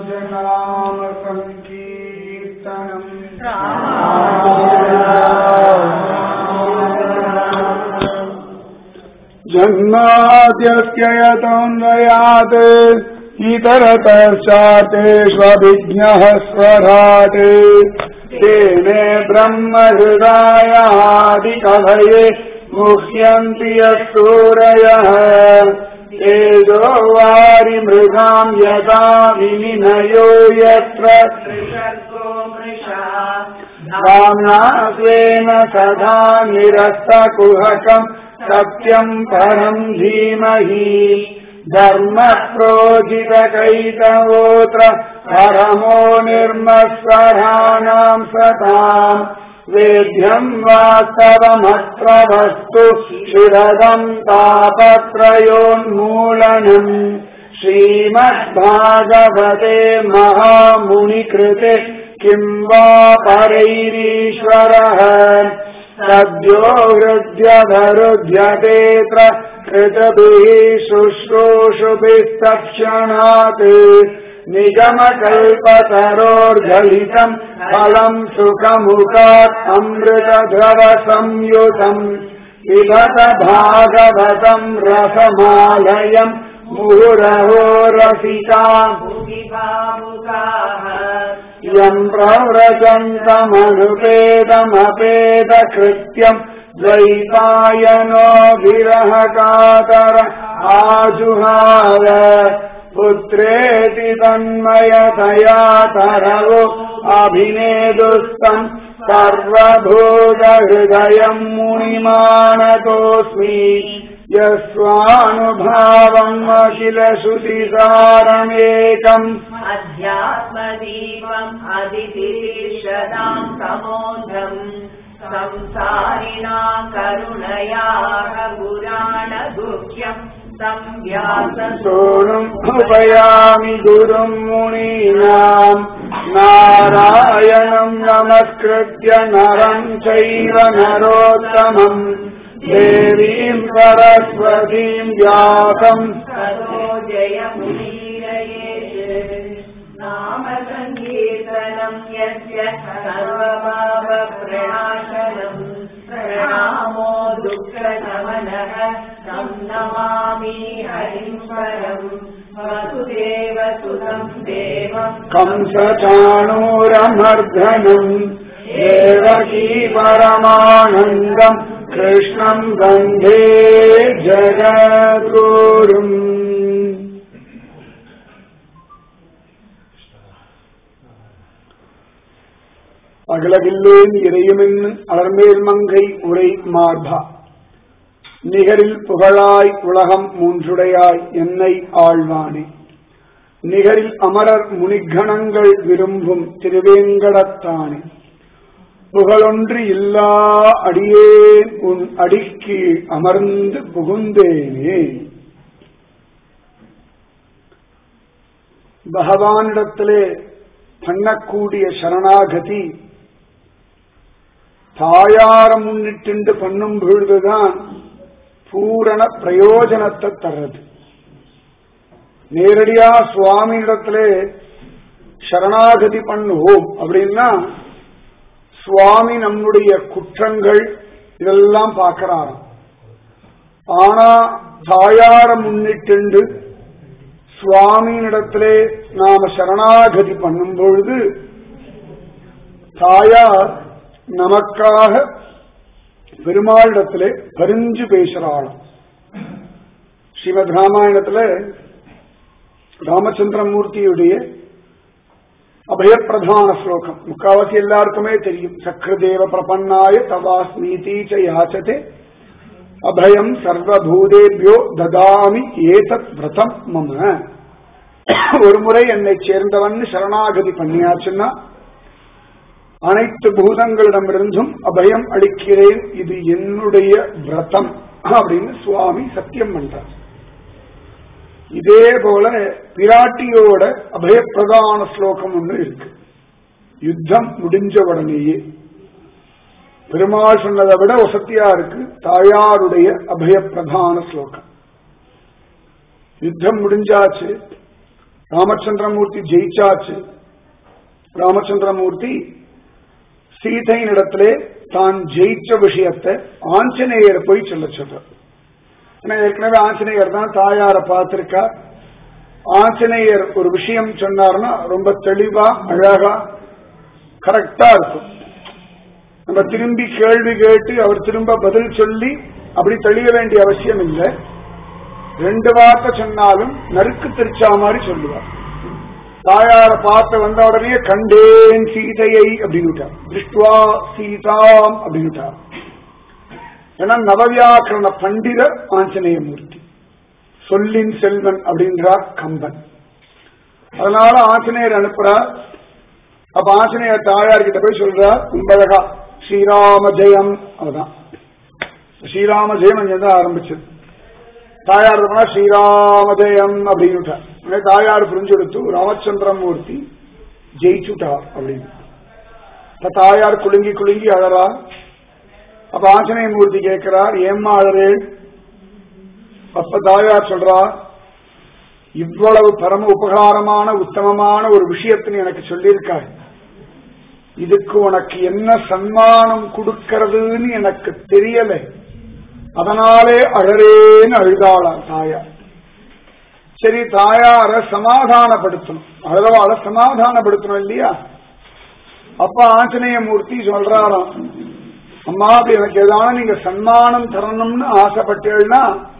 सहस्रनाम सङ्कीर्तनम् जन्माद्यस्य यतोऽन्वयात् इतरतश्चातेष्वभिज्ञः स्वराट् तेने ब्रह्महृदायादिकभये मुह्यन्ति यः सूरयः तेजो वारिमृगाम् यथा विनिनयो यत्र भाम्ना स्वेन सदा निरस्तकुहकम् सत्यम् परम् धीमहि धर्मप्रोजितकैतवोऽत्र परमो निर्मस्वराणाम् सताम् वेद्यम् वास्तवमत्र वस्तु शिरदम् तापत्रयोन्मूलनम् श्रीमद्भागवते महामुनिकृते किम् वा परैरीश्वरः सद्यो हृद्यधरुध्यतेऽत्र कृतभिः शुश्रूषुभिस्तक्षणात् निगमकल्पतरोर्गलितम् फलम् सुखमुखात् अमृतद्रवसंयुतम् पिबत भागवतम् रसमालयम् मुहुरहो रसिका यम् प्रव्रजन्तमनुपेदमपेदकृत्यम् द्वैपायनो विरहकातर आजुहार पुत्रेति तन्मयतया तरवो अभिनेदुस्तम् सर्वभूतहृदयम् मुनिमानतोऽस्मि यस्वानुभावम् अखिल श्रुतिसारमेकम् अध्यात्मदीपम् अदितिशताम् तमोधम् संसारिणा करुणयाः पुराणगुह्यम् संव्यासो सोनुम् उपयामि गुरुम् मुनीनाम् नारायणम् नमस्कृत्य नरम् चैव नरोत्तमम् देवीम् सरस्वतीम् व्यासम् ततो जयमुदीरयेत् नाम सङ्कीर्तनम् यस्य सर्वभावप्रणाशनम् प्रणामो दुःखशमनः तं नमामि हरिम् परम् वसुदेव सुतम् देवम् कंसचाणूरमर्धनम् देवकी परमानन्दम् कृष्णम् वन्दे जगद्गुरुम् அகலகில்லேன் இறையுமென்னு அலர்மேல் மங்கை உரை மார்பா நிகரில் புகழாய் உலகம் மூன்றுடையாய் என்னை ஆழ்வானே நிகரில் அமரர் முனிகணங்கள் விரும்பும் திருவேங்கடத்தானே புகழொன்று இல்லா அடியேன் உன் அடிக்கீழ் அமர்ந்து புகுந்தேனே பகவானிடத்திலே பண்ணக்கூடிய சரணாகதி தாயார முன்னிட்டு பண்ணும் பொழுதுதான் பூரண பிரயோஜனத்தை தர்றது நேரடியா சுவாமியிடத்திலே சரணாகதி பண்ணுவோம் அப்படின்னா சுவாமி நம்முடைய குற்றங்கள் இதெல்லாம் பார்க்கிறாராம் ஆனா தாயார முன்னிட்டு சுவாமியினிடத்திலே நாம சரணாகதி பண்ணும் பொழுது தாயார் நமக்காக பெருமாளிடத்திலே பரிஞ்சு பேசுறாளாம் ஸ்ரீமத் ராமாயணத்துல ராமச்சந்திரமூர்த்தியுடைய அபயப்பிரதான ஸ்லோகம் முக்காவாசி எல்லாருக்குமே தெரியும் சக்கரதேவ பிரபன்னாய தவாஸ்மீதி ச யாச்சதே அபயம் சர்வபூதேபியோ ததாமி ஏதத் விரதம் மம ஒரு முறை என்னை சேர்ந்தவன் சரணாகதி பண்ணியாச்சுன்னா அனைத்து பூதங்களிடமிருந்தும் அபயம் அளிக்கிறேன் இது என்னுடைய விரதம் அப்படின்னு சுவாமி சத்தியம் பண்றார் இதே போல பிராட்டியோட அபயப்பிரதான ஸ்லோகம் ஒன்று இருக்கு யுத்தம் முடிஞ்ச உடனேயே பெருமாள் சொன்னதை விட வசத்தியா இருக்கு தாயாருடைய அபயப்பிரதான ஸ்லோகம் யுத்தம் முடிஞ்சாச்சு ராமச்சந்திரமூர்த்தி ஜெயிச்சாச்சு ராமச்சந்திரமூர்த்தி சீதையின் இடத்திலே தான் ஜெயிச்ச விஷயத்தை ஆஞ்சநேயர் போய் சொல்ல சொல்றார் ஏன்னா ஏற்கனவே ஆஞ்சநேயர் தான் தாயார பார்த்திருக்கா ஆஞ்சநேயர் ஒரு விஷயம் சொன்னார்னா ரொம்ப தெளிவா அழகா கரெக்டா இருக்கும் நம்ம திரும்பி கேள்வி கேட்டு அவர் திரும்ப பதில் சொல்லி அப்படி தெளிய வேண்டிய அவசியம் இல்லை ரெண்டு வார்த்தை சொன்னாலும் நறுக்கு தெரிச்சா மாதிரி சொல்லுவார் தாயார பார்த்து வந்த உடனே கண்டேன் சீதையை அப்படின்னுட்டார் திருஷ்டுவா சீதாம் அப்படின்னுட்டார் ஏன்னா நவவியாக்கரண பண்டிதர் ஆஞ்சநேய மூர்த்தி சொல்லின் செல்வன் அப்படின்றார் கம்பன் அதனால ஆஞ்சநேயர் அனுப்புறார் அப்ப ஆஞ்சநேயர் தாயார் கிட்ட போய் சொல்றார் உண்பழகா ஸ்ரீராம ஜெயம் அவதான் ஸ்ரீராம ஜெயம் அங்கதான் ஆரம்பிச்சது தாயார் போனா ஸ்ரீராம ஜெயம் அப்படின்னு தாயார் புரிஞ்செடுத்து ராமச்சந்திரமூர்த்தி ஜெயிச்சுட்டார் அப்படின்னு இப்ப தாயார் குலுங்கி குலுங்கி அழறா அப்ப ஆஞ்சநேய மூர்த்தி கேட்கிறார் ஏம்மா அழறேன் அப்ப தாயார் சொல்றா இவ்வளவு பரம உபகாரமான உத்தமமான ஒரு விஷயத்தின் எனக்கு சொல்லியிருக்காய் இதுக்கு உனக்கு என்ன சன்மானம் கொடுக்கறதுன்னு எனக்கு தெரியல அதனாலே அழறேன்னு அழுதாளாம் தாயார் சரி தாயார சமாதானப்படுத்தணும் அழவாள சமாதானப்படுத்தணும் இல்லையா அப்ப ஆஞ்சநேய மூர்த்தி சொல்றாராம் அம்மா அப்படி எனக்கு ஏதாவது நீங்க சன்மானம் தரணும்னு ஆசைப்பட்டேன்னா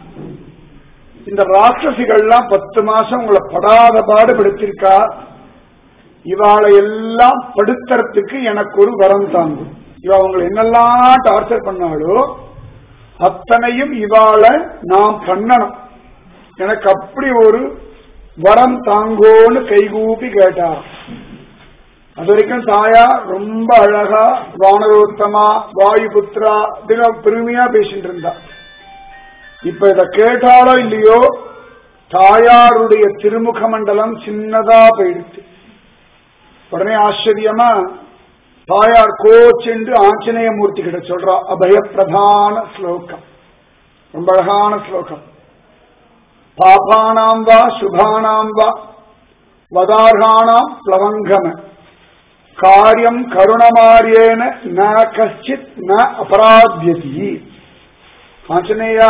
இந்த ராட்சசிகள்லாம் பத்து மாசம் உங்களை படாத பாடுபடுத்திருக்கா இவாளை எல்லாம் படுத்துறதுக்கு எனக்கு ஒரு வரம் தாங்கும் இவ உங்களை என்னெல்லாம் டார்ச்சர் பண்ணாலோ அத்தனையும் இவாளை நாம் பண்ணணும் எனக்கு அப்படி ஒரு வரம் தாங்கோன்னு கைகூப்பி கேட்டார் அது வரைக்கும் தாயா ரொம்ப அழகா வானரோத்தமா வாயுபுத்ரா அப்படின்னு பெருமையா பேசிட்டு இருந்தா இப்ப இத கேட்டாலோ இல்லையோ தாயாருடைய திருமுக மண்டலம் சின்னதா போயிடுச்சு உடனே ஆச்சரியமா தாயார் கோச்சென்று ஆஞ்சநேய மூர்த்தி கிட்ட சொல்றா அபயப்பிரதான ஸ்லோகம் ரொம்ப அழகான ஸ்லோகம் பாபானாம் வா சுபானாம் வா வதார்கானாம் பிளவங்கம காரியம் கருணமாரியேன ந கஷ்டித் ந அபராத்தியதி ஆஞ்சநேயா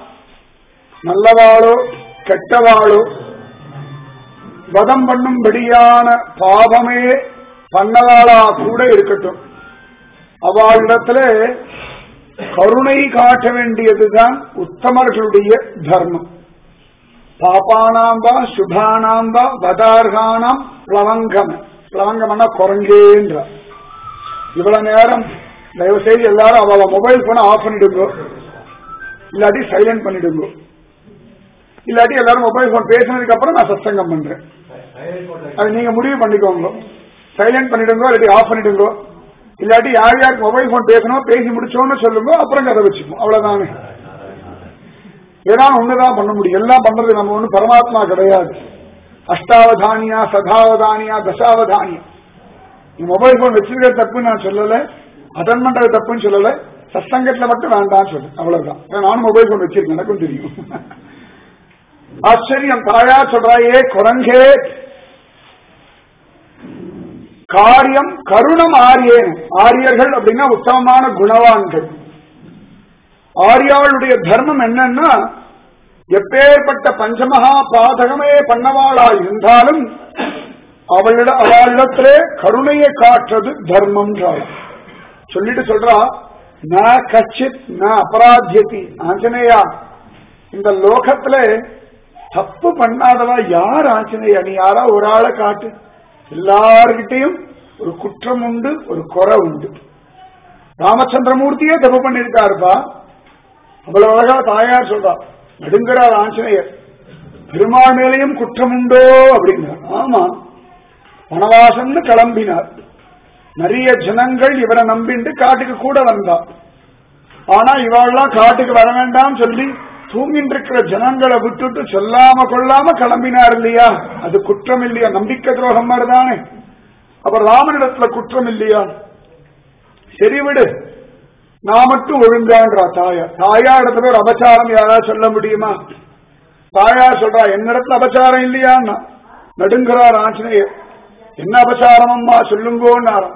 நல்லவாளோ கெட்டவாளோ வதம் பண்ணும்படியான பாவமே பண்ணவாளா கூட இருக்கட்டும் அவளிடத்துல கருணை காட்ட வேண்டியதுதான் உத்தமர்களுடைய தர்மம் பாப்பானாம் வா சுபானாம் வா வதார்கானாம் பிளவங்கம் பிளவங்கம்னா குரங்கேன்ற இவ்வளவு நேரம் தயவு செய்து எல்லாரும் அவளை மொபைல் போன ஆஃப் பண்ணிடுங்க இல்லாட்டி சைலண்ட் பண்ணிடுங்க இல்லாட்டி எல்லாரும் மொபைல் போன் பேசினதுக்கு அப்புறம் நான் சத்சங்கம் பண்றேன் அது நீங்க முடிவு பண்ணிக்கோங்க சைலண்ட் பண்ணிடுங்க இல்லாட்டி ஆஃப் பண்ணிடுங்க இல்லாட்டி யார் யாருக்கு மொபைல் போன் பேசணும் பேசி முடிச்சோன்னு சொல்லுங்க அப்புறம் கதை வச்சுப்போம் அவ்வளவுதானே ஏதாவது ஒண்ணுதான் பண்ண முடியும் எல்லாம் பண்றது நம்ம ஒண்ணு பரமாத்மா கிடையாது அஷ்டாவதானியா சதாவதானியா தசாவதானியா நீ மொபைல் போன் வச்சிருக்கிற தப்பு நான் சொல்லல அட்டன் பண்றது தப்புன்னு சொல்லல சத்சங்கத்துல மட்டும் வேண்டாம் சொல்லு அவ்வளவுதான் ஏன்னா நானும் மொபைல் போன் வச்சிருக்கேன் எனக்கும் தெரியும் ஆச்சரியம் தாயா சொல்றாயே குரங்கே காரியம் கருணம் ஆரியேன் ஆரியர்கள் அப்படின்னா உத்தமமான குணவான்கள் ஆரியாளுடைய தர்மம் என்னன்னா எப்பேற்பட்ட பஞ்சமகா பாதகமே பண்ணவாளா இருந்தாலும் அவளிட அவளிடத்திலே கருணையை காட்டுறது தர்மம் சொல்லிட்டு சொல்றா ந கச்சித் ந அபராத்தியதி ஆஞ்சநேயா இந்த லோகத்துல தப்பு பண்ணாதவா யார் ஆஞ்சநேயா நீ யாரா ஒரு ஆளை காட்டு எல்லார்கிட்டையும் ஒரு குற்றம் உண்டு ஒரு குறை உண்டு ராமச்சந்திரமூர்த்தியே தப்பு பண்ணிருக்காருப்பா அவ்வளவு அழகா தாயார் சொல்றா நடுங்கிறார் ஆஞ்சநேயர் பெருமாள் மேலேயும் குற்றம் உண்டோ அப்படிங்கிறார் ஆமா வனவாசம்னு கிளம்பினார் நிறைய ஜனங்கள் இவரை நம்பிண்டு காட்டுக்கு கூட வந்தா ஆனா இவாள்லாம் காட்டுக்கு வர வேண்டாம் சொல்லி தூங்கிட்டு இருக்கிற ஜனங்களை விட்டுட்டு சொல்லாம கொள்ளாம கிளம்பினார் இல்லையா அது குற்றம் இல்லையா நம்பிக்கை துரோகம் மாதிரிதானே அப்ப ராமனிடத்துல குற்றம் இல்லையா சரி விடு நான் மட்டும் ஒழுங்கான்றா தாயா தாயா இடத்துல ஒரு அபச்சாரம் யாராவது சொல்ல முடியுமா தாயா சொல்றா என்னிடத்துல அபச்சாரம் இல்லையான்னா நடுங்கிறார் ஆஞ்சநேயர் என்ன அபசாரம் அம்மா சொல்லுங்கோன்னாராம்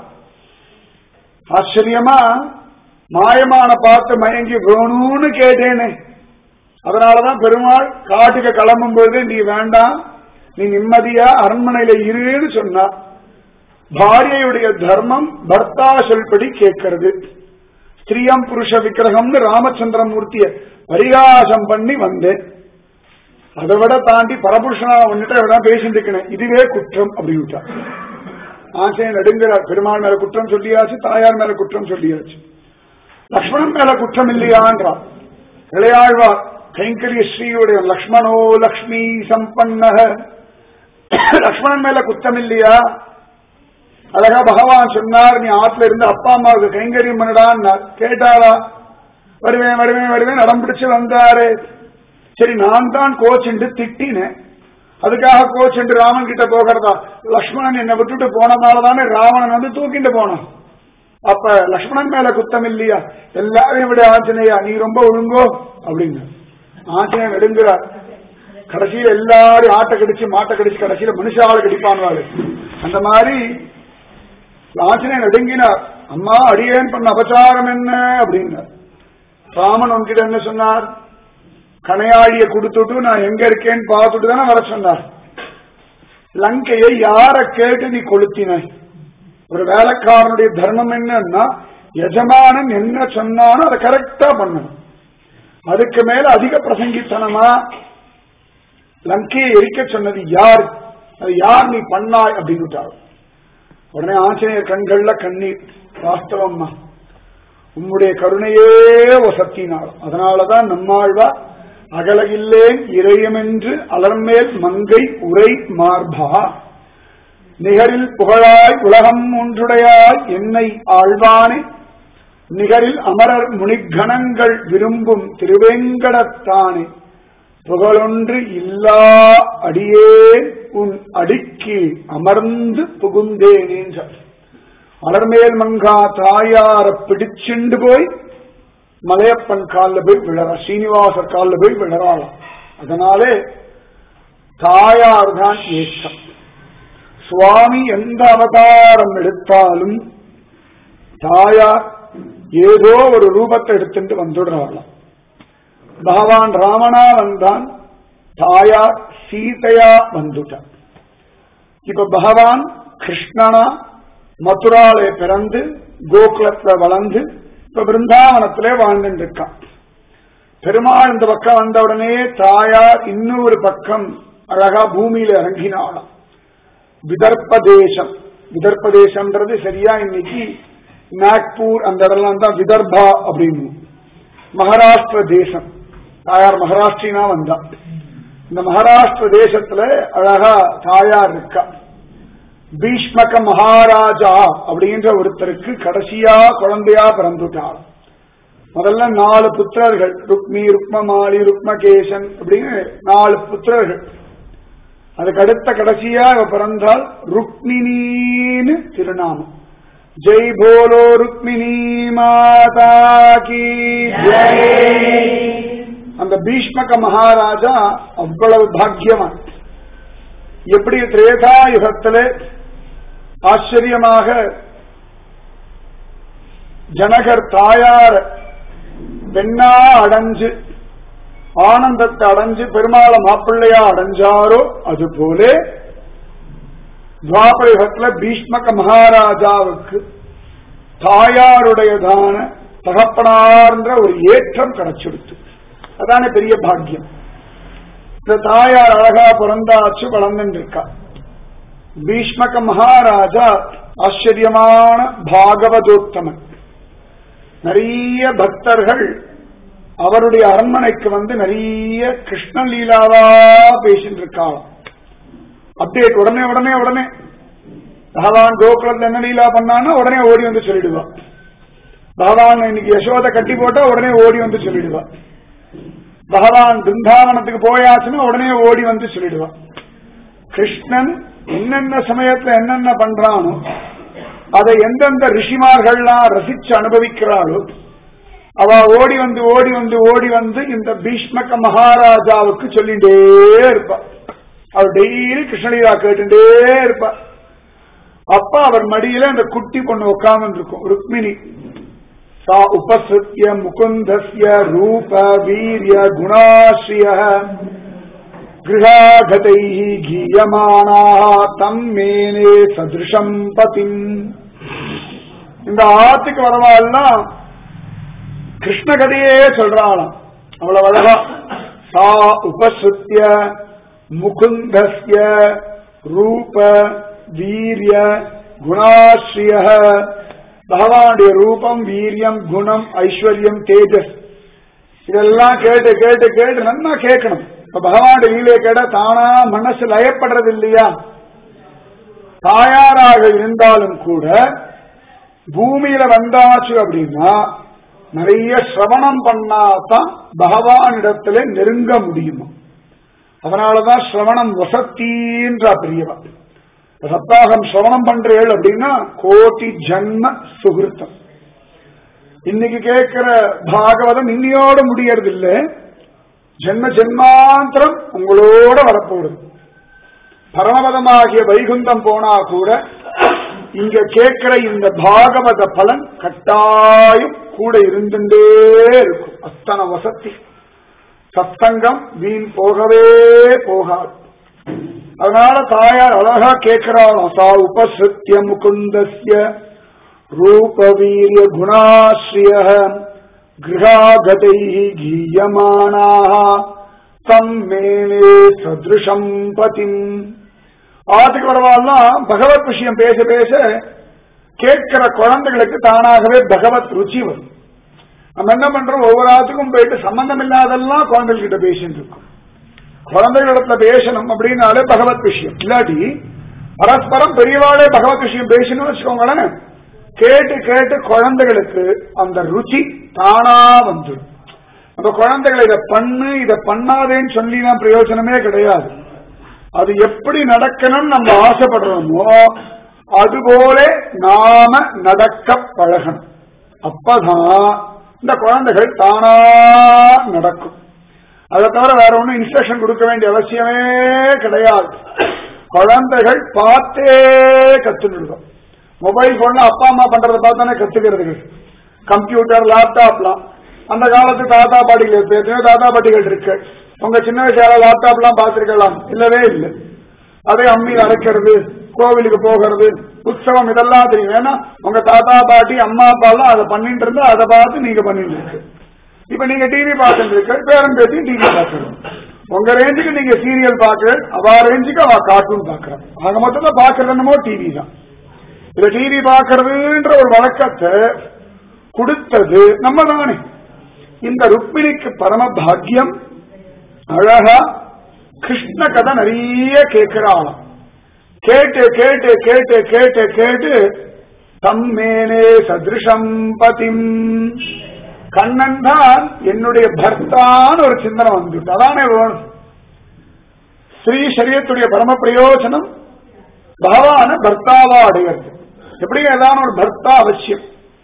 ஆச்சரியமா மாயமான பார்த்து மயங்கி வேணும்னு கேட்டேனே அதனாலதான் பெருமாள் காட்டுக்கு கிளம்பும் பொழுது நீ வேண்டாம் நீ நிம்மதியா அரண்மனையில இருன்னு சொன்னார் பாரியையுடைய தர்மம் பர்த்தா சொல்படி கேட்கிறது ஸ்திரீயம் புருஷ விக்கிரகம்னு ராமச்சந்திரமூர்த்திய பரிகாசம் பண்ணி வந்தேன் அதை விட தாண்டி பரபுருஷனா ஒன்னுட்ட விட பேசிட்டு இருக்கேன் இதுவே குற்றம் அப்படின்னு ஆசையை நடுங்கிறார் பெருமாள் மேல குற்றம் சொல்லியாச்சு தாயார் மேல குற்றம் சொல்லியாச்சு லக்ஷ்மணன் மேல குற்றம் இல்லையான்றார் இளையாழ்வார் கைங்கரிய ஸ்ரீயுடைய லக்ஷ்மணோ லக்ஷ்மி சம்பன்னக லக்ஷ்மணன் மேல குற்றம் இல்லையா அழகா பகவான் சொன்னார் நீ ஆத்துல இருந்து அப்பா அம்மாவுக்கு கைங்கரியம் பண்ணடான்னார் கேட்டாரா வருவேன் வருவேன் வருவேன் நடம் பிடிச்சு வந்தாரு சரி நான் தான் கோச்சுண்டு திட்டினேன் அதுக்காக கோச்சுண்டு ராமன் கிட்ட போகிறதா லக்ஷ்மணன் என்னை விட்டுட்டு போனதால தானே ராவணன் வந்து தூக்கிட்டு போனான் அப்ப லக்ஷ்மணன் மேல குத்தம் இல்லையா எல்லாரையும் விட ஆஞ்சநேயா நீ ரொம்ப ஒழுங்கோ அப்படின்னு ஆஞ்சநேயன் நெடுங்கிறார் கடைசியில எல்லாரும் ஆட்டை கடிச்சு மாட்டை கடிச்சு கடைசியில மனுஷால கடிப்பான்வாரு அந்த மாதிரி ஆஞ்சநேயன் நடுங்கினார் அம்மா அடியேன் பண்ண அபச்சாரம் என்ன அப்படின்னார் ராமன் உன்கிட்ட என்ன சொன்னார் கனையாழிய கொடுத்துட்டு நான் எங்க இருக்கேன்னு பார்த்துட்டு தானே வர சொன்னார் லங்கையை யார கேட்டு நீ கொளுத்தினாய் ஒரு வேலைக்காரனுடைய தர்மம் என்னன்னா எஜமானன் என்ன சொன்னானோ அதை கரெக்டா பண்ணணும் அதுக்கு மேல அதிக பிரசங்கித்தனமா லங்கையை எரிக்க சொன்னது யார் அது யார் நீ பண்ணாய் அப்படின்னு உடனே ஆஞ்சநேயர் கண்கள்ல கண்ணீர் வாஸ்தவம்மா உம்முடைய கருணையே வசத்தினாள் அதனாலதான் நம்மாழ்வா அகலகில்லேன் இறையமென்று அலர்மேல் மங்கை உரை மார்பா நிகரில் புகழாய் உலகம் ஒன்றுடையாய் என்னை ஆழ்வானே நிகரில் அமரர் முனிகணங்கள் விரும்பும் திருவேங்கடத்தானே புகழொன்று இல்லா அடியே உன் அடிக்கு அமர்ந்து புகுந்தேனேன் அலர்மேல் மங்கா தாயார பிடிச்சுண்டு போய் மலையப்பன் காலில் போய் விழறா ஸ்ரீனிவாசர் காலில் போய் விழறாளாம் அதனாலே தாயார் தான் ஏற்றம் சுவாமி எந்த அவதாரம் எடுத்தாலும் தாயார் ஏதோ ஒரு ரூபத்தை எடுத்துட்டு வந்துடுறாளாம் பகவான் ராமனா வந்தான் தாயார் சீதையா வந்துட்டான் இப்ப பகவான் கிருஷ்ணனா மதுராலே பிறந்து கோகுலத்துல வளர்ந்து இப்ப பிருந்தாவனத்திலே வாழ்ந்துட்டு இருக்கான் பெருமாள் இந்த பக்கம் வந்த உடனே தாயார் இன்னொரு பக்கம் அழகா பூமியில இறங்கினாளாம் விதர்ப்ப தேசம் விதர்ப்ப தேசம்ன்றது சரியா இன்னைக்கு நாக்பூர் அந்த இடம்லாம் தான் விதர்பா அப்படின்னு மகாராஷ்டிர தேசம் தாயார் மகாராஷ்டிரனா வந்தா இந்த மகாராஷ்டிர தேசத்துல அழகா தாயார் இருக்கா பீஷ்மக மகாராஜா அப்படின்ற ஒருத்தருக்கு கடைசியா குழந்தையா பிறந்துட்டாள் முதல்ல நாலு புத்திரர்கள் ருக்மி ருக்மமாலி ருக்மகேசன் அப்படின்னு நாலு புத்திரர்கள் அதுக்கு அடுத்த கடைசியா இவ பிறந்தால் ருக்மிணின்னு திருநாமம் ஜெய் போலோ ருக்மிணி மாதா கி ஜெய் அந்த பீஷ்மக மகாராஜா அவ்வளவு பாக்கியவான் எப்படி திரேதா யுகத்திலே ஆச்சரியமாக ஜனகர் தாயார பெண்ணா அடைஞ்சு ஆனந்தத்தை அடைஞ்சு பெருமாள மாப்பிள்ளையா அடைஞ்சாரோ அது போல துவாபர யுகத்துல பீஷ்மக மகாராஜாவுக்கு தாயாருடையதான தகப்பனார்ன்ற ஒரு ஏற்றம் கிடைச்சிடுத்து அதானே பெரிய பாக்கியம் இந்த தாயார் அழகா பிறந்தாச்சு வளர்ந்துட்டு இருக்கா பீஷ்மக மகாராஜா ஆச்சரியமான பாகவதோத்தமன் நிறைய பக்தர்கள் அவருடைய அரண்மனைக்கு வந்து நிறைய கிருஷ்ண லீலாவா பேசிட்டு இருக்காங்க அப்டேட் உடனே உடனே உடனே பகவான் கோகுலத்துல என்ன லீலா பண்ணான்னா உடனே ஓடி வந்து சொல்லிடுவா பகவான் இன்னைக்கு யசோதை கட்டி போட்டா உடனே ஓடி வந்து சொல்லிடுவா பகவான் பிருந்தாவனத்துக்கு போயாச்சுன்னா உடனே ஓடி வந்து சொல்லிடுவா கிருஷ்ணன் என்னென்ன சமயத்துல என்னென்ன பண்றானோ அதை எந்தெந்த ரிஷிமார்கள்லாம் ரசிச்சு அனுபவிக்கிறாளோ அவ ஓடி வந்து ஓடி வந்து ஓடி வந்து இந்த பீஷ்மக மகாராஜாவுக்கு சொல்லிட்டே இருப்பா அவர் டெய்லி கிருஷ்ணலீலா கேட்டுட்டே இருப்பார் அப்ப அவர் மடியில அந்த குட்டி பொண்ணு உட்கார்ந்து இருக்கும் ருக்மிணி சா உபசிருத்திய முகுந்தஸ்ய ரூப வீரிய குணாஸ்ரிய கிருஹாகதை கீயமானாக தம் மேனே சதிருஷம் பதிம் இந்த ஆத்துக்கு வரவாள்லாம் கிருஷ்ண கதையே சொல்றாளாம் அவ்வளவு அழகா சா உபசிருத்திய முகுந்தஸ்ய ரூப வீரிய குணாஸ்ரிய பகவானுடைய ரூபம் வீரியம் குணம் ஐஸ்வர்யம் தேஜஸ் இதெல்லாம் கேட்டு கேட்டு கேட்டு நல்லா கேட்கணும் இப்ப பகவானுடைய லீலையை கேட்ட தானா மனசு லயப்படுறது இல்லையா தாயாராக இருந்தாலும் கூட பூமியில வந்தாச்சு அப்படின்னா நிறைய சிரவணம் பண்ணாதான் பகவானிடத்துல நெருங்க முடியுமா அதனாலதான் சிரவணம் வசத்தின்றா பெரியவா சப்தாகம் சிரவணம் பண்றேள் அப்படின்னா கோட்டி ஜன்ம சுகிருத்தம் இன்னைக்கு கேட்கிற பாகவதம் இன்னையோட முடியறது இல்ல ஜென்ம ஜென்மாந்திரம் உங்களோட வரப்போகுது பரமபதமாகிய வைகுந்தம் போனா கூட இங்க கேட்கிற இந்த பாகவத பலன் கட்டாயம் கூட இருந்துட்டே இருக்கும் அத்தனை வசதி சத்தங்கம் வீண் போகவே போகாது அதனால தாயார் அழகா கேட்கிறாளாம் சா உபசிருத்திய முகுந்தஸ்ய ரூபவீரிய குணாஸ்ரிய கிரகாகதை கீயமானாக தம் மேலே சதிருஷம் பதிம் ஆத்துக்கு வரவாள்லாம் பகவத் விஷயம் பேச பேச கேட்கிற குழந்தைகளுக்கு தானாகவே பகவத் ருச்சி வரும் நம்ம என்ன பண்றோம் ஒவ்வொரு ஆத்துக்கும் போயிட்டு சம்பந்தம் இல்லாதெல்லாம் குழந்தைகிட்ட பேசிட்டு இருக்கோம் குழந்தைகளிடத்துல பேசணும் அப்படின்னாலே பகவத் விஷயம் இல்லாட்டி பரஸ்பரம் பெரியவாளே பகவத் விஷயம் பேசணும்னு வச்சுக்கோங்களேன் கேட்டு கேட்டு குழந்தைகளுக்கு அந்த ருச்சி தானா வந்துடும் நம்ம குழந்தைகளை இதை பண்ணு இதை பண்ணாதேன்னு சொல்லினா பிரயோஜனமே கிடையாது அது எப்படி நடக்கணும்னு நம்ம ஆசைப்படுறோமோ அதுபோல நாம நடக்க பழகணும் அப்பதான் இந்த குழந்தைகள் தானா நடக்கும் அதை தவிர வேற ஒன்றும் இன்ஸ்ட்ரக்ஷன் கொடுக்க வேண்டிய அவசியமே கிடையாது குழந்தைகள் பார்த்தே கத்துக்கிடுவோம் மொபைல் போன்ல அப்பா அம்மா பண்றதை பார்த்தானே கத்துக்கிறது கம்ப்யூட்டர் லேப்டாப்லாம் அந்த காலத்து தாத்தா பாட்டிகள் இப்ப எத்தனையோ தாத்தா பாட்டிகள் இருக்கு உங்க சின்ன வயசால லேப்டாப் எல்லாம் பார்த்திருக்கலாம் இல்லவே இல்லை அதே அம்மி அரைக்கிறது கோவிலுக்கு போகிறது உற்சவம் இதெல்லாம் தெரியும் ஏன்னா உங்க தாத்தா பாட்டி அம்மா அப்பா எல்லாம் அதை பண்ணிட்டு இருந்தா அதை பார்த்து நீங்க பண்ணிட்டு இருக்கு இப்ப நீங்க டிவி பார்த்துட்டு இருக்க பேரம் பேசி டிவி பார்க்கணும் உங்க ரேஞ்சுக்கு நீங்க சீரியல் பார்க்க அவ ரேஞ்சுக்கு அவ கார்ட்டூன் பாக்குறோம் ஆக மொத்தத்தை பாக்குறது என்னமோ டிவி தான் இதுல டிவி பாக்குறதுன்ற ஒரு வழக்கத்தை கொடுத்தது நம்ம தானே இந்த ருக்மிணிக்கு பரம பாக்கியம் அழகா கிருஷ்ண கதை நிறைய கேட்கிறாளாம் கேட்டு கேட்டு கேட்டு கேட்டு கேட்டு தம்மேனே சதிருஷம் பதிம் கண்ணன் தான் என்னுடைய பர்த்தான்னு ஒரு சிந்தனை வந்துட்டு அதானே வேணும் ஸ்ரீ சரீரத்துடைய பரம பிரயோஜனம் பகவான பர்த்தாவா அடைகிறது எப்படி ஏதான ஒரு பர்த்தா அவசியம்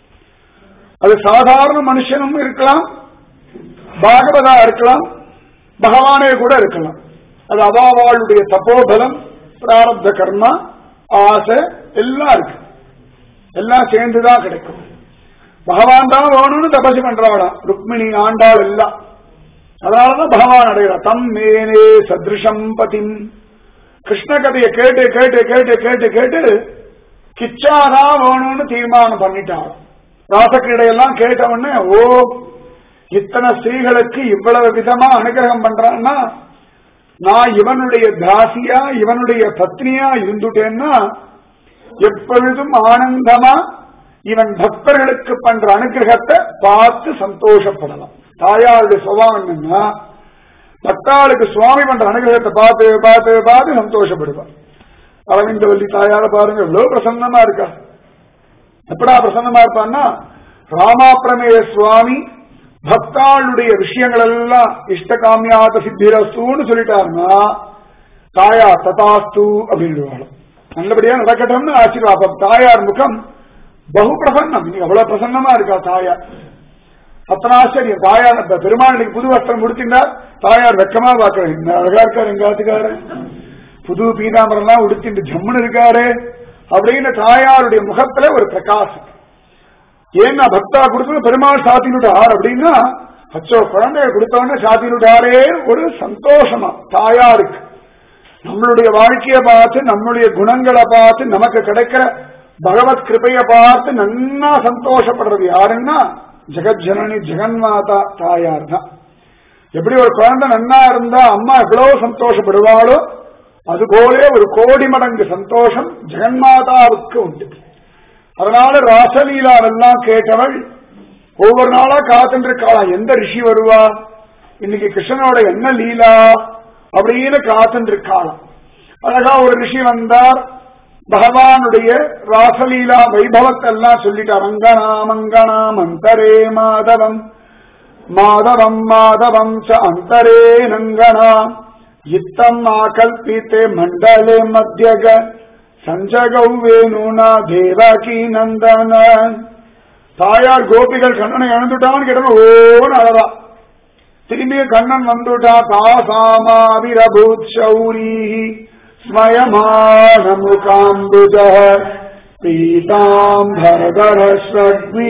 அது சாதாரண மனுஷனும் இருக்கலாம் பாகவதா இருக்கலாம் பகவானே கூட இருக்கலாம் அது அவாவாளுடைய தப்போபலம் பிராரப்த கர்மா ஆசை எல்லாம் இருக்கு எல்லாம் சேர்ந்துதான் கிடைக்கும் பகவான் தான் வேணும்னு தபசு பண்றவளாம் ருக்மிணி ஆண்டாள் எல்லாம் அதனாலதான் பகவான் அடைகிறா தம் மேனே சதிருஷம் பதிம் கிருஷ்ண கதையை கேட்டு கேட்டு கேட்டு கேட்டு கேட்டு கிச்சாதான் வேணும்னு தீர்மானம் பண்ணிட்டான் ராசக்கிடையெல்லாம் கேட்ட உடனே ஓ இத்தனை ஸ்திரீகளுக்கு இவ்வளவு விதமா அனுகிரகம் பண்றான்னா நான் இவனுடைய தாசியா இவனுடைய பத்னியா இருந்துட்டேன்னா எப்பொழுதும் ஆனந்தமா இவன் பக்தர்களுக்கு பண்ற அனுகிரகத்தை பார்த்து சந்தோஷப்படலாம் தாயாருடைய சுபாவம் என்னன்னா பக்தாளுக்கு சுவாமி பண்ற அனுகிரகத்தை பார்த்து பார்த்து பார்த்து சந்தோஷப்படுவார் அரவிந்தவல்லி தாயார பாருங்க எவ்வளவு பிரசன்னமா இருக்கா எப்படா பிரசன்னமா இருப்பான்னா ராமாப்பிரமேய சுவாமி பக்தாளுடைய விஷயங்கள் எல்லாம் இஷ்டகாமியாத சித்திரஸ்துன்னு சொல்லிட்டாருன்னா தாயா ததாஸ்து அப்படின்னு நல்லபடியா நடக்கட்டும்னு ஆசீர்வாதம் தாயார் முகம் பகு பிரசன்னம் நீங்க அவ்வளவு பிரசன்னமா இருக்கா தாயார் அத்தனை ஆச்சரியம் தாயார் பெருமாள் இன்னைக்கு புது வஸ்திரம் முடிச்சிருந்தா தாயார் வெக்கமா பாக்குறேன் என்ன அழகா இருக்காரு எங்க ஆத்துக்காரு புது பீதாம்பரம் எல்லாம் உடுத்திட்டு ஜம்முன்னு இருக்காரு அப்படின்னு தாயாருடைய முகத்துல ஒரு பிரகாசம் ஏன்னா பக்தா கொடுத்தது பெருமாள் சாத்தினுட்டார் அப்படின்னா அச்சோ குழந்தைய கொடுத்தவொடனே சாத்தினுட்டாரே ஒரு சந்தோஷமா தாயாருக்கு நம்மளுடைய வாழ்க்கையை பார்த்து நம்மளுடைய குணங்களை பார்த்து நமக்கு கிடைக்கிற பகவத் கிருபைய பார்த்து நன்னா சந்தோஷப்படுறது யாருன்னா ஜெகஜனனி ஜெகன்மாதா தாயார் தான் எப்படி ஒரு குழந்தை நன்னா இருந்தா அம்மா எவ்வளவு சந்தோஷப்படுவாளோ அதுபோல ஒரு கோடி மடங்கு சந்தோஷம் ஜெகன்மாதாவுக்கு உண்டு அதனால ராசலீலாவெல்லாம் கேட்டவள் ஒவ்வொரு நாளா காத்துட்டு இருக்காளாம் எந்த ரிஷி வருவா இன்னைக்கு கிருஷ்ணனோட என்ன லீலா அப்படின்னு காத்துட்டு இருக்காளாம் அழகா ஒரு ரிஷி வந்தார் பகவானுடைய ராசலீலா வைபவத்தை எல்லாம் சொல்லிட்டார் அங்கனா மங்கனா மந்தரே மாதவம் மாதவம் மாதவம் ச அந்தரே நங்கனா இத்தம் ஆகல்பித்தே மண்டலே மத்தியக சஞ்சகௌ வேணுனா தேவகி நந்தன தாயார் கோபிகள் கண்ணனை இழந்துட்டான்னு கேட்டவன் ஓன்னு அழறா திரும்பி கண்ணன் வந்துட்டா தாசாமாவிரபூத் சௌரி ஸ்மயமானமுகாம்புஜ பீதாம்பரதர ஸ்ரக்வி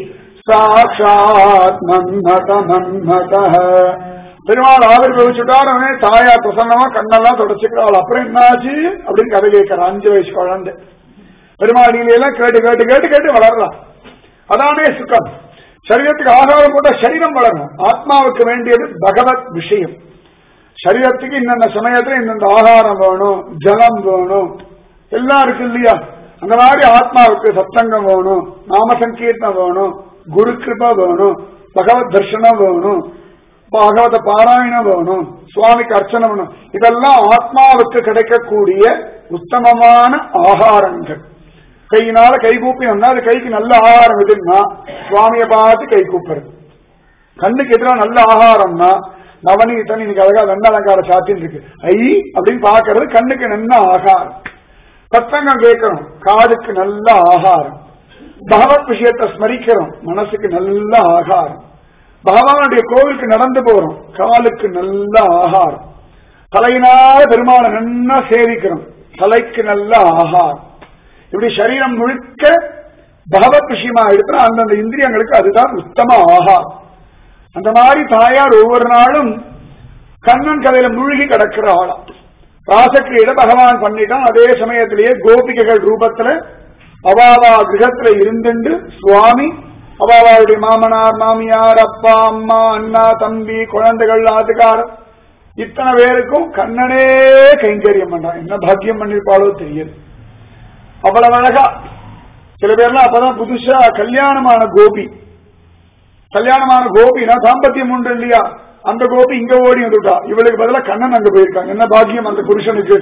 சாட்சாத் மன்மத மன்மத பெருமாள் ஆவிர் பவிச்சுட்டார் அவனே தாயார் பிரசன்னமா கண்ணெல்லாம் தொடச்சுக்கிறாள் அப்புறம் என்னாச்சு அப்படின்னு கதை கேட்கிறான் அஞ்சு வயசு குழந்தை பெருமாள் எல்லாம் கேட்டு கேட்டு கேட்டு கேட்டு வளர்றான் அதானே சுகம் சரீரத்துக்கு ஆகாரம் போட்ட சரீரம் வளரணும் ஆத்மாவுக்கு வேண்டியது பகவத் விஷயம் சரீரத்துக்கு இந்தந்த சமயத்துல இந்தந்த ஆகாரம் வேணும் ஜலம் வேணும் எல்லாம் இருக்கு இல்லையா அந்த மாதிரி ஆத்மாவுக்கு சத்தங்கம் வேணும் நாம சங்கீர்த்தம் வேணும் குரு கிருபா வேணும் பகவத் தர்ஷனம் வேணும் பாகவத பாராயணம் வேணும் சுவாமிக்கு அர்ச்சனை வேணும் இதெல்லாம் ஆத்மாவுக்கு கிடைக்கக்கூடிய உத்தமமான ஆகாரங்கள் கையினால கை கூப்பி வந்தா அது கைக்கு நல்ல ஆகாரம் எதுன்னா சுவாமியை பார்த்து கை கூப்புறது கண்ணுக்கு எதிராக நல்ல ஆகாரம்னா நவநீதன் இன்னைக்கு அழகா வெண்ண அலங்கார சாத்தின்னு இருக்கு ஐ அப்படின்னு பாக்குறது கண்ணுக்கு நல்ல ஆகாரம் சத்தங்கம் கேட்கிறோம் காதுக்கு நல்ல ஆகாரம் பகவத் விஷயத்தை ஸ்மரிக்கிறோம் மனசுக்கு நல்ல ஆகாரம் பகவானுடைய கோவிலுக்கு நடந்து போறோம் காலுக்கு நல்ல ஆகாரம் தலையினால பெருமாளை நல்லா சேவிக்கிறோம் தலைக்கு நல்ல ஆகாரம் இப்படி சரீரம் முழுக்க பகவத் விஷயமா எடுத்தா அந்தந்த இந்திரியங்களுக்கு அதுதான் உத்தம ஆகாரம் அந்த மாதிரி தாயார் ஒவ்வொரு நாளும் கண்ணன் கதையில மூழ்கி கிடக்கிற ஆளாம் ராசக்கிரீட பகவான் பண்ணிட்டான் அதே சமயத்திலேயே கோபிகைகள் ரூபத்துல அவாவா கிரகத்துல இருந்துண்டு சுவாமி அவாவாவுடைய மாமனார் மாமியார் அப்பா அம்மா அண்ணா தம்பி குழந்தைகள் ஆத்துக்கார் இத்தனை பேருக்கும் கண்ணனே கைங்கரியம் பண்றான் என்ன பாக்கியம் பண்ணிருப்பாளோ தெரியுது அவ்வளவு அழகா சில பேர்லாம் அப்பதான் புதுசா கல்யாணமான கோபி கல்யாணமான கோபினா தாம்பத்தியம் உண்டு இல்லையா அந்த கோபி இங்க ஓடி வந்துட்டா இவளுக்கு பதிலா கண்ணன் அங்க போயிருக்காங்க என்ன பாக்கியம் அந்த புருஷனுக்கு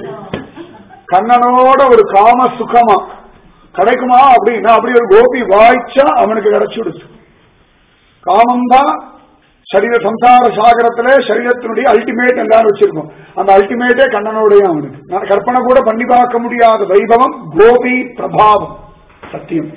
கண்ணனோட ஒரு காம சுகமா கிடைக்குமா அப்படின்னா அப்படி ஒரு கோபி வாய்ச்சா அவனுக்கு கிடைச்சுடுச்சு காமம் தான் சரீர சம்சார சாகரத்துல சரீரத்தினுடைய அல்டிமேட் எல்லாரும் வச்சிருக்கோம் அந்த அல்டிமேட்டே கண்ணனோடைய அவனுக்கு நான் கற்பனை கூட பண்ணி பார்க்க முடியாத வைபவம் கோபி பிரபாவம் சத்தியம்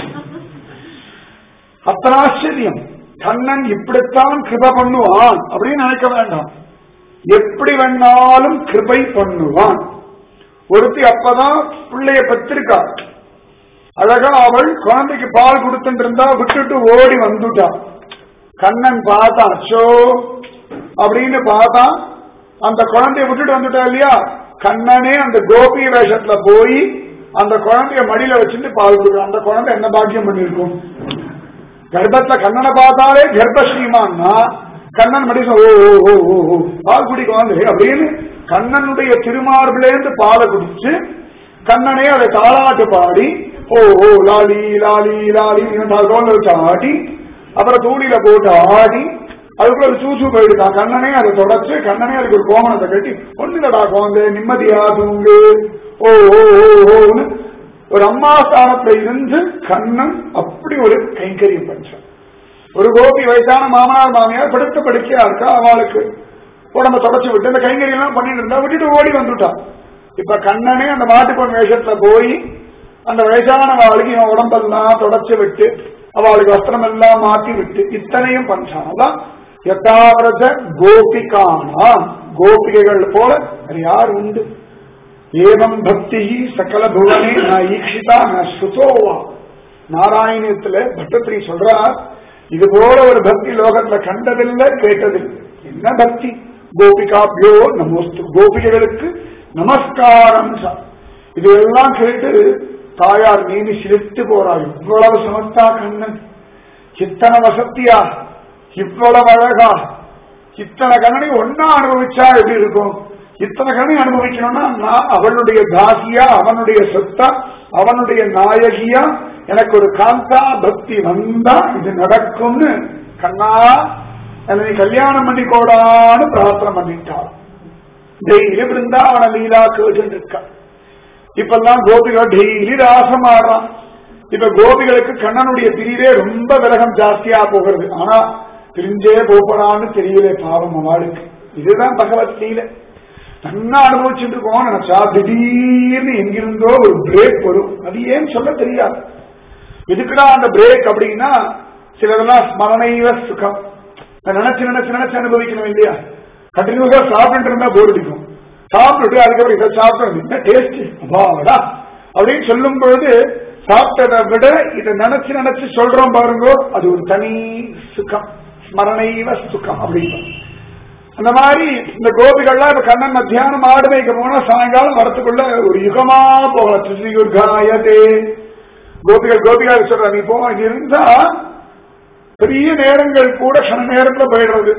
அத்தனை ஆச்சரியம் கண்ணன் இப்படித்தான் கிருப பண்ணுவான் அப்படின்னு நினைக்க வேண்டாம் எப்படி வேணாலும் கிருபை பண்ணுவான் ஒருத்தி அப்பதான் பிள்ளைய பெற்றிருக்கா அழகா அவள் குழந்தைக்கு பால் கொடுத்துட்டு இருந்தா விட்டுட்டு ஓடி வந்துட்டா கண்ணன் பார்த்தா அச்சோ அப்படின்னு பார்த்தா அந்த குழந்தைய விட்டுட்டு வந்துட்டா இல்லையா கண்ணனே அந்த கோபி வேஷத்துல போய் அந்த குழந்தைய மடியில வச்சுட்டு பால் கொடுக்குறான் அந்த குழந்தை என்ன பாக்கியம் பண்ணிருக்கும் கர்ப்பத்துல கண்ணனை பார்த்தாலே கர்ப்பஸ்ரீமான்னா கண்ணன் மடி ஓ ஓ ஓ ஓ ஓ பால் குடிக்க வந்து அப்படின்னு கண்ணனுடைய திருமார்பிலேந்து பாலை குடிச்சு கண்ணனே அதை தாளாட்டு பாடி ஓ ஓ லாலி லாலி லாலி ரோல்ல வச்சு ஆடி அப்புறம் தூணில போட்டு ஆடி அதுக்குள்ள ஒரு சூசு போயிடுதான் கண்ணனே அதை தொடச்சு கண்ணனே அதுக்கு ஒரு கோமணத்தை கட்டி ஒண்ணுலடா குழந்தை நிம்மதியா தூங்கு ஓ ஓ ஓ ஓன்னு ஒரு அம்மா ஸ்தானத்துல இருந்து கண்ணன் அப்படி ஒரு கைங்கரியம் பண்றான் ஒரு கோபி வயசான மாமனார் மாமியார் படுத்த படுக்கையா இருக்கா அவளுக்கு உடம்ப தொடச்சு விட்டு இந்த கைங்கரியம் எல்லாம் பண்ணிட்டு இருந்தா விட்டுட்டு ஓடி வந்துட்டான் இப்ப கண்ணனே அந்த மாட்டுப்பொன் வேஷத்துல போய் அந்த வயசான அவளுக்கு இவன் உடம்பெல்லாம் தொடச்சு விட்டு அவளுக்கு வஸ்திரம் எல்லாம் மாத்தி விட்டு இத்தனையும் பண்றான் அதான் யதாவிரத கோபிகானா கோபிகைகள் போல வேற யார் உண்டு ஏவம் பக்தி சகல புவனே நான் ஈக்ஷிதா நான் ஸ்ருதோவா நாராயணத்துல பட்டத்திரி சொல்றார் இது போல ஒரு பக்தி லோகத்துல கண்டதில்லை கேட்டதில்லை என்ன பக்தி கோபிகாபியோ நமஸ்து கோபிகைகளுக்கு நமஸ்காரம் சார் இதெல்லாம் கேட்டு தாயார் நீதி சிரித்து போறாள் இவ்வளவு சமத்தா கண்ணன் இத்தனை வசத்தியா இவ்வளவு அழகா இத்தனை கண்ணனை ஒன்னா அனுபவிச்சா எப்படி இருக்கும் இத்தனை கண்ணை அனுபவிக்கணும்னா நான் அவளுடைய தாசியா அவனுடைய சொத்தா அவனுடைய நாயகியா எனக்கு ஒரு காந்தா பக்தி வந்தா இது நடக்கும்னு கண்ணா என்னை கல்யாணம் பண்ணிக்கோடான்னு பிரார்த்தனை பண்ணிட்டாள் டெய்லி பிருந்தாவன லீலா கேட்டு இருக்கா இப்பெல்லாம் கோபிகள் டெய்லி ராசம் ஆடுறான் இப்ப கோபிகளுக்கு கண்ணனுடைய பிரிவே ரொம்ப விலகம் ஜாஸ்தியா போகிறது ஆனா பிரிஞ்சே போறான்னு தெரியல பாவம் அவளுக்கு இதுதான் பகவத் லீல நன்னா அனுபவிச்சுட்டு இருக்கோம் நினைச்சா திடீர்னு எங்கிருந்தோ ஒரு பிரேக் வரும் அது ஏன் சொல்ல தெரியாது எதுக்குடா அந்த பிரேக் அப்படின்னா சிலதெல்லாம் ஸ்மரணைவ சுகம் நினைச்சு நினைச்சு நினைச்சு அனுபவிக்கணும் இல்லையா கண்டினியூஸா சாப்பிட்டு இருந்தா போர் அடிக்கும் சாப்பிட்டுட்டு அதுக்கப்புறம் இதை சாப்பிட்டு என்ன டேஸ்ட் வாடா அப்படின்னு சொல்லும் பொழுது சாப்பிட்டதை விட இதை நினைச்சு நினைச்சு சொல்றோம் பாருங்க அது ஒரு தனி சுகம் ஸ்மரணைவ சுகம் அப்படின்னு அந்த மாதிரி இந்த கோபிகள்லாம் இப்ப கண்ணன் மத்தியானம் ஆடு வைக்க போனா சாயங்காலம் வரத்துக்குள்ள ஒரு யுகமா போகலாம் திருயுர்காயதே கோபிகள் கோபிகள் சொல்ற நீ போ இது இருந்தா பெரிய நேரங்கள் கூட கண நேரத்துல போயிடுறது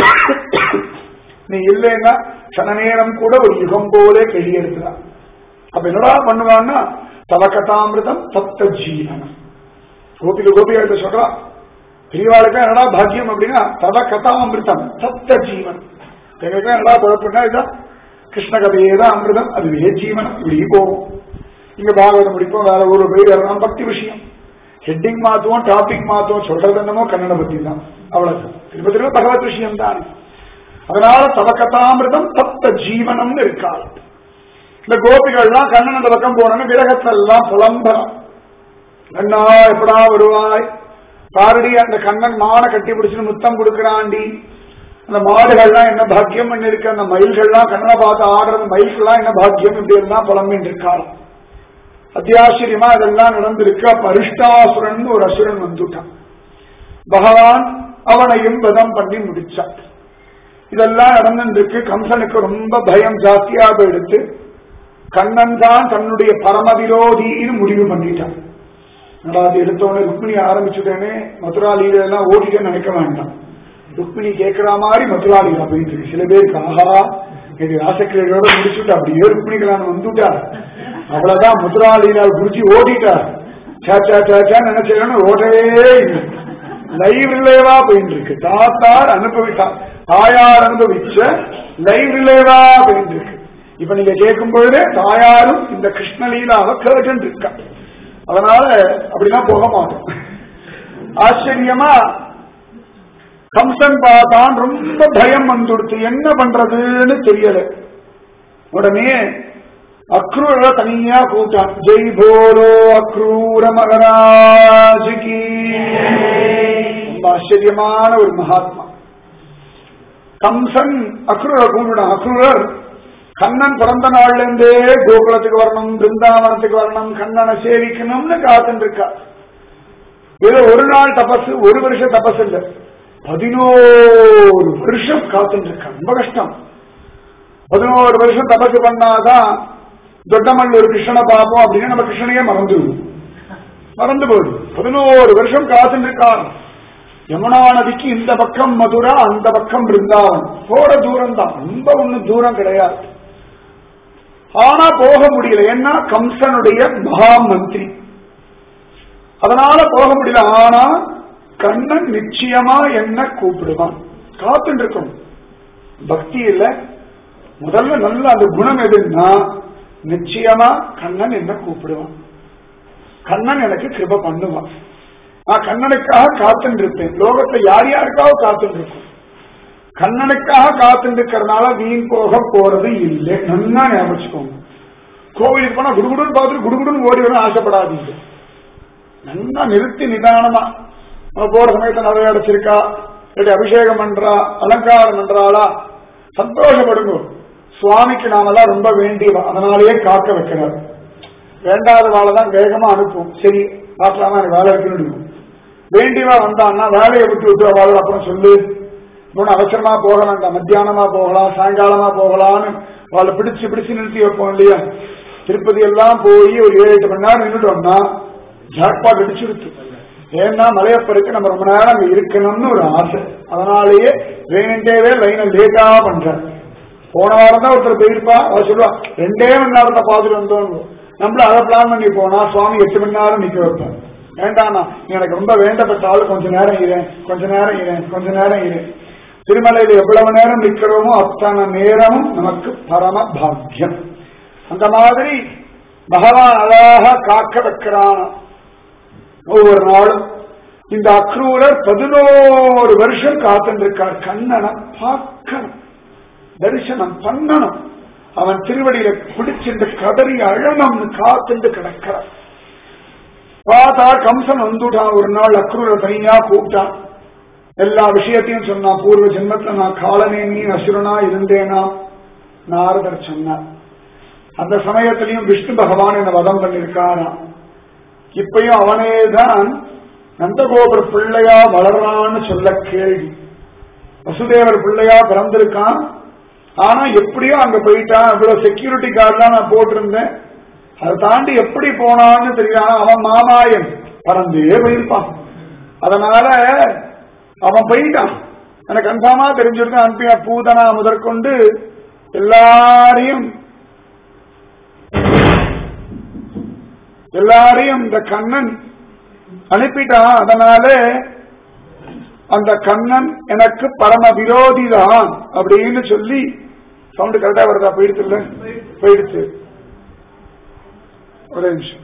நீ இல்லைன்னா கண நேரம் கூட ஒரு யுகம் போலே கையெழுத்துறான் அப்ப என்னடா பண்ணுவான்னா தவகதாமிருதம் தப்த ஜீவனம் கோபிக கோபிகள் சொல்றா பெரியவாளுக்கு என்னடா பாக்கியம் அப்படின்னா தவ கதாமிருதம் சப்த ஜீவன் எங்களுக்கு என்னடா குழப்பம்னா இதுதான் கிருஷ்ண கதையே தான் அமிர்தம் அதுவே ஜீவனம் இப்படி போகும் இங்க பாகவதம் முடிப்போம் வேற ஊர் போய் வரலாம் பக்தி விஷயம் ஹெட்டிங் மாத்துவோம் டாபிக் மாத்துவோம் சொல்றது என்னமோ கன்னட பத்தி தான் அவ்வளவு திரும்ப திரும்ப பகவத் விஷயம் தான் அதனால தவ கதாமிருதம் தப்த ஜீவனம்னு இருக்காது இந்த கோபிகள்லாம் கண்ணன் அந்த பக்கம் போனோன்னு விரகத்துல எல்லாம் புலம்பரம் கண்ணா எப்படா வருவாய் பாரடி அந்த கண்ணன் மானை கட்டி பிடிச்சுன்னு முத்தம் கொடுக்கிறாண்டி அந்த மாடுகள்லாம் என்ன பாக்கியம் பண்ணிருக்கு அந்த மயில்கள்லாம் கண்ணனை பார்த்து ஆடுறது மயில்கள்லாம் என்ன பாக்கியம் இப்படி எல்லாம் புலம்பின்னு இருக்காள் அத்தியாச்சரியமா இதெல்லாம் நடந்திருக்கு அப்ப அரிஷ்டாசுரன் ஒரு அசுரன் வந்துட்டான் பகவான் அவனையும் வதம் பண்ணி முடிச்சான் இதெல்லாம் நடந்துருக்கு கம்சனுக்கு ரொம்ப பயம் ஜாஸ்தியா போயிடுத்து கண்ணன் தான் தன்னுடைய பரமவிரோதின்னு முடிவு பண்ணிட்டான் அது எடுத்தோடனே ருக்மிணி ஆரம்பிச்சுட்டேனே மதுரா லீல எல்லாம் ஓடிட்டேன்னு நினைக்க வேண்டாம் ருக்மிணி கேட்கிற மாதிரி மதுரா லீலா போயிட்டு இருக்கு சில பேருக்கு ஆஹா இது ராசக்கிரையோட முடிச்சுட்டு அப்படியே ருக்மிணிகளான வந்துட்டார் அவ்வளவுதான் மதுரா லீலா குடிச்சு ஓடிட்டார் சாச்சா சாச்சா நினைச்சேன்னு ஓடவே இல்லை லைவ் ரிலேவா போயிட்டு இருக்கு தாத்தார் அனுபவித்தார் தாயார் அனுபவிச்ச லைவ் ரிலேவா போயிட்டு இருக்கு இப்ப நீங்க கேட்கும் பொழுது தாயாரும் இந்த கிருஷ்ணலீலாவை கேட்டு இருக்கா அதனால அப்படிலாம் போக மாட்டோம் ஆச்சரியமா கம்சன் பார்த்தான் ரொம்ப பயம் வந்துடுத்து என்ன பண்றதுன்னு தெரியல உடனே அக்ரூர தனியா கூட்டான் ஜெய் போலோ அக்ரூர மகராஜிக்கு ரொம்ப ஆச்சரியமான ஒரு மகாத்மா கம்சன் அக்ரூர கூப்பிடான் அக்ரூரர் கண்ணன் பிறந்த நாள்ல இருந்தே கோகுலத்துக்கு வரணும் பிருந்தாவனத்துக்கு வரணும் கண்ணனை சேவிக்கணும்னு காத்துட்டு இருக்கா இது ஒரு நாள் தபசு ஒரு வருஷம் தபசு இல்ல பதினோரு வருஷம் காத்துட்டு இருக்கா ரொம்ப கஷ்டம் பதினோரு வருஷம் தபசு பண்ணாதான் தொட்டமல்லூர் கிருஷ்ணனை பார்ப்போம் அப்படின்னு நம்ம கிருஷ்ணனையே மறந்துடுவோம் மறந்து போயிடும் பதினோரு வருஷம் காத்துட்டு இருக்கான் யமுனா நதிக்கு இந்த பக்கம் மதுரா அந்த பக்கம் பிருந்தாவன் போற தூரம் தான் ரொம்ப ஒண்ணும் தூரம் கிடையாது ஆனா போக முடியல ஏன்னா கம்சனுடைய மகா மந்திரி அதனால போக முடியல ஆனா கண்ணன் நிச்சயமா என்ன கூப்பிடுவான் காத்துட்டு இருக்கணும் பக்தி இல்ல முதல்ல நல்ல அந்த குணம் எதுன்னா நிச்சயமா கண்ணன் என்ன கூப்பிடுவான் கண்ணன் எனக்கு கிருப பண்ணுவான் நான் கண்ணனுக்காக காத்துட்டு இருப்பேன் லோகத்தை யார் யாருக்காக காத்துட்டு இருக்கும் கண்ணனுக்காக காத்துட்டு இருக்கிறதுனால வீண் போக போறது இல்லை நன்னா ஞாபகம் கோவிலுக்கு போனா குடுகுடுன்னு பார்த்துட்டு குடுகுடுன்னு ஓடி வர ஆசைப்படாதீங்க நல்லா நிறுத்தி நிதானமா நம்ம போற சமயத்துல நிறைய அடைச்சிருக்கா இல்லாட்டி அபிஷேகம் பண்றா அலங்காரம் பண்றாளா சந்தோஷப்படுங்க சுவாமிக்கு நாமெல்லாம் ரொம்ப வேண்டியவா அதனாலேயே காக்க வைக்கிறார் வேண்டாத வாழை தான் வேகமா அனுப்பும் சரி பார்க்கலாமா எனக்கு வேலை இருக்குன்னு வேண்டியவா வந்தான்னா வேலையை விட்டு விட்டு அவள் அப்புறம் சொல்லு இன்னொன்னு அவசரமா போக வேண்டாம் மத்தியானமா போகலாம் சாயங்காலமா போகலாம்னு அவளை பிடிச்சு பிடிச்சு நிறுத்தி வைப்போம் இல்லையா திருப்பதி எல்லாம் போய் ஒரு ஏழு எட்டு மணி நேரம் நின்றுட்டோம்னா ஜாக்பாட் அடிச்சுடுத்து ஏன்னா மலையப்பருக்கு நம்ம ரொம்ப நேரம் அங்க இருக்கணும்னு ஒரு ஆசை அதனாலேயே வேண்டேவே லைனை லேட்டா பண்றேன் போன வாரம் தான் ஒருத்தர் போயிருப்பா அவ சொல்லுவா ரெண்டே மணி நேரத்தை பார்த்துட்டு வந்தோம் நம்மள அதை பிளான் பண்ணி போனா சுவாமி எட்டு மணி நேரம் நிக்க வைப்பேன் வேண்டாண்ணா எனக்கு ரொம்ப வேண்டப்பட்ட ஆள் கொஞ்ச நேரம் இரேன் கொஞ்ச நேரம் இரேன் கொஞ்ச நேரம் இரேன் திருமலையில எவ்வளவு நேரம் நிக்கிறோமோ அத்தனை நேரமும் நமக்கு பரம பாக்கியம் அந்த மாதிரி பகவான் அழகா காக்க வைக்கிறான் ஒவ்வொரு நாளும் இந்த அக்ரூரர் பதினோரு வருஷம் காத்துருக்கார் கண்ணனை பார்க்கணும் தரிசனம் பண்ணணும் அவன் திருவடியில பிடிச்சிட்டு கதறி அழணும்னு காத்துண்டு கிடக்கிறான் பார்த்தா கம்சன் வந்துட்டான் ஒரு நாள் அக்ரூர தனியா கூப்பிட்டான் எல்லா விஷயத்தையும் சொன்னான் பூர்வ ஜென்மத்துல நான் காலனேனி அசுரனா இருந்தேனா நாரதர் சொன்னார் அந்த சமயத்திலையும் விஷ்ணு பகவான் என்ன வதம் பண்ணிருக்காராம் இப்பயும் அவனேதான் நந்தகோபுர பிள்ளையா வளர்றான்னு சொல்ல கேள்வி வசுதேவர் பிள்ளையா பிறந்திருக்கான் ஆனா எப்படியோ அங்க போயிட்டான் அவ்வளவு செக்யூரிட்டி கார்டெல்லாம் நான் போட்டிருந்தேன் அதை தாண்டி எப்படி போனான்னு தெரியாது அவன் மாமாயன் பறந்தே போயிருப்பான் அதனால அவன் போயிட்டான் எனக்கு கன்ஃபார்மா தெரிஞ்சிருக்க அனுப்பிய பூதனா முதற்கொண்டு எல்லாரையும் எல்லாரையும் இந்த கண்ணன் அனுப்பிட்டான் அதனால அந்த கண்ணன் எனக்கு பரம விரோதி தான் அப்படின்னு சொல்லி சவுண்ட் கரெக்டா வருதா போயிடுச்சு இல்ல போயிடுச்சு ஒரே நிமிஷம்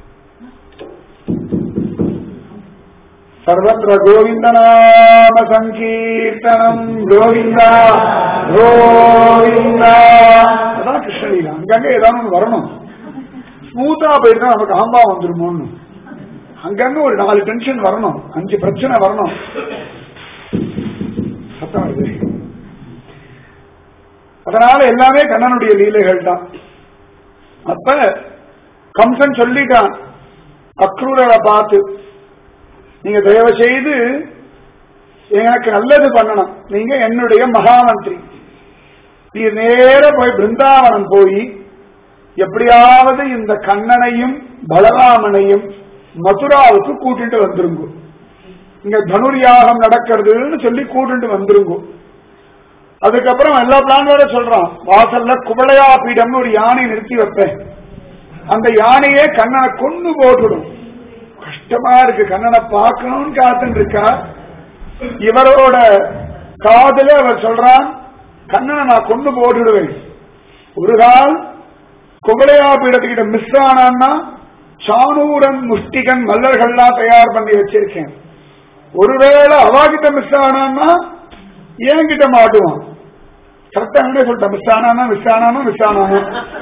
சர்வத்திர கோவிந்த நாம சங்கீர்த்தனம் கோவிந்தா கோவிந்தா அதான் கிருஷ்ணலீலா அங்கங்க ஏதாவது ஒண்ணு வரணும் ஸ்மூத்தா போயிருந்தா நமக்கு ஆம்பா வந்துருமோன்னு அங்கங்க ஒரு நாலு டென்ஷன் வரணும் அஞ்சு பிரச்சனை வரணும் சத்தம் வருது அதனால எல்லாமே கண்ணனுடைய லீலைகள் தான் அப்ப கம்சன் சொல்லிட்டான் அக்ரூரரை பார்த்து நீங்க தயவு செய்து எனக்கு நல்லது பண்ணணும் நீங்க என்னுடைய மகாமந்திரி நீ நேர போய் பிருந்தாவனம் போய் எப்படியாவது இந்த கண்ணனையும் பலராமனையும் மதுராவுக்கு கூட்டிட்டு வந்துருங்க இங்க தனுர்யாகம் நடக்கிறதுன்னு சொல்லி கூட்டிட்டு வந்துருங்க அதுக்கப்புறம் எல்லா பிளான் வேற சொல்றான் வாசல்ல குவளையா பீடம்னு ஒரு யானை நிறுத்தி வைப்பேன் அந்த யானையே கண்ணனை கொண்டு போட்டுடும் கஷ்டமா இருக்கு கண்ணனை பார்க்கணும்னு காத்துட்டு இருக்கா இவரோட காதல அவர் சொல்றான் கண்ணனை நான் கொண்டு போட்டுடுவேன் ஒரு கால் குவளையா பீடத்துக்கிட்ட மிஸ் ஆனான்னா சானூரன் முஷ்டிகன் மல்லர்கள்லாம் தயார் பண்ணி வச்சிருக்கேன் ஒருவேளை அவாகிட்ட மிஸ் ஆனான்னா என்கிட்ட மாட்டுவான் கரெக்டா அங்கே சொல்லிட்டேன் மிஸ் ஆனானா மிஸ் ஆனானா மிஸ் ஆனானா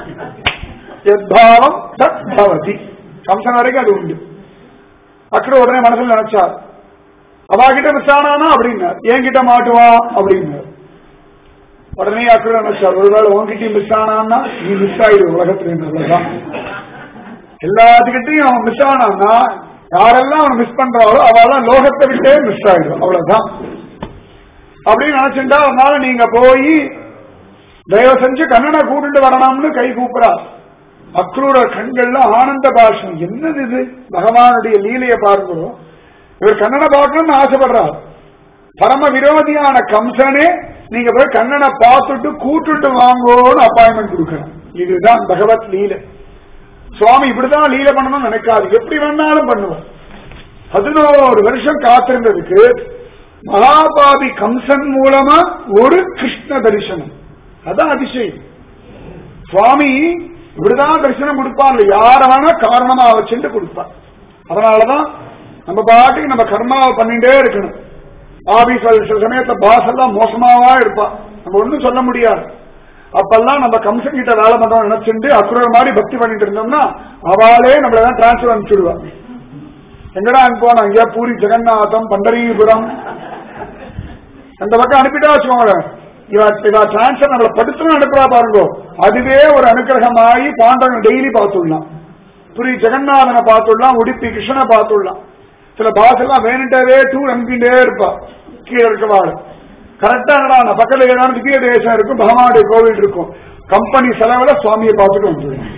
எத்பாவம் தத் பவதி கம்சன் வரைக்கும் அது உண்டு அக்கறை உடனே மனசுல நினைச்சார் அவாகிட்ட மிஸ் ஆனானா அப்படின்னார் என்கிட்ட மாட்டுவான் அப்படின்னார் உடனே அக்கறை நினைச்சார் ஒருவேளை உன்கிட்ட மிஸ் ஆனான்னா நீ மிஸ் ஆயிடு உலகத்துல நல்லதான் எல்லாத்துக்கிட்டையும் அவன் மிஸ் ஆனான்னா யாரெல்லாம் அவன் மிஸ் பண்றாளோ அவெல்லாம் லோகத்தை விட்டே மிஸ் ஆயிடும் அவ்வளவுதான் அப்படின்னு நினைச்சுட்டா அதனால நீங்க போய் தயவு செஞ்சு கண்ணனை கூட்டிட்டு வரணும்னு கை கூப்புறா அக்ரூர கண்கள்ல ஆனந்த பாஷம் என்னது இது பகவானுடைய லீலையை பாருங்க இவர் கண்ணனை பார்க்கணும்னு ஆசைப்படுறார் பரம விரோதியான கம்சனே நீங்க போய் கண்ணனை பார்த்துட்டு கூட்டுட்டு வாங்கோன்னு அப்பாயின்மெண்ட் கொடுக்கணும் இதுதான் பகவத் லீலை சுவாமி இப்படிதான் லீலை பண்ணணும்னு நினைக்காது எப்படி வேணாலும் பண்ணுவார் பதினோரு வருஷம் காத்திருந்ததுக்கு மகாபாபி கம்சன் மூலமா ஒரு கிருஷ்ண தரிசனம் அதான் அதிசயம் சுவாமி இப்படிதான் தரிசனம் கொடுப்பார் யார வேணா காரணமா வச்சுட்டு கொடுப்பார் அதனாலதான் நம்ம பாட்டுக்கு நம்ம கர்மாவை பண்ணிட்டே இருக்கணும் ஆபீஸ் சில சமயத்துல பாஸ் எல்லாம் மோசமாவா இருப்பா நம்ம ஒண்ணும் சொல்ல முடியாது அப்பெல்லாம் நம்ம கம்சன் கிட்ட வேலை பண்றோம் நினைச்சுட்டு அக்குற மாதிரி பக்தி பண்ணிட்டு இருந்தோம்னா அவளே நம்மள தான் டிரான்ஸ்பர் அனுப்பிச்சுடுவா எங்கடா அனுப்புவான் அங்கேயா பூரி ஜெகநாதம் பண்டரீபுரம் அந்த பக்கம் அனுப்பிட்டா வச்சுக்கோங்க இவ இவ டிரான்ஸ்பர் நம்மளை படுத்தணும் அனுப்புறா பாருங்க அதுவே ஒரு அனுகிரகமாயி பாண்டவன் டெய்லி பார்த்துடலாம் புரி ஜெகநாதனை பார்த்துடலாம் உடுப்பி கிருஷ்ணனை பார்த்துடலாம் சில பாஸ் எல்லாம் வேணுட்டாவே டூர் அனுப்பிட்டே இருப்பா கீழே இருக்கவாள் கரெக்டா என்னடா பக்கத்துல ஏதாவது திவ்ய தேசம் இருக்கும் பகவானுடைய கோவில் இருக்கும் கம்பெனி செலவுல சுவாமியை பார்த்துட்டு வந்துடும்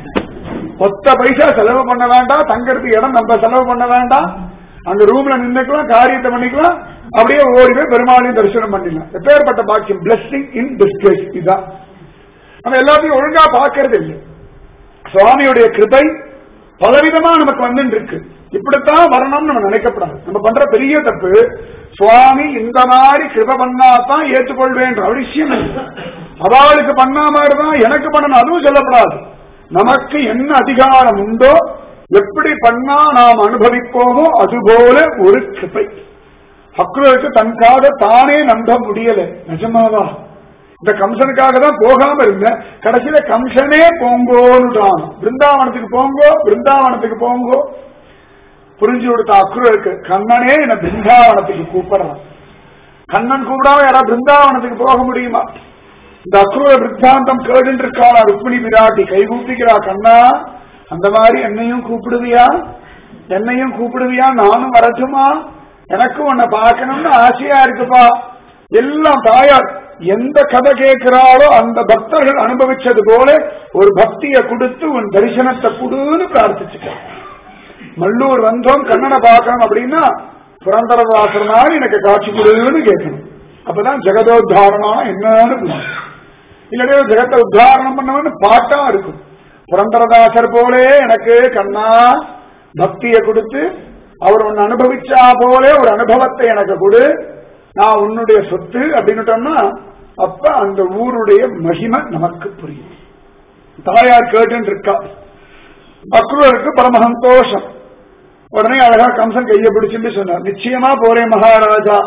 ஒத்த பைசா செலவு பண்ண வேண்டாம் தங்கறதுக்கு இடம் நம்ம செலவு பண்ண வேண்டாம் அந்த ரூம்ல நின்னுக்கலாம் காரியத்தை பண்ணிக்கலாம் அப்படியே ஓடி போய் பெருமாளையும் தரிசனம் பண்ணிடலாம் எப்பேற்பட்ட பாக்கியம் பிளஸ்ஸிங் இன் டிஸ்கிரேஸ் இதுதான் நம்ம எல்லாத்தையும் ஒழுங்கா பார்க்கறது இல்லை சுவாமியுடைய கிருபை பலவிதமா நமக்கு வந்துட்டு இருக்கு இப்படித்தான் வரணும்னு நம்ம நினைக்கப்படாது நம்ம பண்ற பெரிய தப்பு சுவாமி இந்த மாதிரி கிருப பண்ணாதான் ஏற்றுக்கொள்வேன்ற அவசியம் இல்லை அவளுக்கு பண்ணா மாதிரிதான் எனக்கு பண்ணணும் அதுவும் சொல்லப்படாது நமக்கு என்ன அதிகாரம் உண்டோ எப்படி பண்ணா நாம் அனுபவிப்போமோ அதுபோல ஒரு கிருபை அக்ரூருக்கு தன்காக தானே நம்ப முடியல நிஜமாவா இந்த கம்சனுக்காக தான் போகாம இருந்தேன் கடைசியில கம்சனே போங்கோன்னுட்டான் பிருந்தாவனத்துக்கு போங்கோ பிருந்தாவனத்துக்கு போங்கோ புரிஞ்சு கொடுத்த அக்ரூருக்கு கண்ணனே என்ன பிருந்தாவனத்துக்கு கூப்பிடுறான் கண்ணன் கூப்பிடாம யாரா பிருந்தாவனத்துக்கு போக முடியுமா இந்த அக்ரூர விற்த்தாந்தம் கேடுன்னு இருக்காளா ருக்மிணி பிராட்டி கைகூப்பிக்கிறா கண்ணா அந்த மாதிரி என்னையும் கூப்பிடுவியா என்னையும் கூப்பிடுவியா நானும் வரட்டுமா எனக்கும் உன்னை பார்க்கணும்னு ஆசையா இருக்குப்பா எல்லாம் தாயார் எந்த கதை கேட்கிறாளோ அந்த பக்தர்கள் அனுபவிச்சது போல ஒரு பக்தியை கொடுத்து உன் தரிசனத்தை கொடுன்னு பிரார்த்திச்சுட்டேன் மல்லூர் வந்தோம் கண்ணனை பார்க்கணும் அப்படின்னா புரந்தரதாசர் மாதிரி எனக்கு காட்சி கொடுன்னு கேட்கணும் அப்பதான் ஜெகதோத்தாரணம் என்னன்னு புரியும் இல்லையா ஜெகத்தை உத்தாரணம் பண்ணவன்னு பாட்டா இருக்கும் புரந்தரதாசர் போலே எனக்கு கண்ணா பக்தியை கொடுத்து அவர் உன்னை அனுபவிச்சா போலே ஒரு அனுபவத்தை எனக்கு கொடு நான் உன்னுடைய சொத்து அப்படின்னுட்டோம்னா அப்ப அந்த ஊருடைய மகிமை நமக்கு புரியும் தாயார் கேட்டு இருக்கா அக்ரூருக்கு பரம சந்தோஷம் உடனே அழகா கம்சன் கையை பிடிச்சுட்டு சொன்னார் நிச்சயமா போறேன் மகாராஜா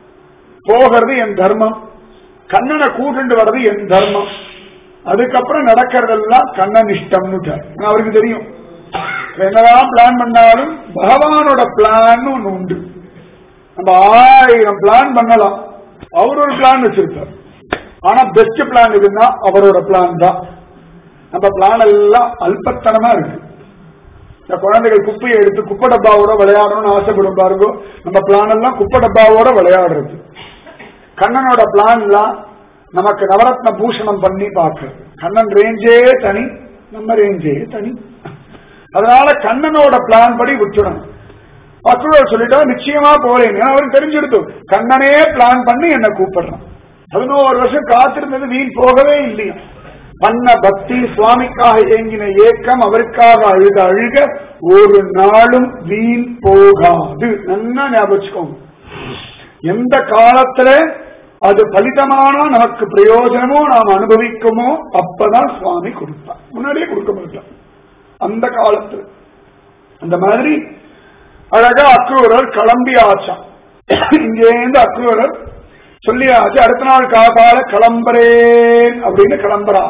போகிறது என் தர்மம் கண்ணனை கூட்டுண்டு வர்றது என் தர்மம் அதுக்கப்புறம் நடக்கிறதெல்லாம் கண்ணன் இஷ்டம்னு அவருக்கு தெரியும் என்னதான் பிளான் பண்ணாலும் பகவானோட பிளான் ஒண்ணு உண்டு நம்ம ஆயிரம் பிளான் பண்ணலாம் அவர் ஒரு பிளான் வச்சிருக்கார் ஆனா பெஸ்ட் பிளான் இதுன்னா அவரோட பிளான் தான் நம்ம பிளான் எல்லாம் அல்பத்தனமா இருக்கு இந்த குழந்தைகள் குப்பையை எடுத்து குப்பை டப்பாவோட விளையாடணும்னு ஆசைப்படும் பாருங்க நம்ம பிளான் எல்லாம் குப்பை டப்பாவோட விளையாடுறது கண்ணனோட பிளான் எல்லாம் நமக்கு நவரத்ன பூஷணம் பண்ணி பார்க்கறது கண்ணன் ரேஞ்சே தனி நம்ம ரேஞ்சே தனி அதனால கண்ணனோட பிளான் படி விட்டுடணும் அக்ரூர் சொல்லிட்டா நிச்சயமா போறேன் அவருக்கு தெரிஞ்சிடுத்து கண்ணனே பிளான் பண்ணி என்ன கூப்பிடுறான் பதினோரு வருஷம் காத்திருந்தது வீண் போகவே இல்லையா பண்ண பக்தி சுவாமிக்காக ஏங்கின ஏக்கம் அவருக்காக அழுக அழுக ஒரு நாளும் வீண் போகாது நல்லா ஞாபகம் வச்சுக்கோங்க எந்த காலத்துல அது பலிதமானா நமக்கு பிரயோஜனமோ நாம் அனுபவிக்குமோ அப்பதான் சுவாமி கொடுப்பார் முன்னாடியே கொடுக்க மாட்டார் அந்த காலத்துல அந்த மாதிரி அழகா அக்ரூரர் கிளம்பி ஆச்சான் இங்கேருந்து அக்ரூரர் சொல்லியாச்சு அடுத்த நாள் காப்பால கிளம்புறேன் அப்படின்னு கிளம்புறான்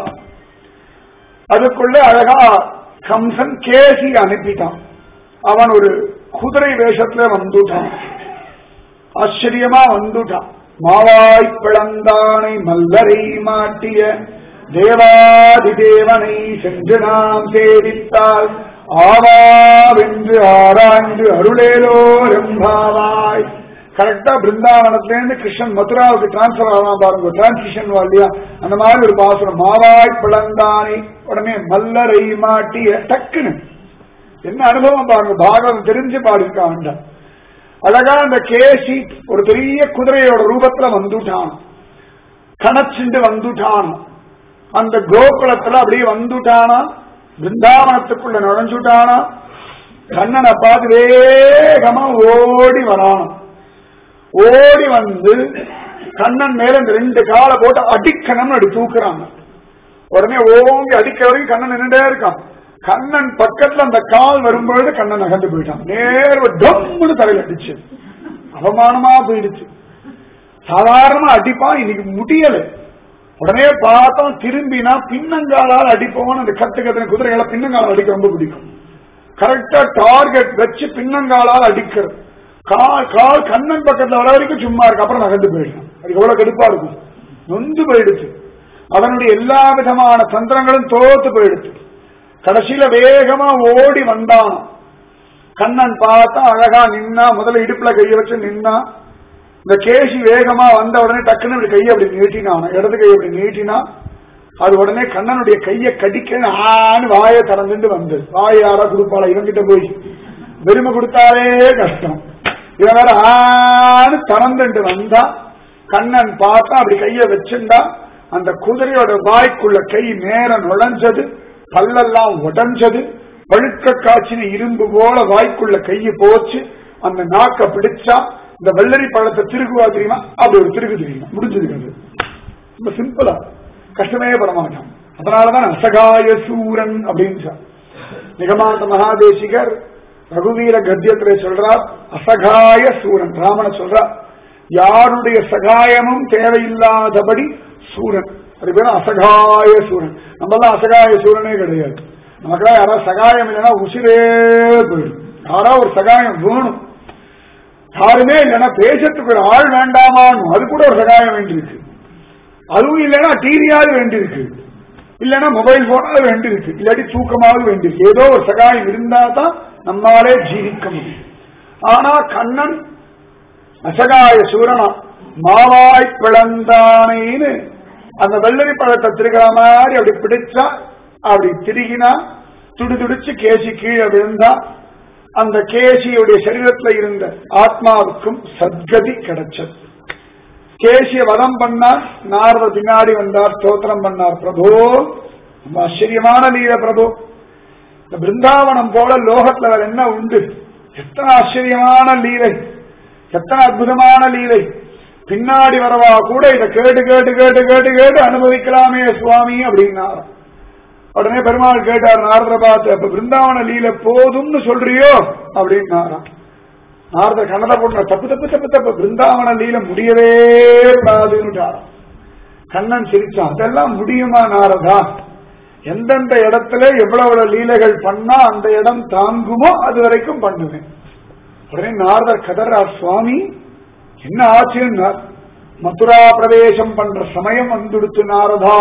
அதுக்குள்ள அழகா கம்சன் கேசி அனுப்பிட்டான் அவன் ஒரு குதிரை வேஷத்துல வந்துட்டான் ஆச்சரியமா வந்துட்டான் மாவாய் பிளந்தானை மல்லரை மாட்டிய தேவாதி தேவனை சென்று நாம் சேவித்தால் ஆவாவென்று ஆராய்ந்து அருளேலோ ரெம்பாவாய் கரெக்டா பிருந்தாவனத்துல இருந்து கிருஷ்ணன் மதுராவுக்கு டிரான்ஸ்பர் ஆகலாம் பாருங்க டிரான்சிஷன் இல்லையா அந்த மாதிரி ஒரு பாசுரம் மாவாய் பிளந்தானை உடனே மல்லரை மாட்டிய டக்குன்னு என்ன அனுபவம் பாருங்க பாகவதம் தெரிஞ்சு பாடிருக்கா வேண்டாம் அழகா அந்த கேசி ஒரு பெரிய குதிரையோட ரூபத்துல வந்துட்டான் கணச்சுண்டு வந்துட்டான் அந்த கோகுலத்துல அப்படியே வந்துட்டானா பிருந்தாவனத்துக்குள்ள நுழைஞ்சுட்டானா கண்ணனை பார்த்து வேகமா ஓடி வரானாம் ஓடி வந்து கண்ணன் மேல இந்த ரெண்டு காலை போட்டு அடிக்கணும்னு அப்படி தூக்குறாங்க உடனே ஓங்கி அடிக்க வரைக்கும் கண்ணன் நின்றுட்டே இருக்கான் கண்ணன் பக்கத்துல அந்த கால் வரும்பொழுது கண்ணன் நகர்ந்து போயிட்டான் நேர டம்னு தலையில அடிச்சு அவமானமா போயிடுச்சு சாதாரணமா அடிப்பான் இன்னைக்கு முடியல உடனே பார்த்தோம் திரும்பினா பின்னங்காலால் அடிப்போம்னு அந்த கத்து கத்தின குதிரைகளை பின்னங்காலால் அடிக்க ரொம்ப பிடிக்கும் கரெக்டா டார்கெட் வச்சு பின்னங்காலால் அடிக்கிறது கால் கால் கண்ணன் பக்கத்துல வர வரைக்கும் சும்மா இருக்கு அப்புறம் நகர்ந்து போயிடும் அது எவ்வளவு கடுப்பா இருக்கும் நொந்து போயிடுச்சு அவனுடைய எல்லா விதமான தந்திரங்களும் தோத்து போயிடுச்சு கடைசியில வேகமா ஓடி வந்தான் கண்ணன் பார்த்தா அழகா நின்னா முதல்ல இடுப்புல கைய வச்சு நின்னா இந்த கேசி வேகமா வந்த உடனே டக்குன்னு இப்படி கையை அப்படி நீட்டினான் இடது கையை அப்படி நீட்டினா அது உடனே கண்ணனுடைய கையை கடிக்க ஆன்னு வாயை திறந்துட்டு வந்தது வாய் யாரா கொடுப்பாளா இவங்கிட்ட போய் வெறுமை கொடுத்தாலே கஷ்டம் இவன் வேற ஆன்னு திறந்துட்டு வந்தா கண்ணன் பார்த்தா அப்படி கைய வச்சிருந்தா அந்த குதிரையோட வாய்க்குள்ள கை நேர நுழைஞ்சது பல்லெல்லாம் உடைஞ்சது பழுக்க காய்ச்சின இரும்பு போல வாய்க்குள்ள கையை போச்சு அந்த நாக்க பிடிச்சா இந்த வெள்ளரி பழத்தை திருகுவா தெரியுமா அப்படி ஒரு திருகு தெரியுமா முடிஞ்சது அது ரொம்ப சிம்பிளா கஷ்டமே படமாட்டான் அதனாலதான் அசகாய சூரன் அப்படின்னு சொல் நிகமாந்த மகாதேசிகர் ரகுவீர கத்தியத்திலே சொல்றார் அசகாய சூரன் ராமன சொல்றார் யாருடைய சகாயமும் தேவையில்லாதபடி சூரன் அது பேர் அசகாய சூரன் நம்மளாம் அசகாய சூரனே கிடையாது நமக்கெல்லாம் யாராவது சகாயம் இல்லைன்னா உசிரே போயிடும் யாரா ஒரு சகாயம் வேணும் யாருமே இல்லைன்னா பேசத்துக்கு ஒரு ஆள் வேண்டாமான்னு அது கூட ஒரு சகாயம் வேண்டியிருக்கு அதுவும் இல்லைன்னா டிவியாவது வேண்டியிருக்கு இல்லைன்னா மொபைல் போனாவது வேண்டியிருக்கு இல்லாட்டி தூக்கமாவது வேண்டியிருக்கு ஏதோ ஒரு சகாயம் இருந்தா தான் நம்மாலே ஜீவிக்க முடியும் ஆனா கண்ணன் அசகாய சூரனா மாவாய் பிளந்தானேன்னு அந்த வெள்ளரி பழத்தை திருகிற மாதிரி அப்படி பிடிச்சா அப்படி திருகினா துடி துடிச்சு கேசி கீழே விழுந்தா அந்த கேசியுடைய சரீரத்துல இருந்த ஆத்மாவுக்கும் சத்கதி கிடைச்சது கேசிய வதம் பண்ணார் நாரத பின்னாடி வந்தார் ஸ்தோத்திரம் பண்ணார் பிரபு ரொம்ப ஆச்சரியமான லீல பிரபு இந்த பிருந்தாவனம் போல லோகத்துல வேற என்ன உண்டு எத்தனை ஆச்சரியமான லீலை எத்தனை அற்புதமான லீலை பின்னாடி வரவா கூட இதை கேட்டு கேட்டு கேட்டு கேட்டு கேட்டு அனுபவிக்கலாமே சுவாமி அப்படின்னார் உடனே பெருமாள் கேட்டார் நாரதரை பார்த்து அப்ப பிருந்தாவன லீல போதும்னு சொல்றியோ அப்படின்னாராம் நாரதர் கண்ணத போடுற தப்பு தப்பு தப்பு தப்பு பிருந்தாவன லீல முடியவே கூடாதுன்னுட்டாராம் கண்ணன் சிரிச்சான் அதெல்லாம் முடியுமா நாரதா எந்தெந்த இடத்துல எவ்வளவு லீலைகள் பண்ணா அந்த இடம் தாங்குமோ அது வரைக்கும் பண்ணுவேன் உடனே நாரதர் கதறார் சுவாமி என்ன ஆச்சுன்னா மதுரா பிரவேசம் பண்ற சமயம் வந்துடுத்து நாரதா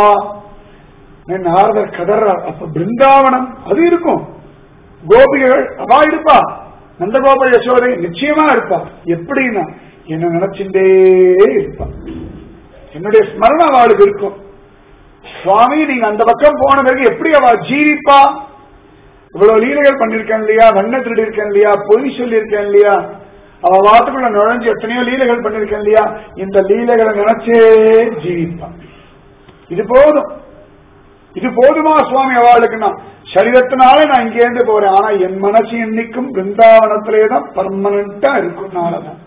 நாரதர் கதறார் அப்ப பிருந்தாவனம் அது இருக்கும் கோபிகைகள் அவா இருப்பா நந்தகோப யசோதை நிச்சயமா இருப்பா எப்படின்னா என்ன நினைச்சுட்டே இருப்பா என்னுடைய ஸ்மரணம் அவளுக்கு இருக்கும் சுவாமி நீங்க அந்த பக்கம் போன பிறகு எப்படி அவ ஜீவிப்பா இவ்வளவு லீலைகள் பண்ணிருக்கேன் இல்லையா வண்ண திருடி இருக்கேன் இல்லையா பொய் சொல்லியிருக்கேன் இல்லையா அவ வார்த்தைக்குள்ள நுழைஞ்சு எத்தனையோ லீலைகள் பண்ணிருக்கேன் இல்லையா இந்த லீலைகளை நினைச்சே ஜீவிப்பா இது போதும் இது போதுமா சுவாமி அவளுக்குன்னா சரீரத்தினால நான் இங்கேருந்து போறேன் ஆனா என் மனசு என்னைக்கும் பிருந்தாவனத்திலே தான் பர்மனண்டா இருக்கும் நாரதா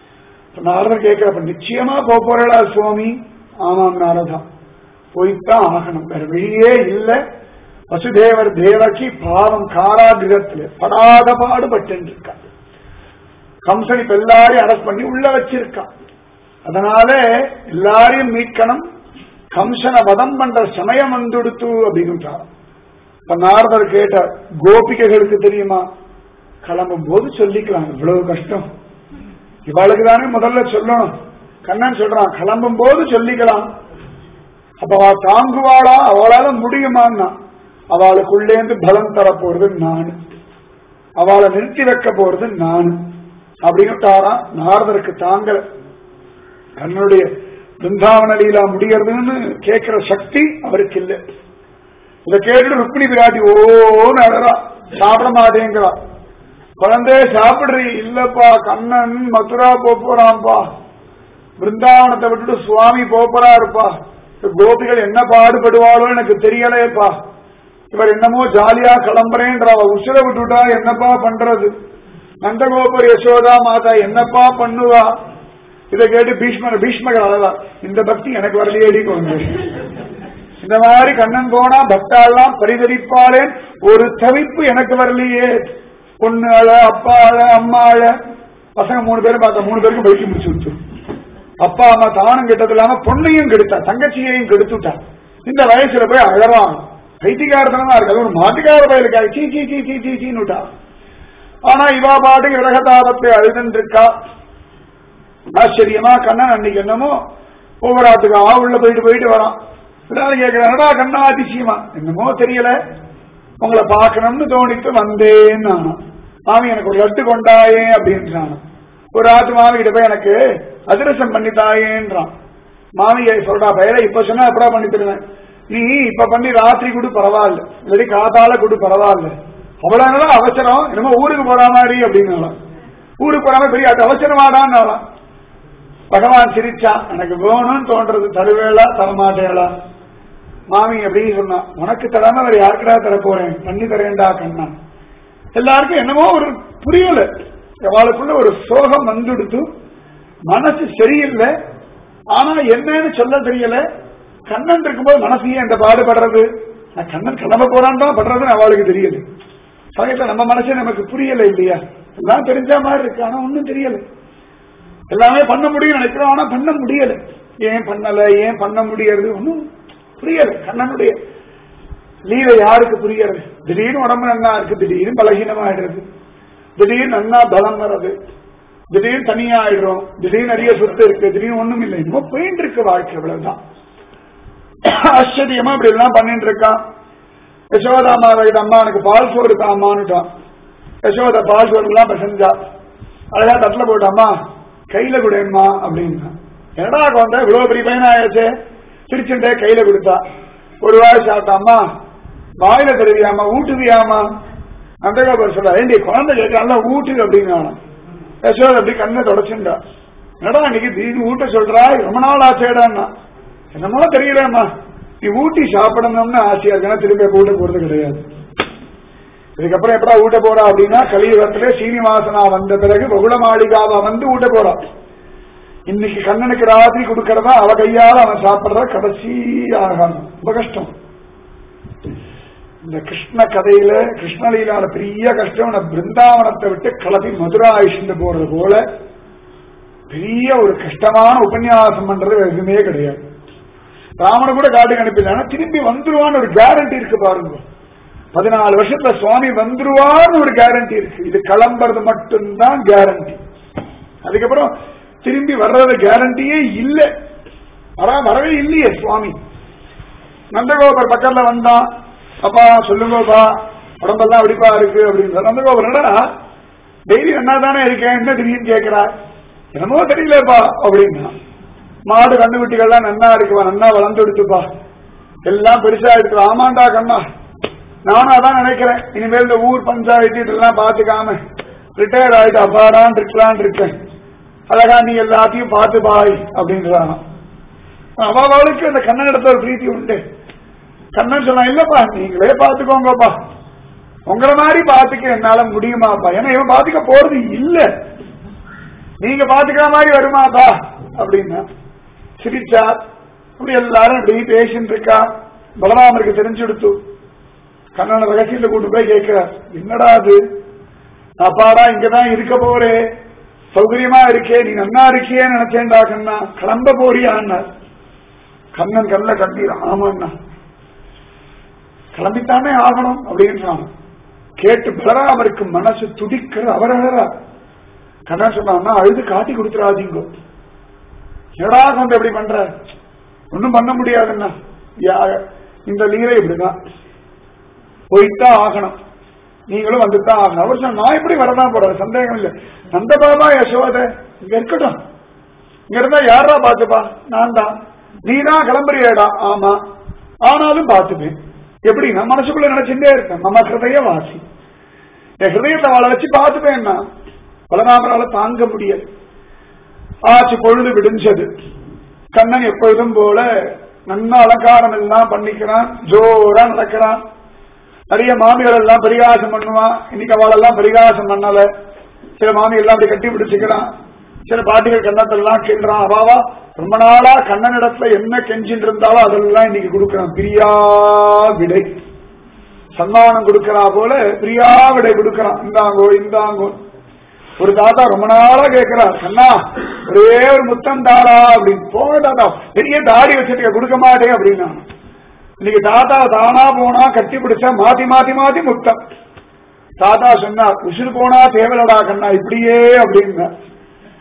நாரதர் கேட்கிறப்ப நிச்சயமா போக போறா சுவாமி ஆமாம் நாரதா போய்த்தான் ஆகணும் வேற வழியே இல்லை வசுதேவர் தேவகி பாவம் காராகிரத்திலே படாத பாடுபட்டு இருக்கா கம்சன் இப்ப எல்லாரையும் அரெஸ்ட் பண்ணி உள்ள வச்சிருக்கான் அதனால எல்லாரையும் மீட்கணும் கம்சனை வதம் பண்ற சமயம் வந்துடுத்து அப்படின்னுட்டார் இப்ப நாரதர் கேட்டார் கோபிகைகளுக்கு தெரியுமா கிளம்பும் போது சொல்லிக்கலாம் இவ்வளவு கஷ்டம் இவளுக்கு தானே முதல்ல சொல்லணும் கண்ணன் சொல்றான் கிளம்பும் போது சொல்லிக்கலாம் அப்ப அவ தாங்குவாளா அவளால முடியுமான்னா அவளுக்குள்ளேந்து பலம் தர போறது நானு அவளை நிறுத்தி வைக்க போறது நானு அப்படின்னுட்டாரா நாரதருக்கு தாங்கல தன்னுடைய பிருந்தாவன லீலா முடியறதுன்னு கேட்கிற சக்தி அவருக்கு இல்லை இதை கேட்டுட்டு ருக்மிணி பிராட்டி ஓன்னு அழறா சாப்பிட மாட்டேங்கிறா குழந்தைய சாப்பிடுறீ இல்லப்பா கண்ணன் மதுரா போறான்பா பிருந்தாவனத்தை விட்டுட்டு சுவாமி போறாருப்பா கோபிகள் என்ன பாடுபடுவாளோ எனக்கு தெரியலையப்பா இவர் என்னமோ ஜாலியா கிளம்புறேன்ற அவ உசுர விட்டுட்டா என்னப்பா பண்றது நந்தகோபுர யசோதா மாதா என்னப்பா பண்ணுவா இதை கேட்டு பீஷ்மர் பீஷ்மகர் அழகா இந்த பக்தி எனக்கு வரலையேடி கொண்டு இந்த மாதிரி கண்ணன் போனா பக்தாலாம் பரிதரிப்பாளே ஒரு தவிப்பு எனக்கு வரலையே பொண்ணு அழ அப்பா அழ அம்மா அழ பசங்க மூணு பேரும் பார்த்தா மூணு பேருக்கும் பைக்கு முடிச்சு விட்டு அப்பா அம்மா தானும் கெட்டது இல்லாம பொண்ணையும் கெடுத்தா தங்கச்சியையும் கெடுத்துட்டா இந்த வயசுல போய் அழவான் பைத்தியகாரத்தனமா இருக்கு அது ஒரு மாட்டுக்கார பயிலுக்காக சீ சீ சீ சீ சீ சீனுட்டா ஆனா இவா பாட்டுக்கு விரகதாபத்தை அழுதுன்னு இருக்கா ஆச்சரியமா கண்ணன் அன்னைக்கு என்னமோ ஒவ்வொரு ஆத்துக்கு ஆ உள்ள போயிட்டு போயிட்டு வரான் எல்லாரும் கேட்கிறாடா கண்ணா அதிசயமா என்னமோ தெரியல உங்களை பார்க்கணும்னு தோணித்து வந்தேன்னு நானும் மாமி எனக்கு ஒரு லட்டு கொண்டாயே அப்படின்றான் ஒரு ஆத்து மாமி கிட்ட போய் எனக்கு அதிரசம் பண்ணி தாயேன்றான் மாமியை சொல்றா பயிர இப்ப சொன்னா எப்படா பண்ணி தருவேன் நீ இப்ப பண்ணி ராத்திரி கூட பரவாயில்ல இல்லாட்டி காத்தால கூட பரவாயில்ல அவ்வளவு நேரம் அவசரம் என்னமோ ஊருக்கு போற மாதிரி அப்படின்னாலாம் ஊருக்கு போறாம பெரிய அது அவசரமாடான்னாலாம் பகவான் சிரிச்சா எனக்கு வேணும்னு தோன்றது தருவேளா தரமாட்டேளா மாமி அப்படின்னு சொன்னா உனக்கு தராம வேற யாருக்கடா தர போறேன் பண்ணி தரேன்டா கண்ணா எல்லாருக்கும் என்னமோ ஒரு புரியல அவளுக்குள்ள ஒரு சோகம் வந்துடுத்து மனசு சரியில்லை ஆனா என்னன்னு சொல்ல தெரியல கண்ணன் இருக்கும்போது மனசு ஏன் இந்த பாடுபடுறது நான் கண்ணன் கிளம்ப போறான் தான் படுறதுன்னு அவளுக்கு தெரியல சமயத்துல நம்ம மனசே நமக்கு புரியல இல்லையா எல்லாம் தெரிஞ்ச மாதிரி இருக்கு ஆனா ஒண்ணும் தெரியல எல்லாமே பண்ண முடியும் நினைக்கிறோம் ஆனா பண்ண முடியல ஏன் பண்ணல ஏன் பண்ண முடியறது ஒன்னும் புரியல கண்ணனுடைய லீலை யாருக்கு புரியறது திடீர்னு உடம்பு நன்னா இருக்கு திடீர்னு பலகீனமாயிடுறது திடீர்னு நன்னா பலம் வர்றது திடீர்னு தனியா ஆயிடுறோம் திடீர்னு நிறைய சொத்து இருக்கு திடீர்னு ஒண்ணும் இல்லை இன்னும் போயிட்டு இருக்கு வாழ்க்கை அவ்வளவுதான் ஆச்சரியமா இப்படி எல்லாம் பண்ணிட்டு இருக்கான் யசோதாமா வயது அம்மா எனக்கு பால் சோறு தாமான்னுட்டான் யசோதா பால் சோறு எல்லாம் செஞ்சா அழகா தட்டுல போட்டாமா கையில கொடுமா அப்படின்னா என்னடா குழந்தை இவ்வளவு பெரிய பையன் ஆயாச்சே சிரிச்சுட்டே கையில கொடுத்தா ஒரு வாய் சாப்பிட்டாமா வாயில தருவியாமா ஊட்டுவியாமா நந்தகோபர் சொல்ல ஏண்டி குழந்தை கேட்கறான்ல ஊட்டு அப்படின்னா யசோதா அப்படி கண்ணை தொடச்சுண்டா என்னடா இன்னைக்கு திடீர்னு ஊட்ட சொல்றா ரொம்ப நாள் ஆச்சேடான்னா என்னமோ தெரியலம்மா நீ ஊட்டி சாப்பிடணும்னு ஆசையா இருக்குன்னா திரும்பி ஊட்ட போறது கிடையாது இதுக்கப்புறம் எப்படா ஊட்ட போறா அப்படின்னா கலியுகத்திலே சீனிவாசனா வந்த பிறகு பகுல மாளிகாவா வந்து ஊட்ட போறா இன்னைக்கு கண்ணனுக்கு ராத்திரி கொடுக்கறதா அவ கையால அவன் சாப்பிடுற கடைசி ஆகாரம் ரொம்ப கஷ்டம் இந்த கிருஷ்ண கதையில கிருஷ்ணலீலால பெரிய கஷ்டம் நான் பிருந்தாவனத்தை விட்டு கிளப்பி மதுரா ஆயுஷ்ண்டு போறது போல பெரிய ஒரு கஷ்டமான உபன்யாசம் பண்றது எதுவுமே கிடையாது ராமனை கூட காட்டுக்கு அனுப்பினானா திரும்பி வந்துருவான்னு ஒரு கேரண்டி இருக்கு பாருங்க பதினாலு வருஷத்துல சுவாமி வந்துருவான்னு ஒரு கேரண்டி இருக்கு இது கிளம்புறது மட்டும்தான் கேரண்டி அதுக்கப்புறம் திரும்பி வர்றது கேரண்டியே இல்லை வரா வரவே இல்லையே சுவாமி நந்தகோபர் பக்கத்துல வந்தான் அப்பா சொல்லுங்கப்பா உடம்பெல்லாம் அப்படிப்பா இருக்கு அப்படின்னு நந்தகோபர் என்னடா டெய்லி என்ன தானே இருக்கேன் என்ன திடீர்னு கேட்கிறா என்னமோ தெரியலப்பா அப்படின்னா மாடு கண்ணுக்குட்டிகள்லாம் நன்னா இருக்குவா நன்னா வளர்ந்து எடுத்துப்பா எல்லாம் பெருசா இருக்கு ஆமாண்டா கண்ணா நானும் அதான் நினைக்கிறேன் இனிமேல் இந்த ஊர் பஞ்சாயத்து இதெல்லாம் பாத்துக்காம ரிட்டையர் ஆயிட்டு அப்பாடான் இருக்கலான் இருக்கேன் அழகா நீ எல்லாத்தையும் பார்த்து பாய் அப்படின்றான் அவளுக்கு அந்த கண்ணன் இடத்துல ஒரு பிரீத்தி உண்டு கண்ணன் சொன்னா இல்லப்பா நீங்களே பாத்துக்கோங்கப்பா உங்களை மாதிரி பாத்துக்க என்னால முடியுமாப்பா ஏன்னா இவன் பாத்துக்க போறது இல்ல நீங்க பாத்துக்கிற மாதிரி வருமாப்பா அப்படின்னா சிரிச்சா அப்படி எல்லாரும் இப்படி பேசிட்டு இருக்கா பலராமருக்கு தெரிஞ்சுடுத்து கண்ணனை ரகசியத்தை கூட்டு போய் கேட்கிறார் என்னடா அது அப்பாடா இங்கதான் இருக்க போறே சௌகரியமா இருக்கே நீ நன்னா இருக்கியே நினைச்சேன்டா கண்ணா கிளம்ப போறியான்னா கண்ணன் கண்ணில் கண்ணீர் ஆமாண்ணா கிளம்பித்தானே ஆகணும் அப்படின்றான் கேட்டு பலராமருக்கு மனசு துடிக்கிற அவரவரா கண்ணன் சொன்னா அழுது காட்டி கொடுத்துறாதீங்க என்னடா கொண்டு எப்படி பண்ற ஒன்னும் பண்ண முடியாதுன்னா யா- இந்த லீலை இப்படிதான் போய்தான் ஆகணும் நீங்களும் வந்துதான் ஆகணும் அவர் சொன்ன நான் எப்படி வரதான் போறேன் சந்தேகம் இல்லை நந்த பாபா யசோத இங்க இருக்கட்டும் இங்க இருந்தா யாரா பாத்துப்பா நான் தான் நீ தான் கிளம்புறியடா ஆமா ஆனாலும் பாத்துப்பேன் எப்படி நான் மனசுக்குள்ள நினைச்சுட்டே இருக்கேன் நம்ம ஹிருதய வாசி என் ஹிருதயத்தை அவளை வச்சு பாத்துப்பேன் நான் பலராமரால தாங்க முடியல ஆச்சு பொழுது விடிஞ்சது கண்ணன் எப்பொழுதும் போல நன்னா அலங்காரம் எல்லாம் பண்ணிக்கிறான் ஜோரா நடக்கிறான் நிறைய மாமிகள் எல்லாம் பரிகாசம் பண்ணுவான் இன்னைக்கு அவளெல்லாம் பரிகாசம் பண்ணல சில மாமி எல்லாம் அப்படி கட்டி பிடிச்சுக்கிறான் சில பாட்டிகள் கண்ணத்தெல்லாம் கிள்றான் அவாவா ரொம்ப நாளா கண்ணனிடத்துல என்ன கெஞ்சின்னு இருந்தாலும் அதெல்லாம் இன்னைக்கு கொடுக்கறான் பிரியா விடை சன்மானம் கொடுக்கறா போல பிரியா விடை கொடுக்கறான் இந்தாங்கோ இந்தாங்கோ ஒரு தாத்தா ரொம்ப நாளா கேட்கிறார் கண்ணா ஒரே ஒரு முத்தம் தாரா அப்படின்னு போக தாத்தா பெரிய தாடி வச்சிருக்க கொடுக்க மாட்டேன் அப்படின்னா இன்னைக்கு தாத்தா தானா போனா கட்டி பிடிச்சா மாத்தி மாத்தி மாத்தி முத்தம் தாத்தா சொன்னார் உசுறு போனா தேவலடா கண்ணா இப்படியே அப்படின்னா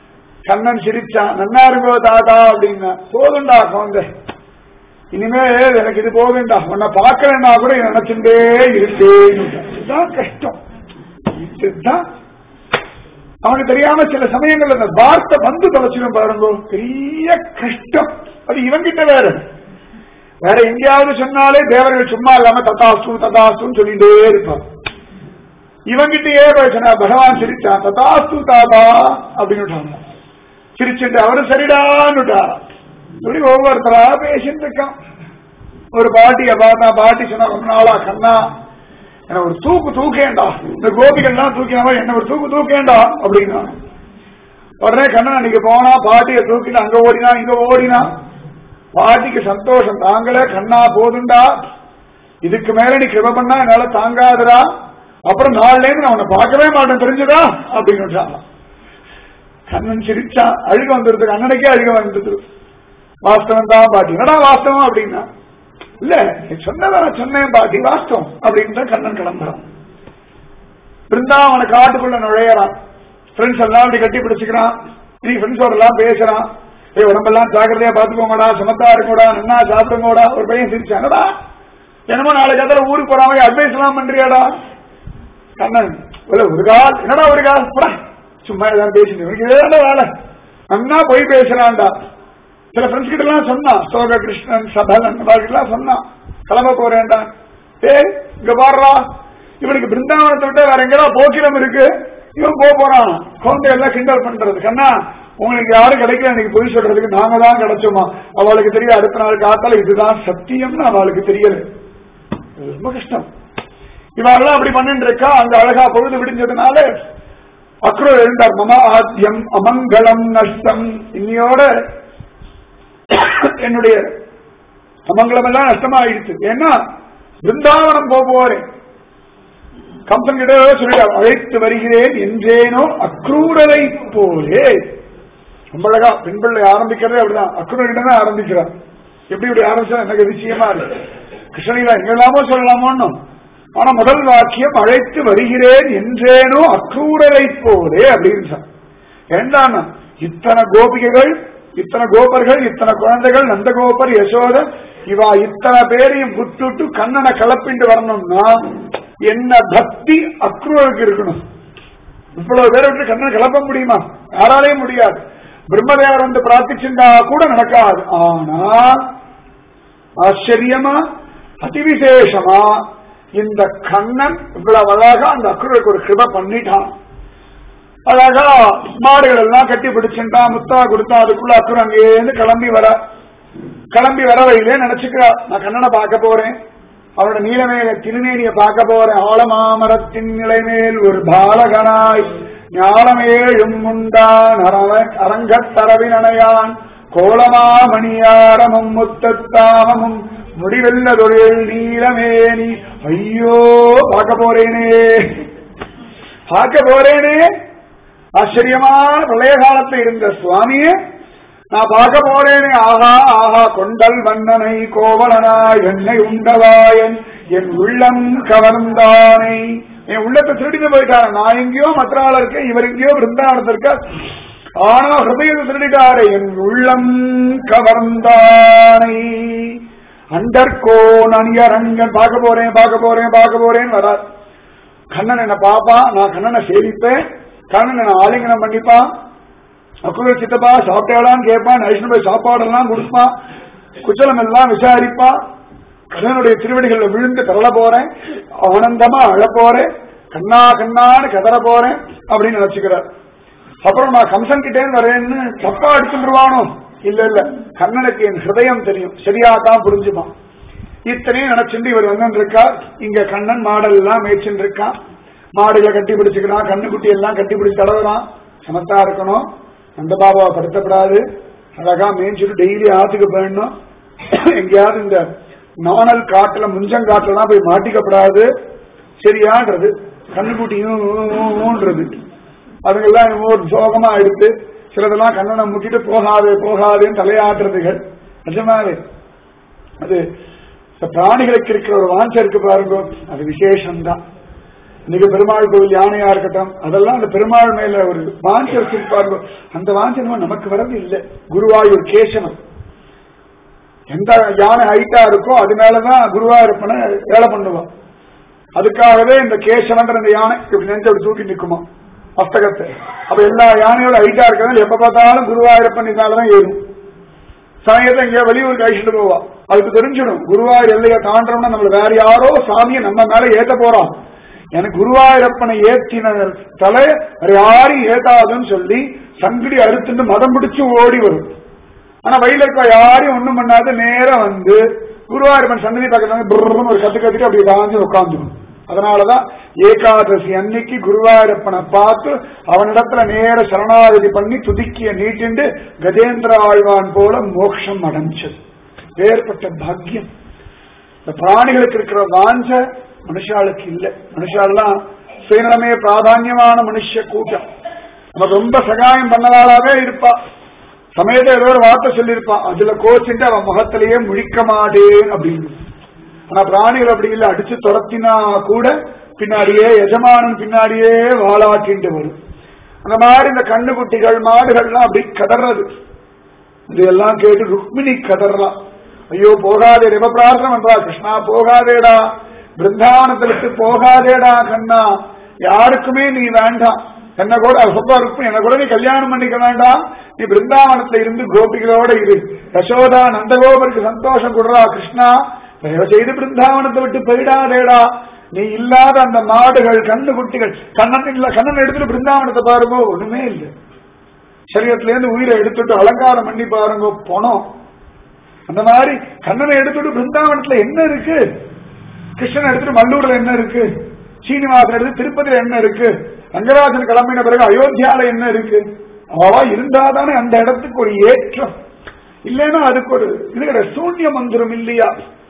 கண்ணன் சிரிச்சான் நன்னா இருக்கோ தாத்தா அப்படின்னா போதுண்டா குழந்தை இனிமேல் எனக்கு இது போதுண்டா உன்னை பார்க்கலன்னா கூட நினைச்சுட்டே இருக்கேன் இதுதான் கஷ்டம் இதுதான் அவனுக்கு தெரியாம சில சமயங்கள்ல அந்த வார்த்தை வந்து தொலைச்சிடும் பாருங்க பெரிய கஷ்டம் அது இவங்கிட்ட வேற வேற எங்கேயாவது சொன்னாலே தேவர்கள் சும்மா இல்லாம ததாஸ்து ததாஸ்துன்னு சொல்லிட்டே இருப்பான் இவங்கிட்டயே பேசினா பகவான் சிரிச்சான் ததாஸ்து தாதா அப்படின்னு சிரிச்சுட்டு அவரு சரிடான்னுட்டா இப்படி ஒவ்வொருத்தரா பேசிட்டு இருக்கான் ஒரு பாட்டிய பார்த்தா பாட்டி சொன்னா ரொம்ப நாளா கண்ணா என்ன ஒரு தூக்கு தூக்கேண்டா இந்த கோபிகள்லாம் தூக்கினா என்ன ஒரு தூக்கு தூக்கேண்டா அப்படின்னா உடனே கண்ணன் அன்னைக்கு போனா பாட்டிய தூக்கிட்டு அங்க ஓடினா இங்க ஓடினா பாட்டிக்கு சந்தோஷம் தாங்களே கண்ணா போதுண்டா இதுக்கு மேல நீ கிருப பண்ணா என்னால தாங்காதுடா அப்புறம் நாள்ல இருந்து நான் உன்னை பார்க்கவே மாட்டேன் தெரிஞ்சுதா அப்படின்னு கண்ணன் சிரிச்சா அழுக வந்துருது அண்ணனுக்கே அழுக வந்துருது வாஸ்தவம் தான் பாட்டி என்னடா வாஸ்தவம் அப்படின்னா இல்ல நீ சொன்னதை நான் சொன்னேன் பாட்டி வாஸ்தவம் அப்படின்னு தான் கண்ணன் கிளம்புறான் பிருந்தாவன காட்டுக்குள்ள நுழையறான் ஃப்ரெண்ட்ஸ் எல்லாம் அப்படி கட்டி பிடிச்சுக்கிறான் நீ ஃப்ரெண்ட்ஸோட எல்லாம் பேசுறான் ஏய் உடம்பெல்லாம் ஜாக்கிரதையா பாத்துக்கோங்கடா சுமத்தா இருக்கோடா நன்னா சாப்பிடுங்கோடா ஒரு பையன் சிரிச்சாங்கடா என்னமோ நாளைக்கு அதில் ஊருக்கு போறாம அட்வைஸ் எல்லாம் பண்றியாடா கண்ணன் இல்ல ஒரு கால் என்னடா ஒரு கால் போடா சும்மா ஏதாவது பேசிட்டு இவனுக்கு இதே வேலை நன்னா போய் பேசுறான்டா சில ஃப்ரெண்ட்ஸ் கிட்ட எல்லாம் சொன்னான் சோக கிருஷ்ணன் சபலன் எல்லாம் சொன்னான் கிளம்ப போறேன்டா ஏய் இங்க பாடுறா இவனுக்கு பிருந்தாவனத்தை விட்டு வேற எங்கடா போக்கிரம் இருக்கு இவன் போக போறான் குழந்தை எல்லாம் கிண்டல் பண்றது கண்ணா உங்களுக்கு யாரும் கிடைக்கல எனக்கு பொய் சொல்றதுக்கு நாங்க தான் கிடைச்சோமா அவளுக்கு தெரிய அடுத்த நாள் காத்தால இதுதான் சத்தியம்னு அவளுக்கு தெரியல இது ரொம்ப கஷ்டம் இவெல்லாம் அப்படி பண்ணிட்டு இருக்கா அங்க அழகா பொழுது விடிஞ்சதுனால அக்ரூர் எழுந்தார் மம ஆத்தியம் அமங்கலம் நஷ்டம் இன்னையோட என்னுடைய அமங்கலம் எல்லாம் நஷ்டமாயிடுச்சு ஏன்னா பிருந்தாவனம் போக போறேன் கம்பன் கிட்ட சொல்லிட்டார் அழைத்து வருகிறேன் என்றேனோ அக்ரூரரை போலே ரொம்ப அழகா பெண் பிள்ளை ஆரம்பிக்கிறதே அப்படிதான் அக்ரூர் கிட்ட தான் ஆரம்பிக்கிறார் எப்படி இப்படி ஆரம்பிச்சா எனக்கு அதிசயமா இருக்கு கிருஷ்ணகிரா எங்கெல்லாமோ சொல்லலாமோன்னு ஆனா முதல் வாக்கியம் அழைத்து வருகிறேன் என்றேனோ அக்ரூரரை போலே அப்படின்னு சொன்ன ஏண்டானா இத்தனை கோபிகைகள் இத்தனை கோபர்கள் இத்தனை குழந்தைகள் நந்தகோபர் யசோத இவா இத்தனை பேரையும் விட்டுட்டு கண்ணனை கலப்பிண்டு வரணும்னா என்ன பக்தி அக்ரூருக்கு இருக்கணும் இவ்வளவு பேரை விட்டு கண்ணனை கலப்ப முடியுமா யாராலையும் முடியாது பிரம்மதேவர் வந்து பிரார்த்திச்சிருந்தா கூட நடக்காது ஆனா ஆச்சரியமா அதிவிசேஷமா இந்த கண்ணன் இவ்வளவு அழகா அந்த அக்ரூருக்கு ஒரு கிருப பண்ணிட்டான் அழகா மாடுகள் எல்லாம் கட்டி பிடிச்சுட்டான் முத்தா கொடுத்தா அதுக்குள்ள அக்குறம் அங்கேருந்து கிளம்பி வர கிளம்பி வர வழியிலே நினைச்சுக்கிறா நான் கண்ணனை பார்க்க போறேன் அவரோட நீலமேல திருநேனிய பார்க்க போறேன் ஆலமாமரத்தின் நிலைமேல் ஒரு பாலகனாய் ஞானமேழும் உண்டான் அரங்கத்தரவினையான் கோலமாமணியாரமும் முத்தத்தாமமும் முடிவெல்ல தொழில் நீலமேனி ஐயோ பார்க்க போறேனே பார்க்க போறேனே ஆச்சரியமான பிரளய காலத்தில் இருந்த சுவாமியே நான் பார்க்க போறேனே ஆஹா ஆஹா கொண்டல் வண்ணனை கோவலனாய் என்னை உண்டவாயன் என் உள்ளம் கவர்ந்தானை என் உள்ளத்தை திருடிட்டு போயிட்டாரு நான் எங்கேயோ மற்றாள் இருக்கேன் இவர் எங்கேயோ பிருந்தாவனத்தில் இருக்க ஆனா ஹிருதயத்தை திருடிட்டாரு என் உள்ளம் கவர்ந்தானை அண்டர்கோ நனியரங்கன் பார்க்க போறேன் பார்க்க போறேன் பார்க்க போறேன் வரார் கண்ணன் என்ன பாப்பான் நான் கண்ணனை சேவிப்பேன் கண்ணன் என்ன ஆலிங்கனம் பண்ணிப்பான் அக்குள்ள சித்தப்பா சாப்பிட்டாளான்னு கேட்பான் நைஷ்ணு போய் சாப்பாடெல்லாம் கொடுப்பான் குச்சலம் எல்லாம் விசாரிப்பான் கண்ணனுடைய திருவடிகளில் விழுந்து தரல போறேன் ஆனந்தமா அழ போறேன் கண்ணா கண்ணான்னு கதற போறேன் அப்படின்னு நினைச்சுக்கிறார் அப்புறம் நான் கம்சன் கிட்டேன்னு வரேன்னு தப்பா அடிச்சுருவானோ இல்ல இல்ல கண்ணனுக்கு என் ஹிருதயம் தெரியும் சரியா தான் புரிஞ்சுப்பான் இத்தனையும் நினைச்சுட்டு இவர் வந்து இருக்கார் இங்க கண்ணன் மாடல் எல்லாம் மேய்ச்சுட்டு இருக்கான் மாடுகளை கட்டி பிடிச்சுக்கிறான் கண்ணுக்குட்டி எல்லாம் கட்டி பிடிச்சு தடவுறான் சமத்தா இருக்கணும் அந்த பாபாவை படுத்தப்படாது அழகா மேய்ச்சிட்டு டெய்லி ஆத்துக்கு போயிடணும் எங்கேயாவது இந்த நாணல் காட்டுல முஞ்சங்காட்டுல தான் போய் மாட்டிக்கப்படாது சரியான்றது கண்ணுக்குட்டியும் அதுங்கெல்லாம் என்னமோ ஒரு சோகமா எடுத்து சிலதெல்லாம் கண்ணனை முட்டிட்டு போகாது போகாதுன்னு தலையாட்டுறதுகள் நிஜமாவே அது இந்த பிராணிகளுக்கு இருக்கிற ஒரு வாஞ்சம் இருக்கு பாருங்க அது விசேஷம்தான் இன்னைக்கு பெருமாள் கோவில் யானையா இருக்கட்டும் அதெல்லாம் அந்த பெருமாள் மேல ஒரு வாஞ்சி வச்சிருப்பாரு அந்த வாஞ்சி நம்ம நமக்கு வரது இல்லை குருவாயூர் கேசவன் எந்த யானை ஹைட்டா இருக்கோ அது மேலதான் குருவாயூரப்பனை வேலை பண்ணுவான் அதுக்காகவே இந்த கேசவன்ற இந்த யானை இப்படி நெஞ்சு அப்படி தூக்கி நிக்குமா மஸ்தகத்தை அப்ப எல்லா யானையோட ஹைட்டா இருக்கிறதால எப்ப பார்த்தாலும் குருவாயூரப்பன் இதனாலதான் ஏறும் சமயத்தை இங்க வெளியூருக்கு அழிச்சுட்டு போவா அதுக்கு தெரிஞ்சிடும் குருவாயூர் எல்லையை தாண்டோம்னா நம்மள வேற யாரோ சாமியை நம்ம மேல ஏத்த போறோம் எனக்கு குருவாயூரப்பனை ஏத்தின தலை வேற யாரையும் ஏத்தாதுன்னு சொல்லி சங்கிடி அறுத்துட்டு மதம் பிடிச்சு ஓடி வரும் ஆனா வயல இருக்க யாரையும் ஒண்ணும் பண்ணாது நேரா வந்து குருவாயூரப்பன் சன்னதி பக்கத்துல வந்து புர்ருன்னு ஒரு கத்து கத்திட்டு அப்படி காஞ்சு உட்காந்துடும் அதனாலதான் ஏகாதசி அன்னைக்கு குருவாயூரப்பனை பார்த்து அவனிடத்துல நேர சரணாகதி பண்ணி துதிக்கிய நீட்டிண்டு கஜேந்திர ஆழ்வான் போல மோட்சம் அடைஞ்சது வேறுபட்ட பாக்கியம் இந்த பிராணிகளுக்கு இருக்கிற வாஞ்ச மனுஷாளுக்கு இல்ல மனுஷாலாம் சுயநலமே பிராதான்யமான மனுஷ கூட்டம் நம்ம ரொம்ப சகாயம் பண்ணவாளாவே இருப்பா சமயத்தை ஏதோ ஒரு வார்த்தை சொல்லியிருப்பான் அதுல கோச்சிட்டு அவன் முகத்திலேயே முழிக்க மாட்டேன் அப்படின்னு ஆனா பிராணிகள் அப்படி இல்லை அடிச்சு துரத்தினா கூட பின்னாடியே எஜமானன் பின்னாடியே வாழாட்டின்ட்டு வரும் அந்த மாதிரி இந்த கண்ணுக்குட்டிகள் மாடுகள்லாம் அப்படி கதறது இதெல்லாம் கேட்டு ருக்மிணி கதறலாம் ஐயோ போகாதே ரொம்ப பிரார்த்தனை பண்றா கிருஷ்ணா போகாதேடா பிருந்தாவனத்தை விட்டு போகாதேடா கண்ணா யாருக்குமே நீ வேண்டாம் என்ன கூட சொல்றா ருக்மிணி என்ன கூட நீ கல்யாணம் பண்ணிக்க வேண்டாம் நீ பிருந்தாவனத்துல இருந்து கோபிகளோட இரு யசோதா நந்தகோபருக்கு சந்தோஷம் கொடுறா கிருஷ்ணா தயவு செய்து பிருந்தாவனத்தை விட்டு போயிடாதேடா நீ இல்லாத அந்த மாடுகள் கண்ணு குட்டிகள் கண்ணன் இல்ல கண்ணன் எடுத்துட்டு பிருந்தாவனத்தை பாருங்க ஒண்ணுமே இல்லை சரீரத்துல இருந்து உயிரை எடுத்துட்டு அலங்காரம் பண்ணி பாருங்க பணம் அந்த மாதிரி கண்ணனை எடுத்துட்டு பிருந்தாவனத்துல என்ன இருக்கு கிருஷ்ணன் எடுத்துட்டு மல்லூர்ல என்ன இருக்கு சீனிவாசன் எடுத்து திருப்பதியில என்ன இருக்கு ரங்கராஜன் கிளம்பின பிறகு அயோத்தியால என்ன இருக்கு அவா இருந்தாதானே அந்த இடத்துக்கு ஒரு ஏற்றம் இல்லைன்னா அதுக்கு ஒரு இது சூன்யம் வந்துரும் இல்லையா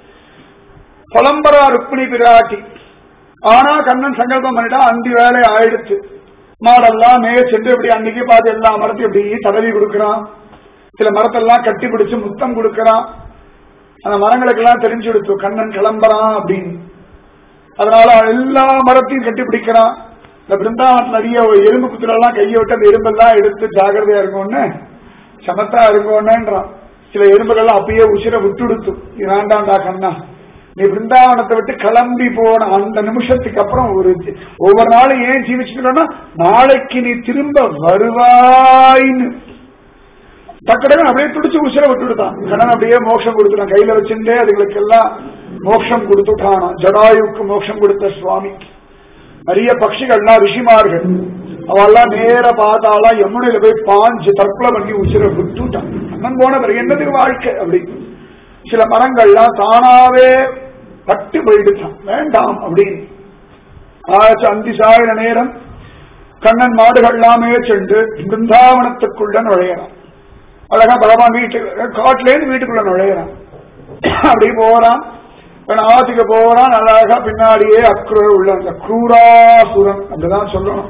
புலம்பரா ருக்மிணி பிராட்டி ஆனா கண்ணன் சங்கல்பம் பண்ணிட்டா அந்தி வேலை ஆயிடுச்சு மாடெல்லாம் மே சென்று இப்படி அன்னைக்கு பார்த்து எல்லா மரத்தையும் இப்படி தடவி கொடுக்கறான் சில மரத்தெல்லாம் கட்டி பிடிச்சு முத்தம் கொடுக்கறான் அந்த மரங்களுக்கெல்லாம் தெரிஞ்சு கொடுத்து கண்ணன் கிளம்புறான் அப்படின்னு அதனால எல்லா மரத்தையும் கட்டி பிடிக்கிறான் இந்த பிருந்தாவனத்துல நிறைய எறும்பு குத்துல எல்லாம் கையை விட்டு அந்த எறும்பெல்லாம் எடுத்து ஜாகிரதையா இருக்கும்னு சமத்தா இருக்கும்னுன்றான் சில எறும்புகள்லாம் அப்பயே உசிர விட்டுடுத்து இது வேண்டாம்டா கண்ணா நீ பிருந்தாவனத்தை விட்டு கிளம்பி போன அந்த நிமிஷத்துக்கு அப்புறம் ஒரு ஒவ்வொரு நாளும் ஏன் ஜீவிச்சுக்கணும்னா நாளைக்கு நீ திரும்ப வருவாய்ன்னு டக்கடகன் அப்படியே துடிச்சு உசிர விட்டுடுதான் கண்ணன் அப்படியே மோட்சம் கொடுத்துட்டான் கையில வச்சுட்டே அதுகளுக்கு எல்லாம் மோட்சம் கொடுத்துட்டானா ஜடாயுக்கு மோட்சம் கொடுத்த சுவாமி நிறைய பட்சிகள்லாம் ரிஷிமார்கள் அவெல்லாம் நேர பார்த்தாலாம் யமுனையில போய் பாஞ்சு தற்கொலை பண்ணி உசிர விட்டுட்டான் கண்ணன் போன பிறகு என்னதுக்கு வாழ்க்கை அப்படி சில மரங்கள்லாம் தானாவே பட்டு போயிடுச்சான் வேண்டாம் அப்படின்னு ஆச்சு அந்தி சாயிர நேரம் கண்ணன் மாடுகள் எல்லாமே சென்று பிருந்தாவனத்துக்குள்ள நுழையறான் அழகா பகவான் வீட்டு காட்டுல இருந்து வீட்டுக்குள்ள நுழையறான் அப்படி போறான் ஆத்துக்கு போறான் அழகா பின்னாடியே அக்ரூர உள்ள அந்த க்ரூராசுரன் அப்படிதான் சொல்லணும்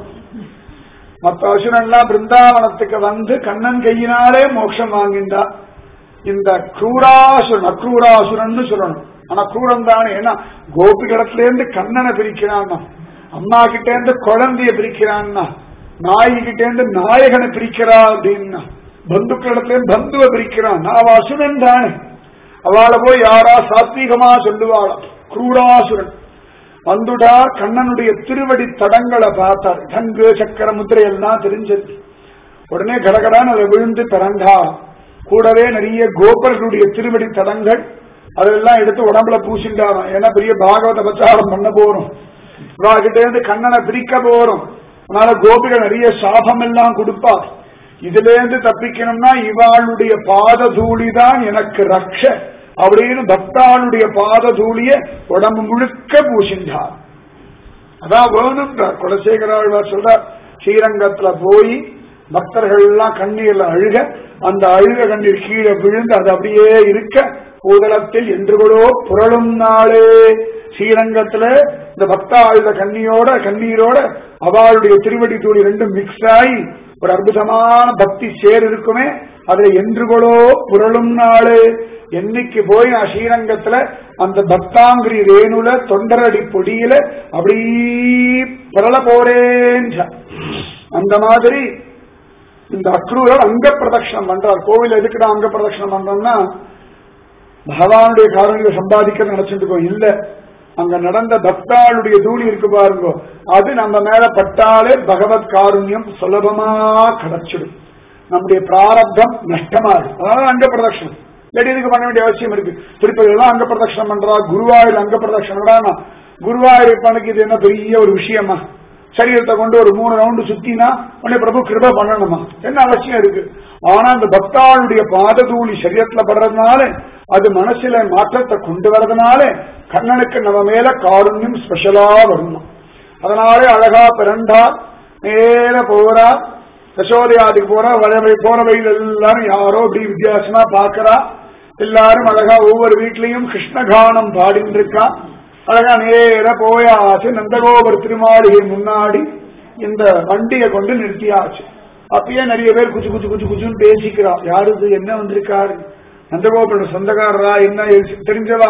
மத்த அசுரன்லாம் பிருந்தாவனத்துக்கு வந்து கண்ணன் கையினாலே மோட்சம் வாங்கிண்டா இந்த க்ரூராசுரன் அக்ரூராசுரன் சொல்லணும் ஆனா க்ரூரம் தானே ஏன்னா கோபிகடத்துல இருந்து கண்ணனை பிரிக்கிறான்னா அம்மா கிட்ட இருந்து குழந்தைய பிரிக்கிறான்னா நாய் கிட்ட இருந்து நாயகனை பிரிக்கிறா அப்படின்னா பந்துக்களிடத்துல இருந்து பந்துவை பிரிக்கிறான் அவ அசுரன் தானே அவளை போய் யாரா சாத்வீகமா சொல்லுவாளாம் க்ரூராசுரன் வந்துடா கண்ணனுடைய திருவடி தடங்களை பார்த்தார் கங்கு சக்கர முத்திரை எல்லாம் தெரிஞ்சது உடனே கடகடான்னு அதை விழுந்து பிறண்டா கூடவே நிறைய கோபர்களுடைய திருவடி தடங்கள் அதெல்லாம் எடுத்து உடம்புல பூசிண்டாராம் ஏன்னா பெரிய பாகவத பிரச்சாரம் பண்ண போறோம் இவாகிட்ட இருந்து கண்ணனை பிரிக்க போறோம் அதனால கோபிகள் நிறைய சாபம் எல்லாம் கொடுப்பா இதுல இருந்து தப்பிக்கணும்னா இவாளுடைய பாத தூளி தான் எனக்கு ரக்ஷ அப்படின்னு பக்தாளுடைய பாத தூளிய உடம்பு முழுக்க பூசின்றார் அதான் வேணும்ன்றார் குலசேகராழ்வார் சொல்றார் ஸ்ரீரங்கத்துல போய் பக்தர்கள் எல்லாம் கண்ணீர்ல அழுக அந்த அழுக கண்ணீர் கீழே விழுந்து அது அப்படியே இருக்க பூதளத்தில் என்று கூட புரளும் நாளே ஸ்ரீரங்கத்துல இந்த பக்தா அழுத கண்ணியோட கண்ணீரோட அவளுடைய திருவடி தூளி ரெண்டும் மிக்ஸ் ஆகி ஒரு அற்புதமான பக்தி சேர் இருக்குமே அதுல என்றுகளோ புரளும் நாளு என்னைக்கு போய் நான் ஸ்ரீரங்கத்துல அந்த பக்தாங்கிரி ரேணுல தொண்டரடி பொடியில அப்படி புரள போறேன் அந்த மாதிரி இந்த அக்ரூரர் அங்க பிரதட்சணம் பண்றார் கோவில் எதுக்குடா அங்க பிரதட்சணம் பண்றோம்னா பகவானுடைய காரணியை சம்பாதிக்க நினைச்சிட்டு இருக்கோம் இல்ல அங்க நடந்த பக்தாளுடைய தூளி இருக்கு பாருங்க அது நம்ம மேல பட்டாலே பகவத் காருண்யம் சுலபமா கிடைச்சிடும் நம்முடைய பிராரப்தம் நஷ்டமாகும் அதனால அங்க பிரதட்சணம் இல்லாட்டி இதுக்கு பண்ண வேண்டிய அவசியம் இருக்கு திருப்பதி எல்லாம் அங்க பிரதட்சணம் பண்றா குருவாயூர் அங்க பிரதட்சணம் குருவாயூரப்பனுக்கு இது என்ன பெரிய ஒரு விஷயமா சரீரத்தை கொண்டு ஒரு மூணு ரவுண்டு சுத்தினா உடனே பிரபு கிருப பண்ணணுமா என்ன அவசியம் இருக்கு ஆனா அந்த பக்தாளுடைய பாததூளி சரீரத்துல படுறதுனால அது மனசுல மாற்றத்தை கொண்டு வர்றதுனால கண்ணனுக்கு நம்ம மேல காருண்யம் ஸ்பெஷலா வருமா அதனாலே அழகா பிறண்டா நேர போறா யசோதையாதிக்கு போறா வழவை போற வழியில் எல்லாரும் யாரோ அப்படி வித்தியாசமா பாக்குறா எல்லாரும் அழகா ஒவ்வொரு வீட்லயும் கிருஷ்ணகானம் பாடிட்டு இருக்கா அழகா நேர போயாச்சு நந்தகோபுர திருமாளிகை முன்னாடி இந்த வண்டியை கொண்டு நிறுத்தியாச்சு அப்பயே நிறைய பேர் குச்சு குச்சு குச்சு குச்சுன்னு பேசிக்கிறா யாருக்கு என்ன வந்திருக்காரு நந்தகோபுரோட சொந்தக்காரரா என்ன தெரிஞ்சவா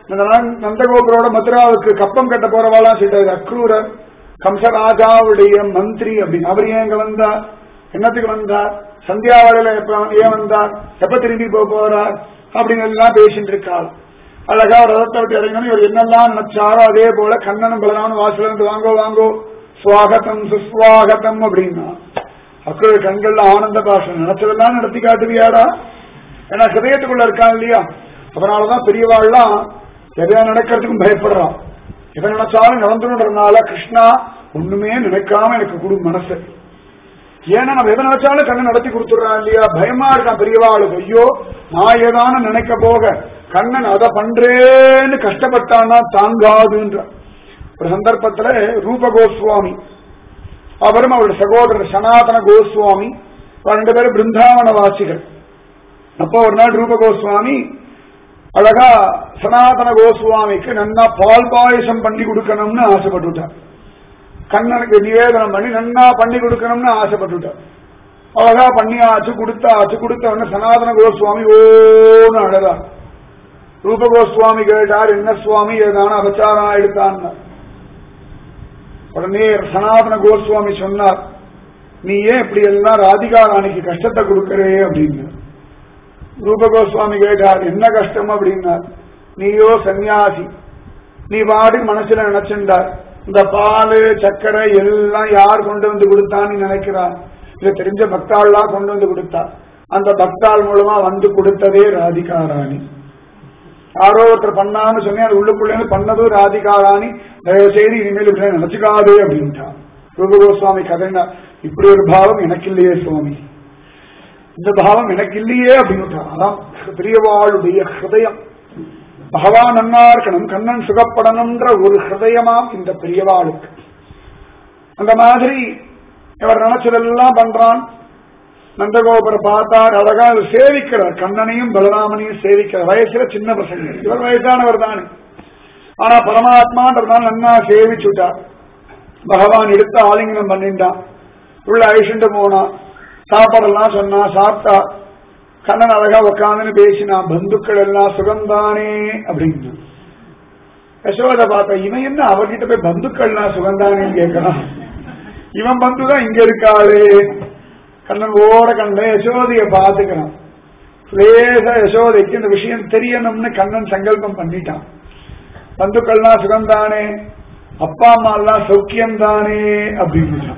நந்தகோபுரோட மதுராவுக்கு கப்பம் கட்ட போறவாலாம் சொல்லிட்டாரு அக்ரூரர் கம்சராஜாவுடைய மந்திரி அப்படின்னு அவர் ஏன் இங்க வந்தார் என்னத்துக்கு வந்தார் சந்தியாவளையில எப்ப ஏன் வந்தார் எப்ப திரும்பி போக போறார் அப்படின்னு எல்லாம் பேசிட்டு இருக்காள் அழகா ரதத்தை விட்டு இறங்கணும் இவர் என்னெல்லாம் நினைச்சாரோ அதே போல கண்ணனும் பலராமன் வாசல இருந்து வாங்கோ வாங்கோ சுவாகத்தம் சுஸ்வாகத்தம் அப்படின்னா அக்ரூர் கண்கள்ல ஆனந்த பாஷம் நினைச்சதெல்லாம் நடத்தி காட்டுவியாடா ஏன்னா ஹிரயத்துக்குள்ள இருக்கான் இல்லையா அதனாலதான் பெரியவாள்லாம் எதையா நடக்கிறதுக்கும் பயப்படுறான் எதை நினைச்சாலும் நடந்துன்றதுனால கிருஷ்ணா ஒண்ணுமே நினைக்காம எனக்கு கொடு மனசு ஏன்னா நம்ம எதை நினைச்சாலும் கண்ணன் நடத்தி கொடுத்துடுறான் இல்லையா பயமா இருக்கான் பெரியவாளுக்கு ஐயோ நான் ஏதான நினைக்க போக கண்ணன் அதை பண்றேன்னு கஷ்டப்பட்டான்னா தாங்காதுன்ற ஒரு சந்தர்ப்பத்துல ரூப கோஸ்வாமி அவரும் அவருடைய சகோதரர் சனாதன கோஸ்வாமி ரெண்டு பேரும் பிருந்தாவன வாசிகள் அப்போ ஒரு நாள் ரூப கோஸ்வாமி அழகா சனாதன கோஸ்வாமிக்கு நன்னா பால் பாயசம் பண்ணி கொடுக்கணும்னு ஆசைப்பட்டுட்டார் கண்ணனுக்கு நிவேதனம் பண்ணி நன்னா பண்ணி கொடுக்கணும்னு ஆசைப்பட்டுட்டார் அழகா பண்ணியாச்சு கொடுத்தாச்சு கொடுத்த உடனே சனாதன கோஸ்வாமி ஓன்னு அழகா ரூப கோஸ்வாமி கேட்டார் என்ன சுவாமி ஏதான அபச்சாரம் எடுத்தான் உடனே சனாதன கோஸ்வாமி சொன்னார் நீ ஏன் இப்படி எல்லாம் ராதிகா ராணிக்கு கஷ்டத்தை கொடுக்கறே அப்படின்னு ரூப கோஸ்வாமி கேட்டார் என்ன கஷ்டம் அப்படின்னார் நீயோ சன்னியாசி நீ பாடி மனசுல நினைச்சுண்டார் இந்த பால் சர்க்கரை எல்லாம் யார் கொண்டு வந்து கொடுத்தான்னு நினைக்கிறான் இதை தெரிஞ்ச பக்தாள்லாம் கொண்டு வந்து கொடுத்தா அந்த பக்தாள் மூலமா வந்து கொடுத்ததே ராதிகா ராணி யாரோ ஒருத்தர் பண்ணான்னு சொன்னேன் அது உள்ளுக்குள்ளே பண்ணதும் ராதிகா ராணி தயவு செய்து இனிமேல் இப்படி நினைச்சுக்காதே அப்படின்ட்டான் ரூப கோஸ்வாமி கதைனா இப்படி ஒரு பாவம் எனக்கு இல்லையே சுவாமி இந்த பாவம் எனக்கு இல்லையே அப்படின்னு அதான் பெரியவாளுடைய ஹிருதயம் பகவான் நன்னா இருக்கணும் கண்ணன் சுகப்படணும்ன்ற ஒரு ஹிருதயமாம் இந்த பெரியவாளுக்கு அந்த மாதிரி இவர் நினைச்சதெல்லாம் பண்றான் நந்தகோபுர பார்த்தார் அழகா அவர் சேவிக்கிறார் கண்ணனையும் பலராமனையும் சேவிக்கிறார் வயசுல சின்ன பசங்க இவர் வயசானவர் தானே ஆனா பரமாத்மான்றதுனால நன்னா சேவிச்சுட்டார் பகவான் எடுத்து ஆலிங்கனம் பண்ணிட்டான் உள்ள அழிச்சுட்டு போனான் சாப்பாடெல்லாம் சொன்னா சாப்பிட்டா கண்ணன் அழகா உட்காந்துன்னு பேசினா பந்துக்கள் எல்லாம் சுகந்தானே அப்படின்னு யசோத பார்த்த இவன் என்ன அவர்கிட்ட போய் பந்துக்கள்லாம் சுகந்தானேன்னு கேட்கறான் இவன் பந்து தான் இங்க இருக்காளே கண்ணன் ஓட கண்ணன் யசோதைய பாத்துக்கிறான் லேச யசோதைக்கு இந்த விஷயம் தெரியணும்னு கண்ணன் சங்கல்பம் பண்ணிட்டான் பந்துக்கள்லாம் சுகந்தானே அப்பா அம்மா எல்லாம் சௌக்கியம் தானே அப்படின்னு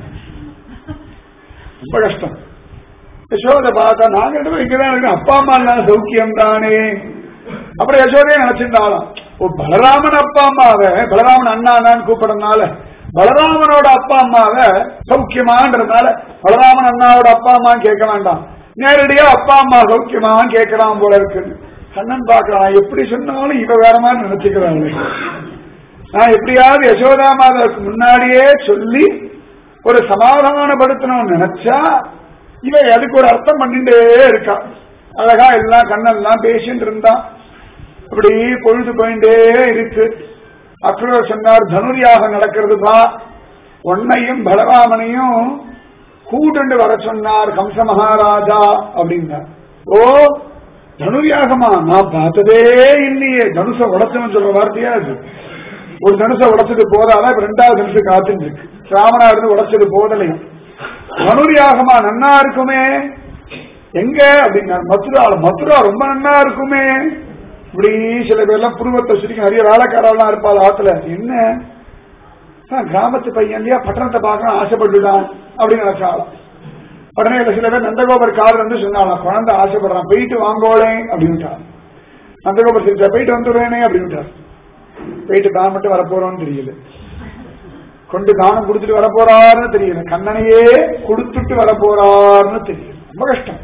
ரொம்ப கஷ்டம் யசோதை பார்த்தா நாங்க ரெண்டு பேரும் இங்கதான் இருக்கோம் அப்பா அம்மா எல்லாம் சௌக்கியம் தானே அப்புறம் யசோதையே நினைச்சிருந்தாலும் ஓ பலராமன் அப்பா அம்மாவை பலராமன் அண்ணா அண்ணான்னு கூப்பிடறதுனால பலராமனோட அப்பா அம்மாவை சௌக்கியமான்றதுனால பலராமன் அண்ணாவோட அப்பா அம்மான்னு கேட்க வேண்டாம் நேரடியா அப்பா அம்மா சௌக்கியமான்னு கேட்கறான் போல இருக்கு கண்ணன் பாக்கலாம் எப்படி சொன்னாலும் இவ வேற மாதிரி நினைச்சுக்கிறாங்க நான் எப்படியாவது யசோதா மாதாவுக்கு முன்னாடியே சொல்லி ஒரு சமாதானப்படுத்தணும்னு நினைச்சா இவ அதுக்கு ஒரு அர்த்தம் பண்ணிட்டே இருக்கா அழகா எல்லாம் கண்ணெல்லாம் பேசிட்டு இருந்தான் அப்படி பொழுது போயிட்டே இருக்கு அக்ரூர் சொன்னார் தனுரியாக நடக்கிறதுப்பா உன்னையும் பலராமனையும் கூட்டுண்டு வர சொன்னார் கம்ச மகாராஜா அப்படின்னார் ஓ தனுர்யாகமா நான் பார்த்ததே இல்லையே தனுச உடச்சவன் சொல்ற வார்த்தையா அது ஒரு தனுச உடைச்சது போதாதான் இப்ப ரெண்டாவது தனுசு காத்துட்டு இருக்கு ராமனா இருந்து உடைச்சது போதலையும் தனுர்யாகமா நன்னா இருக்குமே எங்க அப்படின்னா மதுரா மதுரா ரொம்ப நன்னா இருக்குமே இப்படி சில பேர்லாம் புருவத்தை சுருக்கி நிறைய வேலைக்காரெல்லாம் இருப்பாள் ஆத்துல என்ன நான் கிராமத்து பையன் இல்லையா பட்டணத்தை பார்க்கணும் ஆசைப்பட்டுட்டான் அப்படின்னு நினைச்சாலாம் உடனே இதுல சில பேர் நந்தகோபர் கார் வந்து சொன்னாலாம் குழந்தை ஆசைப்படுறான் போயிட்டு வாங்கோளே அப்படின்ட்டான் நந்தகோபர் சிரிச்சா போயிட்டு வந்துடுவேனே அப்படின்ட்டார் போயிட்டு தான் மட்டும் வரப்போறோம்னு தெரியல கொண்டு தானம் கொடுத்துட்டு வரப்போறாருன்னு தெரியல கண்ணனையே கொடுத்துட்டு வரப்போறாருன்னு தெரியல ரொம்ப கஷ்டம்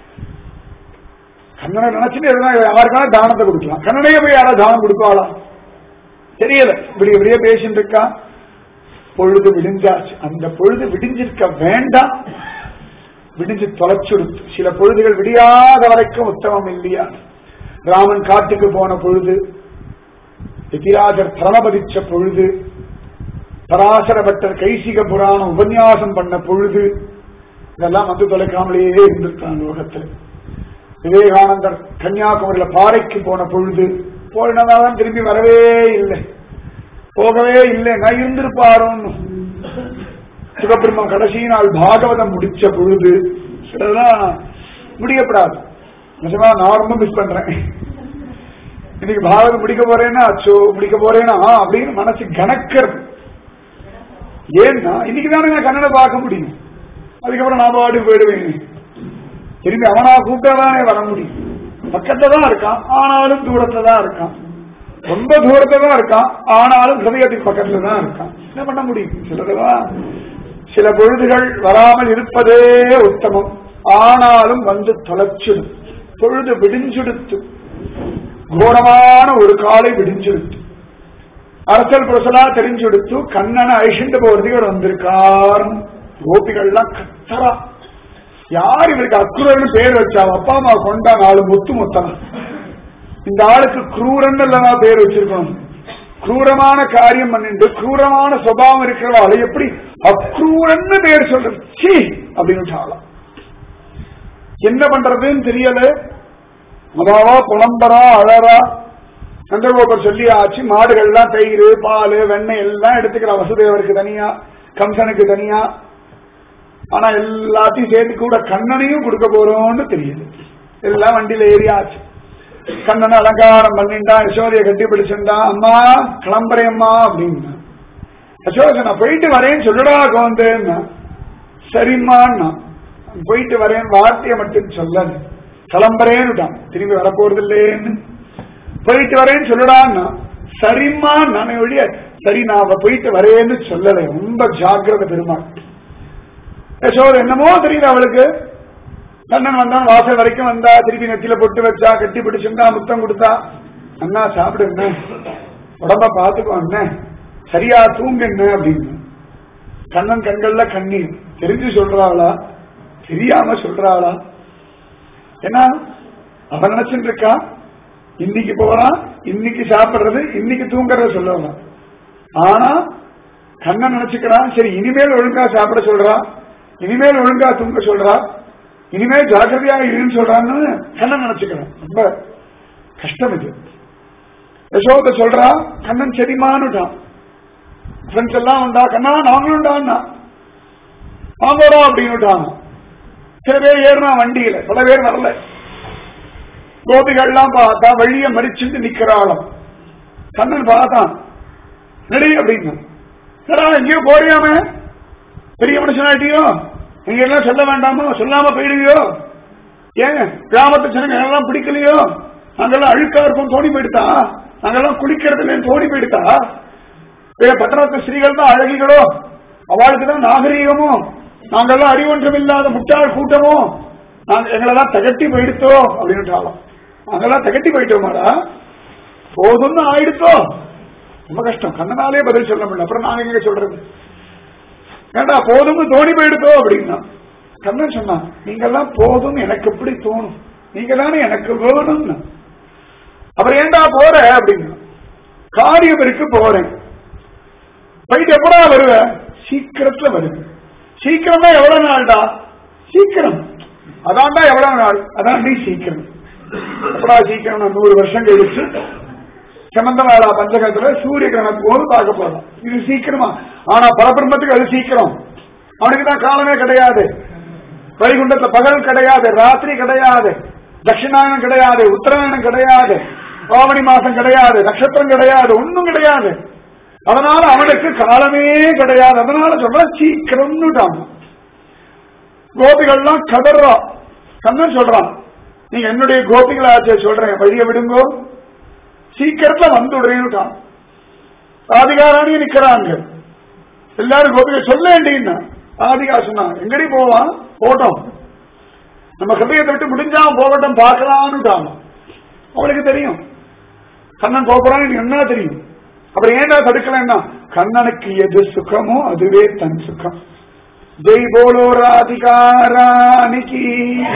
கண்ணனை நினைச்சுட்டு எதுனா யாருக்கான தானத்தை கொடுக்கலாம் கண்ணனையே போய் யாராவது தானம் கொடுப்பாளா தெரியல இப்படி இப்படியே பேசிட்டு இருக்கா பொழுது விடிஞ்சாச்சு அந்த பொழுது விடிஞ்சிருக்க வேண்டாம் விடிஞ்சு தொலைச்சுடுத்து சில பொழுதுகள் விடியாத வரைக்கும் உத்தமம் இல்லையா ராமன் காட்டுக்கு போன பொழுது எதிராஜர் பரமபதிச்ச பொழுது பராசர பட்டர் கைசிக புராணம் உபன்யாசம் பண்ண பொழுது இதெல்லாம் வந்து தொலைக்காமலேயே இருந்திருக்காங்க லோகத்தில் விவேகானந்தர் கன்னியாகுமரியில பாறைக்கு போன பொழுது போனதான் திரும்பி வரவே இல்லை போகவே இல்லை நான் இருந்திருப்பாரோன்னு சிவபெருமன் கடைசி நாள் பாகவதம் முடிச்ச பொழுது சிலதெல்லாம் முடியப்படாது நிஜமா நான் ரொம்ப மிஸ் பண்றேன் இன்னைக்கு பாகவதம் முடிக்க போறேன்னா அச்சோ முடிக்க போறேன்னா அப்படின்னு மனசு கணக்கிறது ஏன்னா இன்னைக்கு தானே நான் கண்ணனை பார்க்க முடியும் அதுக்கப்புறம் நான் பாட்டு போயிடுவேன் திரும்பி அவனா கூப்பிட்டாதானே வர முடியும் பக்கத்துல தான் இருக்கான் ஆனாலும் தூரத்துல தான் இருக்கான் ரொம்ப தூரத்துல தான் இருக்கான் ஆனாலும் ஹிருதயத்துக்கு பக்கத்துல தான் இருக்கான் என்ன பண்ண முடியும் சிலதெல்லாம் சில பொழுதுகள் வராமல் இருப்பதே உத்தமம் ஆனாலும் வந்து தொலைச்சிடும் பொழுது விடிஞ்சுடுத்து கோரமான ஒரு காலை விடிஞ்சுடுத்து அரசல் புரசலா தெரிஞ்செடுத்து கண்ணனை அழிச்சுட்டு போறதுக்கு இவர் வந்திருக்கார் கோபிகள்லாம் கத்தரா யார் இவருக்கு அக்ரூரன்னு பேர் வச்சா அப்பா அம்மா கொண்டா நாலு முத்து முத்தனா இந்த ஆளுக்கு குரூரன் இல்லனா பேர் வச்சிருக்கணும் குரூரமான காரியம் பண்ணிட்டு குரூரமான சுபாவம் இருக்கிறவாள் எப்படி அக்ரூரன்னு பேர் சொல்றது சி அப்படின்னு ஆளாம் என்ன பண்றதுன்னு தெரியல அதாவா புலம்பரா அழறா நந்தகோபர் சொல்லி ஆச்சு மாடுகள்லாம் தயிர் பால் வெண்ணெய் எல்லாம் எடுத்துக்கிற வசுதேவருக்கு தனியா கம்சனுக்கு தனியா ஆனா எல்லாத்தையும் சேர்த்து கூட கண்ணனையும் கொடுக்க போறோம்னு தெரியுது எல்லாம் வண்டியில ஏறியாச்சு கண்ணனை அலங்காரம் பண்ணிட்டான் யசோதைய கட்டி பிடிச்சிருந்தான் அம்மா கிளம்புறேன் அம்மா அப்படின்னா யசோதை நான் போயிட்டு வரேன்னு சொல்லுடா கோந்தேன்னா சரிம்மான்னா போயிட்டு வரேன் வார்த்தையை மட்டும் சொல்லல கிளம்புறேன்னுட்டான் திரும்பி வரப்போறது இல்லேன்னு போயிட்டு வரேன்னு சொல்லுடான்னா சரிம்மா நான் ஒழிய சரி நான் அவ போயிட்டு வரேன்னு சொல்லலை ரொம்ப ஜாக்கிரதை பெருமாள் யசோதை என்னமோ தெரியுது அவளுக்கு கண்ணன் வந்தான் வாசல் வரைக்கும் வந்தா திருப்பி நெத்தியில பொட்டு வச்சா கட்டி பிடிச்சிருந்தா முத்தம் கொடுத்தா அண்ணா சாப்பிடு என்ன உடம்ப பாத்துக்கோ என்ன சரியா தூங்கு என்ன அப்படின்னு கண்ணன் கண்கள்ல கண்ணீர் தெரிஞ்சு சொல்றாளா தெரியாம சொல்றாளா ஏன்னா அவன் நினைச்சுட்டு இருக்கா இன்னைக்கு போறான் இன்னைக்கு சாப்பிடுறது இன்னைக்கு தூங்குறத சொல்லலாம் ஆனா கண்ணன் நினைச்சுக்கிறான் சரி இனிமேல் ஒழுங்கா சாப்பிட சொல்றான் இனிமேல் ஒழுங்கா தூங்க சொல்றா இனிமேல் ஜாக்கிரதையா இருன்னு சொல்றான்னு கண்ணன் நினைச்சுக்கிறான் ரொம்ப கஷ்டம் இது யசோத சொல்றா கண்ணன் சரிமானுட்டான் ஃப்ரெண்ட்ஸ் எல்லாம் உண்டா கண்ணா நாங்களும் உண்டான்னா வாங்கோடா அப்படின்னுட்டான் சில பேர் ஏறினா வண்டியில பல பேர் வரல கோபிகள்லாம் பார்த்தா வழிய மறிச்சுட்டு நிக்கிறாளாம் கண்ணன் பார்த்தான் நடி அப்படின்னு சரா எங்கேயோ போறியாம பெரிய மனுஷனாட்டியோ நீங்க எல்லாம் சொல்ல வேண்டாமோ சொல்லாம போயிடுவியோ ஏன் கிராமத்து ஜனங்க எல்லாம் பிடிக்கலையோ நாங்கெல்லாம் அழுக்கா இருக்கும் தோணி போயிடுதா நாங்கெல்லாம் குளிக்கிறதுல தோணி போயிடுதா வேற பட்டணத்து ஸ்திரீகள் தான் அழகிகளோ அவளுக்கு தான் நாகரீகமோ நாங்கெல்லாம் அறிவொன்றும் இல்லாத முட்டாள் கூட்டமோ நாங்க எங்களெல்லாம் தகட்டி போயிடுத்தோ அப்படின்னு நாங்கெல்லாம் தகட்டி போயிட்டோமாடா போதும்னு ஆயிடுத்தோ ரொம்ப கஷ்டம் கண்ணனாலே பதில் சொல்ல முடியல அப்புறம் நாங்க எங்க சொல்றது ஏண்டா போதும்னு தோணி போயிடுதோ அப்படின்னா கண்ணன் சொன்னான் நீங்கெல்லாம் போதும் எனக்கு எப்படி தோணும் நீங்க தானே எனக்கு வேணும்னு அப்புறம் ஏண்டா போற அப்படின்னா காரியம் இருக்கு போறேன் போயிட்டு எப்படா வருவ சீக்கிரத்துல வருவேன் சீக்கிரமா எவ்வளவு நாள்டா சீக்கிரம் அதான்டா எவ்வளவு நாள் அதான் நீ சீக்கிரம் எப்படா சீக்கிரம் நான் நூறு வருஷம் கழிச்சு செமந்தமேளா பஞ்சகத்துல சூரிய கிரகணத்துக்கு போது பார்க்க போறோம் இது சீக்கிரமா ஆனா பரபிரம்மத்துக்கு அது சீக்கிரம் அவனுக்கு தான் காலமே கிடையாது வைகுண்டத்துல பகல் கிடையாது ராத்திரி கிடையாது தட்சிணாயனம் கிடையாது உத்தராயணம் கிடையாது ஆவணி மாசம் கிடையாது நட்சத்திரம் கிடையாது ஒண்ணும் கிடையாது அதனால அவனுக்கு காலமே கிடையாது அதனால சொல்ற சீக்கிரம்னுட்டான் கோபிகள்லாம் கதறா கண்ணன் சொல்றான் நீங்க என்னுடைய கோபிகள் ஆச்சே சொல்றேன் வழிய விடுங்கோ சீக்கிரத்துல வந்துடுறேன்னுட்டான் ராதிகாராணி நிக்கிறாங்க எல்லாரும் கோபிகள் சொல்லேண்டின்னா ராதிகா சொன்னா எங்கடி போவான் போட்டோம் நம்ம ஹிருதயத்தை விட்டு முடிஞ்சா போகட்டும் பார்க்கலான்னுட்டாங்க அவளுக்கு தெரியும் கண்ணன் போகிறான்னு எனக்கு என்ன தெரியும் அப்புறம் ஏன்டா தடுக்கலன்னா கண்ணனுக்கு எது சுகமோ அதுவே தன் சுகம் ஜெய் போலோ ராதிகாராணிக்கு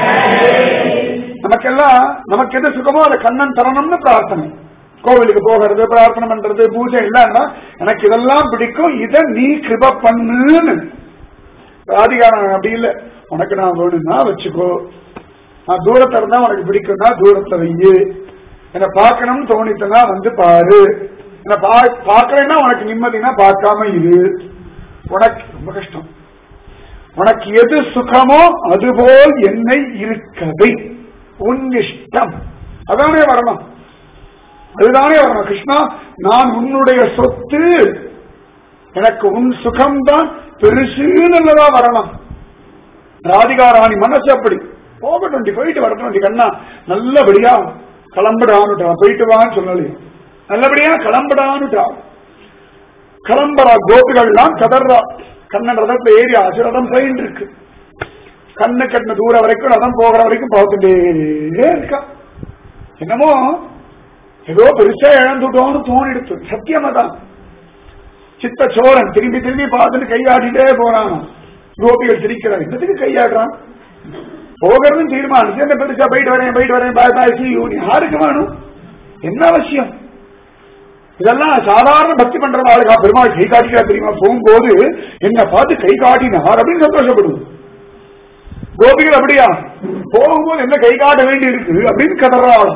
நமக்கெல்லாம் நமக்கு எது சுகமோ அதை கண்ணன் தரணும்னு பிரார்த்தனை கோவிலுக்கு போகிறது பிரார்த்தனை பண்றது பூஜை இல்லைன்னா எனக்கு இதெல்லாம் பிடிக்கும் இதை நீ கிருப பண்ணுன்னு ராதிகாரன் அப்படி இல்லை உனக்கு நான் வேணும்னா வச்சுக்கோ நான் தூரத்துல இருந்தா உனக்கு பிடிக்கும்னா தூரத்துல வையு என்னை பார்க்கணும்னு தோணித்தனா வந்து பாரு என்னை பா- பார்க்கலைன்னா உனக்கு நிம்மதினா பார்க்காம இரு உனக்கு ரொம்ப கஷ்டம் உனக்கு எது சுகமோ அதுபோல் என்னை இருக்கவை உன் இஷ்டம் அதானே வரணும் அதுதானே வரணும் கிருஷ்ணா நான் உன்னுடைய சொத்து எனக்கு உன் சுகம்தான் பெருசுன்னதா வரணும் ராதிகாராணி மனசு அப்படி போகட்டும் டி, போயிட்டு வரட்டும் டி, கண்ணா நல்லபடியா கிளம்புடான்னுட்டா போயிட்டு வான்னு சொல்லலையே நல்லபடியா கிளம்புடான்னுட்டா கிளம்புறா கோபிகள்லாம் கதறா கண்ணன் ரதத்துல ஏறி ஆச்சு ரதம் போயின்னு இருக்கு கண்ணு கட்டின தூரம் வரைக்கும் ரதம் போகிற வரைக்கும் பார்த்துட்டே இருக்கா என்னமோ ஏதோ பெருசா இழந்துட்டோம்னு தோணிடுச்சு சத்தியமா தான் சித்த சோரன் திரும்பி திரும்பி பார்த்துட்டு கையாட்டிட்டே போறான் கோபிகள் சிரிக்கிறார் என்னத்துக்கு கையாடுறான் போகிறதும் தீர்மானிச்சு என்ன பெருசா போயிட்டு வரேன் போயிட்டு வரேன் பாய் பாய் see you. நீ யாருக்கு வேணும் என்ன அவசியம் இதெல்லாம் சாதாரண பக்தி பண்ற ஆளுக்கா பெருமாள் கை காட்டிக்கிறா தெரியுமா போகும்போது என்ன பார்த்து கை காட்டினார் அப்படின்னு சந்தோஷப்படுவோம் கோபிகள் அப்படியா போகும்போது என்ன கை காட்ட வேண்டி இருக்கு அப்படின்னு கதறாள்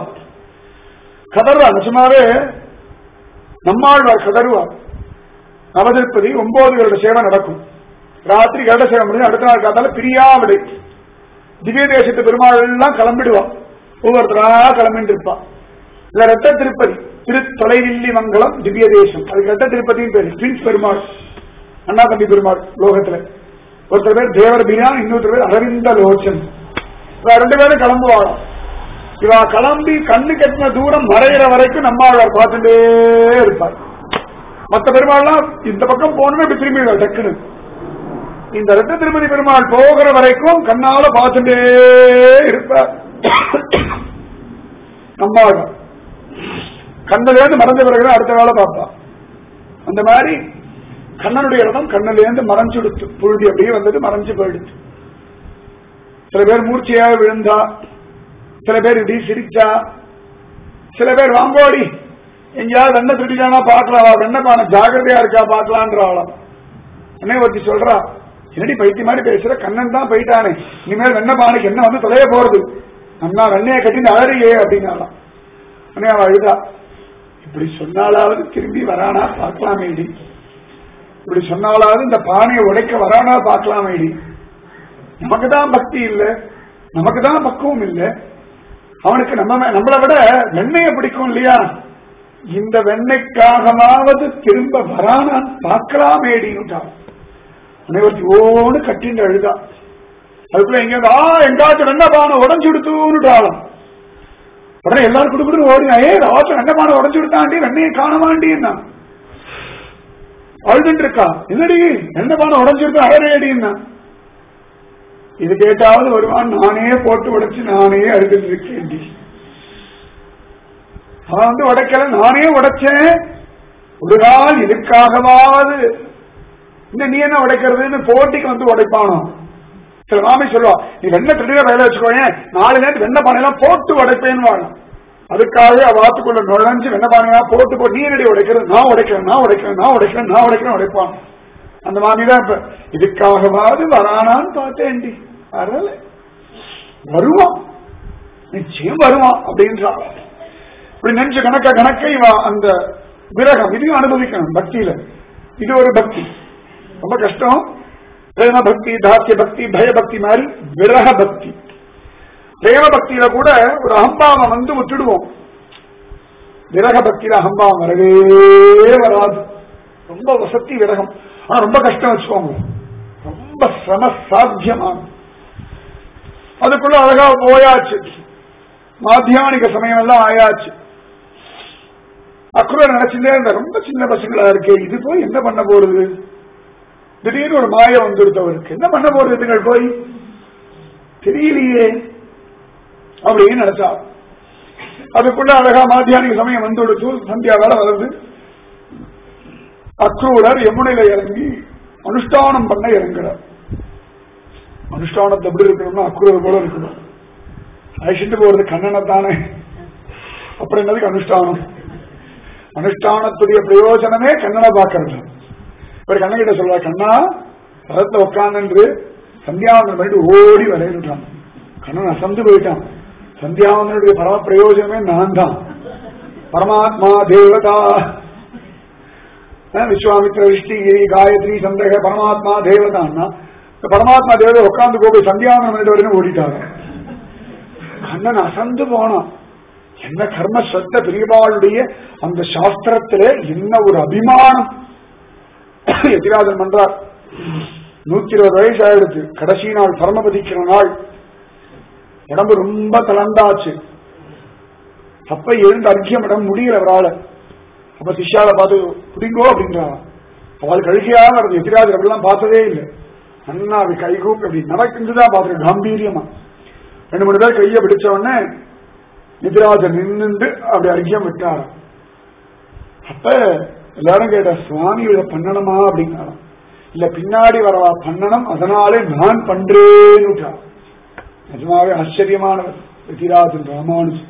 கதறா நிஜமாவே நம்மாழ்வார் கதறுவார் நவதிருப்பதி ஒன்பது வருட சேவை நடக்கும் ராத்திரி கருட சேவை முடிஞ்சு அடுத்த நாள் காத்தால பிரியாவிடை திவ்ய தேசத்து பெருமாள் எல்லாம் கிளம்பிடுவான் ஒவ்வொருத்தரா கிளம்பிட்டு இருப்பான் இல்ல ரெட்ட திருப்பதி திரு தொலைவில்லி மங்கலம் திவ்ய தேசம் அதுக்கு ரெட்ட திருப்பதியும் பேரு பிரின்ஸ் பெருமாள் அண்ணா தம்பி பெருமாள் லோகத்துல ஒருத்தர் பேர் தேவர் பிரியான் இன்னொருத்தர் பேர் அரவிந்த லோச்சன் இவ ரெண்டு பேரும் கிளம்புவாளாம் இவா கிளம்பி கண்ணு கட்டின தூரம் மறையிற வரைக்கும் நம்மாழ்வார் பார்த்துட்டே இருப்பார் மத்த பெருமாள்லாம் இந்த பக்கம் போகணும்னு இப்படி திரும்பி டக்குன்னு இந்த ரெட்ட திருமதி பெருமாள் போகிற வரைக்கும் கண்ணால பார்த்துட்டே இருப்பார் நம்மாழ்வார் கண்ணிலேருந்து மறைஞ்ச பிறகு அடுத்த வேலை பார்ப்பா அந்த மாதிரி கண்ணனுடைய ரதம் கண்ணிலேருந்து மறைஞ்சுடுத்து புழுதி அப்படியே வந்தது மறைஞ்சு போயிடுச்சு சில பேர் மூர்ச்சையாக விழுந்தா சில பேர் இப்படி சிரிச்சா சில பேர் வாங்கோடி எங்கேயாவது வெண்ணெய் துடிக்கானா பார்க்கலாம் வெண்ணெய் பானை ஜாகிரதையா இருக்கா பார்க்கலான்றாளாம் அண்ணே ஒருத்தி சொல்றா என்னடி பைத்திய மாதிரி பேசுற கண்ணன் தான் போயிட்டானே இனிமேல் வெண்ணெய் பானைக்கு என்ன வந்து தொலைய போறது அண்ணா வெண்ணையை கட்டின்னு அழறியே அப்படின்னாலாம் அண்ணே அவ அழுதா இப்படி சொன்னாலாவது திரும்பி வரானா பார்க்கலாமேடி இப்படி சொன்னாலாவது இந்த பானையை உடைக்க வரானா பார்க்கலாமேடி நமக்கு தான் பக்தி இல்ல நமக்கு தான் பக்குவம் இல்ல அவனுக்கு நம்ம மே- நம்மளை விட வெண்ணைய பிடிக்கும் இல்லையா இந்த வெண்ணைக்காகவாவது திரும்ப வரானான் பார்க்கலாமேடின்னுட்டான் அனைவருக்கு ஓன்னு கட்டிண்டு அழுதா அதுக்குள்ள எங்க ஆ எங்காச்சும் வெண்ணெய் பானை உடஞ்சு கொடுத்துட்டாலும் உடனே எல்லாரும் குடுக்குடு ஓடினா ஏ ராத்திரி வெண்ணெய் பானை உடஞ்சு கொடுத்தாண்டி வெண்ணையை காணவாண்டின்னா அழுதுட்டு இருக்கா என்னடி வெண்ணெய் பானை உடஞ்சு கொடுத்தா அழறேடின்னா இது கேட்டாவது வருவான் நானே போட்டு உடைச்சு நானே அழுதுட்டு இருக்கேன் அவன் வந்து உடைக்கல நானே உடைச்சேன் ஒரு நாள் இதுக்காகவாவது இந்த நீ என்ன உடைக்கிறதுன்னு போட்டிக்கு வந்து உடைப்பானோ சில மாமி சொல்லுவா நீ வெண்ணெய் திருடிய வேலை வச்சுக்கோயேன் நாலு நேரத்து வெண்ணெய் பானையெல்லாம் போட்டு உடைப்பேன்னு வாழும் அதுக்காக அவ வாத்துக்குள்ள நுழைஞ்சு வெண்ணெய் பானையெல்லாம் போட்டு போட்டு நீ என்னடி உடைக்கிறது நான் உடைக்கிறேன் நான் உடைக்கிறேன் நான் உடைக்கிறேன் நான் உடைக்கிறேன் உடைப்பான் அந்த மாமி தான் இப்ப இதுக்காகவாவது வரானான்னு பார்த்தேன்டி வரல வருவான் நிச்சயம் வருவான் அப்படின்றான் இப்படி நினைச்ச கணக்க கணக்க இவன் அந்த விரகம் இதையும் அனுபவிக்கணும் பக்தியில இது ஒரு பக்தி ரொம்ப கஷ்டம் பிரேம பக்தி தாத்திய பக்தி பயபக்தி மாதிரி விரக பக்தி பிரேம பக்தியில கூட ஒரு அகம்பாவம் வந்து விட்டுடுவோம் விரக பக்தியில அகம்பாவம் வரவே வராது ரொம்ப வசதி விரகம் ஆனா ரொம்ப கஷ்டம் வச்சுக்கோங்க ரொம்ப சிரம சாத்தியமான அதுக்குள்ள அழகா போயாச்சு மாத்தியானிக சமயம் எல்லாம் ஆயாச்சு அக்குற நினைச்சுட்டே இருந்த ரொம்ப சின்ன பசங்களா இருக்கே இது போய் என்ன பண்ண போறது திடீர்னு ஒரு மாய வந்துருத்தவருக்கு என்ன பண்ண போறது இதுங்கள் போய் தெரியலையே அப்படின்னு நினைச்சா அதுக்குள்ள அழகா மாத்தியானிக சமயம் வந்து கொடுத்து சந்தியா வேலை வருது அக்ரூரர் யமுனையில இறங்கி அனுஷ்டானம் பண்ண இறங்குறார் அனுஷ்டானத்தை எப்படி இருக்கணும்னா அக்ரூரர் போல இருக்கணும் அழைச்சிட்டு போறது கண்ணனை தானே அப்புறம் என்னதுக்கு அனுஷ்டானம் அனுஷ்டானத்துடைய பிரயோஜனமே கண்ணனை பார்க்கறது இவர் கண்ணன் கிட்ட சொல்றார் கண்ணா ரதத்துல உட்கார்ந்து சந்தியாவந்தன் பண்ணிட்டு ஓடி விளையாடுறான் கண்ணன் அசந்து போயிட்டான் சந்தியாவந்தனுடைய பரம பிரயோஜனமே நான் தான் பரமாத்மா தேவதா விஸ்வாமித்ர ரிஷ்டிகிரி காயத்ரி சந்தக பரமாத்மா தேவதான்னா இந்த பரமாத்மா தேவதை உட்கார்ந்து போய் சந்தியாவந்தனம் பண்ணிட்டு வரணும் ஓடிட்டாங்க கண்ணன் அசந்து போனான் என்ன கர்ம ஸ்ரத்த பெரியவாளுடைய அந்த சாஸ்திரத்துல என்ன ஒரு அபிமானம் எதிராஜன் பண்றார் நூத்தி இருபது வயசு ஆயிடுச்சு கடைசி நாள் பரமபதிக்கிற நாள் உடம்பு ரொம்ப தளர்ந்தாச்சு அப்ப எழுந்து அர்க்கியம் இடம் முடியல அவரால அப்ப சிஷ்யால பார்த்து புடிங்கோ அப்படின்றான் அவள் கழுகையாக நடந்து எதிராஜர் அப்படிலாம் பார்த்ததே இல்லை அண்ணா அது கைகூப்பி அப்படி நடக்குதுதான் பார்த்துருக்கேன் கம்பீரியமா ரெண்டு மூணு பேர் கையை பிடிச்ச உடனே எதிராஜர் நின்று அப்படி அர்க்கியம் விட்டார் அப்ப எல்லாரும் கேட்ட சுவாமி இதை பண்ணணுமா அப்படின்னாராம் இல்ல பின்னாடி வரவா பண்ணணும் அதனாலே நான் பண்றேன்னு நிஜமாவே ஆச்சரியமானவர் எதிராஜன் ராமானுஜன்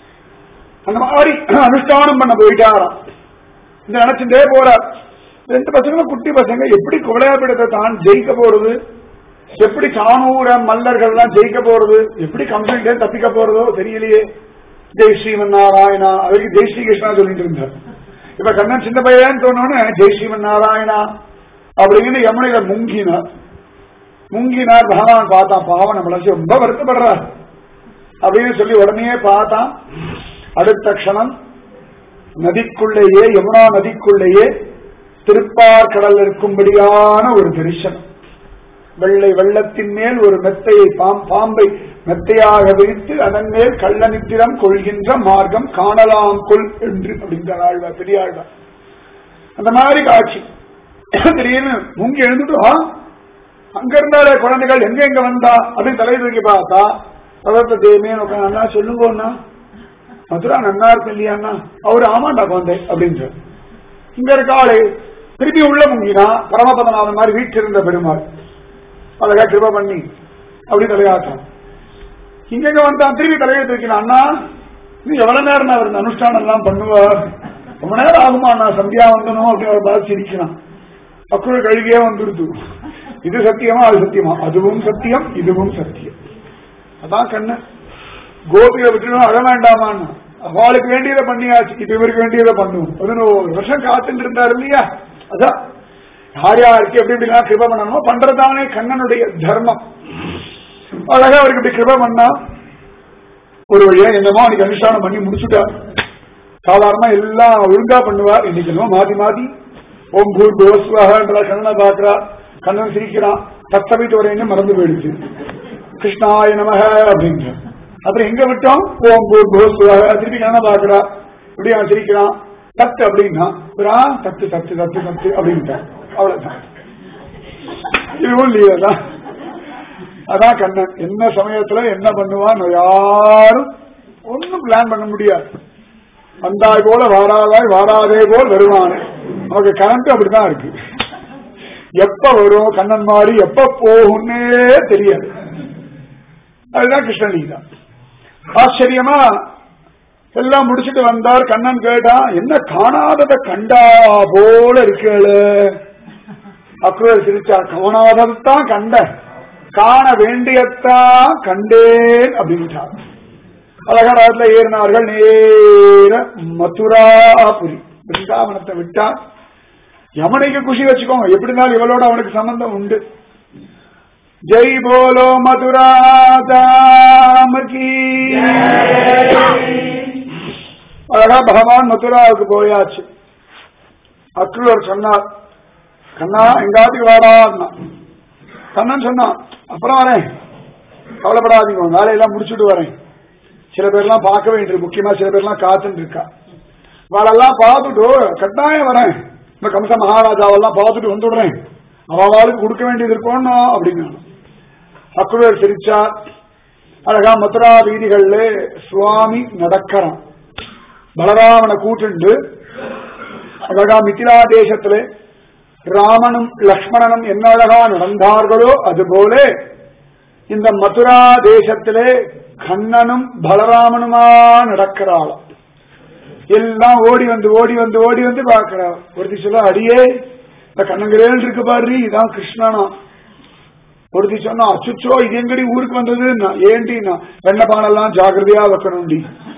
அந்த மாதிரி அனுஷ்டானம் பண்ண போயிட்டாராம் இந்த நினைச்சுட்டே போறார் ரெண்டு பசங்களும் குட்டி பசங்க எப்படி குவளையாபிடத்தை தான் ஜெயிக்க போறது எப்படி கானூர மல்லர்கள் எல்லாம் ஜெயிக்க போறது எப்படி கம்சன்கிட்ட தப்பிக்க போறதோ தெரியலையே ஜெய் ஸ்ரீமன் நாராயணா அவருக்கு ஜெய் ஸ்ரீ கிருஷ்ணா சொல்லிட்டு இருந்தார் இப்ப கண்ணன் சின்ன பையன் சொன்னோன்னு ஜெய் ஸ்ரீமன் நாராயணா அப்படின்னு யமுனையில முங்கினார் முங்கினார் பகவான் பார்த்தான் பாவம் நம்மள ரொம்ப வருத்தப்படுறார் அப்படின்னு சொல்லி உடனே பார்த்தான் அடுத்த க்ஷணம் நதிக்குள்ளேயே யமுனா நதிக்குள்ளேயே திருப்பார்கடல் இருக்கும்படியான ஒரு தரிசனம் வெள்ளை வெள்ளத்தின் மேல் ஒரு மெத்தையை பாம்பை மெத்தையாக விரித்து அதன் மேல் கள்ள நித்திரம் கொள்கின்ற மார்க்கம் காணலாம் கொள் என்று அப்படிங்கிற ஆழ்வார் பெரிய ஆழ்வார் அந்த மாதிரி காட்சி திடீர்னு முங்கி எழுந்துட்டு அங்க இருந்தாலே குழந்தைகள் எங்க எங்க வந்தா அப்படின்னு தலை தூக்கி பார்த்தா பகவத்த தேவியன் உட்காந்து அண்ணா சொல்லுங்க அண்ணா மதுரா நன்னா இருக்கு இல்லையாண்ணா அவரு ஆமாண்டா குழந்தை அப்படின்னு இங்க இருக்காளே திருப்பி உள்ள முங்கினா பரமபதநாதன் மாதிரி வீட்டிருந்த பெருமாள் அழகா கிருப பண்ணி அப்படி தலையாட்டம் இங்க வந்தான் திருப்பி தலையை தூக்கினான் அண்ணா நீ எவ்வளவு நேரம் அவர் இந்த அனுஷ்டானம் எல்லாம் பண்ணுவார் ரொம்ப நேரம் ஆகுமா நான் சந்தியா வந்தனும் அப்படின்னு அவர் பார்த்து சிரிக்கிறான் அக்குள் கழுகியே வந்துடுது இது சத்தியமா அது சத்தியமா அதுவும் சத்தியம் இதுவும் சத்தியம் அதான் கண்ணு கோபியை விட்டுணும் அழ வேண்டாமான்னு அவளுக்கு வேண்டியதை பண்ணியாச்சு இப்ப இவருக்கு வேண்டியதை பண்ணுவோம் பதினோரு வருஷம் காத்துட்டு இருந்தார் இல்லையா அதான் யார் யாருக்கு எப்படி எப்படிலாம் கிருப பண்ணணுமோ பண்றதானே கண்ணனுடைய தர்மம் அழகா அவருக்கு இப்படி கிருப பண்ணா ஒரு வழியா என்னமோ அன்னைக்கு அனுஷ்டானம் பண்ணி முடிச்சுட்டார் சாதாரணமா எல்லாம் ஒழுங்கா பண்ணுவார் இன்னைக்கு என்னமோ மாத்தி மாத்தி ஓம் பூர் கோஸ்வாகன்ற கண்ணனை பாக்குறா கண்ணன் சிரிக்கிறான் தத்த வீட்டு வரையும் மறந்து போயிடுச்சு கிருஷ்ணாய நமக அப்படின்ற அப்புறம் எங்க விட்டோம் ஓம் பூர் கோஸ்வாக திருப்பி கண்ணனை பாக்குறா இப்படி அவன் சிரிக்கிறான் தத்து அப்படின்னா தத்து தத்து தத்து தத்து அப்படின்ட்டான் அவ்வளவுதான் இதுவும் லீலதான் அதான் கண்ணன் என்ன சமயத்துல என்ன பண்ணுவான் யாரும் ஒன்னும் பிளான் பண்ண முடியாது வந்தாய் போல வாராதாய் வாராதே போல் வருவானே நமக்கு கரண்ட் அப்படிதான் இருக்கு எப்ப வரும் கண்ணன் மாதிரி எப்ப போகும்னே தெரியாது அதுதான் கிருஷ்ணலீலா ஆச்சரியமா எல்லாம் முடிச்சுட்டு வந்தார் கண்ணன் கேட்டா என்ன காணாதத கண்டா போல இருக்கேளு அக்ரூர் சிரிச்சார் காணாததான் கண்ட காண வேண்டியத்தான் கண்டேன் அப்படின்ட்டார் அழகராத்துல ஏறினார்கள் நேர மதுராபுரி பிருந்தாவனத்தை விட்டா யமனைக்கு குஷி வச்சுக்கோங்க எப்படி இருந்தாலும் இவளோட அவனுக்கு சம்பந்தம் உண்டு ஜெய் போலோ மதுரா தாமகி அழகா பகவான் மதுராவுக்கு போயாச்சு அக்ரூர் சொன்னார் கண்ணா எங்காத்துக்கு வாடான்னா கண்ணன் சொன்னான் அப்புறம் வரேன் கவலைப்படாதீங்க உன் வேலையெல்லாம் முடிச்சுட்டு வரேன் சில பேர்லாம் பார்க்க வேண்டியது முக்கியமா சில பேர்லாம் காத்துட்டு இருக்கா அவளெல்லாம் பார்த்துட்டு கட்டாயம் வரேன் இந்த கம்ச மகாராஜாவெல்லாம் பார்த்துட்டு வந்துடுறேன் அவளுக்கு கொடுக்க வேண்டியது இருக்கணும் அப்படின்னு அக்குரர் சிரிச்சார் அழகா மதுரா வீதிகள்ல சுவாமி நடக்கிறான் பலராமனை கூட்டுண்டு அழகா மிथिला தேசத்துல ராமனும் லக்ஷ்மணனும் என்ன அழகா நடந்தார்களோ அதுபோல இந்த மதுரா தேசத்திலே கண்ணனும் பலராமனுமா நடக்கிறாளாம் எல்லாம் ஓடி வந்து ஓடி வந்து ஓடி வந்து பார்க்கிறா ஒருத்தி சொல்ல அடியே இந்த கண்ணங்கிரேல் இருக்கு பாரு இதான் கிருஷ்ணனா ஒருத்தி சொன்னா அச்சுச்சோ இது எங்கடி ஊருக்கு வந்ததுன்னா ஏண்டின்னா வெண்ண பானெல்லாம் ஜாகிரதையா வைக்கணும்டி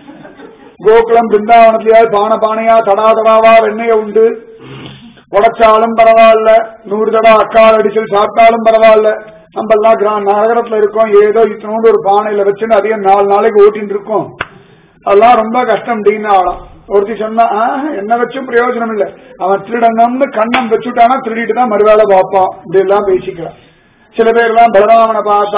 கோகுலம் பிருந்தாவனத்திலேயாவது பானை பானையா தடா தடாவா வெண்ணெய உண்டு உடைச்சாலும் பரவாயில்ல நூறு தடா அக்கால் அடிச்சல் சாப்பிட்டாலும் பரவாயில்ல நம்ம எல்லாம் கிரா நகரத்துல இருக்கோம் ஏதோ இத்தனோண்டு ஒரு பானையில வச்சுன்னு அதையும் நாலு நாளைக்கு ஓட்டின்னு இருக்கோம் அதெல்லாம் ரொம்ப கஷ்டம் அப்படின்னு ஆகலாம் ஒருத்தி சொன்னா "ஆஹ், என்ன வச்சும் பிரயோஜனம் இல்ல அவன் திருடணும்னு கண்ணம் வச்சுட்டானா திருடிட்டு தான் மறுவேளை பார்ப்பான் இப்படி எல்லாம் பேசிக்கிறான் சில பேர் எல்லாம் பலராமனை பார்த்தா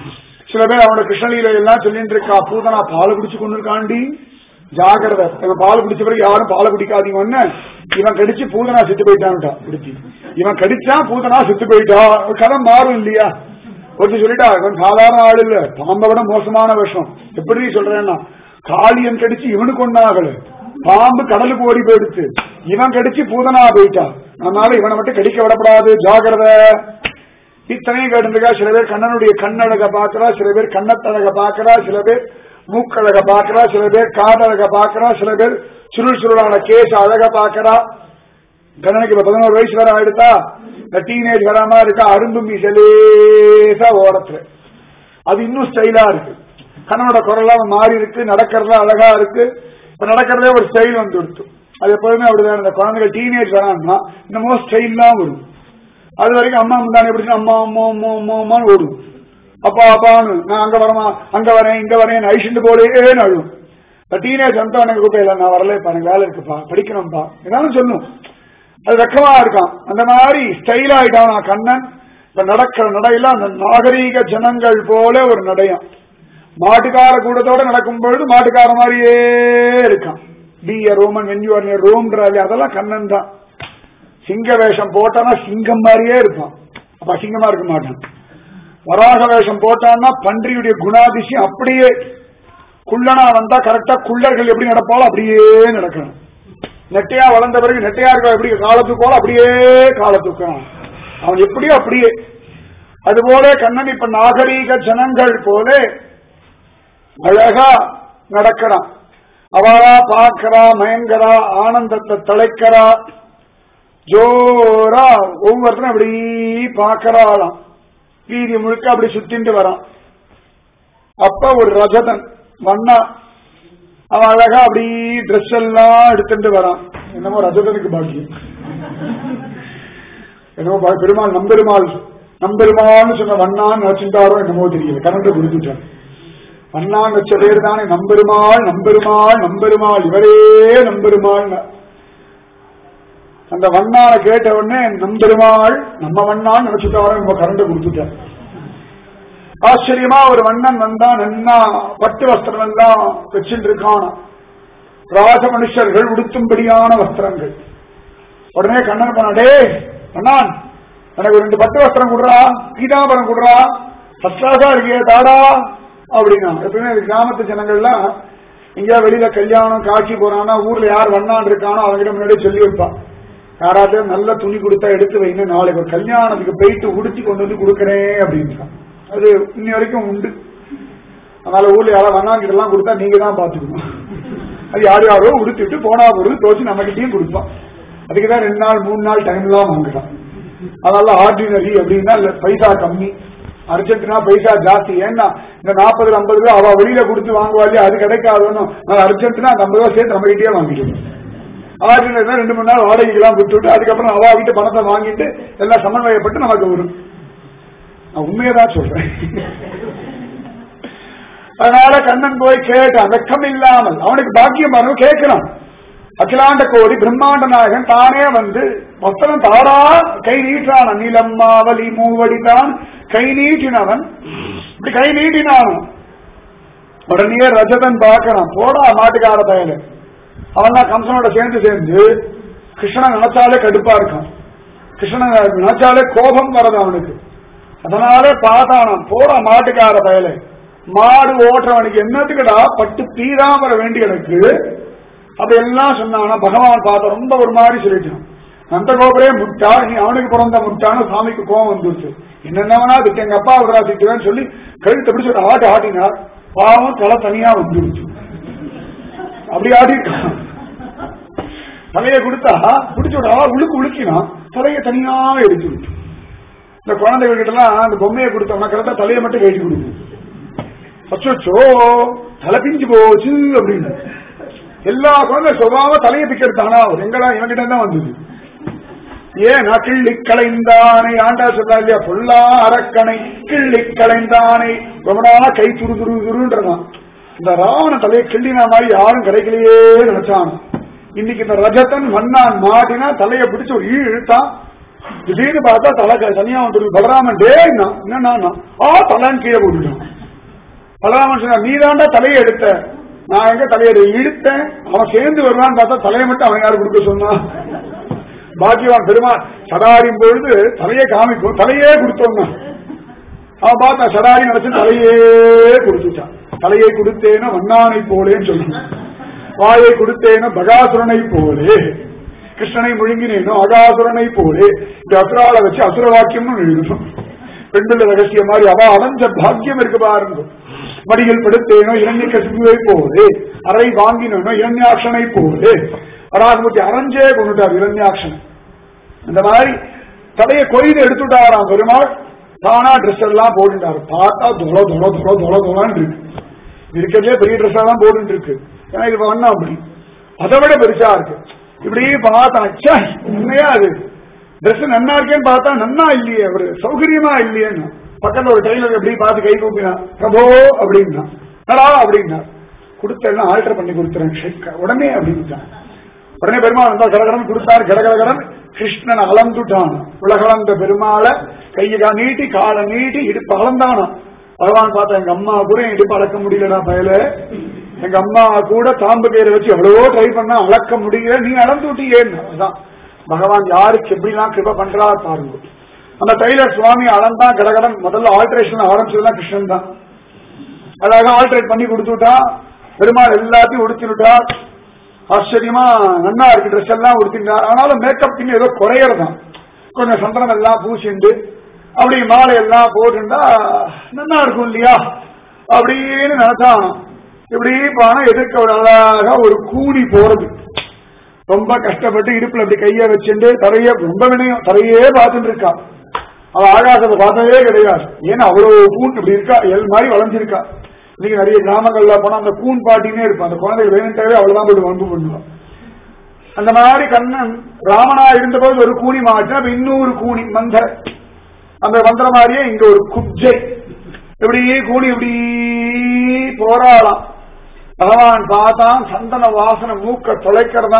சில பேர் அவனோட கிருஷ்ணலீலை எல்லாம் சொல்லிட்டு இருக்கா பூதனா பால் குடிச்சு கொண்டு இருக்காண்டி ஜாகிரதை இவன் பால் குடிச்ச பிறகு யாரும் பால் குடிக்காதீங்க ஒண்ணு இவன் கடிச்சு பூதனா செத்து போயிட்டான்ட்டா குடிச்சு இவன் கடிச்சா பூதனா செத்து போயிட்டா கதை மாறும் இல்லையா ஒருத்தி சொல்லிட்டா இவன் சாதாரண ஆள் இல்ல பாம்பை விட மோசமான விஷம் எப்படி சொல்றேன்னா காளியன் கடிச்சு இவனுக்கு ஒன்னாகல பாம்பு கடலுக்கு ஓடி போயிடுச்சு இவன் கடிச்சு பூதனா போயிட்டான் அதனால இவனை மட்டும் கடிக்க விடப்படாது ஜாகிரதை இத்தனையும் கேட்டுருக்கா சில பேர் கண்ணனுடைய கண்ணழக பாக்குறா சில பேர் கண்ணத்தழக பாக்குறா சில பேர் மூக்கழக பாக்குறா சில பேர் காதழக பாக்குறா சில பேர் சுருள் சுருளான கேஸ் அழக பாக்குறா கண்ணனுக்கு இப்ப பதினோரு வயசு வர ஆயிடுதா இந்த டீனேஜ் வராம இருக்கா அரும்பு மீசலேசா ஓரத்துல அது இன்னும் ஸ்டைலா இருக்கு கண்ணனோட குரல்லாம் மாறி இருக்கு நடக்கிறதுலாம் அழகா இருக்கு இப்ப நடக்கிறதே ஒரு ஸ்டைல் வந்து கொடுத்து அது எப்போதுமே அப்படிதான் இந்த குழந்தைகள் டீனேஜ் வராங்கன்னா இன்னமும் ஸ்டைல்லாம் வரும் அது வரைக்கும் அம்மா முந்தானே எப்படி அம்மா அம்மா அம்மா அம்மா அம்மான்னு ஓடும் அப்பா அப்பான்னு நான் அங்க வரமா அங்க வரேன் இங்க வரேன் ஐஷண்டு போலேன்னு அழுவும் டீனேஜ் வந்து எனக்கு கூப்பிடல நான் வரலப்பா எனக்கு வேலை இருக்குப்பா படிக்கணும்ப்பா ஏதாவது சொல்லும் அது வெக்கமா இருக்கான் அந்த மாதிரி ஸ்டைல் ஆயிட்டான் நான் கண்ணன் இப்ப நடக்கிற நடையில அந்த நாகரீக ஜனங்கள் போல ஒரு நடையம் மாட்டுக்கார கூடத்தோட நடக்கும் பொழுது மாட்டுக்கார மாதிரியே இருக்கான் be a Roman when you are ரோம்ன்றாரு அதெல்லாம் கண்ணன் தான் சிங்க வேஷம் போட்டானா சிங்கம் மாதிரியே இருப்பான் அப்ப அசிங்கமா இருக்க மாட்டான் வராக வேஷம் போட்டான்னா பன்றியுடைய குணாதிசயம் அப்படியே குள்ளனா வந்தா கரெக்டா குள்ளர்கள் எப்படி நடப்பாலோ அப்படியே நடக்கணும் நெட்டையா வளர்ந்த பிறகு நெட்டையா இருக்க எப்படி காலத்துக்கு போல அப்படியே காலத்துக்கான் அவன் எப்படியோ அப்படியே அதுபோல கண்ணன் இப்ப நாகரீக ஜனங்கள் போல அழகா நடக்கிறான் அவளா பார்க்கிறா மயங்கரா ஆனந்தத்தை தலைக்கிறா ஜோரா ஒவ்வொருத்தரும் அப்படி பார்க்கறாளாம் வீதி முழுக்க அப்படி சுத்திட்டு வரான் அப்ப ஒரு ரஜதன் வண்ணா அவன் அழகா அப்படி ட்ரெஸ் எல்லாம் எடுத்துட்டு வரான் என்னமோ ரஜதனுக்கு பாக்கியம் என்னமோ பா- பெருமாள் நம்பெருமாள் நம்பெருமாள்னு சொன்ன வண்ணான்னு நினைச்சுட்டாரோ என்னமோ தெரியல கரண்ட் கொடுத்துட்டான் வண்ணான்னு வச்ச பேர் தானே நம்பெருமாள் நம்பெருமாள் நம்பெருமாள் இவரே நம்பெருமாள் அந்த வண்ணான கேட்ட உடனே நம்பெருமாள் நம்ம வண்ணான்னு நினைச்சுட்டாரோ நம்ம கரண்ட் கொடுத்துட்டார் ஆச்சரியமா ஒரு வண்ணன் வந்தா நன்னா பட்டு வஸ்திரம் எல்லாம் வச்சுட்டு இருக்கான் ராஜ மனுஷர்கள் உடுத்தும்படியான வஸ்திரங்கள் உடனே கண்ணன் பண்ணா டேய் அண்ணான் எனக்கு ஒரு ரெண்டு பட்டு வஸ்திரம் கொடுறா பீதாபரம் கொடுறா ஃபர்ஸ்ட் கிளாஸா இருக்கியே தாடா அப்படின்னா எப்பவுமே இந்த கிராமத்து ஜனங்கள்லாம் எங்கேயா வெளியில கல்யாணம் காட்சி போறான்னா ஊர்ல யார் வண்ணான் இருக்கானோ அவங்கிட்ட முன்னாடியே சொல்லி வைப்பான் யாராவது நல்ல துணி கொடுத்தா எடுத்து வைங்க நாளைக்கு ஒரு கல்யாணத்துக்கு போயிட்டு உடுத்தி கொண்டு வந்து கொடுக்கறேன் அப்படின்றான் அது இன்னி வரைக்கும் உண்டு அதனால ஊர்ல யாராவது வண்ணாங்கிட்ட எல்லாம் கொடுத்தா நீங்க தான் பாத்துக்கணும் அது யார் யாரோ உடுத்திட்டு போனா பொருள் தோச்சு நம்ம கிட்டயும் கொடுப்பான் அதுக்குதான் ரெண்டு நாள் மூணு நாள் டைம் எல்லாம் வாங்குறான் அதனால ஆர்டினரி அப்படின்னா இல்ல பைசா கம்மி அர்ஜென்டினா பைசா ஜாஸ்தி ஏன்னா இந்த நாற்பது ஐம்பது ரூபா அவ வெளியில கொடுத்து வாங்குவா இல்லையா அது கிடைக்காதுன்னு நான் அர்ஜென்டினா அந்த ஐம்பது ரூபா சேர்த்து நம்ம கிட்டே வாங்கிடுவோம் ஆர்டினரி ரெண்டு மூணு நாள் வாடகைக்கெல்லாம் விட்டுவிட்டு அதுக்கப்புறம் அவா கிட்ட பணத்தை வாங்கிட்டு எல்லாம் சமன்வயப்பட்டு நமக்கு வரும் நான் உண்மையதான் சொல்றேன் அதனால கண்ணன் போய் கேட்டான் வெக்கம் இல்லாமல் அவனுக்கு பாக்கியம் வரணும் கேட்கிறான் அகிலாண்ட கோடி பிரம்மாண்ட நாயகன் தானே வந்து வஸ்திரம் தாரா கை நீட்டான நீலம் மாவலி மூவடிதான் கை நீட்டினவன் இப்படி கை நீட்டினான் உடனே ரஜதன் பார்க்கறான் போடா மாட்டுக்கார பயல அவன் தான் கம்சனோட சேர்ந்து சேர்ந்து கிருஷ்ணன் நினைச்சாலே கடுப்பா இருக்கான் கிருஷ்ணன் நினைச்சாலே கோபம் வரது அவனுக்கு அதனால பார்த்தானாம் போடா மாட்டுக்கார பயல மாடு ஓட்டுறவனுக்கு என்னத்துக்குடா பட்டு தீராம வேண்டி எனக்கு அப்படி எல்லாம் சொன்னானா பகவான் பார்த்த ரொம்ப ஒரு மாதிரி சொல்லிட்டான் நந்த கோபுரே முட்டா நீ அவனுக்கு பிறந்த முட்டான்னு சாமிக்கு கோபம் வந்துருச்சு என்னென்னவனா அதுக்கு எங்க அப்பா விடுறா திட்டுவேன்னு சொல்லி கழுத்தை பிடிச்சி ஒரு ஆட்டு ஆட்டினார் பாவம் தலை தனியா வந்துருச்சு அப்படி ஆடிருக்கான் தலையை கொடுத்தா பிடிச்சு விட உழுக்கு உழுக்கினா தலையை தனியா எடுத்து விட்டு இந்த குழந்தைகள் கிட்ட எல்லாம் அந்த பொம்மையை கொடுத்தோம்னா கரெக்டா தலையை மட்டும் கட்டி கொடுக்கும் அச்சோ தலை பிஞ்சு போச்சு அப்படின்னு எல்லா குழந்தை சுபாவ தலையை பிக்கிறதானா எங்கடா இவங்கிட்ட தான் வந்தது ஏன் நான் கிள்ளி கலைந்தானை ஆண்டா சொல்றா இல்லையா பொல்லா அரக்கனை கிள்ளி கலைந்தானை ரொம்ப நாளா கை துரு துரு துருன்றதான் இந்த ராவண தலையை கிள்ளின மாதிரி யாரும் கிடைக்கலையே நினைச்சான் இன்னைக்கு இந்த ரஜத்தன் மண்ணான் மாட்டினா தலையை பிடிச்சு ஒரு ஈ இழுத்தான் திடீர்னு பார்த்தா தலை க- தனியா வந்துருக்கு பலராமன் டே என்னன்னா ஆ தலைன்னு கீழே போட்டுட்டான் பலராமன் சொன்னா நீ தாண்டா தலையை எடுத்த நான் எங்க தலையை இழுத்தேன் அவன் சேர்ந்து வருவான்னு பார்த்தா தலையை மட்டும் அவன் யாரு கொடுக்க சொன்னான் பாக்கியவான் பெருமாள் சடாரின் பொழுது தலையை காமிக்கும் தலையே கொடுத்தோம்னா அவன் பார்த்தா சடாரி நினைச்சு தலையே கொடுத்துட்டான் தலையை கொடுத்தேன வண்ணானை போலேன்னு சொன்னான் வாயை கொடுத்தேன பகாசுரனை போலே கிருஷ்ணனை முழுங்கினேனோ அகாசுரனை போலே இந்த அசுரால வச்சு அசுர வாக்கியம்னு எழுதணும் பெண்கள் ரகசிய மாதிரி அவ அடைஞ்ச பாக்கியம் இருக்கு பாருங்க மடியில் படுத்தேனோ இரண்ய கசிபுவை போலே அறை வாங்கினோ இரண்யாட்சனை போலே வராகமூர்த்தி அரைஞ்சே கொண்டுட்டார் இரண்யாட்சன் இந்த மாதிரி தலையை கொய்து எடுத்துட்டாராம் பெருமாள் தானா ட்ரெஸ் எல்லாம் போட்டுட்டாரு பார்த்தா தொலை தொலை தொலை தொலை தொலான்னு இருக்கு இருக்கிறதுலே பெரிய ட்ரெஸ்ஸா தான் போட்டு இருக்கு ஏன்னா இது வண்ணம் அப்படி அதை விட பெருசா இருக்கு இப்படி பார்த்தான் ச்சே, உண்மையா அது ட்ரெஸ் நன்னா இருக்கேன்னு பார்த்தா நன்னா இல்லையே அவரு சௌகரியமா இல்லையேன்னு பக்கத்துல ஒரு டைலர் எப்படி பார்த்து கை கூப்பினா பிரபோ அப்படின்னா நடா அப்படின்னா கொடுத்த எல்லாம் ஆல்டர் பண்ணி கொடுத்துறேன் ஷேக் உடனே அப்படின்ட்டான் உடனே பெருமாள் வந்தா கடகடன் கொடுத்தாரு கடகடகடன் கிருஷ்ணன் அளந்துட்டான் உலகளந்த பெருமாளை கையை கா- நீட்டி காலை நீட்டி இடுப்பு அளந்தானாம் பகவான் பார்த்தா எங்க அம்மா கூட என் இடுப்பு அளக்க முடியலடா பயல எங்க அம்மா கூட தாம்பு கயிறை வச்சு எவ்வளவோ ட்ரை பண்ணா அளக்க முடியல நீ அளந்து விட்டீங்கன்னு அதான் பகவான் யாருக்கு எப்படிலாம் கிருப பண்றா பாருங்க அந்த டைலர் சுவாமி அளந்தா கடகடன் முதல்ல ஆல்ட்ரேஷன் ஆரம்பிச்சதுதான் கிருஷ்ணன் தான் அழகா ஆல்ட்ரேட் பண்ணி கொடுத்துட்டா பெருமாள் எல்லாத்தையும் உடுத்தினுட்டா ஆச்சரியமா நன்னா இருக்கு ட்ரெஸ் எல்லாம் உடுத்தினார் ஆனாலும் மேக்கப் இன்னும் ஏதோ குறையறதான் கொஞ்சம் சந்தனம் எல்லாம் பூசிண்டு அப்படி மாலை எல்லாம் போட்டுண்டா நன்னா இருக்கும் இல்லையா அப்படின்னு நினைச்சான் இப்படி போனா எதிர்க்க ஒரு அழகா ஒரு கூடி போறது ரொம்ப கஷ்டப்பட்டு இடுப்புல அப்படி கைய வச்சுட்டு தரைய ரொம்ப வினயம் தரையே பார்த்துட்டு இருக்கா அவ ஆகாசத்தை பார்த்ததே கிடையாது ஏன்னா அவ்வளவு கூன் இப்படி இருக்கா எல் மாதிரி வளைஞ்சிருக்கா இன்னைக்கு நிறைய கிராமங்கள்ல போனா அந்த கூன் பாட்டினே இருப்பான் அந்த குழந்தைகள் வேணுன்ட்டாவே அவ்வளவுதான் போட்டு வம்பு பண்ணுவான் அந்த மாதிரி கண்ணன் ராமனா இருந்தபோது ஒரு கூனி மாட்டினா அப்ப இன்னொரு கூனி மந்திர அந்த மந்திர மாதிரியே இங்க ஒரு குப்ஜை இப்படி கூனி இப்படி போராடலாம் பகவான் பார்த்தான் சந்தன வாசனை மூக்க தொலைக்கிறதா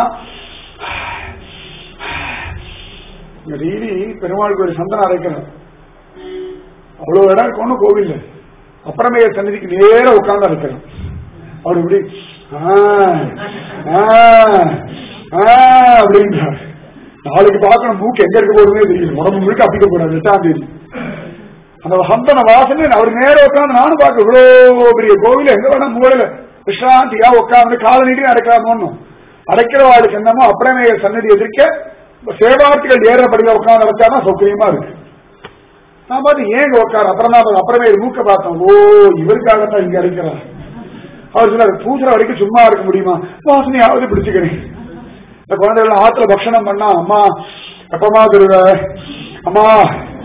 இங்க டெய்லி பெருமாளுக்கு ஒரு சந்தனம் அரைக்கணும் அவ்வளவு இடம் இருக்கணும் கோவில்ல அப்புறமே சந்நிதிக்கு நேரா உட்கார்ந்து அரைக்கணும் அவர் இப்படி ஆ, ஆ, ஆ அப்படின்றார் நாளைக்கு பார்க்கணும் மூக்கு எங்க இருக்க போறதுனே தெரியும் உடம்பு முழுக்க அப்பிக்க கூடாது எட்டாம் தேதி அந்த சந்தன வாசனை அவர் நேரம் உட்காந்து நானும் பார்க்க இவ்வளவு பெரிய கோவில் எங்க வேணா மூலையில விஷ்ராந்தியா உட்காந்து கால நீட்டி அடைக்கலாமோன்னு அடைக்கிறவாளுக்கு என்னமோ அப்புறமே சன்னதி எதிர்க்க சேவார்த்திகள் ஏறப்படியில உட்காந்து அடைச்சாதான் சௌகரியமா இருக்கு நான் பார்த்து ஏன் இங்க உட்கார அப்புறம் தான் அப்புறமே மூக்க பார்த்தோம் ஓ இவருக்காகத்தான் இங்க அடைக்கிறார் அவர் சொன்னார் பூசுற வரைக்கும் சும்மா இருக்க முடியுமா வாசனையாவது பிடிச்சுக்கிறேன் இந்த குழந்தைகள் ஆத்துல பக்ஷணம் பண்ணா அம்மா எப்பமா தருவ அம்மா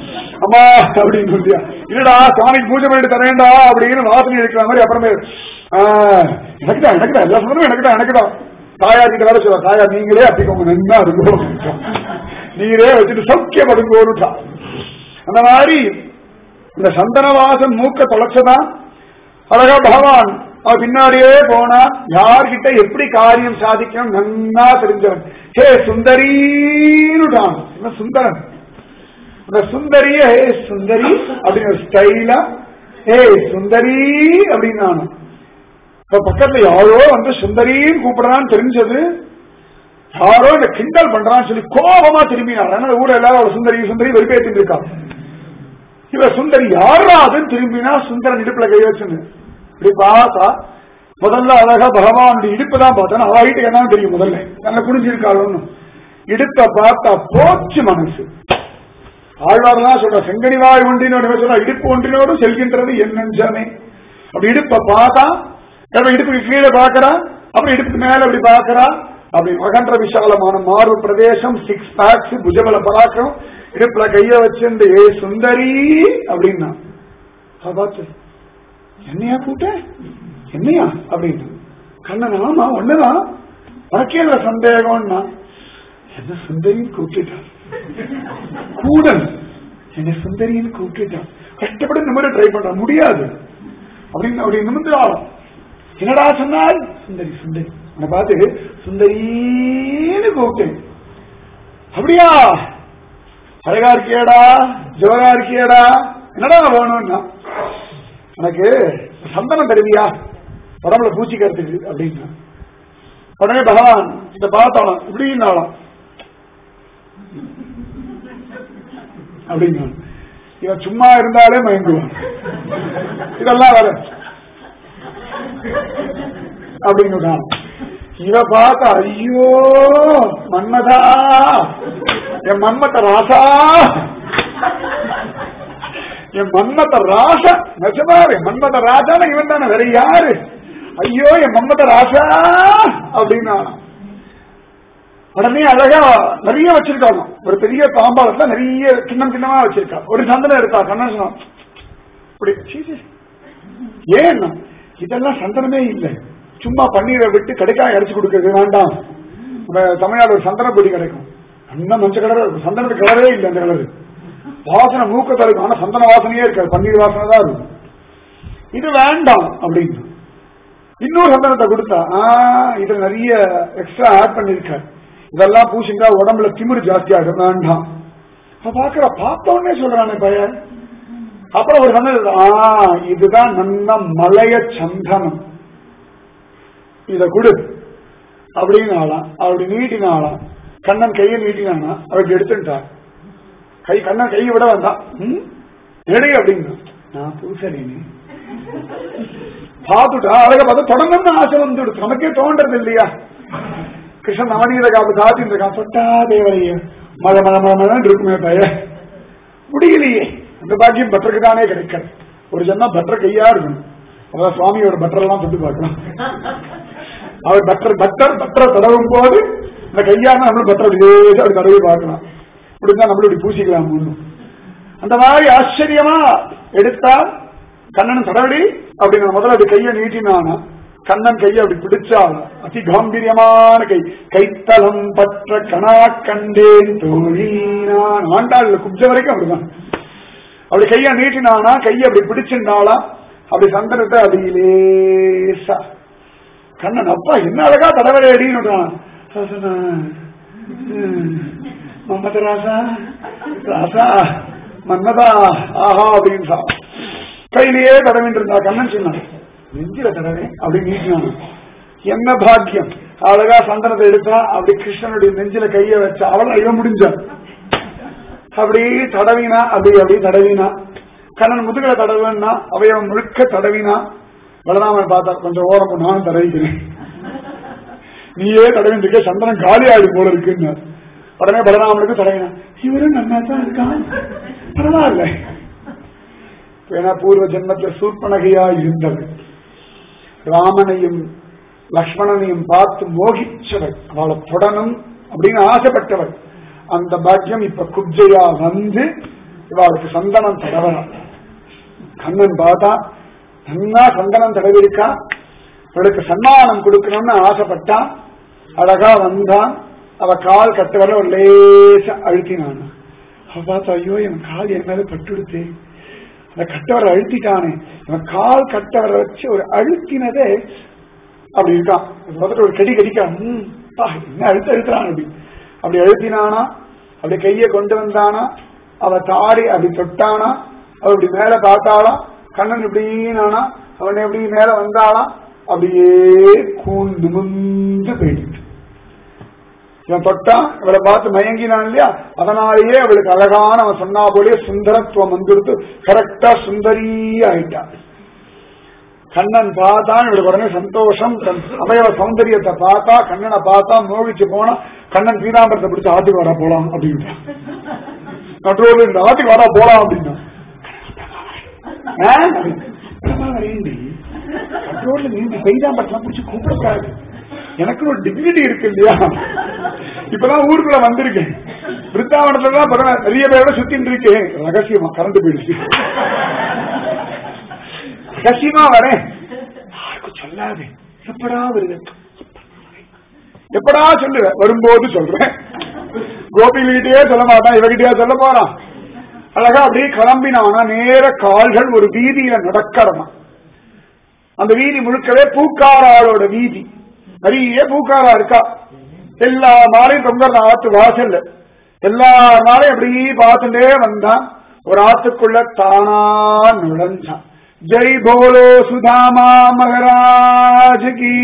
அம்மா அப்படின்னு சொல்லியா இல்லடா சாமிக்கு பூஜை பண்ணிட்டு தரேன்டா அப்படின்னு வாசனை இருக்கிற மாதிரி அப்புறமே ஆஹ், எனக்குதான் எனக்குதான் எல்லா சொந்தமும் எனக்குதான் எனக்குதான் தாயார் கிட்ட வேற சொல்ல தாயார் நீங்களே அப்படிக்கோங்க நன்னா இருக்கும் நீங்களே வச்சுட்டு சௌக்கியப்படுங்கோன்னுட்டா அந்த மாதிரி இந்த சந்தனவாசன் மூக்க தொலைச்சதான் அழகா பகவான் அவன் பின்னாடியே போனா யார்கிட்ட எப்படி காரியம் சாதிக்கணும் நன்னா தெரிஞ்சவன் ஹே சுந்தரின்னுட்டான் இவன் சுந்தரன் அந்த சுந்தரிய ஹே சுந்தரி அப்படின்னு ஒரு ஸ்டைலா ஹே சுந்தரி அப்படின்னு நானும் இப்ப பக்கத்துல யாரோ வந்து சுந்தரின்னு கூப்பிடுறான்னு தெரிஞ்சது யாரோ இந்த கிண்டல் பண்றான்னு சொல்லி கோபமா திரும்பினார் ஆனா ஊர்ல எல்லாரும் அவளை சுந்தரி சுந்தரி வெறுப்பேற்றிட்டு இருக்கா இவ சுந்தரி யாரா அதுன்னு திரும்பினா சுந்தரன் இடுப்புல கை வச்சுன்னு இப்படி பார்த்தா முதல்ல அழகா பகவான் இடுப்பு தான் பார்த்தேன் அவ வீட்டுக்கு என்ன தெரியும் முதல்ல நல்ல குடிஞ்சிருக்காளோன்னு இடுப்ப பார்த்தா போச்சு மனசு ஆழ்வாரெல்லாம் சொல்ற செங்கனிவாய் ஒன்றினோடு சொல்ற இடுப்பு ஒன்றினோடு செல்கின்றது என் நெஞ்சமே அப்படி இடுப்ப பார்த்தா அப்புறம் இடுப்புக்கு கீழே பார்க்கறா அப்புறம் இடுப்புக்கு மேல அப்படி பார்க்கறா அப்படி மகன்ற விசாலமான மார்பு பிரதேசம் சிக்ஸ் பேக்ஸ் புஜபல பராக்கம் இடுப்புல கைய வச்சிருந்து ஏ சுந்தரி அப்படின்னா அவ பார்த்து என்னையா கூட்ட என்னையா அப்படின்னு கண்ணன் ஆமா ஒண்ணுதான் உனக்கே இல்ல சந்தேகம்னா என்ன சுந்தரின்னு கூப்பிட்டுட்டான் கூடன் என்ன சுந்தரின்னு கூப்பிட்டுட்டான் கஷ்டப்பட்டு இந்த மாதிரி ட்ரை பண்றான் முடியாது அப்படின்னு அப்படி நிமிந்து ஆளும் என்னடா சொன்னால் சுந்தரி சுந்தரி உன்னை பார்த்து சுந்தரின்னு கூப்பிட்டேன் அப்படியா அழகா இருக்கியடா ஜோரா இருக்கியடா என்னடா வேணும்னா எனக்கு சந்தனம் தருவியா உடம்புல பூச்சிக்கிறதுக்கு அப்படின்னா உடனே பகவான் இந்த பார்த்தாலும் இப்படின்னாலும் அப்படிங்க இவன் சும்மா இருந்தாலே மயங்குவான் இதெல்லாம் வர அப்படிங்க இவ பார்த்தா ஐயோ மன்மதா என் மன்மத்த ராசா என் மன்மத்த ராசா நிஜமாவே மன்மத ராஜான இவன் தானே வேற யாரு ஐயோ என் மன்மத ராசா அப்படின்னா உடனே அழகா நிறைய வச்சிருக்காங்க ஒரு பெரிய தாம்பாளத்துல நிறைய கிண்ணம் கிண்ணமா வச்சிருக்கா ஒரு சந்தனம் எடுத்தா கண்ணன் சொன்னான் அப்படி சீ, சீ. ஏன் இதெல்லாம் சந்தனமே இல்லை சும்மா பன்னீரை விட்டு கடைக்காய் அரைச்சு கொடுக்கறது வேண்டாம் நம்ம தமிழ்நாடு ஒரு சந்தன பொடி கிடைக்கும் அந்த மஞ்ச கலர் சந்தனத்து கலரே இல்லை அந்த கலர் வாசனை மூக்க தருக்கும் ஆனா சந்தன வாசனையே இருக்காது பன்னீர் வாசனை தான் இருக்கும் இது வேண்டாம் அப்படின்னு இன்னொரு சந்தனத்தை கொடுத்தா ஆ, இதுல நிறைய எக்ஸ்ட்ரா ஆட் பண்ணிருக்காரு இதெல்லாம் பூசிங்க உடம்புல திமிரு ஜாஸ்தி ஆகும் வேண்டாம் அப்ப பாக்குற பார்த்த உடனே சொல்றானே பையன் அப்புறம் ஒரு சந்தனம் ஆ இதுதான் நல்ல மலைய சந்தனம் இத கொடு அப்படின்னு ஆளாம் அப்படி நீட்டினாலாம் கண்ணன் கையை நீட்டினானா அவருக்கு எடுத்துட்டார் கை கண்ணன் கையை விட வந்தான் ம்? எடு அப்படின்னு நான் புதுசரி நீ பார்த்துட்டா அழக பார்த்து தொடங்கணும்னு ஆசை வந்துடுச்சு நமக்கே தோன்றது இல்லையா கிருஷ்ணன் நவநீத காப்பு காத்திட்டு இருக்கான் தொட்டா தேவரையே மழை மழை மழை மழை இருக்குமே பய முடியலையே அந்த பாக்கியம் பட்டருக்கு தானே கிடைக்கிறது ஒரு ஜென்மம் பட்டர் கையா இருக்கணும் அதான் சுவாமியோட பட்டர் எல்லாம் தொட்டு பார்க்கலாம் அவர் பட்டர் பட்டர் பட்டர் தடவும் போது இந்த கையான நம்மளும் பட்டர் அப்படி லேசா அப்படி தடவி பார்க்கலாம் இப்படிதான் நம்மளும் இப்படி பூசிக்கலாம் ஒண்ணும் அந்த மாதிரி ஆச்சரியமா எடுத்தா கண்ணன் தடவடி அப்படின்னு முதல்ல அப்படி கையை நீட்டினானா கண்ணன் கையை அப்படி பிடிச்சால் அதி காம்பீரியமான கை கைத்தலம் பற்ற கணா கண்டேன் தோழினான் ஆண்டாள் குப்ஜ வரைக்கும் அப்படிதான் அப்படி கையை நீட்டினானா கையை அப்படி பிடிச்சிருந்தாளா அப்படி சந்தனத்தை அப்படி லேசா கண்ணன் அப்பா என்ன அழகா தடவரை அடின்னு மம்மத ராசா ராசா மன்னதா ஆஹா அப்படின்னு சா கையிலேயே தடவிட்டு இருந்தா கண்ணன் சொன்னான் நெஞ்சில தடவை அப்படி நீட்டினான் என்ன பாக்கியம் அழகா சந்தனத்தை எடுத்தா அப்படி கிருஷ்ணனுடைய நெஞ்சில கைய வச்சா அவள் இவன் முடிஞ்சான் அப்படி தடவினா அப்படி அப்படி தடவினா கண்ணன் முதுகலை தடவுன்னா அவயவன் முழுக்க தடவினா பலராமன் பார்த்தா கொஞ்சம் ஓரம் போ, நானும் தடவிக்கிறேன் நீயே தடவிட்டு இருக்க சந்தனம் காலி ஆயிடு போல இருக்குன்னு உடனே பலராமனுக்கு தடவினா இவரும் நல்லா தான் இருக்கான் பரவாயில்ல ஏன்னா பூர்வ ஜென்மத்துல சூர்பனகையா இருந்தது ராமனையும் லக்ஷ்மணனையும் பார்த்து மோகிச்சவர் அவளை தொடணும் அப்படின்னு ஆசைப்பட்டவர் அந்த பாக்கியம் இப்ப குப்ஜையா வந்து இவாளுக்கு சந்தனம் தடவலாம் கண்ணன் பார்த்தா நன்னா சந்தனம் தடவிருக்கா இவளுக்கு சன்மானம் கொடுக்கணும்னு ஆசைப்பட்டான் அழகா வந்தான் அவ கால் கட்ட வர ஒரு லேசா அழுத்தினான் அவ பார்த்தா ஐயோ என் கால் என் மேல பட்டுடுத்து அந்த கட்டவரை அழுத்திட்டானே இவன் கால் கட்டவரை வச்சு ஒரு அழுத்தினதே அப்படி இருக்கான் பார்த்துட்டு ஒரு கடி கடிக்கான் ம், பா, என்ன அழுத்த அழுத்துறான் அப்படி அப்படி அழுத்தினானா அப்படி கையை கொண்டு வந்தானா அவ தாடி அப்படி தொட்டானா அவ இப்படி மேல பார்த்தாளாம் கண்ணன் இப்படினானா அவன் எப்படி மேல வந்தாளாம் அப்படியே கூன் நிமிந்து போயிட்டு இவன் தொட்டான் இவளை பார்த்து மயங்கினான் இல்லையா அதனாலேயே அவளுக்கு அழகான அவன் சொன்னா போலே சுந்தரத்துவம் வந்துடுத்து கரெக்டா சுந்தரியா ஆயிட்டான் கண்ணன் பார்த்தான் இவளுக்கு உடனே சந்தோஷம் தன் அவயவ சௌந்தரியத்தை பார்த்தா கண்ணனை பார்த்தா மோகிச்சு போனா கண்ணன் பீதாம்பரத்தை பிடிச்சு ஆத்துக்கு வர போலாம் அப்படின்ட்டான் நடுவோடு இந்த ஆத்துக்கு வர போலாம் அப்படின்னா ஆ? என்னம்மா வரேன்டி? நடுரோட்ல நீந்தி பீதாம்பரத்தெல்லாம் பிடிச்சு கூப்பிடக்கூடாது எனக்கு ஒரு டிகிரிட்டி இருக்கு இல்லையா இப்பதான் ஊருக்குள்ள வந்திருக்கேன் பிருத்தாவனத்துல தான் இப்பதான் நிறைய பேரோட சுத்தின்னு இருக்கேன் ரகசியமா கரண்ட் போயிடுச்சு ரகசியமா வரேன் யாருக்கும் சொல்லாது எப்படா வருது எப்படா சொல்லுவ வரும்போது சொல்றேன் கோபிகிட்டே சொல்ல மாட்டான் இவகிட்டயே சொல்ல போறான் அழகா அப்படியே கிளம்பினானா நேர கால்கள் ஒரு வீதியில நடக்கிறமா அந்த வீதி முழுக்கவே பூக்காராளோட வீதி நிறைய பூக்காரா இருக்கா எல்லா நாளையும் தொங்குற ஆத்து வாசல்ல எல்லா நாளையும் அப்படி பார்த்துட்டே வந்தான் ஒரு ஆத்துக்குள்ள தானா நுழைஞ்சான் ஜெய் போலோ சுதாமா மகராஜ் கி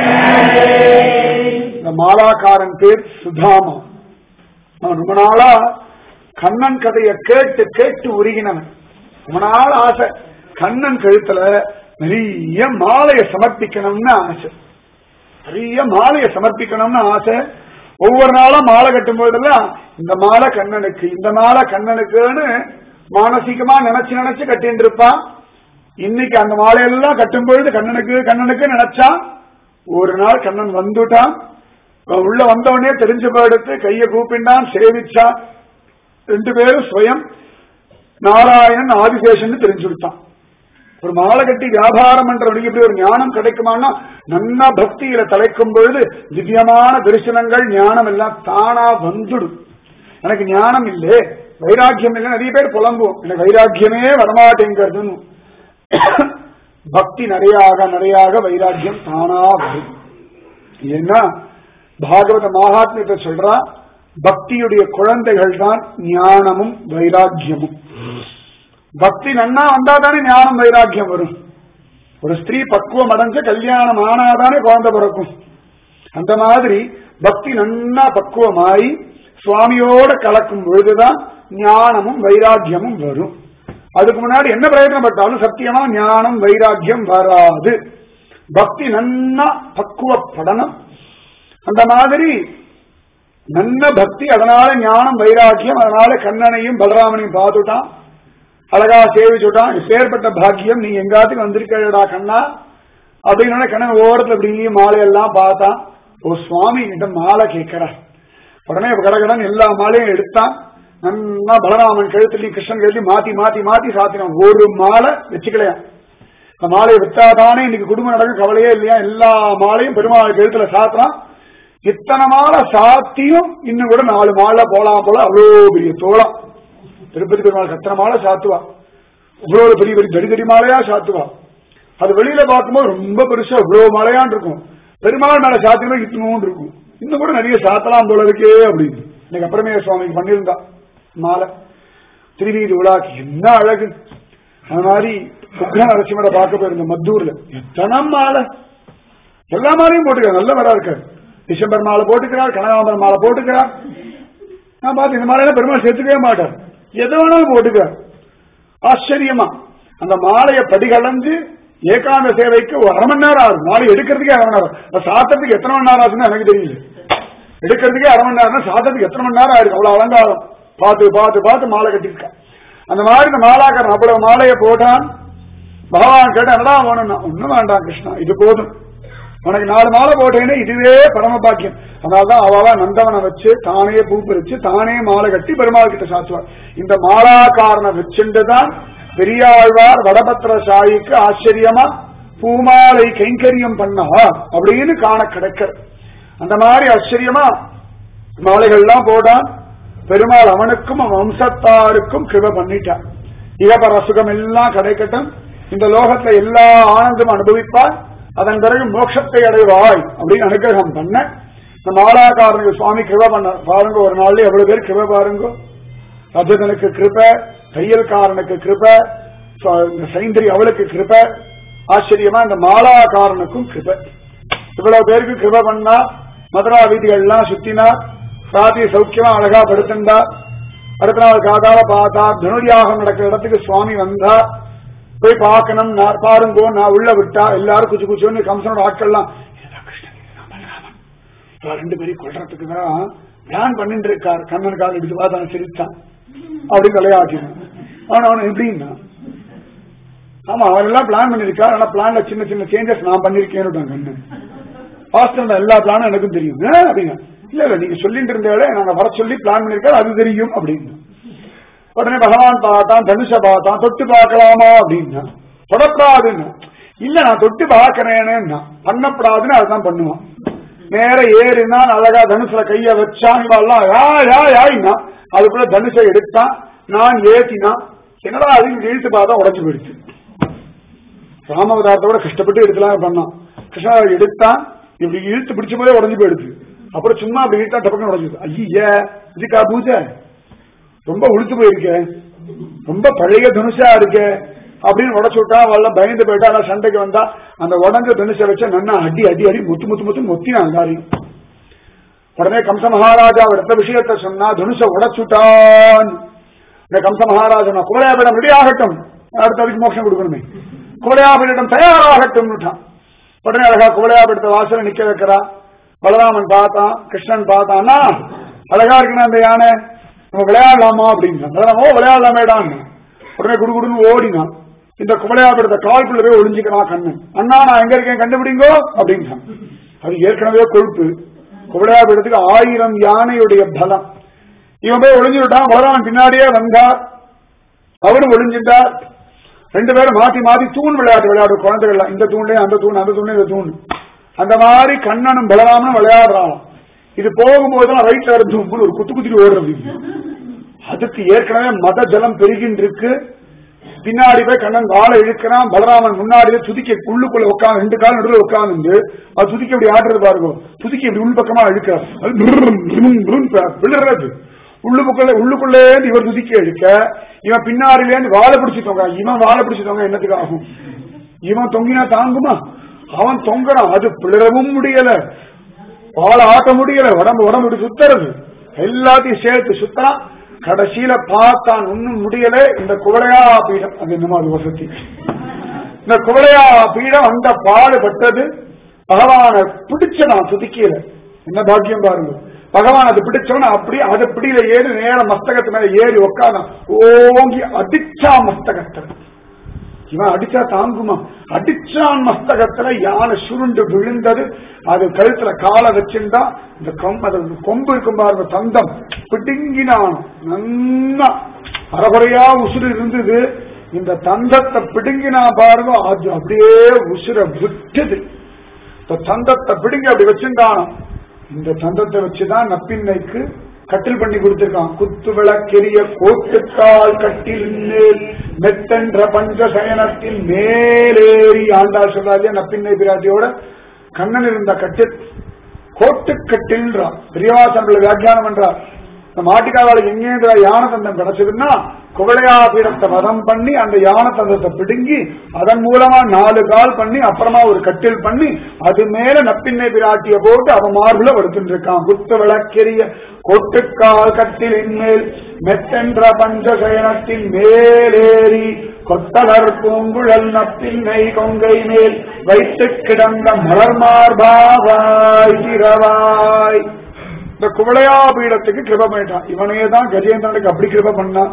இந்த மாலாக்காரன் பேர் சுதாமா அவன் ரொம்ப நாளா கண்ணன் கதைய கேட்டு கேட்டு உருகினவன் ரொம்ப நாள் ஆசை கண்ணன் கழுத்துல நிறைய மாலையை சமர்ப்பிக்கணும்னு ஆசை நிறைய மாலையை சமர்ப்பிக்கணும்னு ஆசை ஒவ்வொரு நாளும் மாலை கட்டும் போதெல்லாம் இந்த மாலை கண்ணனுக்கு இந்த மாலை கண்ணனுக்குன்னு மானசீகமா நினைச்சு நினைச்சு கட்டிட்டு இருப்பான் இன்னைக்கு அந்த மாலையெல்லாம் கட்டும் பொழுது கண்ணனுக்கு கண்ணனுக்கு நினைச்சான் ஒரு நாள் கண்ணன் வந்துட்டான் அவன் உள்ள வந்தவனே தெரிஞ்ச போயிடுத்து கையை கூப்பிண்டான் சேவிச்சான் ரெண்டு பேரும் சுயம் நாராயணன் ஆதிசேஷன் தெரிஞ்சு விட்டான் ஒரு மாலை கட்டி வியாபாரம் பண்றவனுக்கு இப்படி ஒரு ஞானம் கிடைக்குமான்னா நன்னா பக்தியில தலைக்கும் பொழுது திவ்யமான தரிசனங்கள் ஞானம் எல்லாம் தானா வந்துடும் எனக்கு ஞானம் இல்லை வைராக்கியம் இல்லை நிறைய பேர் புலம்புவோம் எனக்கு வைராக்கியமே வரமாட்டேங்கிறதுன்னு பக்தி நிறையாக நிறையாக வைராக்கியம் தானா வரும் ஏன்னா பாகவத மகாத்மியத்தை சொல்றா பக்தியுடைய குழந்தைகள் தான் ஞானமும் வைராக்கியமும் பக்தி நன்னா வந்தா தானே ஞானம் வைராக்கியம் வரும் ஒரு ஸ்திரீ பக்குவம் அடைஞ்ச கல்யாணம் ஆனாதானே குழந்தை பிறக்கும் அந்த மாதிரி பக்தி நன்னா பக்குவமாயி சுவாமியோட கலக்கும் பொழுதுதான் ஞானமும் வைராக்கியமும் வரும் அதுக்கு முன்னாடி என்ன பிரயோஜனப்பட்டாலும் சத்தியமா ஞானம் வைராக்கியம் வராது பக்தி நன்னா பக்குவப்படணும் அந்த மாதிரி நல்ல பக்தி அதனால ஞானம் வைராக்கியம் அதனால கண்ணனையும் பலராமனையும் பார்த்துட்டான் அழகா சேவிச்சுட்டான் இப்பேற்பட்ட பாக்கியம் நீ எங்காத்துக்கு வந்திருக்கடா கண்ணா அப்படின்னு கண்ணன் ஓரத்துல இப்படி மாலையெல்லாம் பார்த்தான் ஓ சுவாமி கிட்ட மாலை கேட்கிற உடனே கடகடன் எல்லா மாலையும் எடுத்தான் நன்னா பலராமன் கழுத்துலையும் கிருஷ்ணன் கழுத்துலையும் மாத்தி மாத்தி மாத்தி சாத்தினான் ஒரு மாலை வச்சுக்கலையா இந்த மாலையை வித்தாதானே இன்னைக்கு குடும்பம் நடக்கும் கவலையே இல்லையா எல்லா மாலையும் பெருமாள் கழுத்துல சாத்தினான் இத்தனை மாலை சாத்தியும் இன்னும் கூட நாலு மாலை போலாம் போல அவ்வளோ பெரிய தோளம் திருப்பதி பெருமாள் கத்தனை மாலை சாத்துவா இவ்வளவு பெரிய பெரிய தடி தடி மாலையா சாத்துவா அது வெளியில பார்க்கும்போது ரொம்ப பெருசா இவ்வளவு மலையான் இருக்கும் பெருமாள் மேல சாத்தினா இத்தனோன்னு இருக்கும் இன்னும் கூட நிறைய சாத்தலாம் போல இருக்கே அப்படின்னு இன்னைக்கு அப்புறமே சுவாமிக்கு பண்ணியிருந்தா மாலை திருவீதி விழாக்கு என்ன அழகு அந்த மாதிரி உக்ர நரசிம்மரை பார்க்க போயிருந்த மத்தூர்ல எத்தனை மாலை எல்லா மாலையும் போட்டுக்கிறார் நல்ல வரா இருக்காரு டிசம்பர் மாலை போட்டுக்கிறார் கனகாம்பரம் மாலை போட்டுக்கிறார் நான் பார்த்து இந்த மாலையெல்லாம் பெருமாள் சேர்த்துக்கவே மாட்டார் எது வேணாலும் போட்டுக்கிறார் ஆச்சரியமா அந்த மாலையை படிகலந்து ஏகாந்த சேவைக்கு ஒரு அரை மணி நேரம் ஆகும் மாலை எடுக்கிறதுக்கே அரை மணி நேரம் அது சாத்தத்துக்கு எத்தனை மணி நேரம் ஆச்சுன்னு எனக்கு தெரியல எடுக்கிறதுக்கே அரை மணி நேரம் சாத்தத்துக்கு எத்தனை மணி நேரம் ஆயிருக்கு அவ்வளவு அலங்காரம் பார்த்து பார்த்து பார்த்து மாலை கட்டியிருக்கான் அந்த மாதிரி இந்த மாலாக்காரன் அவ்வளவு மாலையை போட்டான் பகவான் கேட்ட என்னடா வேணும்னா ஒண்ணும் வேண்டாம் கிருஷ்ணா இது போதும் உனக்கு நாலு மாலை போட்டேன்னு இதுவே பரம பாக்கியம் அதனாலதான் அவாவா நந்தவனை வச்சு தானே பூ பறிச்சு தானே மாலை கட்டி பெருமாள் கிட்ட சாத்துவார் இந்த மாலாக்காரனை வச்சுண்டுதான் பெரியாழ்வார் வடபத்திர சாயிக்கு ஆச்சரியமா பூமாலை கைங்கரியம் பண்ணா அப்படின்னு காண கிடைக்கிற அந்த மாதிரி ஆச்சரியமா மாலைகள்லாம் போடான் பெருமாள் அவனுக்கும் அவன் வம்சத்தாருக்கும் கிருப பண்ணிட்டான் இகபர சுகம் எல்லாம் கிடைக்கட்டும் இந்த லோகத்துல எல்லா ஆனந்தமும் அனுபவிப்பார் அதன் பிறகு மோட்சத்தை அடைவாய் அப்படின்னு அனுகிரகம் பண்ண இந்த மாலாக்காரனுக்கு சுவாமி கிருப பண்ண பாருங்க ஒரு நாள்ல எவ்வளவு பேர் கிருப பாருங்க ரஜதனுக்கு கிருப தையல்காரனுக்கு கிருப ச- இந்த சைந்தரி அவளுக்கு கிருப ஆச்சரியமா இந்த மாலாக்காரனுக்கும் கிருப இவ்வளவு பேருக்கு கிருப பண்ணா மதுரா வீதிகள்லாம் சுத்தினா சாதி சௌக்கியமா அழகா படுத்திருந்தா அடுத்த நாள் காதால பார்த்தா தனுர்யாகம் நடக்கிற இடத்துக்கு சுவாமி வந்தா போய் பார்க்கணும் நான் பாருங்கோ நான் உள்ள விட்டா எல்லாரும் குச்சு குச்சுன்னு கம்சனோட ஆட்கள்லாம் இதுதான் கிருஷ்ணன், இதுதான் பலராமன். இவா ரெண்டு பேரையும் கொல்றதுக்கு தான் பிளான் பண்ணிட்டு இருக்கார் கண்ணன் கால் எடுத்து பார்த்தான் சிரிச்சான் அப்படின்னு விளையாட்டினான் ஆனா அவன் எப்படின்னா ஆமா அவன் எல்லாம் பிளான் பண்ணிருக்கார் ஆனா பிளான்ல சின்ன சின்ன சேஞ்சஸ் நான் பண்ணிருக்கேன்னு கண்ணன் பாஸ்டர் எல்லா பிளானும் எனக்கும் தெரியும் ஆ, அப்படிங்க இல்ல இல்ல நீங்க சொல்லிட்டு இருந்தே நாங்க வர சொல்லி பிளான் பண்ணிருக்காரு அது தெரியும் அப்படின்னு உடனே பகவான் பார்த்தான் தனுஷ பார்த்தான் தொட்டு பார்க்கலாமா அப்படின்னா தொடப்படாதுன்னா இல்ல நான் தொட்டு பார்க்கறேன்னு பண்ணப்படாதுன்னு அதுதான் பண்ணுவான் நேர ஏறினா அழகா தனுசுல கைய வச்சான் இவெல்லாம் யா யா யாயினா அதுக்குள்ள தனுஷை எடுத்தான் நான் ஏத்தினா என்னடா அது இழுத்து பார்த்தா உடஞ்சு போயிடுச்சு ராமவதாரத்தோட கஷ்டப்பட்டு எடுக்கலாம் பண்ணான் கிருஷ்ணா எடுத்தான் இப்படி இழுத்து பிடிச்ச போதே உடஞ்சு போயிடுச்சு அப்புறம் சும்மா அப்படி இழுத்தா டப்பக்கம் உடஞ்சது ஐய இதுக்கா பூஜை ரொம்ப உளுத்து போயிருக்க ரொம்ப பழைய தனுஷா இருக்க அப்படின்னு உடச்சு விட்டா வல்ல பயந்து போயிட்டா அதான் சண்டைக்கு வந்தா அந்த உடஞ்ச தனுஷை வச்ச நன்னா அடி அடி அடி முத்து முத்து முத்து மொத்தினான் எல்லாரையும் உடனே கம்ச மகாராஜா எடுத்த விஷயத்த சொன்னா தனுஷ உடச்சுட்டான் இந்த கம்ச மகாராஜா குவலையாபிடம் ரெடி ஆகட்டும் அடுத்த அதுக்கு மோட்சம் கொடுக்கணுமே குவலையாபிடம் தயாராகட்டும் உடனே அழகா குவலையாபிடத்தை வாசல நிக்க வைக்கிறா பலராமன் பார்த்தான் கிருஷ்ணன் பார்த்தான்னா அழகா இருக்குன்னு அந்த யானை நம்ம விளையாடலாமா அப்படின்னு பலராமோ விளையாடலாமேடான் உடனே குடுகுடுன்னு ஓடினான் இந்த குவலையாபிடத்தை கால்குள்ள போய் ஒளிஞ்சுக்கிறான் கண்ணன் அண்ணா நான் எங்க இருக்கேன் கண்டுபிடிங்கோ அப்படின்றான் அது ஏற்கனவே கொழுப்பு குவலையாபிடத்துக்கு ஆயிரம் யானையுடைய பலம் இவன் போய் ஒளிஞ்சுட்டான் பலராமன் பின்னாடியே வந்தார் அவரும் ஒளிஞ்சிட்டார் ரெண்டு பேரும் மாத்தி மாத்தி தூண் விளையாட்டு விளையாடு குழந்தைகள் இந்த தூண்லயே அந்த தூண் அந்த தூண்லயே இந்த தூண் அந்த மாதிரி கண்ணனும் பலராமனும் விளையாடுறான் இது போகும்போதுதான் ரைட்ல இருந்து ஒரு குத்து குத்திட்டு ஓடுறது அதுக்கு ஏற்கனவே மத ஜலம் பெருகின்றிருக்கு பின்னாடி போய் கண்ணன் காலை இழுக்கிறான் பலராமன் முன்னாடியே துதிக்க உள்ளுக்குள்ள உட்காந்து ரெண்டு கால் நடுவில் உட்காந்து அது துதிக்க இப்படி ஆடுறது பாருங்க துதிக்க இப்படி உள் பக்கமா இழுக்கிறார் அது பிர்ரும், பிர்ரும், பிர்ரும் ப- விழுறது உள்ளுக்குள்ள உள்ளுக்குள்ளே இருந்து இவர் துதிக்க இழுக்க இவன் பின்னாடிலே இருந்து வாழை பிடிச்சு தொங்க இவன் வாழை பிடிச்சு தொங்க என்னத்துக்கு ஆகும் இவன் தொங்கினா தாங்குமா அவன் தொங்குறான் அது பிளரவும் முடியல வாழை ஆட்ட முடியல உடம்பு உடம்பு இப்படி சுத்துறது எல்லாத்தையும் சேர்த்து சுத்தறான் கடைசியில பார்த்தான் ஒன்னும் முடியல இந்த குவளையா பீடம் அது என்னமோ அது வசதி இந்த குவளையா பீடம் அந்த பாடுபட்டது பகவானை பிடிச்சதான் துதிக்கல என்ன பாக்கியம் பாருங்க பகவான் அது பிடிச்சவன அப்படி அது பிடியில ஏறி நேர மஸ்தகத்து மேல ஏறி உட்கார்ந்தான் ஓங்கி அடிச்சா மஸ்தகத்தை இவன் அடிச்சா தாங்குமா அடிச்சான் மஸ்தகத்துல யானை சுருண்டு விழுந்தது அது கழுத்துல காலை வச்சிருந்தா இந்த கொம்பு அது கொம்பு இருக்கும் பாருங்க தந்தம் பிடுங்கினான் நன்னா அறகுறையா உசுறு இருந்தது இந்த தந்தத்தை பிடுங்கினா பாருங்க அது அப்படியே உசுர விட்டது இந்த தந்தத்தை பிடுங்கி அப்படி வச்சிருந்தானோ இந்த தந்தத்தை வச்சுதான் நப்பின்னைக்கு கட்டில் பண்ணி கொடுத்திருக்கான் குத்து விளக்கெரிய கோட்டுக்கால் கட்டில் மேல் மெத்தென்ற பஞ்சசயனத்தில் மேலேறி ஆண்டாள் சொல்றாரு நப்பின்னை பிராட்டியோட கண்ணன் இருந்த கட்டில் கோட்டுக்கட்டில்ன்றான் பிரியவாசன் வியாக்கியானம் என்றார் இந்த மாட்டுக்காவாளுக்கு எங்கேந்திர யான தந்தம் கிடைச்சதுன்னா குவளையா பீடத்தை வதம் பண்ணி அந்த யான தந்தத்தை பிடுங்கி அதன் மூலமா நாலு கால் பண்ணி அப்புறமா ஒரு கட்டில் பண்ணி அது மேல நப்பின்னை பிராட்டிய போட்டு அவ மார்புல படுத்துட்டு இருக்கான் குத்து விளக்கெரிய கொட்டுக்கால் கட்டிலின் மேல் மெத்தென்ற பஞ்சசயனத்தின் மேலேறி கொத்தலர் பூங்குழல் நப்பின்னை கொங்கை மேல் வைத்து கிடந்த மலர் மார்பாவாய் திரவாய் இந்த குவளையா பீடத்துக்கு கிருப பண்ணிட்டான் இவனே தான் கஜேந்திரனுக்கு அப்படி கிருப பண்ணான்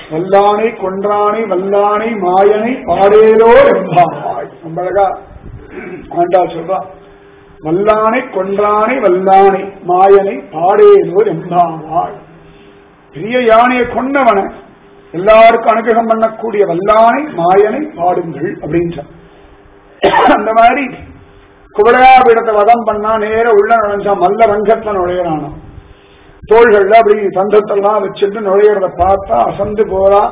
வல்லானை கொன்றானை வல்லானை மாயனை பாடேலோ எம்பாவாய் ரொம்ப அழகா ஆண்டாள் சொல்றா வல்லானை கொன்றானை வல்லானை மாயனை பாடேலோர் எம்பாவாள் பெரிய யானையை கொன்னவன எல்லாருக்கும் அனுகிரகம் பண்ணக்கூடிய வல்லானை மாயனை பாடுங்கள் அப்படின்ற அந்த மாதிரி குவளையாபீடத்தை வதம் பண்ணா நேர உள்ள நுழைஞ்சா மல்ல ரங்கத்துல நுழையறானோ தோள்கள்ல அப்படி தந்தத்தெல்லாம் வச்சுட்டு நுழையிறத பார்த்தா அசந்து போறா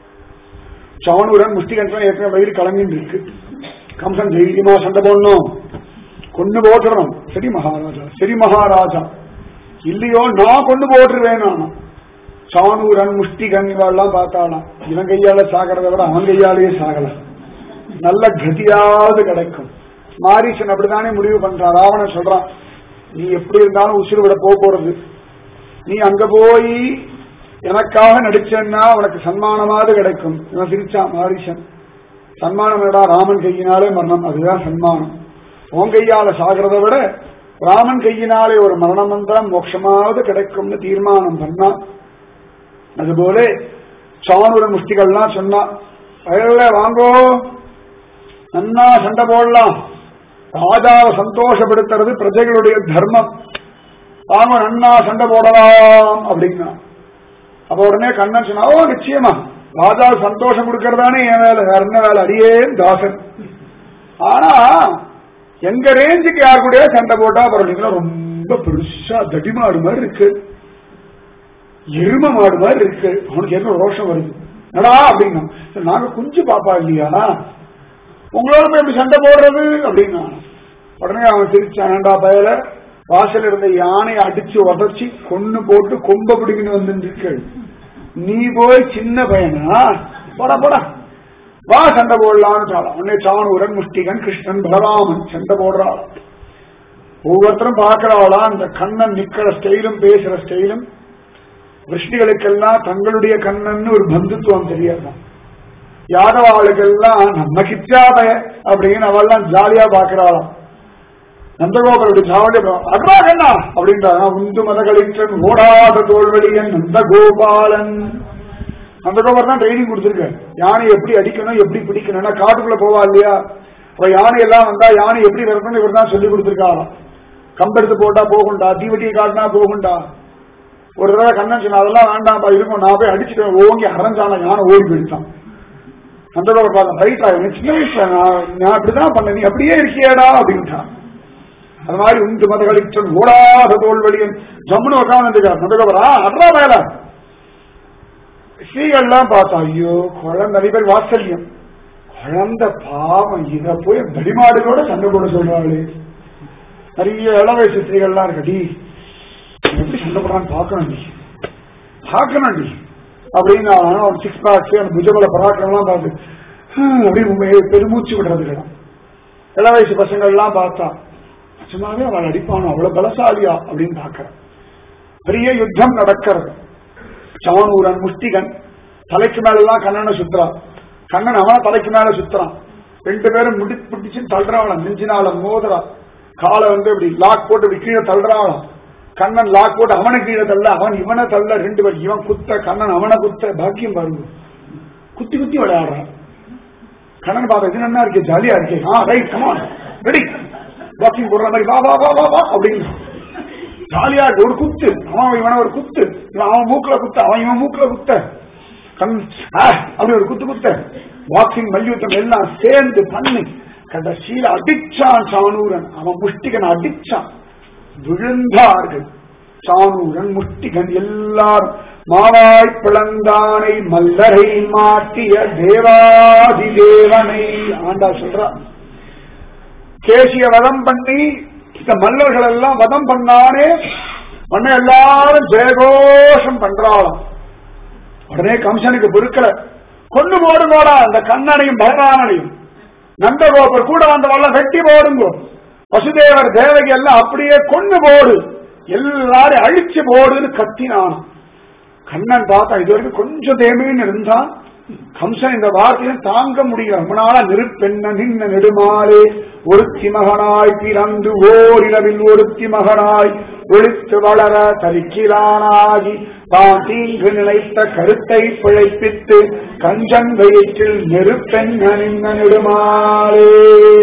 சாணூரன் முஷ்டிகன்றம் ஏற்கனவே வயிறு கலங்கிட்டு இருக்கு கம்சன் தைரியமா சண்டை போடணும் கொண்டு போட்டுறோம் சரி மகாராஜா சரி மகாராஜா இல்லையோ நான் கொண்டு போட்டுருவேன் நானும் சாணூரன் முஷ்டிகன் இவெல்லாம் பார்த்தாலாம் இவன் கையால சாகிறத விட அவன் கையாலேயே சாகலாம் நல்ல கதியாவது கிடைக்கும் மாரீசன் அப்படித்தானே முடிவு பண்றான் ராவணன் சொல்றான் நீ எப்படி இருந்தாலும் உசுறு விட போக போறது நீ அங்க போய் எனக்காக நடிச்சேன்னா உனக்கு சன்மானமாவது கிடைக்கும் இவன் சிரிச்சான் மாரீசன் சன்மானம் விடா ராமன் கையினாலே மரணம் அதுதான் சன்மானம் உன் கையால சாகிறத விட ராமன் கையினாலே ஒரு மரணம் வந்தா மோட்சமாவது கிடைக்கும்னு தீர்மானம் பண்ணா அதுபோல சாணுர முஷ்டிகள்லாம் சொன்னா வயல்ல வாங்கோ நன்னா சண்டை போடலாம் ராஜாவை சந்தோஷப்படுத்துறது பிரஜைகளுடைய தர்மம் வாங்க நன்னா சண்டை போடலாம் அப்படின்னா அப்ப உடனே கண்ணன் சொன்னா ஓ நிச்சயமா ராஜா சந்தோஷம் கொடுக்கறதானே என் வேலை வேற என்ன வேலை அடியே தாசன் ஆனா எங்க ரேஞ்சுக்கு யார் கூட சண்டை போட்டா பரவாயில்ல ரொம்ப பெருசா தடிமாடு மாதிரி இருக்கு எரும மாடு மாதிரி இருக்கு அவனுக்கு என்ன ரோஷம் வருது நடா அப்படின்னா சரி, நாங்க குஞ்சு பாப்பா இல்லையா உங்களோட போய் எப்படி சண்டை போடுறது அப்படின்னா உடனே அவன் சிரிச்சான்டா பயல வாசல் இருந்த யானையை அடிச்சு உதச்சி கொன்னு போட்டு கொம்ப பிடிக்கணும் வந்து நீ போய் சின்ன பையனா போடா போடா வா சண்டை போடலாம்னு சொல்லலாம் உடனே சாணூரன் முஷ்டிகன் கிருஷ்ணன் பலராமன் சண்டை போடுறாள் ஒவ்வொருத்தரும் பார்க்கிறாளா அந்த கண்ணன் நிக்கிற ஸ்டைலும் பேசுற ஸ்டைலும் விருஷ்டிகளுக்கெல்லாம் தங்களுடைய கண்ணன் ஒரு பந்துத்துவம் தெரியாதான் யாதவாளுக்கெல்லாம் நம்ம கிச்சாபய அப்படின்னு அவெல்லாம் ஜாலியா பாக்குறாளாம் நந்தகோபருடைய ஜாலியா அக்ரா கண்ணா அப்படின்றாங்க உந்து மதகளிற்றன் ஓடாத தோல்வழியன் நந்தகோபாலன் நந்தகோபர் தான் ட்ரைனிங் கொடுத்திருக்காரு யானை எப்படி அடிக்கணும் எப்படி பிடிக்கணும்னா காட்டுக்குள்ள போவா இல்லையா அப்ப யானை எல்லாம் வந்தா யானை எப்படி வரணும்னு இவர் தான் சொல்லி கொடுத்திருக்காராம் கம்பெடுத்து போட்டா போகுண்டா தீவட்டியை காட்டினா போகுண்டா ஒரு தடவை கண்ணன் சொன்னா அதெல்லாம் வேண்டாம்ப்பா இருக்கும் நான் போய் அடிச்சுட்டு ஓங்கி அரைஞ்சான யானை ஓடி போயிட்டான் நந்தகோபர் பார்த்தா ரைட்டா எனக்கு சின்ன வயசுல நான் நான் அப்படிதான் பண்ண நீ அப்படியே இருக்கியேடா அப்படின்ட்டான் அது மாதிரி உண்டு மதகளிச்சன் ஓடாத தோல்வழியன் ஜம்முன்னு உட்காந்துருக்கார் நந்தகோபரா அட்ரா மேல ஸ்ரீகள்லாம் பார்த்தா ஐயோ குழந்தை நிறைய பேர் வாத்சல்யம் குழந்தை பாவம் இத போய் தடிமாடுகளோட சண்டை போட சொல்றாளே நிறைய இள வயசு ஸ்திரீகள்லாம் இருக்கடி எப்படி சண்டை போடுறான்னு பார்க்கணும் நீ பார்க்கணும் நீ அப்படின்னு அவன் சிக்ஸ் பேக்ஸ் அந்த புஜபல பராக்கிரம்லாம் பார்த்து ஹம், அப்படின்னு உண்மையை பெருமூச்சு விடுறதுக்கலாம் இள வயசு பசங்கள்லாம் பார்த்தா நிஜமாவே அவள் அடிப்பானோ அவ்வளவு பலசாலியா அப்படின்னு பார்க்கறான் பெரிய யுத்தம் நடக்கிறது சாணூரன் முஷ்டிகன் தலைக்கு மேல எல்லாம் கண்ணனை சுத்துறான் கண்ணன் அவன தலைக்கு மேல சுத்துறான் ரெண்டு பேரும் முடி பிடிச்சு தள்ளுறான் நெஞ்சினால மோதுறா காலை வந்து இப்படி லாக் போட்டு இப்படி கீழே தள்ளுறான் கண்ணன் லாக் போட்டு அவனை கீழே தள்ள அவன் இவனை தள்ள ரெண்டு பேர் இவன் குத்த கண்ணன் அவனை குத்த பாக்கியம் பாருங்க குத்தி குத்தி விளையாடுறான் கண்ணன் பார்த்தா இது என்ன இருக்கு ஜாலியா இருக்கு ஆ ரைட் கமான் ரெடி பாக்கிங் போடுற மாதிரி வா வா வா வா வா அப்படின்னு ஜாலியா இருக்கு ஒரு குத்து அவன் இவன ஒரு குத்து இவன் அவன் மூக்குல குத்த அவன் இவன் மூக்குல குத்த கண் ஆ, அப்படி ஒரு குத்து குத்த பாக்ஸிங் மல்யுத்தம் எல்லாம் சேர்ந்து பண்ணி கடைசியில அடிச்சான் சாணூரன் அவன் முஷ்டிகன் அடிச்சான் விழுந்தார்கள் சாணூரன் முஷ்டிகன் எல்லாரும் மாவாய் பிளந்தானை மல்லரை மாட்டிய தேவாதி தேவனை ஆண்டா சொல்றான் கேசிய வதம் பண்ணி இந்த மல்லர்கள் எல்லாம் வதம் பண்ணானே உடனே எல்லாரும் ஜெயகோஷம் பண்றாளாம் உடனே கம்சனுக்கு பொறுக்கல கொண்டு போடுங்கோடா அந்த கண்ணனையும் பகவானையும் நந்தகோபர் கூட வந்த வல்ல வெட்டி போடுங்கோ வசுதேவர் தேவகி எல்லாம் அப்படியே கொண்டு போடு எல்லாரும் அழிச்சு போடுன்னு கத்தினான் கண்ணன் பார்த்தா இது வரைக்கும் கொஞ்சம் தேமைன்னு இருந்தான் கம்சன் இந்த வார்த்தையை தாங்க முடியல ரொம்ப நாளா நெருப்பெண்ண நின்ன நெடுமாறே ஒருத்தி மகனாய் பிறந்து ஓரிரவில் ஒருத்தி மகனாய் ஒழித்து வளர தரிக்கிறானாகி தான் தீங்கு நினைத்த கருத்தை பிழைப்பித்து கஞ்சன் வயிற்றில் நெருப்பெண்ண நின்ன நெடுமாறே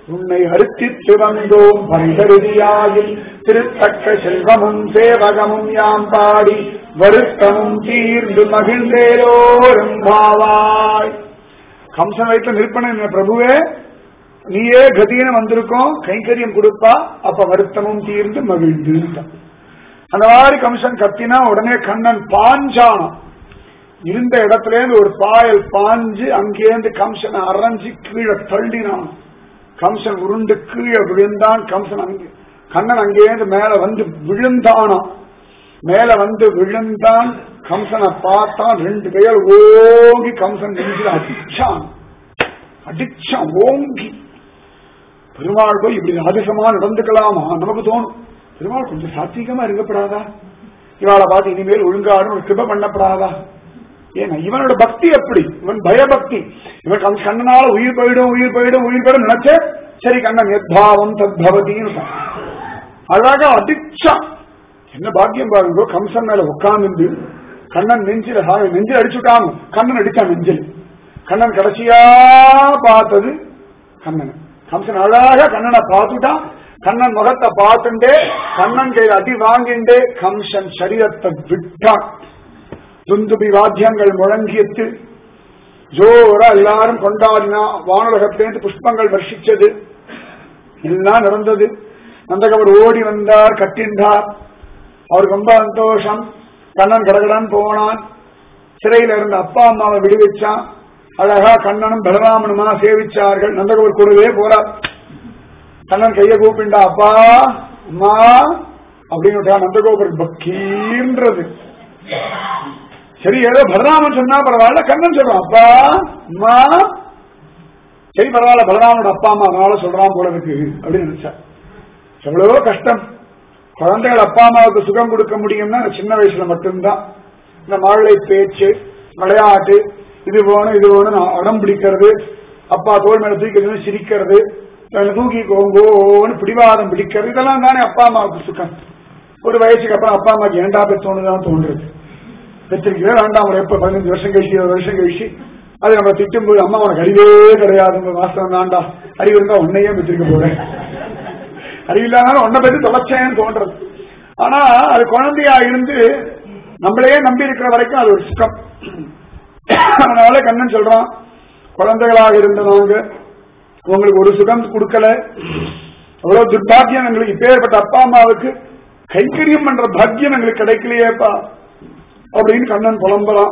உன்னை அறுத்தித்து வந்தோம் பரிதருதியாயில் திருத்தக்க செல்வமும் சேவகமும் யாம் பாடி வருத்தமும் தீர்ந்து மகிழ்ந்தேரோரும் பாவாய் கம்சன் வயிற்றுல நிற்பன பிரபுவே நீயே கதின்னு வந்திருக்கோம் கைங்கரியம் கொடுப்பா அப்ப வருத்தமும் தீர்ந்து மகிழ்ந்து அந்த மாதிரி கம்சன் கத்தினா உடனே கண்ணன் பாஞ்சானம் இருந்த இடத்துல இருந்து ஒரு பாயல் பாஞ்சு அங்கேருந்து கம்சனை அரைஞ்சு கீழே தள்ளினான் கம்சன் உருண்டு கீழே விழுந்தான் கம்சன் அங்கே கண்ணன் அங்கேருந்து மேல வந்து விழுந்தானாம் மேல வந்து விழுந்தான் கம்சனை பார்த்தான் ரெண்டு கையால் ஓங்கி கம்சன் நெஞ்சில் அடிச்சான் அடிச்சான் ஓங்கி பெருமாள் போய் இப்படி ராஜசமா நடந்துக்கலாமா நமக்கு தோணும் பெருமாள் கொஞ்சம் சாத்வீகமா இருக்கப்படாதா இவாளை பார்த்து இனிமேல் ஒழுங்காடும் ஒரு கிருப பண்ணப்படாதா ஏன்னா இவனோட பக்தி எப்படி இவன் பயபக்தி இவன் கண் கண்ணனால உயிர் போயிடும் உயிர் போயிடும் உயிர் போயிடும் நினைச்சே சரி கண்ணன் எத்பாவம் தத்பவதின்னு அழகா அடிச்சான் என்ன பாக்கியம் பாருங்க கம்சன் மேல உட்கார்ந்து கண்ணன் நெஞ்சில சாமி நெஞ்சில் அடிச்சுட்டாங்க கண்ணன் அடிச்சான் நெஞ்சில் கண்ணன் கடைசியா பார்த்தது கண்ணன் கம்சன் அழகா கண்ணனை பார்த்துட்டான் கண்ணன் முகத்தை பார்த்துட்டே கண்ணன் கையில் அடி வாங்கிண்டே கம்சன் சரீரத்தை விட்டான் துந்துபி வாத்தியங்கள் முழங்கியத்து ஜோரா எல்லாரும் கொண்டாடினா வானுலகத்திலிருந்து புஷ்பங்கள் வர்ஷிச்சது எல்லாம் நடந்தது நந்தகவர் ஓடி வந்தார் கட்டின்றார் அவருக்கு ரொம்ப சந்தோஷம் கண்ணன் கடகடன் போனான் சிறையில இருந்த அப்பா அம்மாவை விடுவிச்சான் அழகா கண்ணனும் பலராமனுமா சேவிச்சார்கள் நந்தகவர் கூடவே போறார் கண்ணன் கைய கூப்பிண்டா அப்பா அம்மா அப்படின்னு நந்தகோபுரம் பக்கீன்றது சரி ஏதோ பலராமன் சொன்னா பரவாயில்ல கண்ணன் சொல்றான் அப்பா அம்மா சரி பரவாயில்ல பலராமனோட அப்பா அம்மா அதனால சொல்றான் போல இருக்கு அப்படின்னு நினைச்சா எவ்வளவோ கஷ்டம் குழந்தைகள் அப்பா அம்மாவுக்கு சுகம் கொடுக்க முடியும்னா சின்ன வயசுல மட்டும்தான் இந்த மழலை பேச்சு விளையாட்டு இது வேணும் இது வேணும் அடம் பிடிக்கிறது அப்பா தோல் மேல தூக்கி சிரிக்கிறது தூக்கி கோங்கோன்னு பிடிவாதம் பிடிக்கிறது இதெல்லாம் தானே அப்பா அம்மாவுக்கு சுகம் ஒரு வயசுக்கு அப்புறம் அப்பா அம்மாக்கு ஏண்டா பெற்றோன்னு தோன்றுறது பெற்றிருக்கிறேன் வேண்டாம் ஒரு எப்ப பதினஞ்சு வருஷம் கழிச்சு இருபது வருஷம் கழிச்சு அது நம்ம திட்டும் போது அம்மா உனக்கு அறிவே கிடையாது மாஸ்டர் வேண்டா அறிவு இருந்தா உன்னையே பெற்றிருக்க போறேன் அறிவில்லாதாலும் உன்னை பத்தி தொலைச்சேன்னு தோன்றது ஆனா அது குழந்தையா இருந்து நம்மளையே நம்பி இருக்கிற வரைக்கும் அது ஒரு சுகம் அதனால கண்ணன் சொல்றான் குழந்தைகளாக இருந்த நாங்க உங்களுக்கு ஒரு சுகம் கொடுக்கல அவ்வளவு துர்பாக்கியம் எங்களுக்கு இப்பேற்பட்ட அப்பா அம்மாவுக்கு கைங்கரியம் பண்ற பாக்கியம் எங்களுக்கு கிடைக்கலையேப்பா அப்படின்னு கண்ணன் புலம்பலாம்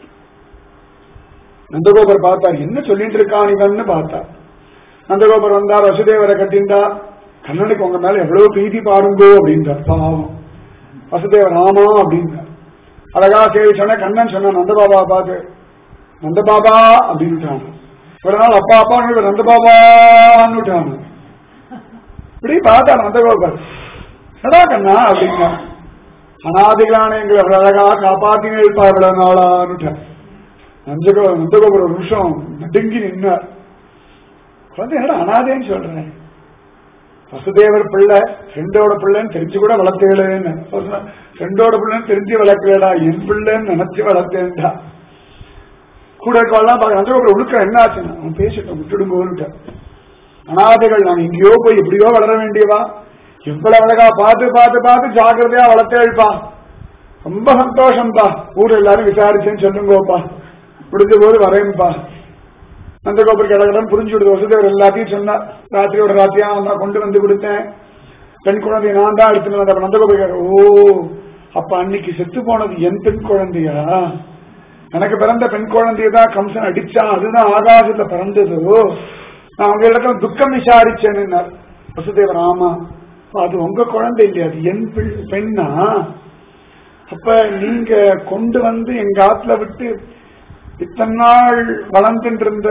நந்தகோபர் பார்த்தார் என்ன சொல்லிட்டு இருக்கான் இவன்னு பார்த்தார் நந்தகோபர் வந்தார் வசுதேவரை கட்டிண்டா கண்ணனுக்கு உங்க மேல எவ்வளவு பிரீதி பாருங்கோ அப்படின்றார் பாவம் வசுதேவர் ஆமா அப்படின்றார் அழகா சரி சொன்ன கண்ணன் சொன்ன நந்தபாபா பார்த்து நந்தபாபா அப்படின்ட்டாங்க ஒரு நாள் அப்பா அப்பா நந்தபாபான்னு இப்படி பார்த்தா நந்தகோபர் சடா கண்ணா அப்படின்னா அனாதிகளான எங்களை அழகா காப்பாத்தினே இருப்பா இவ்வளவு நாளான்னு நந்தகோ நந்தகோபுரம் ஒரு நிமிஷம் நடுங்கி நின்னார் குழந்தை என்னடா அனாதேன்னு சொல்றேன் வசுதேவர் பிள்ளை ஃப்ரெண்டோட பிள்ளைன்னு தெரிஞ்சு கூட வளர்த்தேன்னு ஃப்ரெண்டோட பிள்ளைன்னு தெரிஞ்சு வளர்க்கலடா என் பிள்ளைன்னு நினைச்சு வளர்த்தேன்டா கூட இருக்கவெல்லாம் பார்க்க நந்தகோபுரம் உழுக்க என்ன ஆச்சுன்னா அவன் பேசிட்டோம் விட்டுடுங்கோன்னு அனாதைகள் நான் எங்கேயோ போய் எப்படியோ வளர வேண்டியவா எவ்வளவு அழகா பார்த்து பார்த்து பார்த்து ஜாக்கிரதையா வளர்த்தேழ்ப்பா ரொம்ப சந்தோஷம்ப்பா ஊர் எல்லாரும் விசாரிச்சேன்னு சொல்லுங்கோப்பா முடிஞ்ச போது வரேன்ப்பா நந்தகோபுர கடகடன் புரிஞ்சு விடுது வசுதேவர் எல்லாத்தையும் சொன்னா ராத்திரியோட ராத்திரியா நான் கொண்டு வந்து கொடுத்தேன் பெண் குழந்தைய நான் தான் எடுத்துட்டு வந்தேன் நந்தகோபுர ஓ அப்ப அன்னைக்கு செத்து போனது என் பெண் குழந்தையா எனக்கு பிறந்த பெண் குழந்தைய தான் கம்சன் அடிச்சான் அதுதான் ஆகாசத்துல பிறந்ததோ நான் அவங்க இடத்துல துக்கம் விசாரிச்சேன்னு வசுதேவர் ஆமா அது உங்க குழந்தை இல்லையா அது என் பெண்ணா அப்ப நீங்க கொண்டு வந்து எங்க ஆத்துல விட்டு இத்தனை நாள் வளர்ந்துட்டு இருந்த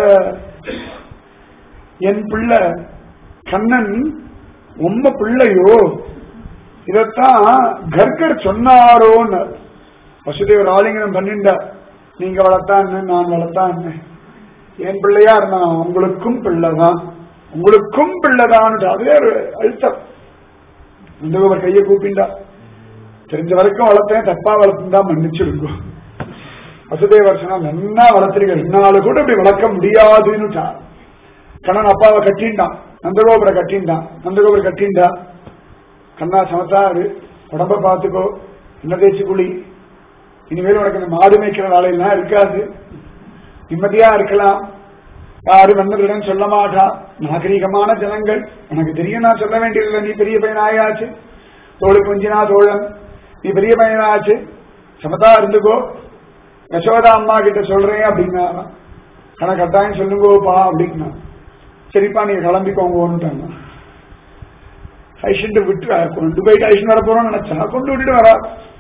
என் பிள்ளை கண்ணன் உம்ம பிள்ளையோ இதத்தான் கர்கர் சொன்னாரோன்னு வசுதேவர் ஆலிங்கனம் பண்ணிண்டார் நீங்க வளர்த்தா என்ன நான் வளர்த்தா என்ன என் பிள்ளையா இருந்தா உங்களுக்கும் பிள்ளைதான் உங்களுக்கும் பிள்ளைதான் அதே ஒரு அழுத்தம் நந்தகோபர் கையை கூப்பிண்டா தெரிஞ்ச வரைக்கும் வளர்த்தேன் தப்பா வளர்த்துதான் மன்னிச்சிருங்க வசுதேவர் சொன்னா நன்னா வளர்த்திருக்க என்னால கூட இப்படி வளர்க்க முடியாதுன்னு கண்ணன் அப்பாவை கட்டிண்டான் நந்தகோபுர கட்டின்டான் நந்தகோபுர கட்டின்டா கண்ணா சமத்தாரு உடம்ப பார்த்துக்கோ என்ன தேய்ச்சி குழி இனிமேல் உனக்கு இந்த மாடு மேய்க்கிற வேலையெல்லாம் இருக்காது நிம்மதியா இருக்கலாம் யாரும் வந்ததுடன் சொல்ல மாட்டா நாகரீகமான ஜனங்கள் உனக்கு தெரியும் நான் சொல்ல வேண்டியதில்லை நீ பெரிய பையனாயாச்சு தோழி குஞ்சினா தோழன் நீ பெரிய பையனாச்சு சமத்தா இருந்துக்கோ யசோதா அம்மா கிட்ட சொல்றேன் அப்படின்னா ஆனா கட்டாயம் சொல்லுங்கோப்பா அப்படின்னா சரிப்பா நீங்க கிளம்பிக்கோங்கன்னுட்டாங்க ஐஷன்ட்டு விட்டு கொண்டு போயிட்டு ஐஷன் வர போறோம்னு நினைச்சா கொண்டு விட்டுட்டு வரா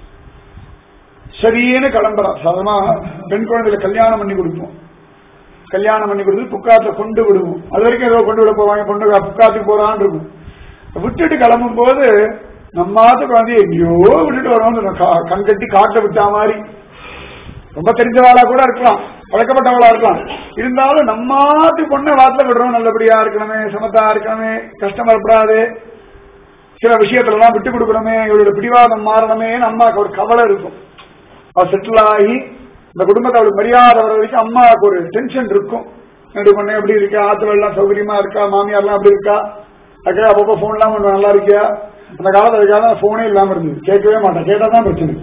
சரின்னு கிளம்புறா சாதாரணமா பெண் குழந்தைகளை கல்யாணம் பண்ணி கொடுப்போம் கல்யாணம் பண்ணி கொடுத்து புக்காத்தை கொண்டு விடுவோம் அது வரைக்கும் ஏதோ கொண்டு விட போவாங்க பொண்ணு புக்காத்துக்கு போறான்னு இருக்கும் விட்டுட்டு கிளம்பும் போது நம்மாத்துக்கு வந்து எங்கேயோ விட்டுட்டு வரோம் கண் கட்டி காட்ட விட்டா மாதிரி ரொம்ப தெரிஞ்சவாளா கூட இருக்கலாம் பழக்கப்பட்டவளா இருக்கலாம் இருந்தாலும் நம்மாத்து பொண்ணை வார்த்தை விடுறோம் நல்லபடியா இருக்கணுமே சமத்தா இருக்கணுமே கஷ்டம் வரப்படாது சில விஷயத்துல எல்லாம் விட்டு கொடுக்கணுமே இவளோட பிடிவாதம் மாறணுமே அம்மாவுக்கு ஒரு கவலை இருக்கும் அவ செட்டில் ஆகி இந்த குடும்பத்தை அவளுக்கு மரியாதை வர வரைக்கும் அம்மாவுக்கு ஒரு டென்ஷன் இருக்கும் என்னுடைய பொண்ணு எப்படி இருக்கா ஆத்துல எல்லாம் சௌகரியமா இருக்கா மாமியார்லாம் அப்படி இருக்கா அக்கா அப்பப்போ போன்லாம் கொஞ்சம் நல்லா இருக்கியா அந்த காலத்துல இருக்காத போனே இல்லாம இருந்தது கேட்கவே மாட்டேன் கேட்டா தான் பிரச்சனை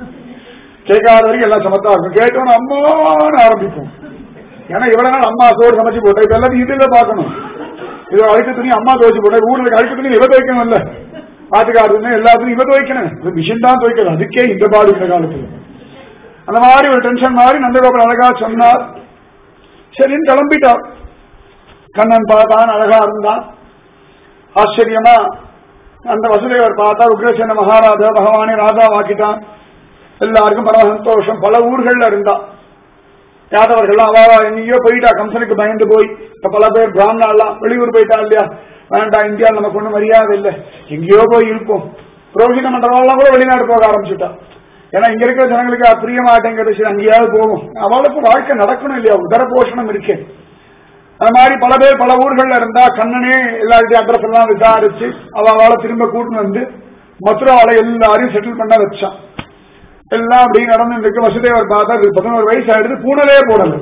கேட்காத வரைக்கும் எல்லாம் சமத்தா இருக்கும் கேட்டோன்னு அம்மான்னு ஆரம்பிக்கும் ஏன்னா இவ்வளவு நாள் அம்மா சோறு சமைச்சு போட்டா இப்ப எல்லாத்தையும் இதுல பாக்கணும் இது அழுக்கு துணி அம்மா துவைச்சு போட்டா ஊர்ல அழுக்கு துணி இவ துவைக்கணும் இல்ல பாத்துக்காருன்னு எல்லாத்துக்கும் இவ துவைக்கணும் மிஷின் தான் துவைக்கிறது அதுக்கே இந்த பாடு இந்த காலத்துல அந்த மாதிரி ஒரு டென்ஷன் மாதிரி நந்தகோபுரம் அழகா சொன்னார் சரின்னு கிளம்பிட்டார் கண்ணன் பார்த்தான் அழகா இருந்தான் ஆச்சரியமா அந்த வசுதேவர் பார்த்தா உக்ரசேன மகாராஜா பகவானே ராஜா வாக்கிட்டான் எல்லாருக்கும் பரம சந்தோஷம் பல ஊர்கள்ல இருந்தா யாதவர்கள்லாம் அவா எங்கேயோ போயிட்டா கம்சனுக்கு பயந்து போய் இப்ப பல பேர் பிராமணாலாம் வெளியூர் போயிட்டா இல்லையா வேண்டாம் இந்தியா நமக்கு ஒண்ணும் மரியாதை இல்லை எங்கேயோ போய் இருப்போம் புரோகித மண்டலம் கூட வெளிநாடு போக ஆரம்பிச்சுட்டா ஏன்னா இங்க இருக்கிற ஜனங்களுக்கு அது புரிய மாட்டேங்கிறது சரி அங்கேயாவது போகும் அவளுக்கு வாழ்க்கை நடக்கணும் இல்லையா உதர போஷணம் இருக்கு அந்த மாதிரி பல பேர் பல ஊர்கள்ல இருந்தா கண்ணனே எல்லாருடைய அட்ரஸ் எல்லாம் விசாரிச்சு அவளை திரும்ப கூட்டின்னு வந்து மதுராவில எல்லாரையும் செட்டில் பண்ண வச்சான் எல்லாம் அப்படி நடந்து இருக்கு வசுதேவர் பார்த்தா இது பதினோரு வயசு ஆயிடுது பூனலே போடல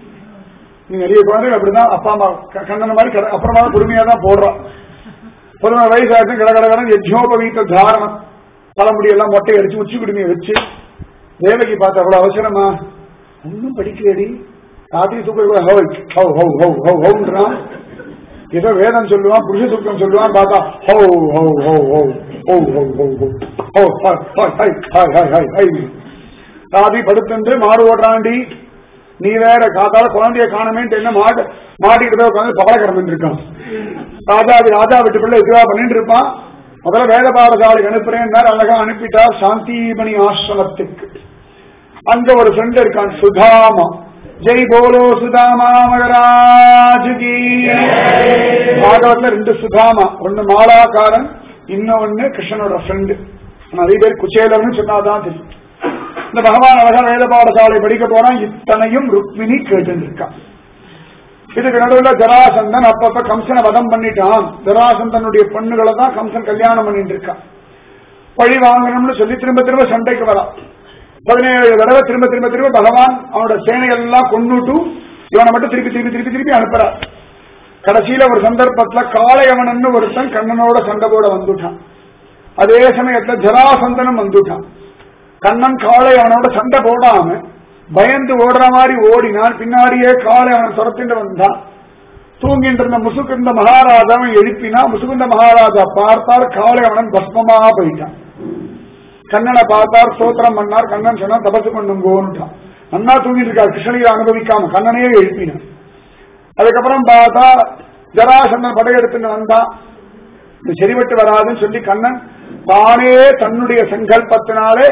நீ நிறைய குழந்தைகள் அப்படிதான் அப்பா அம்மா க- கண்ணன் மாதிரி கட- அப்புறமா தான் பொறுமையா தான் போடுறான் பதினோரு வயசு ஆயிடுச்சு கட கட கடன் யஜ்னோபவீத்த தாரணம் தலைமுடி எல்லாம் மொட்டை அடிச்சு உச்சி குடுமையை வச்சு தேவகி பார்த்த அவ்வளவு அவசரமா ஒன்னும் படிக்கலடி ராத்திரி தூக்கம் கூட ஹவ் ஹவ் ஹவ் ஹவ் ஹவ் ஹவ்ன்றான் ஏதோ வேதம் சொல்லுவான் புருஷ சுத்தம் சொல்லுவான் பார்த்தா ஹோ ஹோ ஹோ ஹோ ஹோ ஹோ ஹோ ஹோ ஹோ ஹாய் ஹாய் ஹாய் ஹாய் ஹாய் ஹாய் ராதி படுத்துட்டு மாடு ஓடுறாண்டி நீ வேற காத்தால குழந்தைய காணமேன்ட்டு என்ன மாட்டு மாட்டிக்கிட்டு போய் உட்காந்து பவள கிடந்துட்டு இருக்கான் ராஜாவி ராஜா விட்டு பிள்ளை இதுவா பண்ணிட்டு இருப்பான் முதல்ல வேத பாடசாலைக்கு அனுப்புறேன் அழகா அனுப்பிட்டார் சாந்திமணி ஆசிரமத்துக்கு அங்க ஒரு ஃப்ரெண்ட் இருக்கான் சுதாமா ஜெய் போலோ சுதாமா மகராஜ் கி பாகவத்ல ரெண்டு சுதாமா ஒன்னு மாலாக்காரன் இன்னொன்னு கிருஷ்ணனோட ஃப்ரெண்டு நிறைய பேர் குச்சேலர்னு சொன்னாதான் தெரியும் இந்த பகவான் அழகா வேத பாடசாலை படிக்க போறான் இத்தனையும் ருக்மிணி கேட்டு இருக்கான் இதுக்கு நடுவுல ஜராசந்தன் அப்பப்ப கம்சனை வதம் பண்ணிட்டான் ஜராசந்தனுடைய பொண்ணுகளை தான் கம்சன் கல்யாணம் பண்ணிட்டு இருக்கான் பழி வாங்கணும்னு சொல்லி திரும்ப திரும்ப சண்டைக்கு வரான் பதினேழு தடவை திரும்ப திரும்ப திரும்ப பகவான் அவனோட சேனைகள் எல்லாம் கொண்டுட்டு இவனை மட்டும் திருப்பி திருப்பி திருப்பி திருப்பி அனுப்புறார் கடைசியில ஒரு சந்தர்ப்பத்துல காளையவனன்னு ஒருத்தன் கண்ணனோட சண்டை போட வந்துட்டான் அதே சமயத்துல ஜராசந்தனும் வந்துட்டான் கண்ணன் காளை அவனோட சண்டை போடாம பயந்து ஓடுற மாதிரி ஓடினான் பின்னாடியே காளை அவனை துரத்திட்டு வந்தான் தூங்கிட்டு இருந்த முசுகுந்த மகாராஜாவை எழுப்பினா முசுகுந்த மகாராஜா பார்த்தார் காளை அவனன் பஸ்மமா போயிட்டான் கண்ணனை பார்த்தார் ஸ்தோத்திரம் பண்ணார் கண்ணன் சொன்னா தபசு பண்ணுங்கோன்ட்டான் நன்னா தூங்கிட்டு இருக்கார் கிருஷ்ணகிரி அனுபவிக்காம கண்ணனையே எழுப்பினான் அதுக்கப்புறம் பார்த்தா ஜராசந்தன் படையெடுத்துன்னு வந்தான் இது சரிபட்டு வராதுன்னு சொல்லி கண்ணன் தானே தன்னுடைய சங்கல்பத்தினாலே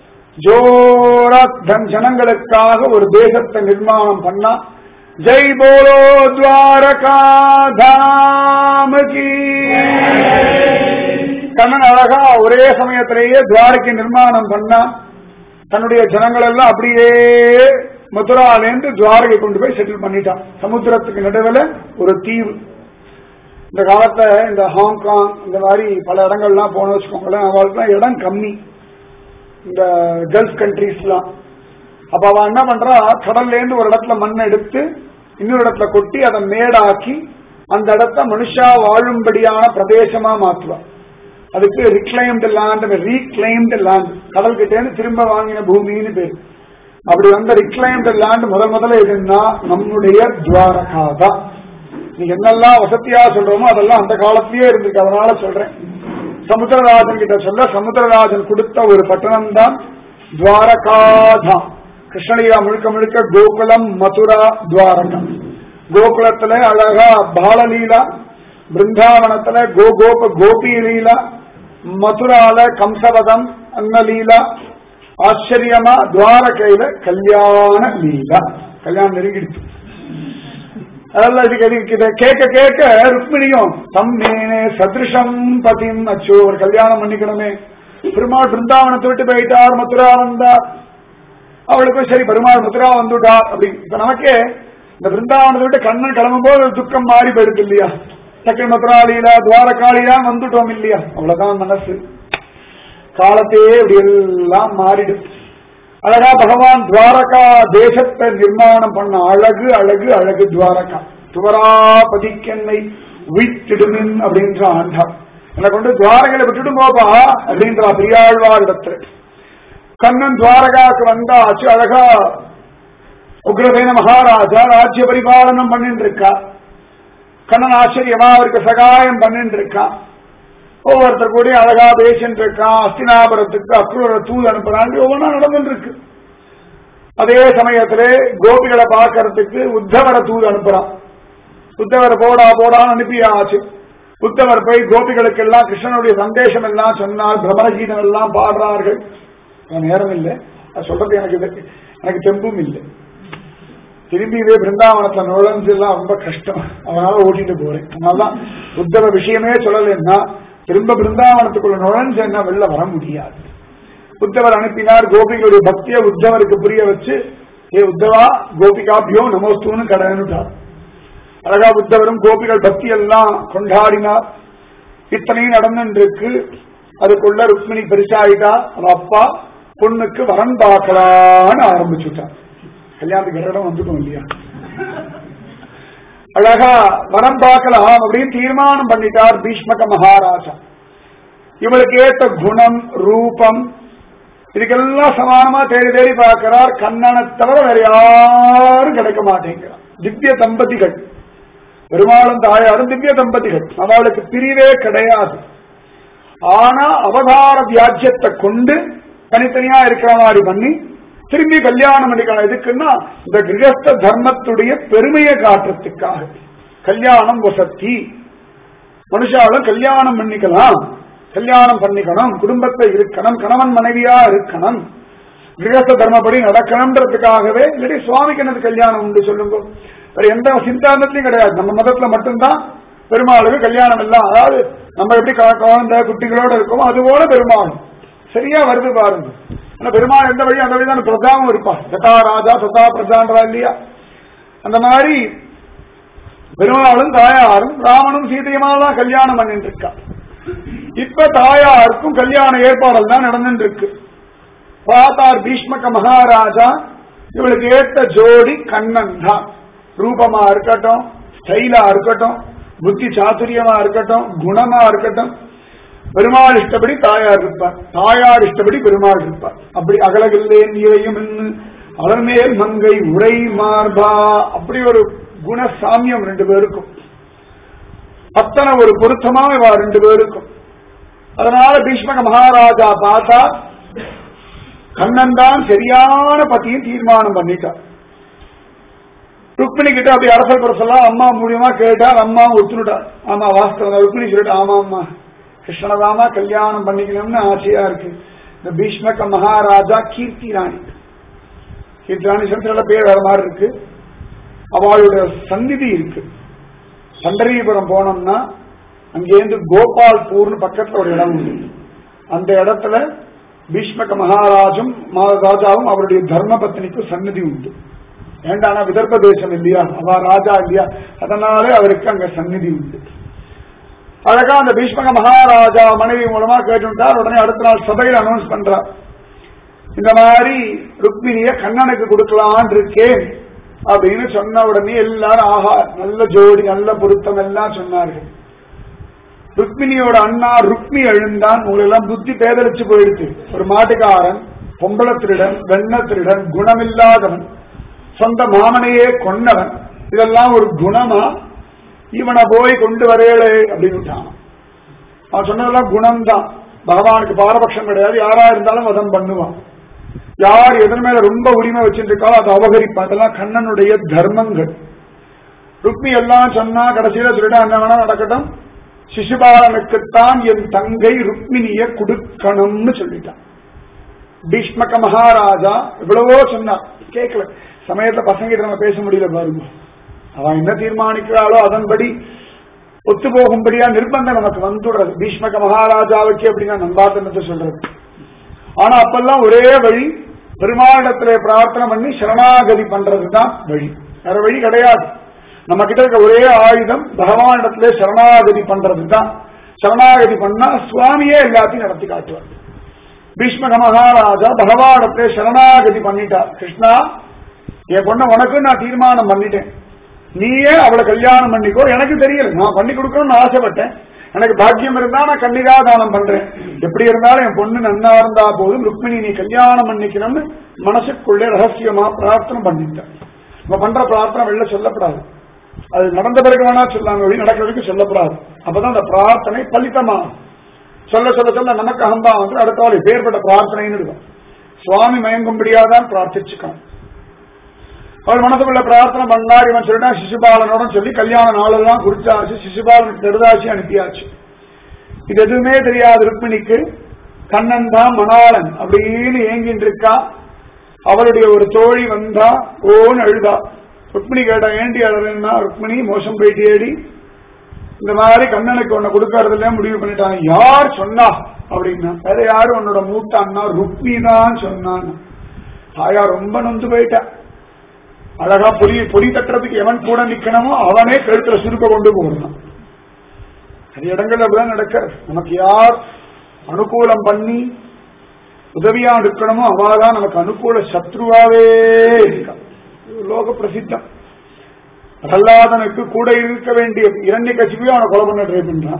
ஜோரா தன் ஜனங்களுக்காக ஒரு தேசத்தை நிர்மாணம் பண்ணா ஜெய் போலோ துவாரகா தாம் கி கண்ணன் அழகா ஒரே சமயத்திலேயே துவாரகை நிர்மாணம் பண்ணா தன்னுடைய ஜனங்கள் எல்லாம் அப்படியே மதுராலேருந்து துவாரகை கொண்டு போய் செட்டில் பண்ணிட்டான் சமுத்திரத்துக்கு நடுவில் ஒரு தீவு இந்த காலத்துல இந்த ஹாங்காங் இந்த மாதிரி பல இடங்கள்லாம் போன வச்சுக்கோங்களேன் அவளுக்குலாம் இடம் கம்மி இந்த கல்ஃப் கண்ட்ரீஸ்லாம் அப்ப அவன் என்ன பண்றா கடல்ல இருந்து ஒரு இடத்துல மண் எடுத்து இன்னொரு இடத்துல கொட்டி அதை மேடாக்கி அந்த இடத்த மனுஷா வாழும்படியான பிரதேசமா மாற்றுவா அதுக்கு ரிக்ளைம்டு லேண்ட் ரீக்ளைம்டு லேண்ட் கடல் கிட்டேருந்து திரும்ப வாங்கின பூமின்னு பேர் அப்படி வந்த ரிக்ளைம்டு லேண்ட் முதல் முதல்ல எதுன்னா நம்முடைய துவாரகா தான் நீங்க என்னெல்லாம் வசதியா சொல்றோமோ அதெல்லாம் அந்த காலத்திலேயே இருந்திருக்கு அதனால சொல்றேன் சமுத்திரராஜன் கிட்ட சொல்ல சமுத்திரராஜன் கொடுத்த ஒரு பட்டணம் தான் துவாரகாதான் கிருஷ்ணலீலா முழுக்க முழுக்க கோகுலம் மதுரா துவாரகம் கோகுலத்துல அழகா பாலலீலா பிருந்தாவனத்துல கோ கோப கோபி லீலா மதுரால கம்சவதம் அன்னலீலா ஆச்சரியமா துவாரகையில கல்யாண லீலா கல்யாணம் நெருங்கிடுச்சு அதெல்லாம் இதுக்கு எதுக்கு இதை கேட்க கேட்க ருக்மிணியும் தம்மேனே சதிருஷம் பதிம் அச்சோ ஒரு கல்யாணம் பண்ணிக்கணுமே பெருமாள் பிருந்தாவனத்தை விட்டு போயிட்டார் மதுரா வந்தார் அவளுக்கும் சரி பெருமாள் மதுரா வந்துட்டார் அப்படின்னு இப்ப நமக்கே இந்த பிருந்தாவனத்தை விட்டு கண்ணன் கிளம்பும் போது ஒரு துக்கம் மாறி போயிருக்கு இல்லையா சக்கர மதுராலியில துவாரகாலியா வந்துட்டோம் இல்லையா அவ்வளவுதான் மனசு காலத்தையே இப்படி எல்லாம் மாறிடும் அழகா பகவான் துவாரகா தேசத்தை நிர்மாணம் பண்ண அழகு அழகு அழகு துவாரகா துவராபதிக்கென்னை உயிர்த்திடுமின் அப்படின்ற ஆண்டார் என்னை கொண்டு துவாரகளை விட்டுட்டு போப்பா அப்படின்றா பெரியாழ்வார் இடத்துல கண்ணன் துவாரகாக்கு வந்தாச்சு அழகா உக்ரசேன மகாராஜா ராஜ்ய பரிபாலனம் பண்ணிட்டு இருக்கா கண்ணன் ஆச்சரியமா அவருக்கு சகாயம் பண்ணிட்டு இருக்கான் ஒவ்வொருத்தர் கூட அழகா பேசிட்டு இருக்கான் அஸ்தினாபுரத்துக்கு அக்ரூர தூது அனுப்புறாங்க ஒவ்வொன்றா நடந்துட்டு இருக்கு அதே சமயத்திலே கோபிகளை பார்க்கறதுக்கு உத்தவர தூது அனுப்புறான் உத்தவர் போடா போடான்னு அனுப்பியாச்சு உத்தவர் போய் கோபிகளுக்கு எல்லாம் கிருஷ்ணனுடைய சந்தேஷம் எல்லாம் சொன்னார் பிரம்மகீதம் எல்லாம் பாடுறார்கள் நேரம் இல்லை அது சொல்றது எனக்கு இது- எனக்கு தெம்பும் இல்லை திரும்பி இதே பிருந்தாவனத்துல நுழைஞ்சு எல்லாம் ரொம்ப கஷ்டம் அதனால ஓட்டிட்டு போறேன் அதனாலதான் உத்தவ விஷயமே சொல்லலைன்னா திரும்ப பிருந்தாவனத்துக்குள்ள நுழைஞ்சேன்னா வெளில வர முடியாது உத்தவர் அனுப்பினார் கோபிகளுடைய பக்தியை உத்தவருக்கு புரிய வச்சு ஏ உத்தவா கோபிகாபியோ நமஸ்தூன்னு கடனுட்டார் அழகா உத்தவரும் கோபிகள் பக்தி எல்லாம் கொண்டாடினார் இத்தனையும் நடந்துருக்கு அதுக்குள்ள ருக்மிணி பெருசாயிட்டா அவ அப்பா பொண்ணுக்கு வரன் பார்க்கலான்னு ஆரம்பிச்சுட்டான் கல்யாணத்துக்கு இடம் வந்துட்டோம் இல்லையா அழகா வரம் பார்க்கலாம் அப்படின்னு தீர்மானம் பண்ணிட்டார் பீஷ்மக மகாராஜா இவளுக்கு ஏத்த குணம் ரூபம் இதுக்கெல்லாம் சமானமா தேடி தேடி பார்க்கிறார் கண்ணனை தவிர வேற யாரும் கிடைக்க மாட்டேங்கிறார் திவ்ய தம்பதிகள் பெருமாளும் தாயாரும் திவ்ய தம்பதிகள் அவளுக்கு பிரிவே கிடையாது ஆனா அவதார வியாஜ்யத்தை கொண்டு தனித்தனியா இருக்கிற மாதிரி பண்ணி திரும்பி கல்யாணம் பண்ணிக்கலாம் எதுக்குன்னா இந்த கிரகஸ்த தர்மத்துடைய பெருமையை காட்டுறதுக்காக கல்யாணம் வசத்தி மனுஷாலும் கல்யாணம் பண்ணிக்கலாம் கல்யாணம் பண்ணிக்கணும் குடும்பத்தை இருக்கணும் கணவன் மனைவியா இருக்கணும் கிரகஸ்த தர்மப்படி நடக்கணும்ன்றதுக்காகவே இல்லாட்டி சுவாமிக்கு என்னது கல்யாணம் உண்டு சொல்லுங்க வேற எந்த சித்தாந்தத்திலையும் கிடையாது நம்ம மதத்துல மட்டும்தான் பெருமாளுக்கு கல்யாணம் எல்லாம் அதாவது நம்ம எப்படி க- குழந்தை குட்டிகளோட இருக்கோமோ அது போல பெருமாள் சரியா வருது பாருங்க ஆனா பெருமாள் எந்த வழி அந்த வழி தான் பிரதாவும் இருப்பா சதா ராஜா சதா பிரஜான்றா இல்லையா அந்த மாதிரி பெருமாளும் தாயாரும் ராமனும் சீதையுமாலாம் கல்யாணம் பண்ணிட்டு இருக்கா இப்ப தாயாருக்கும் கல்யாண ஏற்பாடல் தான் நடந்துட்டு இருக்கு பார்த்தார் பீஷ்மக மகாராஜா இவளுக்கு ஏத்த ஜோடி கண்ணன் தான் ரூபமா இருக்கட்டும் ஸ்டைலா இருக்கட்டும் புத்தி சாதுரியமா இருக்கட்டும் குணமா இருக்கட்டும் பெருமாள் இஷ்டப்படி தாயார் இருப்பார் தாயார் இஷ்டப்படி பெருமாள் இருப்பார் அப்படி அகலகில்லேன் இவையும் என்று அலர்மேல் மங்கை உரை மார்பா அப்படி ஒரு குண சாமியம் ரெண்டு பேருக்கும் அத்தனை ஒரு பொருத்தமா இவா ரெண்டு பேருக்கும் அதனால பீஷ்மக மகாராஜா பார்த்தா கண்ணன் தான் சரியான பத்தியும் தீர்மானம் பண்ணிட்டார் ருக்மிணி கிட்ட அப்படி அரசல் பரசலாம் அம்மா மூலியமா கேட்டார் அம்மா ஒத்துனுட்டார் ஆமா வாஸ்தவம் ருக்மிணி சொல்லிட்டு ஆமா அம்மா கிருஷ்ணதாமா கல்யாணம் பண்ணிக்கணும்னு ஆசையா இருக்கு இந்த பீஷ்மக மகாராஜா கீர்த்தி ராணி கீர்த்தி ராணி சந்திரல பேர் வேற மாதிரி இருக்கு அவளுடைய சந்நிதி இருக்கு பண்டரிபுரம் போனோம்னா அங்கேருந்து கோபால்பூர்னு பக்கத்துல ஒரு இடம் உண்டு அந்த இடத்துல பீஷ்மக மகாராஜும் ராஜாவும் அவருடைய தர்ம பத்னிக்கும் சந்நிதி உண்டு ஏண்டானா விதர்ப்ப தேசம் இல்லையா அவ ராஜா இல்லையா அதனாலே அவருக்கு அங்க சந்நிதி உண்டு அழகா அந்த பீஷ்மக மகாராஜா மனைவி மூலமா கேட்டுட்டார் உடனே அடுத்த நாள் சபையில் அனௌன்ஸ் பண்றார் இந்த மாதிரி ருக்மிணிய கண்ணனுக்கு கொடுக்கலான் இருக்கேன் அப்படின்னு சொன்ன உடனே எல்லாரும் ஆஹா நல்ல ஜோடி நல்ல பொருத்தம் எல்லாம் சொன்னார்கள் ருக்மிணியோட அண்ணா ருக்மி எழுந்தான் உங்களெல்லாம் புத்தி பேதலிச்சு போயிடுச்சு ஒரு மாட்டுக்காரன் பொம்பள திருடன் வெண்ண திருடன் குணமில்லாதவன் சொந்த மாமனையே கொன்னவன் இதெல்லாம் ஒரு குணமா இவனை போய் கொண்டு வரேளே அப்படின்னு விட்டான் அவன் சொன்னதெல்லாம் குணம்தான் பகவானுக்கு பாரபட்சம் கிடையாது யாரா இருந்தாலும் வதம் பண்ணுவான் யார் எதன் மேல ரொம்ப உரிமை வச்சிருக்காளோ அதை அபகரிப்பான் அதெல்லாம் கண்ணனுடைய தர்மங்கள் ருக்மி எல்லாம் சொன்னா கடைசியில சொல்லிட்டா என்ன வேணா நடக்கட்டும் சிசுபாலனுக்குத்தான் என் தங்கை ருக்மிணிய கொடுக்கணும்னு சொல்லிட்டான் பீஷ்மக மகாராஜா எவ்வளவோ சொன்னார் கேட்கல சமயத்துல பசங்க நம்ம பேச முடியல பாருங்க அவன் என்ன தீர்மானிக்கிறாளோ அதன்படி ஒத்து போகும்படியா நிர்பந்தம் நமக்கு வந்துடுறது பீஷ்மக மகாராஜாவுக்கு அப்படின்னா நம்பாத்தனத்தை சொல்றது ஆனா அப்பெல்லாம் ஒரே வழி பெருமாளிடத்திலே பிரார்த்தனை பண்ணி சரணாகதி பண்றதுதான் வழி வேற வழி கிடையாது நம்ம கிட்ட இருக்க ஒரே ஆயுதம் பகவானிடத்திலே சரணாகதி பண்றதுதான் சரணாகதி பண்ணா சுவாமியே எல்லாத்தையும் நடத்தி காட்டுவார் பீஷ்மக மகாராஜா பகவானிடத்திலே சரணாகதி பண்ணிட்டார் கிருஷ்ணா என் பொண்ணை உனக்கு நான் தீர்மானம் பண்ணிட்டேன் நீயே அவளை கல்யாணம் பண்ணிக்கோ எனக்கு தெரியல நான் பண்ணி கொடுக்கணும்னு ஆசைப்பட்டேன் எனக்கு பாக்கியம் இருந்தா நான் கன்னிகா தானம் பண்றேன் எப்படி இருந்தாலும் என் பொண்ணு நன்னா இருந்தா போதும் ருக்மிணி நீ கல்யாணம் பண்ணிக்கணும்னு மனசுக்குள்ளே ரகசியமா பிரார்த்தனை பண்ணிட்டேன் நம்ம பண்ற பிரார்த்தனை வெளில சொல்லப்படாது அது நடந்த பிறகு வேணா சொல்லாங்க வழி நடக்கிற வரைக்கும் சொல்லப்படாது அப்பதான் அந்த பிரார்த்தனை பலித்தமா சொல்ல சொல்ல சொல்ல நமக்கு அகம்பா வந்து அடுத்த வாழை பேர்பட்ட பிரார்த்தனைன்னு இருக்கும் சுவாமி மயங்கும்படியாதான் பிரார்த்திச்சுக்கணும் அவர் மனசுக்குள்ள பிரார்த்தனை பண்ணார் இவன் சொல்லிட்டா சிசுபாலனோட சொல்லி கல்யாண நாளெல்லாம் குறிச்சாச்சு சிசுபாலனுக்கு நெடுதாசி அனுப்பியாச்சு இது எதுவுமே தெரியாது ருக்மிணிக்கு கண்ணன் தான் மணாளன் அப்படின்னு ஏங்கிட்டு இருக்கா அவளுடைய ஒரு தோழி வந்தா ஓன்னு அழுதா ருக்மிணி கேட்டா ஏண்டி அழுதுன்னா ருக்மிணி மோசம் போயிட்டேடி இந்த மாதிரி கண்ணனுக்கு ஒண்ணு கொடுக்கறதுல முடிவு பண்ணிட்டாங்க யார் சொன்னா அப்படின்னா வேற யாரும் உன்னோட மூட்டான்னா ருக்மி தான் சொன்னான் ஆயா ரொம்ப நொந்து போயிட்டா அழகா பொறி பொறி தட்டுறதுக்கு எவன் கூட நிக்கணுமோ அவனே கழுத்துல சுருக்க கொண்டு போகிறான் அது இடங்கள்ல அப்படிதான் நடக்கிறது நமக்கு யார் அனுகூலம் பண்ணி உதவியா இருக்கணுமோ அவதான் நமக்கு அனுகூல சத்ருவாவே இருக்கா இது லோக பிரசித்தம் பிரகலாதனுக்கு கூட இருக்க வேண்டிய இரண்ய கசிவையும் அவனை கொலை பண்ண ட்ரை பண்றான்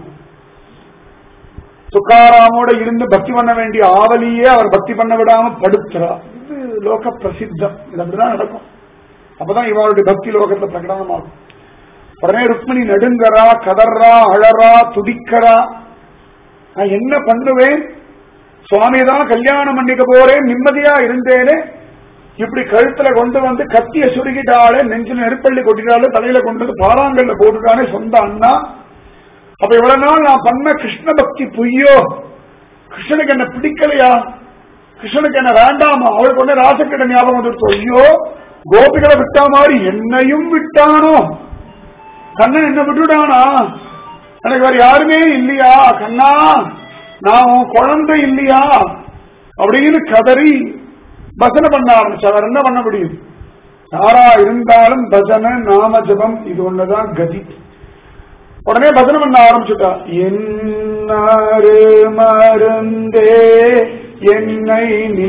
துக்காராமோட இருந்து பக்தி பண்ண வேண்டிய ஆவலியே அவர் பக்தி பண்ண விடாம படுத்துறா இது லோக பிரசித்தம் இது அப்படிதான் நடக்கும் அப்பதான் இவருடைய பக்தி லோகத்துல பிரகடனமாகும் உடனே ருக்மிணி நடுங்கறா கதறா அழறா துடிக்கிறா நான் என்ன பண்ணுவேன் சுவாமி தான் கல்யாணம் பண்ணிக்க போறேன் நிம்மதியா இருந்தேனே இப்படி கழுத்துல கொண்டு வந்து கத்திய சுருகிட்டாலே நெஞ்சில் நெருப்பள்ளி கொட்டிட்டாலே தலையில கொண்டு வந்து பாறாங்கல்ல போட்டுட்டானே சொந்த அண்ணா அப்ப இவ்வளவு நாள் நான் பண்ண கிருஷ்ண பக்தி பொய்யோ கிருஷ்ணனுக்கு என்ன பிடிக்கலையா கிருஷ்ணனுக்கு என்ன வேண்டாமா அவளுக்கு ஒண்ணு ராசக்கிட்ட ஞாபகம் வந்துருச்சு ஐயோ கோபிகளை விட்டா மாதிரி என்னையும் விட்டானோ கண்ணன் என்ன விட்டுட்டானா எனக்கு வேற யாருமே இல்லையா கண்ணா நான் உன் குழந்தை இல்லையா அப்படின்னு கதறி பஜனை பண்ண ஆரம்பிச்சு அவர் என்ன பண்ண முடியும் யாரா இருந்தாலும் பஜனை நாம ஜபம் இது ஒண்ணுதான் கதி உடனே பஜனை பண்ண ஆரம்பிச்சுட்டா என்னாரு மருந்தே என்னை நீ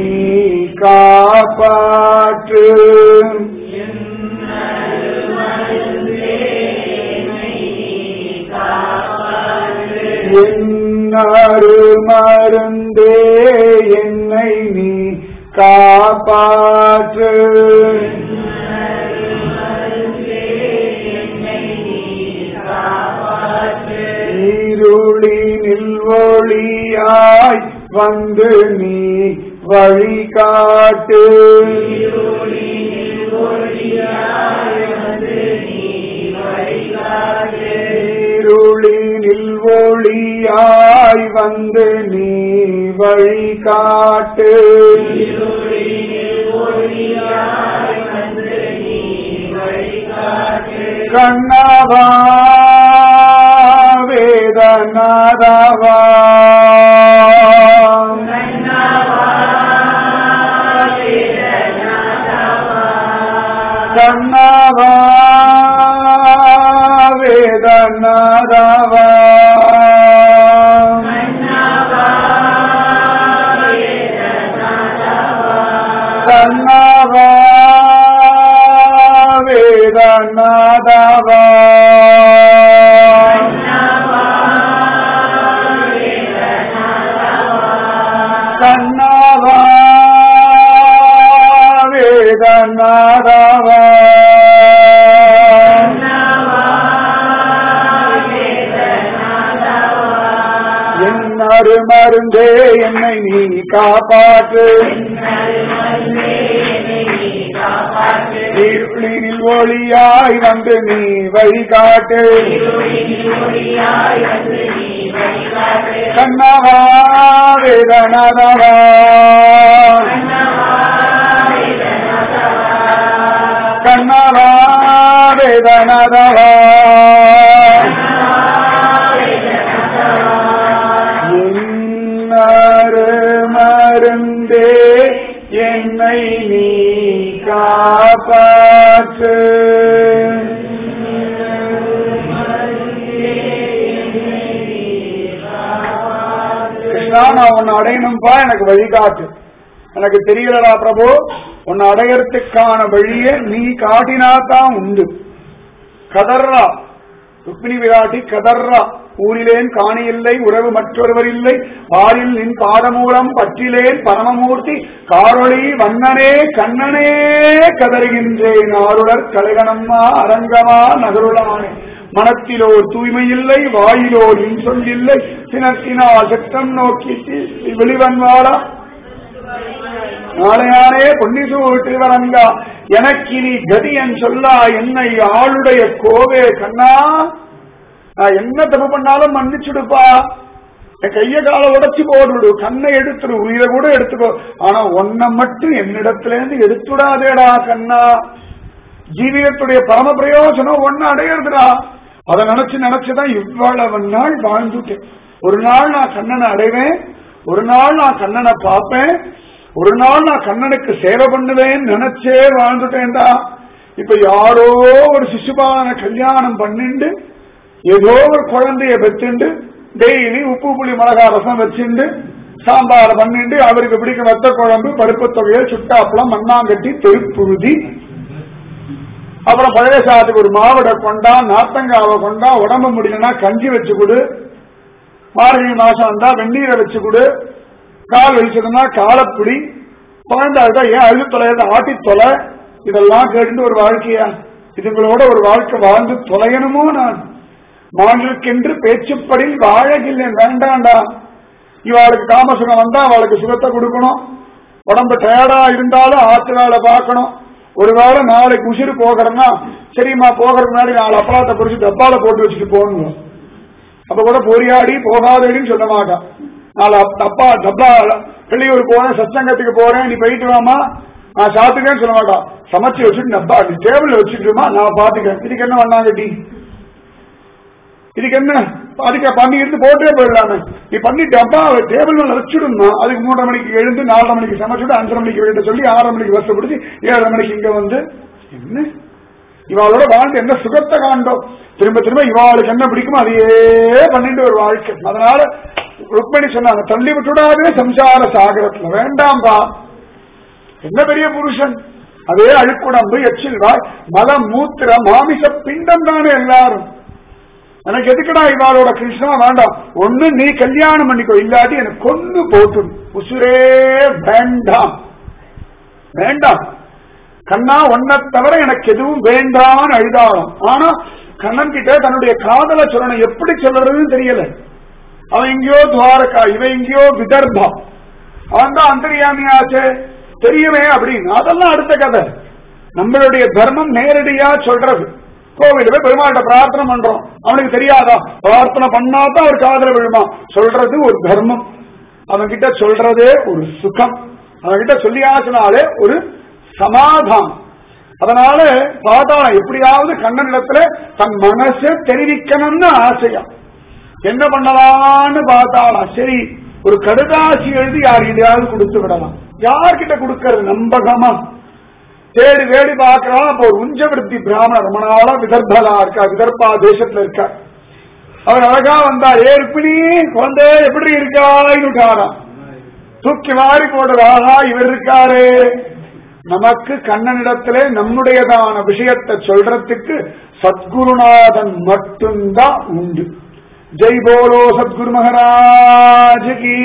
காப்பாற்று என்னாரு மருந்தே என்னை நீ காப்பாற்று இருளினில் ஒளியாய் வந்து நீ வழிகாட்டு இருளினில் ஒளியாய் வந்து நீ வழிகாட்டு கண்ணவா வேதநாதவா கண்ணவா வேதநாதவா கண்ணவா அருமருந்தே என்னை நீ காப்பாற்று இருளினில் ஒளியாய் வந்து நீ வழிகாட்டு கண்ணவா வேதனதவா கண்ணவா வேதனதவா என்னாரு மருந்தே என்னை நீ காப்பாற்று கிருஷ்ணா நான் உன்னை அடையணும்பா எனக்கு வழிகாட்டு எனக்கு தெரியலடா பிரபு உன்னை அடையறதுக்கான வழியை நீ காட்டினாதான் உண்டு கதர்றா ருக்மிணி விராட்டி கதர்றா ஊரிலேன் காணியில்லை உறவு மற்றொருவர் இல்லை பாரில் நின் பாதமூலம் பற்றிலேன் பரமமூர்த்தி காரொளி வண்ணனே கண்ணனே கதறுகின்றேன் ஆருடர் கலைகணம்மா அரங்கமா நகருளானே மனத்திலோர் தூய்மை இல்லை வாயிலோர் இன்சொல் இல்லை சினத்தினால் சட்டம் நோக்கி வெளிவன்வாளா நாளையானே பொன்னிசூர் திருவரங்கா எனக்கினி கதியன் சொல்லா என்னை ஆளுடைய கோவே கண்ணா நான் என்ன தப்பு பண்ணாலும் மன்னிச்சுடுப்பா என் கைய கால உடைச்சு போடுடு கண்ணை எடுத்துடு உயிரை கூட எடுத்துக்கோ ஆனா ஒன்ன மட்டும் என்னிடத்துல இருந்து எடுத்துடாதேடா கண்ணா ஜீவிதத்துடைய பரம பிரயோஜனம் ஒன்னு அடையிறதுடா அதை நினைச்சு நினைச்சுதான் இவ்வளவு நாள் வாழ்ந்துட்டேன் ஒரு நாள் நான் கண்ணனை அடைவேன் ஒரு நாள் நான் கண்ணனை பார்ப்பேன் ஒரு நாள் நான் கண்ணனுக்கு சேவை பண்ணுவேன் நினைச்சே வாழ்ந்துட்டேன்டா இப்ப யாரோ ஒரு சிசுபாலனை கல்யாணம் பண்ணிண்டு ஏதோ ஒரு குழந்தைய பெற்றுண்டு டெய்லி உப்பு புளி மிளகா ரசம் வச்சுண்டு சாம்பார் பண்ணிண்டு அவருக்கு பிடிக்கும் வெத்த குழம்பு பருப்பு தொகையல் சுட்டாப்பளம் மண்ணாங்கட்டி தெருப்புழுதி அப்புறம் பழைய சாதத்துக்கு ஒரு மாவடை கொண்டா நாத்தங்காவை கொண்டா உடம்பு முடியலன்னா கஞ்சி வச்சு கொடு மார்கழி மாசம் வந்தா வெந்நீரை வச்சு கொடு கால் வலிச்சதுன்னா காலப்பிடி குழந்தை அழுதா ஏன் அழுது தொலைறது ஆட்டி தொலை இதெல்லாம் கேட்டு ஒரு வாழ்க்கையா இதுங்களோட ஒரு வாழ்க்கை வாழ்ந்து தொலையணுமோ நான் மாண்புக்கென்று பேச்சுப்படில் வாழகில்லை வேண்டாண்டா இவாளுக்கு காமசுகம் வந்தா அவளுக்கு சுகத்தை கொடுக்கணும் உடம்பு டயர்டா இருந்தாலும் ஆத்து வேலை பார்க்கணும் ஒருவேளை நாளைக்கு உசிறு போகிறேன்னா சரிம்மா போகிறதுக்கு முன்னாடி நாலு அப்பளத்தை பொறிச்சு டப்பால போட்டு வச்சுட்டு போகணும் அப்ப கூட பொறியாடி போகாதேன்னு சொல்ல மாட்டான் நாலு அப்- டப்பா டப்பா வெளியூர் போறேன் சத்சங்கத்துக்கு போறேன் நீ போயிட்டு வாமா நான் சாப்பிட்டுக்கேன்னு சொல்ல மாட்டான் சமைச்சு வச்சுட்டு டப்பா நீ டேபிள்ல வச்சுட்டுமா நான் பாத்துக்கிறேன் இதுக்கு என்ன பண்ணாங்க டீ இதுக்கு என்ன அதுக்கு பண்ணி இருந்து போட்டே போயிடலாமே நீ பண்ணி டப்பா டேபிள் மேல வச்சுடுமா அதுக்கு மூன்றரை மணிக்கு எழுந்து நாலரை மணிக்கு சமைச்சுட்டு அஞ்சரை மணிக்கு எழுத சொல்லி ஆறரை மணிக்கு பஸ் பிடிச்சி ஏழரை மணிக்கு இங்க வந்து என்ன இவாளோட வாழ்ந்து என்ன சுகத்தை காண்டோம் திரும்ப திரும்ப இவாளுக்கு என்ன பிடிக்குமோ அதையே பண்ணிட்டு ஒரு வாழ்க்கை அதனால ருக்மணி சொன்னாங்க தள்ளி விட்டுடாதே சம்சார சாகரத்துல வேண்டாம்பா என்ன பெரிய புருஷன் அதே அழுக்குடம்பு எச்சில் வாய் மலம் மூத்திர மாமிச பிண்டம் தானே எல்லாரும் எனக்கு எதுக்குடா இவாளோட கிருஷ்ணா வேண்டாம் ஒண்ணு நீ கல்யாணம் பண்ணிக்கோ இல்லாட்டி எனக்கு கொண்டு போட்டு உசுரே வேண்டாம் வேண்டாம் கண்ணா ஒன்ன தவிர எனக்கு எதுவும் வேண்டாம்னு அழுதாலும் ஆனா கண்ணன் கிட்ட தன்னுடைய காதலை சொல்லணும் எப்படி சொல்றதுன்னு தெரியல அவன் எங்கேயோ துவாரகா இவன் எங்கேயோ விதர்பா அவன் தான் அந்தரியாமியாச்சே தெரியுமே அப்படின்னு அதெல்லாம் அடுத்த கதை நம்மளுடைய தர்மம் நேரடியா சொல்றது கோவில போய் பெருமாள்கிட்ட பிரார்த்தனை பண்றோம் அவனுக்கு தெரியாதா பிரார்த்தனை பண்ணாதான் ஒரு காதல விழுமா சொல்றது ஒரு தர்மம் அவன் கிட்ட சொல்றதே ஒரு சுகம் அவன் கிட்ட சொல்லியாச்சினாலே ஒரு சமாதானம் அதனால பாதாளம் எப்படியாவது கண்ணனிடத்துல தன் மனசை தெரிவிக்கணும்னு ஆசையா என்ன பண்ணலாம்னு பார்த்தாலாம் சரி ஒரு கடுதாசி எழுதி யார்கிட்டயாவது கொடுத்து விடலாம் யார்கிட்ட கொடுக்கறது நம்பகமா தேடி தேடி பார்க்கலாம் அப்போ ஒரு உஞ்சவிருத்தி பிராமணர் ரொம்ப நாளா விதர்பலா இருக்கா விதர்பா தேசத்துல இருக்கா அவர் அழகா வந்தா ஏ ருக்மிணி குழந்தை எப்படி இருக்காயின்னு தூக்கி மாறி போடுற ஆஹா இவர் இருக்காரே நமக்கு கண்ணனிடத்திலே நம்முடையதான விஷயத்தை சொல்றதுக்கு சத்குருநாதன் மட்டும்தான் உண்டு ஜெய் போலோ சத்குரு மகாராஜ் கி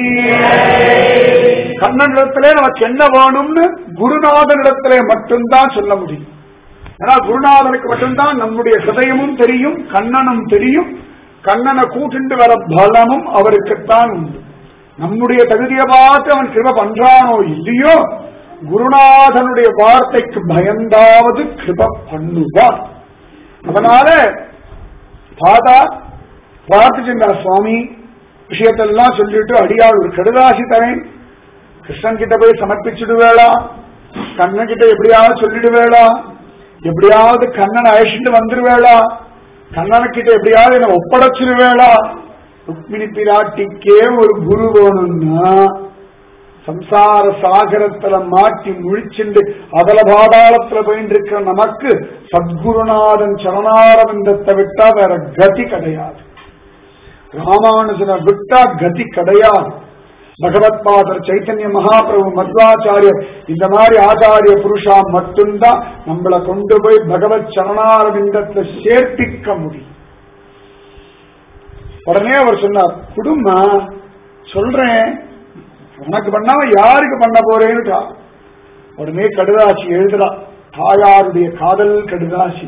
கண்ணனிடத்திலே நமக்கு என்ன வேணும்னு குருநாதனிடத்திலே மட்டும்தான் சொல்ல முடியும் ஏன்னா குருநாதனுக்கு மட்டும்தான் நம்முடைய ஹிருதயமும் தெரியும் கண்ணனும் தெரியும் கண்ணனை கூட்டிண்டு வர பலமும் அவருக்குத்தான் உண்டு நம்முடைய தகுதியை பார்த்து அவன் கிருப பண்றானோ இல்லையோ குருநாதனுடைய வார்த்தைக்கு பயந்தாவது கிருப பண்ணுவான் அதனால தாத்தா பிரார்த்திச்சிருந்தா சுவாமி விஷயத்தெல்லாம் சொல்லிட்டு அடியாள் ஒரு கடுதாசி தரேன் கிருஷ்ணன் கிட்ட போய் சமர்ப்பிச்சுடுவேளா கண்ணன் கிட்ட எப்படியாவது சொல்லிடுவேளா எப்படியாவது கண்ணனை அழைச்சிட்டு வந்துருவேளா கண்ணனுக்கிட்ட எப்படியாவது என்ன ஒப்படைச்சிருவேளா ருக்மிணி பிராட்டிக்கே ஒரு குரு வேணும்னா சம்சார சாகரத்துல மாட்டி முழிச்சுண்டு அதல பாதாளத்துல போயிட்டு இருக்கிற நமக்கு சத்குருநாதன் சரணாரவிந்தத்தை விட்டா வேற கதி கிடையாது ராமானுஜனை விட்டா கதி கிடையாது பகவத் பாதர் சைத்தன்ய மகாபிரபு மத்வாச்சாரியர் இந்த மாதிரி ஆச்சாரிய புருஷா மட்டும்தான் நம்மளை கொண்டு போய் பகவத் சரணாரவிந்தத்தை சேர்ப்பிக்க முடியும் உடனே அவர் சொன்னார் குடும்பா சொல்றேன் உனக்கு பண்ணாம யாருக்கு பண்ண போறேன்னுட்டா உடனே கடுதாசி எழுதுறா தாயாருடைய காதல் கடுதாசி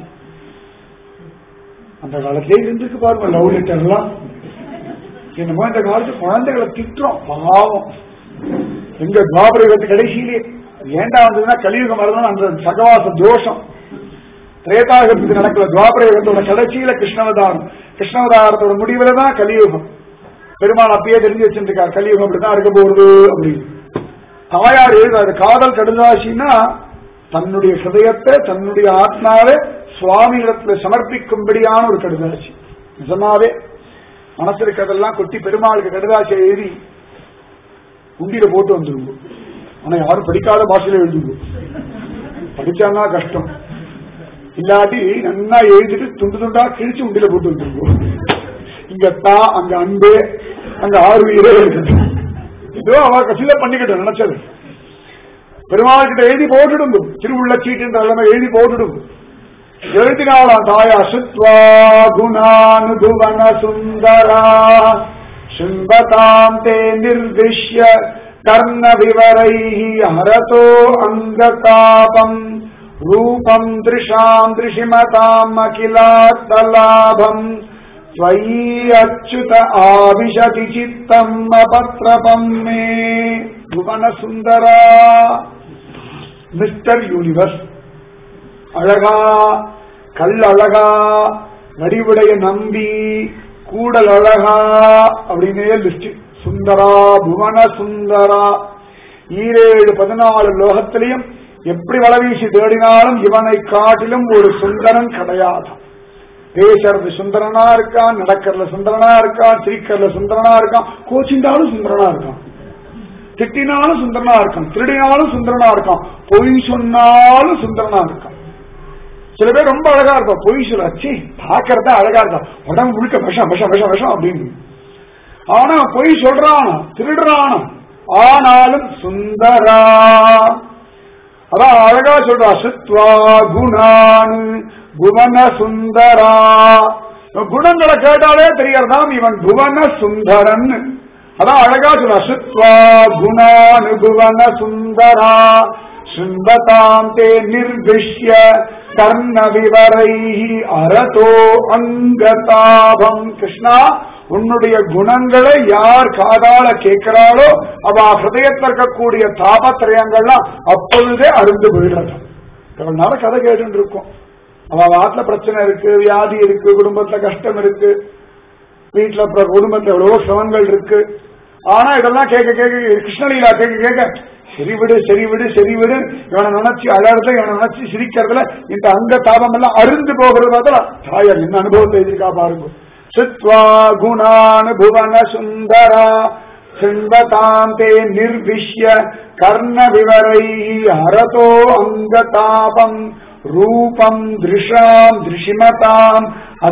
அந்த காலத்திலே இருந்துருக்கு பாருங்க லவ் லெட்டர்லாம் என்னமோ இந்த காலத்து குழந்தைகளை திட்டுறோம் பாவம் எங்க துவாபரகத்து கடைசியிலே ஏண்டா வந்ததுன்னா கலியுகம் வரணும் அந்த சகவாச தோஷம் திரேதாகத்துக்கு நடக்கல துவாபரயுகத்தோட கடைசியில கிருஷ்ணவதாரம் கிருஷ்ணவதாரத்தோட முடிவுல தான் கலியுகம் பெருமாள் அப்பயே தெரிஞ்சு வச்சிருக்கார் கலியுகம் அப்படிதான் இருக்க போகுது அப்படின்னு தாயார் எழுதாரு காதல் கடுதாசின்னா தன்னுடைய ஹிருதயத்தை தன்னுடைய ஆத்மாவை சுவாமியிடத்துல சமர்ப்பிக்கும்படியான ஒரு கடுதாசி நிஜமாவே மனசு இருக்கிறதெல்லாம் கொட்டி பெருமாளுக்கு கடுதாசியை எழுதி உண்டியில போட்டு வந்துருவோம் ஆனா யாரும் படிக்காத பாஷையில எழுதுவோம் படிச்சாங்கன்னா கஷ்டம் இல்லாட்டி நன்னா எழுதிட்டு துண்டு துண்டா கிழிச்சு உண்டியில போட்டு வந்துருவோம் இங்க தா அங்க அன்பு அங்க ஆறு உயிரே இருக்கட்டும் ஏதோ அவ கசில பண்ணிக்கிட்டோம் நினைச்சது பெருமாள் கிட்ட எழுதி போட்டுடுங்க திருவுள்ள சீட்டுன்ற எல்லாமே எழுதி போட்டுடுங்க எழுதினாளாம் தாயா சுத்வா குணானுபுவன சுந்தரா சும்பதாம் தே நிர்திஷ்ய கர்ண விவரை ஹரதோ அங்கதாபம் ரூபம் திருஷாம் திருஷிமதாம் அகிலாத்தலாபம் त्वयि अच्युत आविशति चित्तम् अपत्रपम् मे भुवन சுந்தரா மிஸ்டர் யூனிவர்ஸ் அழகா கல் அழகா வடிவுடைய நம்பி கூடல் அழகா அப்படின்னே லிஸ்ட் சுந்தரா புவன சுந்தரா ஈரேழு பதினாலு லோகத்திலையும் எப்படி வளவீசி தேடினாலும் இவனை காட்டிலும் ஒரு சுந்தரன் கிடையாது பேசுறது சுந்தரனா இருக்கான் நடக்கிறதுல சுந்தரனா இருக்கான் சிரிக்கிறதுல சுந்தரனா இருக்கான் கோச்சிண்டாலும் சுந்தரனா இருக்கான் திட்டினாலும் சுந்தரனா இருக்கான் திருடினாலும் சுந்தரனா இருக்கான் பொய் சொன்னாலும் சுந்தரனா இருக்கான் சில பேர் ரொம்ப அழகா இருப்பான் பொய் சொல்லாச்சு பாக்குறத அழகா இருக்கான் உடம்பு முழுக்க விஷம் விஷம் விஷம் விஷம் அப்படின்னு ஆனா பொய் சொல்றானா திருடுறானா ஆனாலும் சுந்தரா அதான் அழகா சொல்றா சுத்வா குணான் புவன சுந்தரா குணங்களை கேட்டாலே தெரியறதாம் இவன் புவன சுந்தரன் அதான் அழகா சொல்ற சுத்வா குணான் புவன சுந்தரா சுந்ததாம் தே நிர்திஷ்ய கர்ண விவரை அரதோ அங்கதாபம் கிருஷ்ணா உன்னுடைய குணங்களை யார் காதால கேட்கிறாளோ அவ ஹிருதயத்தில் இருக்கக்கூடிய தாபத்திரயங்கள்லாம் அப்பொழுதே அருந்து போயிடுறது இவ்வளவு நாள் கதை கேட்டு இருக்கோம் அவ வாட்டில பிரச்சனை இருக்கு வியாதி இருக்கு குடும்பத்துல கஷ்டம் இருக்கு வீட்டுல அப்புறம் குடும்பத்துல எவ்வளவோ சிரமங்கள் இருக்கு ஆனா இதெல்லாம் கேட்க கேட்க கிருஷ்ணலீலா கேட்க கேட்க சரி விடு சரி விடு சரி விடு இவனை நினைச்சு அழறதுல இவனை நினைச்சு சிரிக்கிறதுல இந்த அங்க தாபம் எல்லாம் அருந்து போகிறது பார்த்தா தாயார் என்ன அனுபவத்தை எழுதியிருக்கா பாருங்க சுத்வா குணான் புவன சுந்தரா சிம்பதாம் தே நிர்விஷ்ய கர்ண விவரை ஹரதோ அங்கதாபம் ரூபம் திருஷாம் திருஷிமதாம்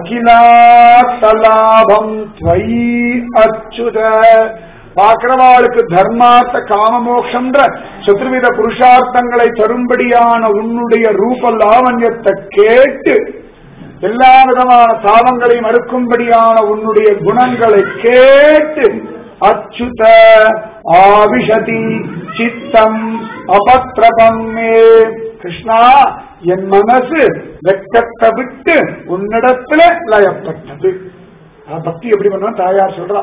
அகிலாத்தலாபம் துவயி அச்சுத பாக்கிறவாளுக்கு தர்மார்த்த காமமோக்ஷன்ற சதுர்வித புருஷார்த்தங்களை தரும்படியான உன்னுடைய ரூப லாவண்யத்தை கேட்டு எல்லா விதமான சாபங்களையும் மறுக்கும்படியான உன்னுடைய குணங்களை கேட்டு அச்சுத ஆவிஷதி சித்தம் அபத்ரபம் மே கிருஷ்ணா என் மனசு வெக்கத்தை விட்டு உன்னிடத்துல லயப்பட்டது பக்தி எப்படி பண்ணுவா தாயார் சொல்றா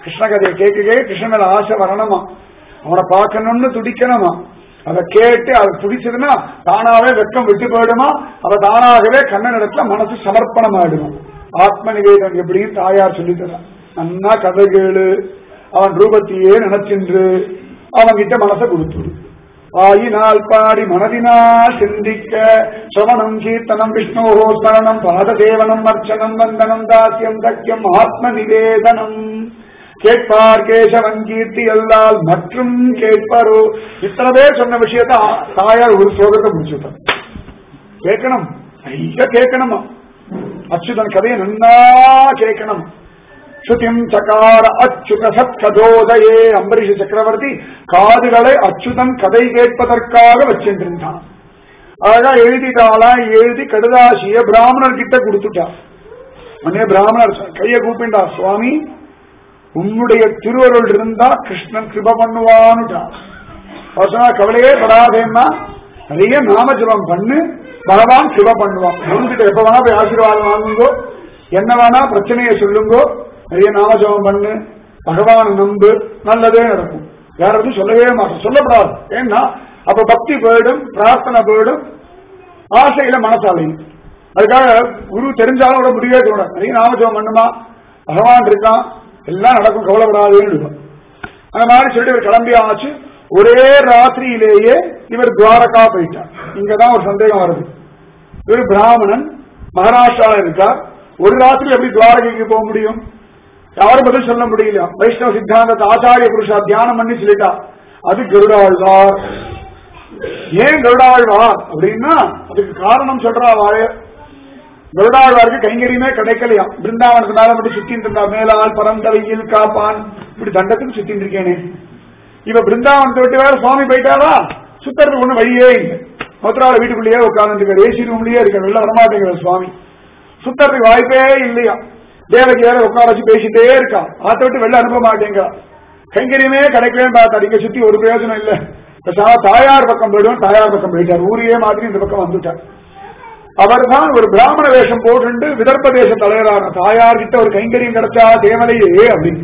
கிருஷ்ண கதையை கேட்க கேட்க கிருஷ்ணன் மேல ஆசை வரணுமா அவனை பார்க்கணும்னு துடிக்கணுமா அதை கேட்டு அதை துடிச்சதுன்னா தானாவே வெக்கம் விட்டு போயிடுமா அவ தானாகவே கண்ணன் இடத்துல மனசு சமர்ப்பணம் ஆயிடுமா ஆத்ம நிவேதம் எப்படின்னு தாயார் சொல்லித்தரான் நன்னா கதை கேளு அவன் ரூபத்தையே நினைச்சின்று அவன்கிட்ட மனசை கொடுத்துரு ஆயினால் பாடி மனதினால் சிந்திக்க சவணம் கீர்த்தனம் விஷ்ணோஹோ ஸ்மரணம் பாதசேவனம் அர்ச்சனம் வந்தனம் தாசியம் தக்கியம் ஆத்ம நிவேதனம் கேட்பார் கேசவன் கீர்த்தி அல்லால் மற்றும் கேட்பாரோ இத்தனை பேர் சொன்ன விஷயத்த தாயார் ஒரு ஸ்லோகத்தை முடிச்சுட்டான் கேட்கணும் நிறைய கேட்கணுமா அச்சுதன் கதையை நன்னா கேட்கணும் ஸ்ருதிம் சகார அச்சுத சத்கதோதயே அம்பரீஷ சக்கரவர்த்தி காதுகளை அச்சுதன் கதை கேட்பதற்காக வச்சிருந்தான் அழகா எழுதிட்டாளா எழுதி கடுதாசிய பிராமணர் கிட்ட கொடுத்துட்டா உடனே பிராமணர் கைய கூப்பிண்டா சுவாமி உன்னுடைய திருவருள் இருந்தா கிருஷ்ணன் கிருப பண்ணுவான்னுட்டா அவசரமா கவலையே படாதேன்னா நிறைய நாம ஜபம் பண்ணு பகவான் கிருப பண்ணுவான் குருகிட்ட எப்ப வேணா போய் ஆசீர்வாதம் வாங்குங்கோ என்ன வேணா பிரச்சனையை சொல்லுங்கோ நிறைய நாம ஜபம் பண்ணு பகவான் நம்பு நல்லதே நடக்கும் வேற எதுவும் சொல்லவே மாட்டோம் சொல்லப்படாது ஏன்னா அப்ப பக்தி போயிடும் பிரார்த்தனை போயிடும் ஆசையில மனசாலையும் அதுக்காக குரு தெரிஞ்சாலும் விட முடியாது கூட நிறைய நாம ஜபம் பண்ணுமா பகவான் இருக்கான் எல்லாம் நடக்கும் கவலைப்படாதுன்னு அந்த மாதிரி சொல்லிட்டு இவர் கிளம்பி ஆச்சு ஒரே ராத்திரியிலேயே இவர் துவாரகா போயிட்டார் இங்கதான் ஒரு சந்தேகம் வருது இவர் பிராமணன் மகாராஷ்டிரால இருக்கார் ஒரு ராத்திரி எப்படி துவாரகைக்கு போக முடியும் யாரும் பதில் சொல்ல முடியல வைஷ்ணவ சித்தாந்தத்தை ஆச்சாரிய புருஷா தியானம் பண்ணி சொல்லிட்டா அது கருடாழ்வார் ஏன் கருடாழ்வார் அப்படின்னா அதுக்கு காரணம் சொல்றா வாழ கருடாழ்வாருக்கு கைங்கரியமே கிடைக்கலையாம் பிருந்தாவனத்து மேல மட்டும் சுத்தின்னு இருந்தா மேலால் பரந்தவையில் காப்பான் இப்படி தண்டத்துக்கு சுத்தின்னு இருக்கேனே இவ பிருந்தாவனத்தை விட்டு வேற சுவாமி போயிட்டாரா சுத்தறதுக்கு ஒண்ணு வழியே இல்லை மதுரால வீட்டுக்குள்ளேயே உட்கார்ந்து ஏசி ரூம்லயே இருக்க வெளில வரமாட்டேங்கிற சுவாமி சுத்தறதுக்கு வாய்ப்பே இல்லையா தேவகி வேற உட்கார வச்சு பேசிட்டே இருக்கா ஆத்த விட்டு வெளில அனுப்ப மாட்டேங்கிறா கைங்கரியமே கிடைக்கவே பார்த்தா இங்க சுத்தி ஒரு பிரயோஜனம் இல்ல பேசாம தாயார் பக்கம் போயிடுவோம் தாயார் பக்கம் போயிட்டார் ஊரையே மாதிரி இந்த பக்கம் வந்துட்டார் அவர் தான் ஒரு பிராமண வேஷம் போட்டு விதர்ப்ப தேச தலைவரான தாயார் கிட்ட ஒரு கைங்கரியம் கிடைச்சா தேவலையே அப்படின்னு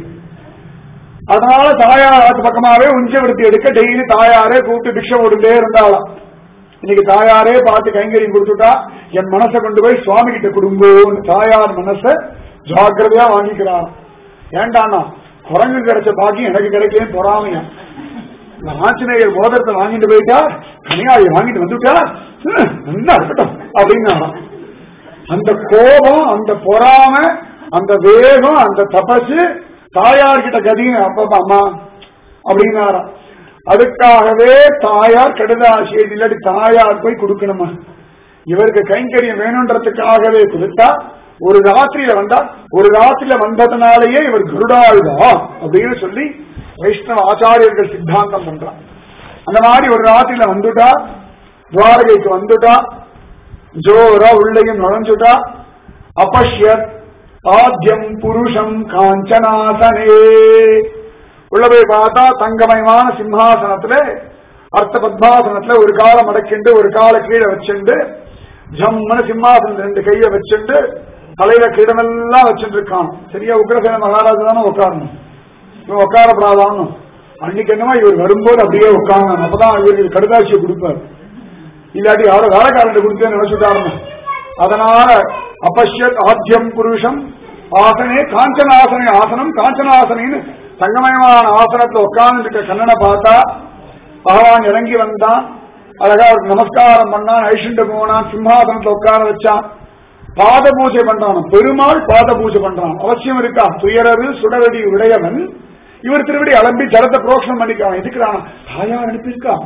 அதனால தாயார் பக்கமாவே உஞ்ச விடுத்தி எடுக்க டெய்லி தாயாரே கூப்பிட்டு பிக்ஷை ஓடுண்டே இருந்தாலாம் இன்னைக்கு தாயாரே பார்த்து கைங்கரியம் கொடுத்துட்டா என் மனசை கொண்டு போய் சுவாமி கிட்ட கொடுங்கோன்னு தாயார் மனசை ஜாக்கிரதையா வாங்கிக்கிறான் ஏண்டானா குரங்கு கிடைச்ச பாக்கியம் எனக்கு கிடைக்கவே பொறாமையா இந்த ஆஞ்சநேயர் மோதிரத்தை வாங்கிட்டு போயிட்டா கனியாயை வாங்கிட்டு வந்துட்டா ஹம், நல்லா இருக்கட்டும் அப்படின்னா அந்த கோபம் அந்த பொறாமை அந்த வேகம் அந்த தபசு தாயார்கிட்ட கதியும் அப்பப்பா அம்மா அப்படின்னாராம் அதுக்காகவே தாயார் கடுதாசி இல்லாட்டி தாயார் போய் கொடுக்கணுமா இவருக்கு கைங்கரியம் வேணுன்றதுக்காகவே கொடுத்தா ஒரு ராத்திரியில வந்தா ஒரு ராத்திரியில வந்ததுனாலேயே இவர் குருடாழ்வா அப்படின்னு சொல்லி வைஷ்ணவ ஆச்சாரியர்கள் சித்தாந்தம் பண்றான் அந்த மாதிரி ஒரு ராத்திரியில வந்துட்டா துவாரகைக்கு வந்துட்டா ஜோரா உள்ளையும் நுழைஞ்சுட்டா அபஷ்யத் ஆத்யம் புருஷம் காஞ்சனாசனே உள்ள போய் பார்த்தா தங்கமயமான சிம்ஹாசனத்துல அர்த்த பத்மாசனத்துல ஒரு காலை மடக்கிண்டு ஒரு காலை கீழே வச்சுண்டு ஜம்முன்னு சிம்மாசனத்துல ரெண்டு கைய வச்சுண்டு தலையில கிடமெல்லாம் வச்சுட்டு இருக்கான் சரியா உக்ரசேன மகாராஜா தானே உட்காரணும் இவன் உட்காரப்படாதான்னு அன்னைக்கு என்னமா இவர் வரும்போது அப்படியே உட்காரணும் அப்பதான் இவருக்கு கடுதாட்சியை கொடுப்பார் இல்லாட்டி யாரோ வேலைக்காரன் கொடுத்து நினைச்சுட்டாருன்னு அதனால அபஷ்யத் ஆத்தியம் புருஷம் ஆசனே காஞ்சனாசனே ஆசனம் காஞ்சனாசனின்னு தங்கமயமான ஆசனத்துல உட்கார்ந்து கண்ணனை பார்த்தா பகவான் இறங்கி வந்தான் அழகா அவருக்கு நமஸ்காரம் பண்ணான் ஐஷண்டு போனான் சிம்ஹாசனத்துல உட்கார வச்சான் பாத பூஜை பண்றான் பெருமாள் பாத பூஜை பண்றான் அவசியம் இருக்கா துயரரு சுடரடி உடையவன் இவர் திருவடி அலம்பி ஜலத்தை புரோஷனம் பண்ணிக்கான் எதுக்குறான் தாயார் அனுப்பியிருக்கான்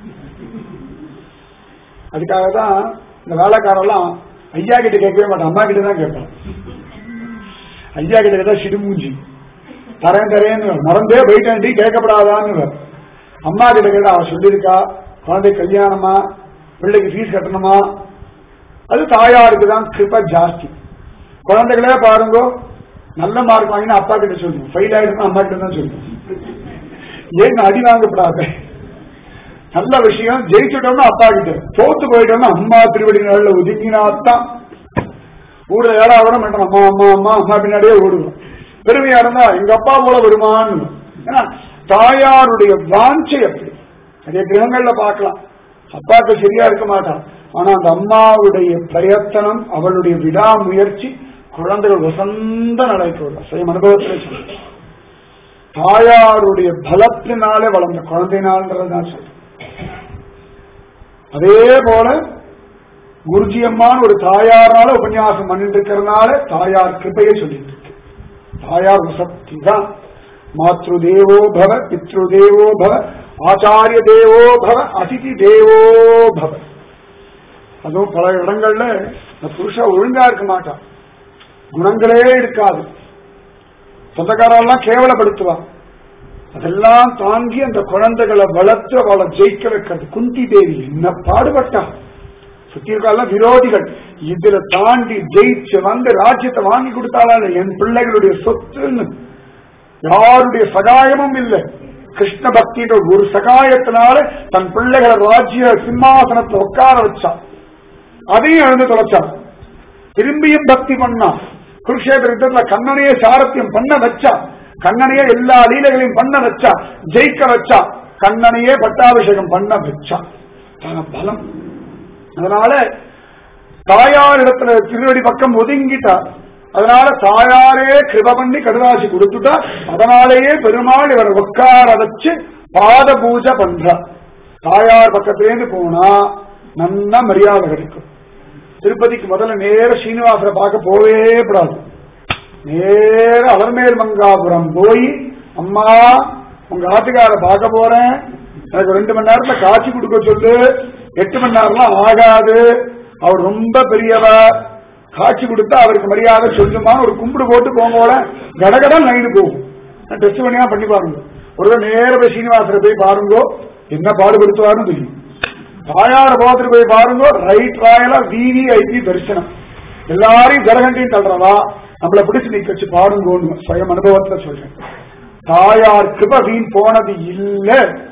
அதுக்காக தான் இந்த வேலைக்காரெல்லாம் ஐயா கிட்ட கேட்கவே மாட்டான் அம்மா கிட்ட தான் கேட்பான் ஐயா கிட்ட கேட்டா சிடுமூஞ்சி தரேன் தரேன்னு மறந்தே போயிட்டேன்டி கேட்கப்படாதான்னு அம்மா கிட்ட கேட்டா அவ சொல்லியிருக்கா குழந்தை கல்யாணமா பிள்ளைக்கு ஃபீஸ் கட்டணுமா அது தாயாருக்கு தான் கிருப்ப ஜாஸ்தி குழந்தைகளே பாருங்க நல்ல மார்க் வாங்கினா அப்பா கிட்ட சொல்லணும் ஃபெயில் ஆயிடுனா அம்மா கிட்ட தான் சொல்லணும் ஏன் அடி வாங்கப்படாத நல்ல விஷயம் ஜெயிச்சுட்டோம்னா அப்பா கிட்ட தோத்து போயிட்டோம்னா அம்மா திருவடி நல்ல ஒதுங்கினாத்தான் ஊர்ல ஏழாவது மட்டும் அம்மா அம்மா அம்மா அம்மா பின்னாடியே ஓடுவோம் பெருமையா இருந்தா எங்க அப்பா போல வருமான்னு ஏன்னா தாயாருடைய வாஞ்சை அப்படி நிறைய கிரகங்கள்ல பார்க்கலாம் அப்பாவுக்கு சரியா இருக்க மாட்டான் ஆனா அந்த அம்மாவுடைய பிரயத்தனம் அவளுடைய விடாமுயற்சி குழந்தைகள் வசந்த நடைக்கு வரும் சுயம் அனுபவத்தில் சொல்றேன் தாயாருடைய பலத்தினாலே வளர்ந்த குழந்தைனால்ன்றது தான் சொல்றேன் அதே போல குருஜி அம்மான் ஒரு தாயாரால உபன்யாசம் பண்ணிட்டு இருக்கிறதுனால தாயார் கிருப்பையை சொல்லிட்டு இருக்கு தாயார் சக்தி தான் மாத்ரு தேவோ பவ பித்ரு தேவோ பவ ஆச்சாரிய தேவோ பவ அதிதி தேவோ பவ அதுவும் பல இடங்கள்ல இந்த புருஷன் ஒழுங்கா இருக்க மாட்டான் குணங்களே இருக்காது சொந்தக்காரெல்லாம் கேவலப்படுத்துவா அதெல்லாம் தாங்கி அந்த குழந்தைகளை வளர்த்து அவளை ஜெயிக்க வைக்கிறது குந்தி தேவி என்ன பாடுபட்டா சுத்தி இருக்கலாம் விரோதிகள் இதுல தாண்டி ஜெயிச்சு வந்து ராஜ்யத்தை வாங்கி கொடுத்தாலும் என் பிள்ளைகளுடைய சொத்துன்னு யாருடைய சகாயமும் இல்லை கிருஷ்ண பக்தின்ற ஒரு சகாயத்தினால தன் பிள்ளைகளை ராஜ்ய சிம்மாசனத்தை உட்கார வச்சான் அதையும் எழுந்து தொலைச்சான் திரும்பியும் பக்தி பண்ணான் குருஷேத்திர யுத்தத்துல கண்ணனையே சாரத்தியம் பண்ண வச்சா கண்ணனையே எல்லா லீலைகளையும் பண்ண வச்சா ஜெயிக்க வச்சா கண்ணனையே பட்டாபிஷேகம் பண்ண வச்சா தன பலம் அதனால தாயார் இடத்துல திருவடி பக்கம் ஒதுங்கிட்டா அதனால தாயாரே கிருப பண்ணி கடுதாசி கொடுத்துட்டா அதனாலேயே பெருமாள் இவர் உட்கார வச்சு பாத பூஜை பண்றா தாயார் பக்கத்திலேருந்து போனா நல்ல மரியாதை கிடைக்கும் திருப்பதிக்கு முதல்ல நேர ஸ்ரீனிவாசரை பார்க்க போவே கூடாது நேர அலர்மேல் மங்காபுரம் போய் அம்மா உங்க ஆட்டுக்கார பார்க்க போறேன் எனக்கு ரெண்டு மணி நேரத்துல காட்சி கொடுக்க சொல்லு எட்டு மணி நேரம்லாம் ஆகாது அவர் ரொம்ப பெரியவர் காட்சி கொடுத்தா அவருக்கு மரியாதை சொல்லுமா ஒரு கும்பிடு போட்டு போங்கோட கடகடன் லைனு போகும் டெஸ்ட் பண்ணியா பண்ணி பாருங்க ஒரு நேர போய் சீனிவாசரை போய் பாருங்கோ என்ன பாடுபடுத்துவாருன்னு தெரியும் தாயார பாத்திர போய் பாருங்க ரைட் ராயலா விவிஐபி தரிசனம் எல்லாரையும் ஜரகண்டையும் தள்ளுறவா நம்மள பிடிச்சு நீ வச்சு பாருங்கன்னு சுயம் அனுபவத்துல சொல்றேன் தாயார் கிருப வீண் போனது இல்ல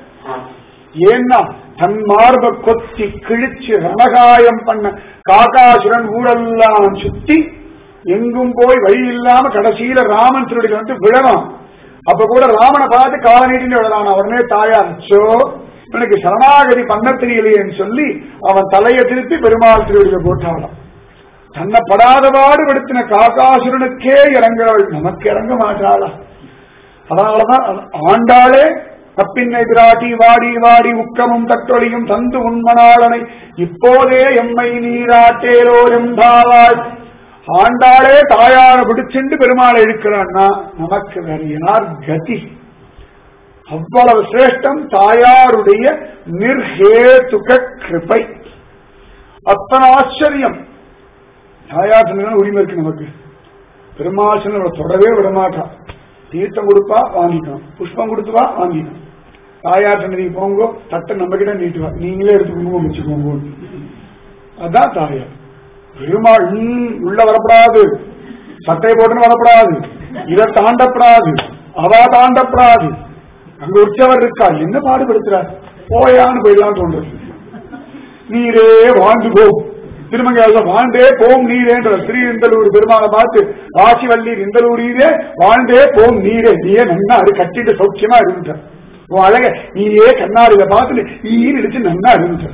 ஏன்னா தன் மார்ப கொத்தி கிழிச்சு ரணகாயம் பண்ண காகாசுரன் ஊரெல்லாம் சுத்தி எங்கும் போய் வழி இல்லாம கடைசியில ராமன் திருடிகள் வந்து விழலாம் அப்ப கூட ராமனை பார்த்து கால நீட்டின்னு விழலாம் உடனே தாயார் அச்சோ இவனுக்கு சரணாகதி பண்ண தெரியலையேன்னு சொல்லி அவன் தலையை திருப்பி பெருமாள் திருவடியில போட்டாளாம் தன்னை படாதபாடு படுத்தின காகாசுரனுக்கே இறங்குறவள் நமக்கு இறங்க மாட்டாளா அதனாலதான் ஆண்டாளே தப்பின்னை பிராட்டி வாடி வாடி உக்கமும் தட்டொழியும் தந்து உண்மனாளனை இப்போதே எம்மை நீராட்டேரோ எம்பாவாய் ஆண்டாளே தாயார பிடிச்சுண்டு பெருமாளை இழுக்கிறான்னா நமக்கு வேற யார் கதி அவ்வளவு சிரேஷ்டம் தாயாருடைய நிர்ஹேதுக கிருபை அத்தனை ஆச்சரியம் தாயார் சொன்னா உரிமை இருக்கு நமக்கு பெருமாள் சொன்ன தொடவே விட மாட்டான் தீர்த்தம் கொடுப்பா வாங்கிக்கணும் புஷ்பம் கொடுத்துவா வாங்கிக்கணும் தாயார் சன்னதி போங்கோ தட்டை நம்ம கிட்ட நீட்டுவா நீங்களே எடுத்துக்கோங்க வச்சுக்கோங்க அதான் தாயார் பெருமாள் ம், உள்ள வரப்படாது சட்டை போட்டுன்னு வரப்படாது இதை தாண்டப்படாது அவா தாண்டப்படாது அங்க உற்சவர் இருக்கா என்ன பாடுபடுத்துறார் போயான்னு போயிடலாம் தோன்றது நீரே வாழ்ந்து போ திருமங்கையால வாழ்ந்தே போம் நீரேன்ற ஸ்ரீ இந்தலூர் பெருமாளை பார்த்து ராசி வள்ளீர் இந்தலூரீரே வாழ்ந்தே போம் நீரே நீயே நன்னா அது கட்டிட்டு சௌக்கியமா இருந்துட்ட உன் அழக நீயே கண்ணாடியில பார்த்துட்டு ஈன்னு இடிச்சு நன்னா இருந்துட்ட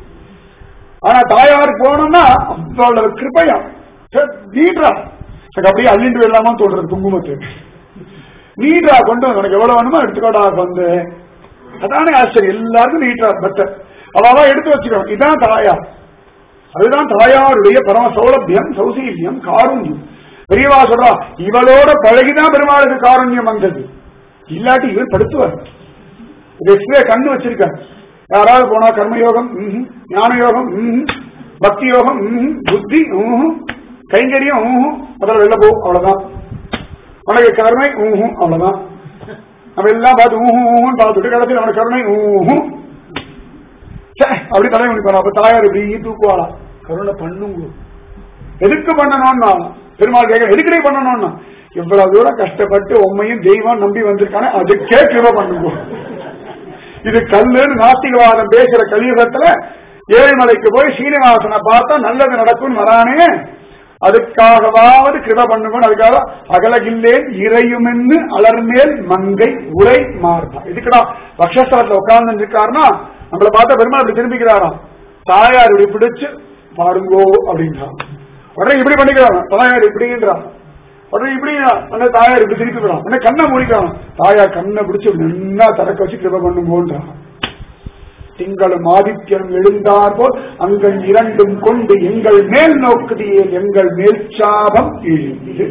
ஆனா தாயார் போனோம்னா அவ்வளவு கிருபையா நீட்ரா எனக்கு அப்படியே அள்ளிட்டு வரலாமா தோன்றது குங்குமத்து நீட்ரா கொண்டு வந்து உனக்கு எவ்வளவு வேணுமோ எடுத்துக்கோடா வந்து அதானே ஆச்சரியம் எல்லாருக்கும் நீட்ரா பட்டர் அவதான் எடுத்து வச்சுக்கணும் இதான் தாயார் அதுதான் தாயாருடைய பரம சௌலபியம் சௌசீல்யம் காருண்யம் பெரியவா சொல்றா இவளோட பழகிதான் பெருமாளுக்கு காருண்யம் வந்தது இல்லாட்டி இவர் படுத்துவார் எக்ஸ்ரே கண்ணு வச்சிருக்கார் யாராவது போனா கர்மயோகம் ம்ஹும். ஞான யோகம் ம்ஹும். பக்தி யோகம் ம்ஹும். புத்தி ம்ஹும். கைங்கரியம் ம்ஹும். முதல்ல வெளில போ அவ்வளவுதான் உனக்கு கருணை ஊஹும் அவ்வளவுதான் நம்ம எல்லாம் பார்த்து ஊஹும் ஊஹும் பார்த்துட்டு கடைசியில் அவனுக்கு கருணை ஊஹும் ச்சே, அப்படி தலையை முடிப்பான் அப்ப தாயார் இப்படி தூக்குவாளா கருணை பண்ணுங்க எதுக்கு பண்ணணும்னா பெருமாள் கேட்க எதுக்கடி பண்ணணும்னா இவ்வளவு தூரம் கஷ்டப்பட்டு உண்மையும் தெய்வம் நம்பி வந்திருக்கானே அதுக்கே கிருப பண்ணுங்க இது கல்லுன்னு நாஸ்திகவாதம் பேசுற கலியுகத்துல ஏழுமலைக்கு போய் சீனிவாசனை பார்த்தா நல்லது நடக்கும் வரானே அதுக்காகவாவது கிருப பண்ணுவேன் அதுக்காக அகலகில்லேன் இறையுமென்னு அலர்மேல் மங்கை உரை மார்பா இதுக்குடா பக்ஷஸ்தலத்துல உட்கார்ந்து இருக்காருன்னா நம்மளை பார்த்தா பெருமாள் அப்படி திரும்பிக்கிறாராம் தாயார் இப்படி பிடிச்சு பாருங்கோ அப்படின்றான் உடனே இப்படி பண்ணிக்கிறான் தாயார் இப்படின்றான் உடனே இப்படி உடனே தாயார் இப்படி திருப்பி விடான் உடனே கண்ணை மூடிக்கிறான் தாயார் கண்ணை பிடிச்சு இப்படி நின்னா திறக்க வச்சு கிருப பண்ணுங்கோன்றான் திங்களும் ஆதித்யனும் எழுந்தார் போல் அங்கள் இரண்டும் கொண்டு எங்கள் மேல் நோக்குதியே எங்கள் மேல் சாபம் எழுந்து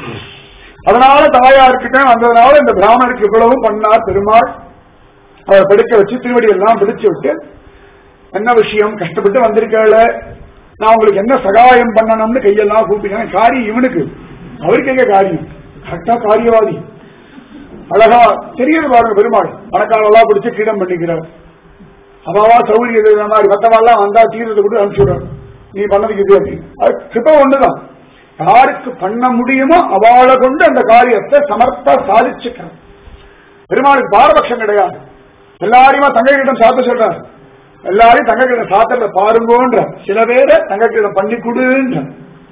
அதனால தாயார்கிட்ட வந்ததுனால இந்த பிராமணருக்கு இவ்வளவும் பண்ணார் பெருமாள் அவரை படுக்க வச்சு திருவடி எல்லாம் பிடிச்சு விட்டு என்ன விஷயம் கஷ்டப்பட்டு வந்திருக்கல நான் உங்களுக்கு என்ன சகாயம் பண்ணணும்னு கையெல்லாம் கூப்பிட்டேன் காரியம் இவனுக்கு அவருக்கு எங்க காரியம் கரெக்டா காரியவாதி அழகா தெரியுது பாருங்க பெருமாள் பணக்காரெல்லாம் பிடிச்சு கீடம் பண்ணிக்கிறார் அவாவா சௌகரியம் இருக்கிற மாதிரி மத்தவாள்லாம் வந்தா தீர்த்து கூட அனுப்பிச்சுடுறாரு நீ பண்ணதுக்கு இது அப்படின்னு அது கிருப்ப ஒண்ணுதான் யாருக்கு பண்ண முடியுமோ அவளை கொண்டு அந்த காரியத்தை சமர்த்தா சாதிச்சுக்கிறார் பெருமாளுக்கு பாரபட்சம் கிடையாது எல்லாரையுமா தங்கக்கிடம் சாத்த சொல்றாரு எல்லாரையும் தங்கக்கிடம் சாத்திர பாருங்கோன்ற சில பேரை தங்கக்கிடம் பண்ணி கொடுன்ற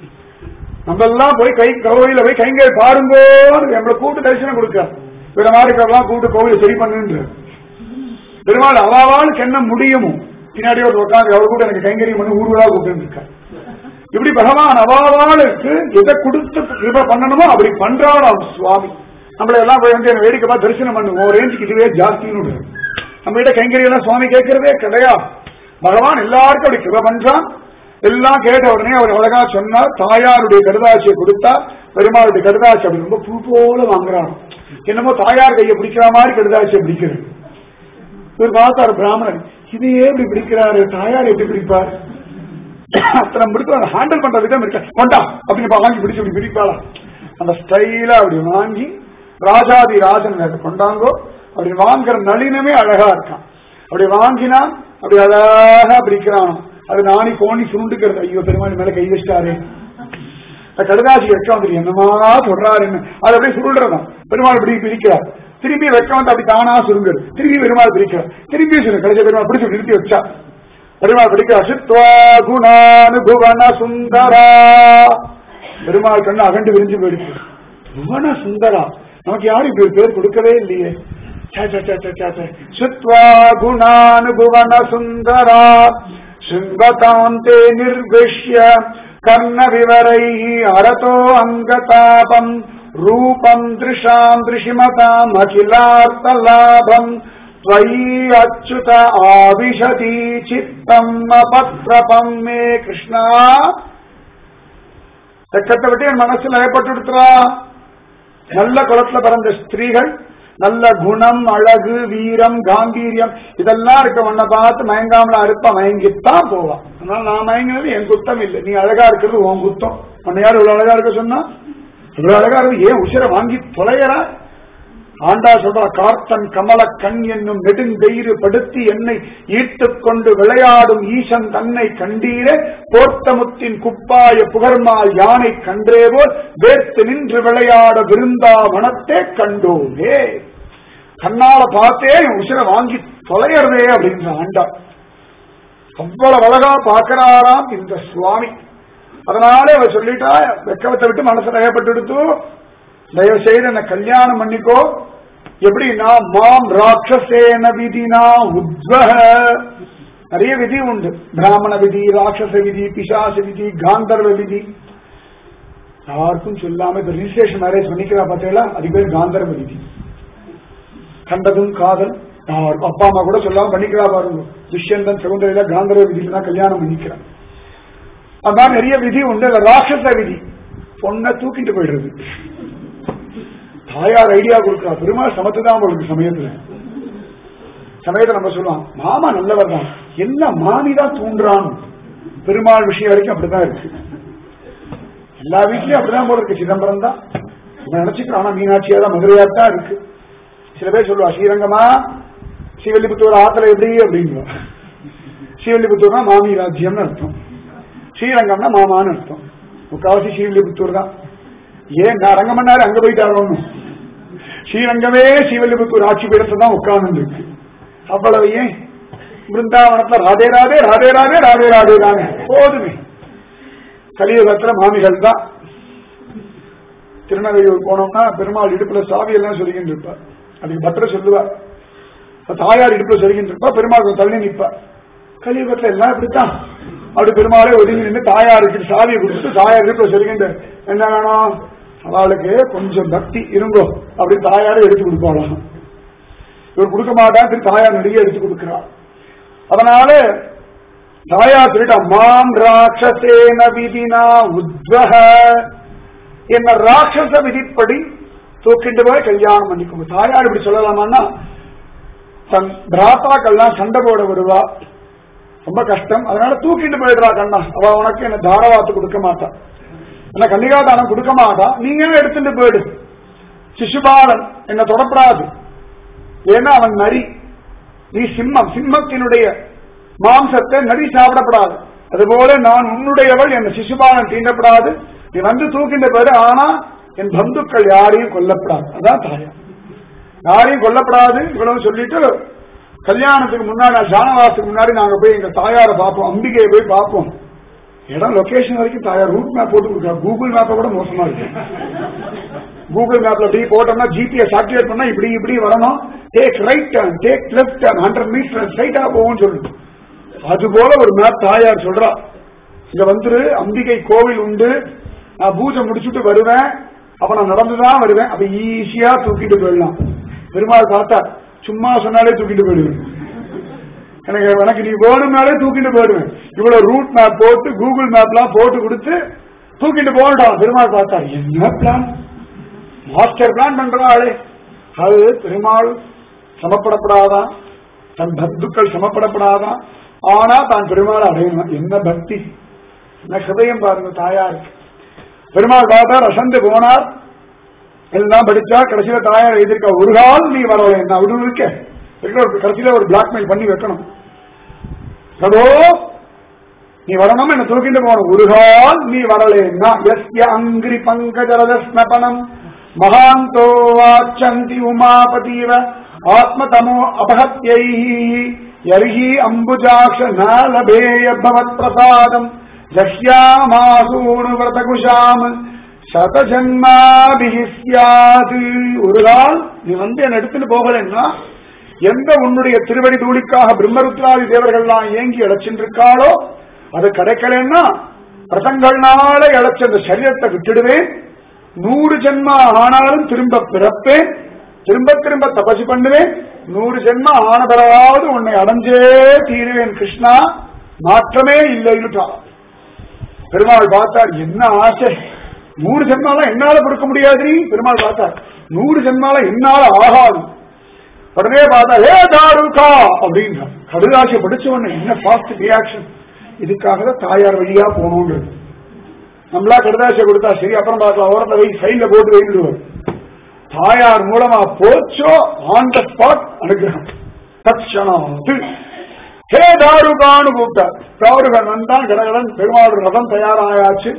நம்ம எல்லாம் போய் கை கோவில போய் கைங்கை பாருங்கோன்னு நம்மளை கூட்டு தரிசனம் கொடுக்க இவர மாதிரி இருக்கிறவெல்லாம் கூட்டு கோவில சரி பண்ணுன்ற பெருமாள் அவாவாளுக்கு என்ன முடியுமோ பின்னாடி ஒரு உட்காந்து அவர் கூட எனக்கு கைங்கரியம் பண்ணி ஊர்வலா கூப்பிட்டு இருக்கார் இப்படி பகவான் அவாவாளுக்கு எதை கொடுத்து கிருப பண்ணணுமோ அப்படி பண்றாராம் சுவாமி நம்மள எல்லாம் போய் வந்து வேடிக்கை பார்த்து தரிசனம் பண்ணுவோம் ரேஞ்சுக்கு இதுவே ஜாஸ்தின்னு நம்ம கிட்ட கைங்கரியம் எல்லாம் சுவாமி கேட்கறதே கிடையாது பகவான் எல்லாருக்கும் அப்படி கிருப பண்றான் எல்லாம் கேட்ட உடனே அவர் அழகா சொன்னார் தாயாருடைய கடுதாட்சியை கொடுத்தா பெருமாளுடைய கடுதாட்சி அப்படி ரொம்ப பூ போல வாங்குறான் என்னமோ தாயார் கையை பிடிக்கிற மாதிரி கடுதாட்சியை பிடிக்கிறது இவர் பார்த்தார் பிராமணன் இதையே இப்படி பிடிக்கிறாரு தாயார் எப்படி பிடிப்பார் அத்தனை பிடிக்க ஹேண்டில் பண்ற விதம் இருக்க கொண்டா அப்படின்னு வாங்கி பிடிச்சு இப்படி பிடிப்பாளா அந்த ஸ்டைலா அப்படி வாங்கி ராஜாதி ராஜன் அதை கொண்டாங்கோ அப்படி வாங்குற நளினமே அழகா இருக்கான் அப்படி வாங்கினா அப்படி அழகா பிடிக்கிறான் அது நாணி கோணி சுருண்டுக்கிறது ஐயோ பெருமாள் மேல கை வச்சிட்டாரு கடுதாசி வைக்க வந்துட்டு என்னமா சொல்றாருன்னு அது அப்படியே சுருள்றதான் பெருமாள் இப்படி பிரிக்கிறார் திரும்பி வைக்க வந்து அப்படி தானா சுருங்குது திரும்பி பெருமாள் பிரிக்கிறார் திரும்பி சுருங்க கடைசி பெருமாள் பிடிச்சு நிறுத்தி வச்சா பெருமாள் பிடிக்க அசித்வா குணானுபுவன சுந்தரா பெருமாள் கண்ணு அகண்டு விரிஞ்சு போயிடுச்சு புவன சுந்தரா நமக்கு யாரும் இப்படி பேர் கொடுக்கவே இல்லையே சுத்வா குணானுபுவன சுந்தரா சிங்ககாந்தே நிர்விஷ்ய கர்ண விவரை அரதோ அங்கதாபம் ரூபம் திருஷாம் திருஷிமதாம் அகிலார்த்தலாபம் त्वयि अच्युत आविशति चित्तम् अपत्रपम् मे கிருஷ்ணா வெக்கத்தை விட்டு என் மனசு லயப்பட்டுடுத்துறா நல்ல குலத்துல பிறந்த ஸ்திரீகள் நல்ல குணம் அழகு வீரம் காம்பீரியம் இதெல்லாம் இருக்க உன்னை பார்த்து மயங்காமல அறுப்ப மயங்கித்தான் போவான் அதனால நான் மயங்கினது என் குத்தம் இல்லை நீ அழகா இருக்கிறது உன் குத்தம் உன்னை யார் இவ்வளவு அழகா இருக்க சொன்னா இவ்வளவு அழகா இருக்கு ஏன் உசிரை வாங்கி தொலையறா ஆண்டா சொல்ற கார்த்தன் கமல கண் என்னும் நெடுங்கயிறு படுத்தி என்னை ஈர்த்துக் கொண்டு விளையாடும் ஈசன் தன்னை கண்டீரே போர்த்தமுத்தின் குப்பாய புகர்மால் யானை கன்றே போல் வேர்த்து நின்று விளையாட விருந்தாவனத்தே கண்டோமே கண்ணால பார்த்தே என் உசிரை வாங்கி தொலையறதே அப்படின்ற ஆண்டா அவ்வளவு அழகா பார்க்கிறாராம் இந்த சுவாமி அதனாலே அவ சொல்லிட்டா வெக்கவத்தை விட்டு மனசு நகைப்பட்டு தயவு செய்து என்ன கல்யாணம் பண்ணிக்கோ எப்படின்னா மாம் ராட்சசேன விதினா உத்வக நிறைய விதி உண்டு பிராமண விதி ராட்சச விதி பிசாச விதி காந்தர்வ விதி யாருக்கும் சொல்லாம இப்ப ரிஜிஸ்ட்ரேஷன் மேரேஜ் பண்ணிக்கிறா பார்த்தீங்களா அது பேர் காந்தர்வ விதி கண்டதும் காதல் யாருக்கும் அப்பா அம்மா கூட சொல்லாம பண்ணிக்கிறா பாருங்க துஷ்யந்தன் சகுந்தரையில காந்தர்வ விதியில தான் கல்யாணம் பண்ணிக்கிறான் அதான் நிறைய விதி உண்டு அந்த ராட்சச விதி பொண்ணை தூக்கிட்டு போயிடுறது தாயார் ஐடியா கொடுக்கிறா பெருமாள் சமத்து தான் உங்களுக்கு சமயத்துல சமயத்துல நம்ம சொல்லுவோம் மாமா நல்லவர் தான் என்ன மாமி தான் தூண்டுறான் பெருமாள் விஷயம் வரைக்கும் அப்படிதான் இருக்கு எல்லா வீட்லயும் அப்படிதான் போல இருக்கு சிதம்பரம் தான் நம்ம நினைச்சுக்கிறோம் ஆனா மீனாட்சியா தான் மதுரையா தான் இருக்கு சில பேர் சொல்லுவா ஸ்ரீரங்கமா ஸ்ரீவல்லிபுத்தூர் ஆத்துல எப்படி அப்படின்னு ஸ்ரீவல்லிபுத்தூர்னா மாமி ராஜ்யம்னு அர்த்தம் ஸ்ரீரங்கம்னா மாமான்னு அர்த்தம் முக்காவாசி ஸ்ரீவில்லிபுத்தூர் தான் ஏன் நான் ரங்கமன்னாரு அங்க போயிட்டாரோன்னு ஸ்ரீரங்கமே ஸ்ரீவல்லிபுத்தூர் ஆட்சி பீடத்தை தான் உட்கார்ந்து இருக்கு அவ்வளவு ஏன் பிருந்தாவனத்துல ராதே ராதே ராதே ராதே ராதே ராதே தானே போதுமே கலியுகத்துல மாமிகள் தான் திருநெல்வேலூர் போனோம்னா பெருமாள் இடுப்புல சாவி எல்லாம் சொல்லிக்கிட்டு இருப்பார் அதுக்கு பத்திர சொல்லுவார் தாயார் இடுப்புல சொல்லிக்கிட்டு இருப்பா பெருமாள் கொஞ்சம் தள்ளி நிற்பா கலியுகத்துல எல்லாம் இப்படித்தான் அப்படி பெருமாளே ஒதுங்கி நின்று தாயாருக்கு சாவியை கொடுத்துட்டு தாயார் இடுப்புல சொல்லிக்கிட்டு என்ன வேணும் அவளுக்கு கொஞ்சம் பக்தி இருங்கோ அப்படின்னு தாயாரே எடுத்து கொடுப்பாளாம் இவர் கொடுக்க மாட்டான் திரு தாயார் நடிகை எடுத்து கொடுக்கிறார் அதனால தாயார் சொல்லிட்டா மாம் ராட்சசேன விதினா உத்வக என்ன ராட்சச விதிப்படி தூக்கிட்டு போய் கல்யாணம் பண்ணிக்கோங்க தாயார் இப்படி சொல்லலாமான்னா தன் பிராத்தாக்கள்லாம் சண்டை போட விடுவா ரொம்ப கஷ்டம் அதனால தூக்கிட்டு போயிடுறா கண்ணா அவ உனக்கு என்ன தாரவாத்து கொடுக்க மாட்டா என்ன கன்னிகாதானம் கொடுக்க மாட்டா நீங்க எடுத்துட்டு போயிடு சிசுபாலன் என்ன தொடப்படாது ஏன்னா அவன் நரி நீ சிம்மம் சிம்மத்தினுடைய மாம்சத்தை நரி சாப்பிடப்படாது அதுபோல நான் உன்னுடையவள் என் சிசுபாலன் தீண்டப்படாது நீ வந்து தூக்கின்ற பேரு ஆனா என் பந்துக்கள் யாரையும் கொல்லப்படாது அதான் தாயா யாரையும் கொல்லப்படாது இவ்வளவு சொல்லிட்டு கல்யாணத்துக்கு முன்னாடி ஜானவாசத்துக்கு முன்னாடி நாங்க போய் எங்க தாயாரை பார்ப்போம் அம்பிகையை போய் பார்ப்போம் இடம் லொகேஷன் வரைக்கும் தாயார் ரூட் மேப் போட்டு கொடுக்குறா கூகுள் மேப்பை கூட மோசமா இருக்கு கூகுள் மேப்ல இப்படி போட்டோம்னா ஜிபிஎஸ் ஆக்டிவேட் பண்ணா இப்படி இப்படி வரணும் take right turn take left turn hundred metre ஸ்ட்ரைட்டா போகும்னு சொல்லுது அது போல ஒரு மேப் தாயார் சொல்றா இங்க வந்துரு அம்பிகை கோவில் உண்டு நான் பூஜை முடிச்சுட்டு வருவேன் அப்ப நான் நடந்துதான் வருவேன் அப்ப ஈஸியா தூக்கிட்டு போயிடலாம் பெருமாள் பார்த்தா சும்மா சொன்னாலே தூக்கிட்டு போயிடுவேன் எனக்கு எனக்கு நீ வேணும்னாலே தூக்கிட்டு போயிடுவேன் இவ்வளவு ரூட் மேப் போட்டு கூகுள் மேப்லாம் போட்டு கொடுத்து தூக்கிட்டு போகட்டும் பெருமாள் பார்த்தா என்ன பிளான் மாஸ்டர் பிளான் பண்றாளே அது பெருமாள் சமப்படப்படாதான் தன் பக்துக்கள் சமப்படப்படாதான் ஆனா தான் பெருமாள் அடையணும் என்ன பக்தி என்ன ஹிருதயம் பாருங்க தாயாருக்கு பெருமாள் பார்த்தார் அசந்து போனார் எல்லாம் படிச்சா கடைசியில தாயார் எழுதியிருக்கா ஒரு கால் நீ வரல என்ன விடு இருக்க இருக்கிற ஒரு கடைசியில ஒரு பிளாக்மெயில் பண்ணி வைக்கணும் பிரபோ நீ வரணும் என்ன தூக்கிட்டு போகணும் ஒரு கால் நீ வரலேன்னா எஸ்ய அங்கிரி பங்கஜரத ஸ்னபனம் மகாந்தோ வாச்சந்தி உமாபதீவ ஆத்மதமோ அபகத்யை யர்ஹி அம்புஜாக்ஷ ந லபேய பவத் பிரசாதம் ஜஹ்யாமாசூனு விரதகுஷாம் சதஜன்மாபிஹி ஸ்யாது ஒரு நாள் நீ வந்து என்ன எடுத்துட்டு போகலன்னா எந்த உன்னுடைய திருவடி தூளிக்காக பிரம்மருத்ராதி தேவர்கள்லாம் ஏங்கி இழைச்சிருக்காளோ அது கிடைக்கலன்னா பிரசங்கள்னால இழைச்ச அந்த சரீரத்தை விட்டுடுவேன் நூறு ஜென்மா ஆனாலும் திரும்ப பிறப்பேன் திரும்ப திரும்ப தபசு பண்ணுவேன் நூறு ஜென்மா ஆன பிறகாவது உன்னை அடைஞ்சே தீருவேன் கிருஷ்ணா மாற்றமே இல்லைன்னுட்டான் பெருமாள் பார்த்தார் என்ன ஆசை நூறு ஜென்மால என்னால கொடுக்க முடியாது நீ பெருமாள் பார்த்தார் நூறு ஜென்மால என்னால ஆகாது உடனே பார்த்தா ஏ தாருகா அப்படின்றார் கடுதாசியை படிச்ச உடனே என்ன ஃபாஸ்ட் ரியாக்ஷன் இதுக்காக தான் தாயார் வழியா போகணுன்றது நம்மளா கடுதாசியை கொடுத்தா சரி அப்புறம் பார்க்கலாம் ஓரத்தை வை சைட்ல போட்டு வைக்கிடுவார் தாயார் மூலமா போச்சோ ஆன் த ஸ்பாட் அனுகிரகம் தட்சணாத்து ஹே தாருகான்னு கூப்பிட்டார் தாருகன் வந்தான் கடகடன் பெருமாள் ரதம் தயாராயாச்சு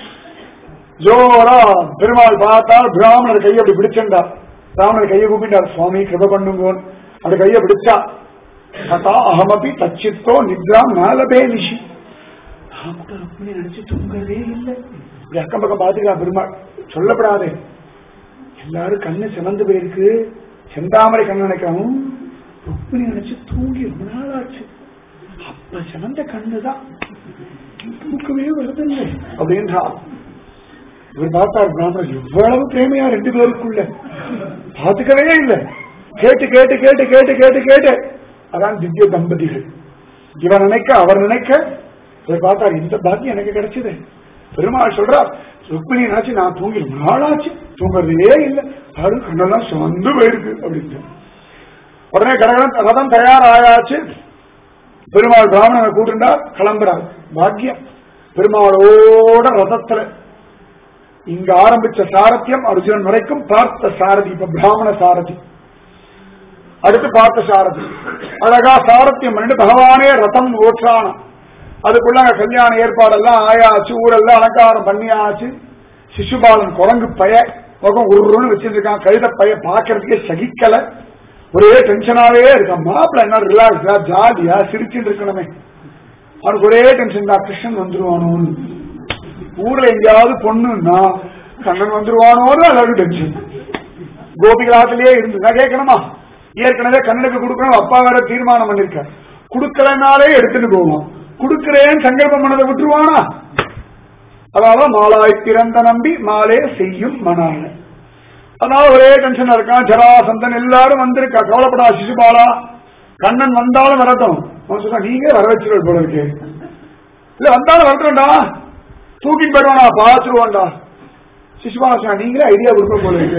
ஜோரா பெருமாள் பார்த்தால் பிராமணர் கையை அப்படி பிடிச்சிருந்தார் பிராமணர் கையை கூப்பிட்டார் சுவாமி கிருப பண்ணுங்கோன் அப்படி கையை பிடிச்சா கதா அகமபி தச்சித்தோ நித்ராம் நாலபே நிஷி அப்படி நினைச்சு தூங்கவே இல்லை இப்படி அக்கம் பக்கம் பாத்துக்கலாம் பெருமாள் சொல்லப்படாதே எல்லாரும் கண்ணு சிவந்து போயிருக்கு செந்தாமரை கண்ணு நினைக்கிறான் ருக்மிணி நினைச்சு தூங்கி ரொம்ப நாள் ஆச்சு அப்ப சிவந்த கண்ணுதான் தூக்கமே வருதில்லை அப்படின்றா இவர் பார்த்தார் பிராமணர் எவ்வளவு பிரேமையா ரெண்டு பேருக்குள்ள பாத்துக்கவே இல்லை கேட்டு கேட்டு கேட்டு கேட்டு கேட்டு கேட்டு அதான் திவ்ய தம்பதிகள் இவன் நினைக்க அவர் நினைக்க இவர் பார்த்தார் இந்த பாக்கியம் எனக்கு கிடைச்சது பெருமாள் சொல்றார் ருக்மிணி நினைச்சு நான் தூங்கி ரொம்ப நாளாச்சு தூங்குறதே இல்லை அது கண்ணெல்லாம் சுமந்து போயிருக்கு அப்படின்னு உடனே கடகடன் ரதம் தயாராயாச்சு பெருமாள் பிராமணனை கூட்டுண்டா கிளம்புறார் பாக்கியம் பெருமாளோட ரதத்துல இங்க ஆரம்பிச்ச சாரத்தியம் அர்ஜுனன் வரைக்கும் பார்த்த சாரதி இப்ப பிராமண சாரதி அடுத்து பார்த்த சாரதி அழகா சாரத்தியம் பண்ணிட்டு பகவானே ரதம் ஓற்றான அதுக்குள்ள அங்க கல்யாண ஏற்பாடெல்லாம் ஆயாச்சு ஊரெல்லாம் அலங்காரம் பண்ணியாச்சு சிசுபாலன் குரங்கு பய முகம் உருன்னு வச்சிருக்கான் கழுத பய பாக்குறதுக்கே சகிக்கல ஒரே டென்ஷனாவே இருக்கான் மாப்பிள்ள என்ன ரிலாக்ஸா ஜாலியா சிரிச்சுட்டு இருக்கணுமே அவனுக்கு ஒரே டென்ஷன் தான் கிருஷ்ணன் வந்துருவானோன்னு ஊர்ல எங்கேயாவது பொண்ணுன்னா கண்ணன் வந்துருவானோன்னு எல்லாரும் டென்ஷன் கோபிகளாத்திலேயே இருந்து நான் கேட்கணுமா ஏற்கனவே கண்ணனுக்கு கொடுக்கணும் அப்பா வேற தீர்மானம் பண்ணிருக்க கொடுக்கலனாலே எடுத்துட்டு போவோம் கொடுக்கிறேன் சங்கல்பம் பண்ணதை விட்டுருவானா அதாவது மாலாய் பிறந்த நம்பி மாலே செய்யும் மனால அதனால ஒரே டென்ஷன் இருக்கான் ஜராசந்தன் எல்லாரும் வந்திருக்கா கவலைப்படா சிசுபாலா கண்ணன் வந்தாலும் வரட்டும் அவன் சொன்னா நீங்க வர வச்சிருவ போல இருக்கு இல்ல வந்தாலும் வரட்டும்டா தூக்கிட்டு போயிடுவானா பாத்துருவான்டா சிசுபாலா சொன்னா நீங்களே ஐடியா கொடுக்க போல இருக்கு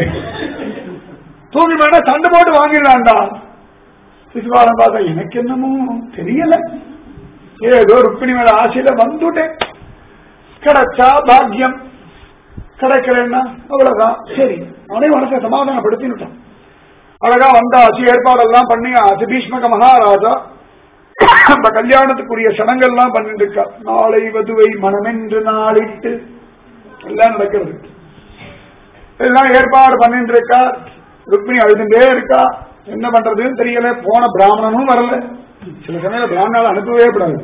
தூக்கி வேணா சண்டை போட்டு வாங்கிடலாம்டா சிசுபாலம் பார்த்தா எனக்கு என்னமோ தெரியல ஏதோ ருக்மிணி மேல ஆசையில வந்துட்டேன் கிடைச்சா பாக்கியம் கிடைக்கலன்னா அவ்வளவுதான் சரி அவனே மனசை சமாதானப்படுத்தினுட்டான் அழகா வந்தாச்சு ஏற்பாடெல்லாம் பண்ணி ஆச்சு பீஷ்மக மகாராஜா அந்த கல்யாணத்துக்குரிய சடங்கெல்லாம் பண்ணிட்டு இருக்கா நாளை வதுவை மனமென்று நாளிட்டு எல்லாம் நடக்கிறது எல்லாம் ஏற்பாடு பண்ணிட்டு இருக்கா ருக்மிணி அழுதுட்டே இருக்கா என்ன பண்றதுன்னு தெரியல போன பிராமணனும் வரல சில சமயம் பிராமணால அனுப்பவே கூடாது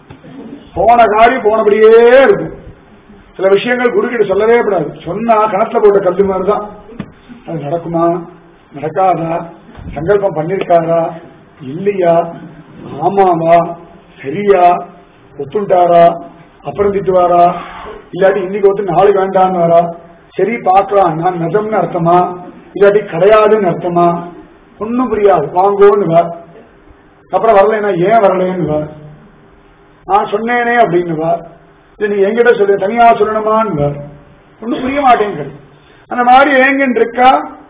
போன காரியம் போனபடியே இருக்கும் சில விஷயங்கள் குருக்கிட்ட சொல்லவே கூடாது சொன்னா கணத்துல போட்ட கல்லு மாதிரிதான் அது நடக்குமா நடக்காதா சங்கல்பம் பண்ணிருக்காரா இல்லையா ஆமாவா சரியா ஒத்துண்டாரா அப்புறம் திட்டுவாரா இல்லாட்டி இன்னைக்கு ஒத்து நாளைக்கு வேண்டான்னு வரா சரி பார்க்கலாம் நான் நிஜம்னு அர்த்தமா இல்லாட்டி கிடையாதுன்னு அர்த்தமா ஒன்னும் புரியாது வாங்கோன்னு வா அப்புறம் வரலைன்னா ஏன் வரலைன்னு வா நான் சொன்னேனே அப்படின்னு வா இது நீ என்கிட்ட சொல்லு தனியா சொல்லணுமான்னு வா ஒன்னும் புரிய மாட்டேங்குது அந்த மாதிரி ஏங்கன்னு இருக்கா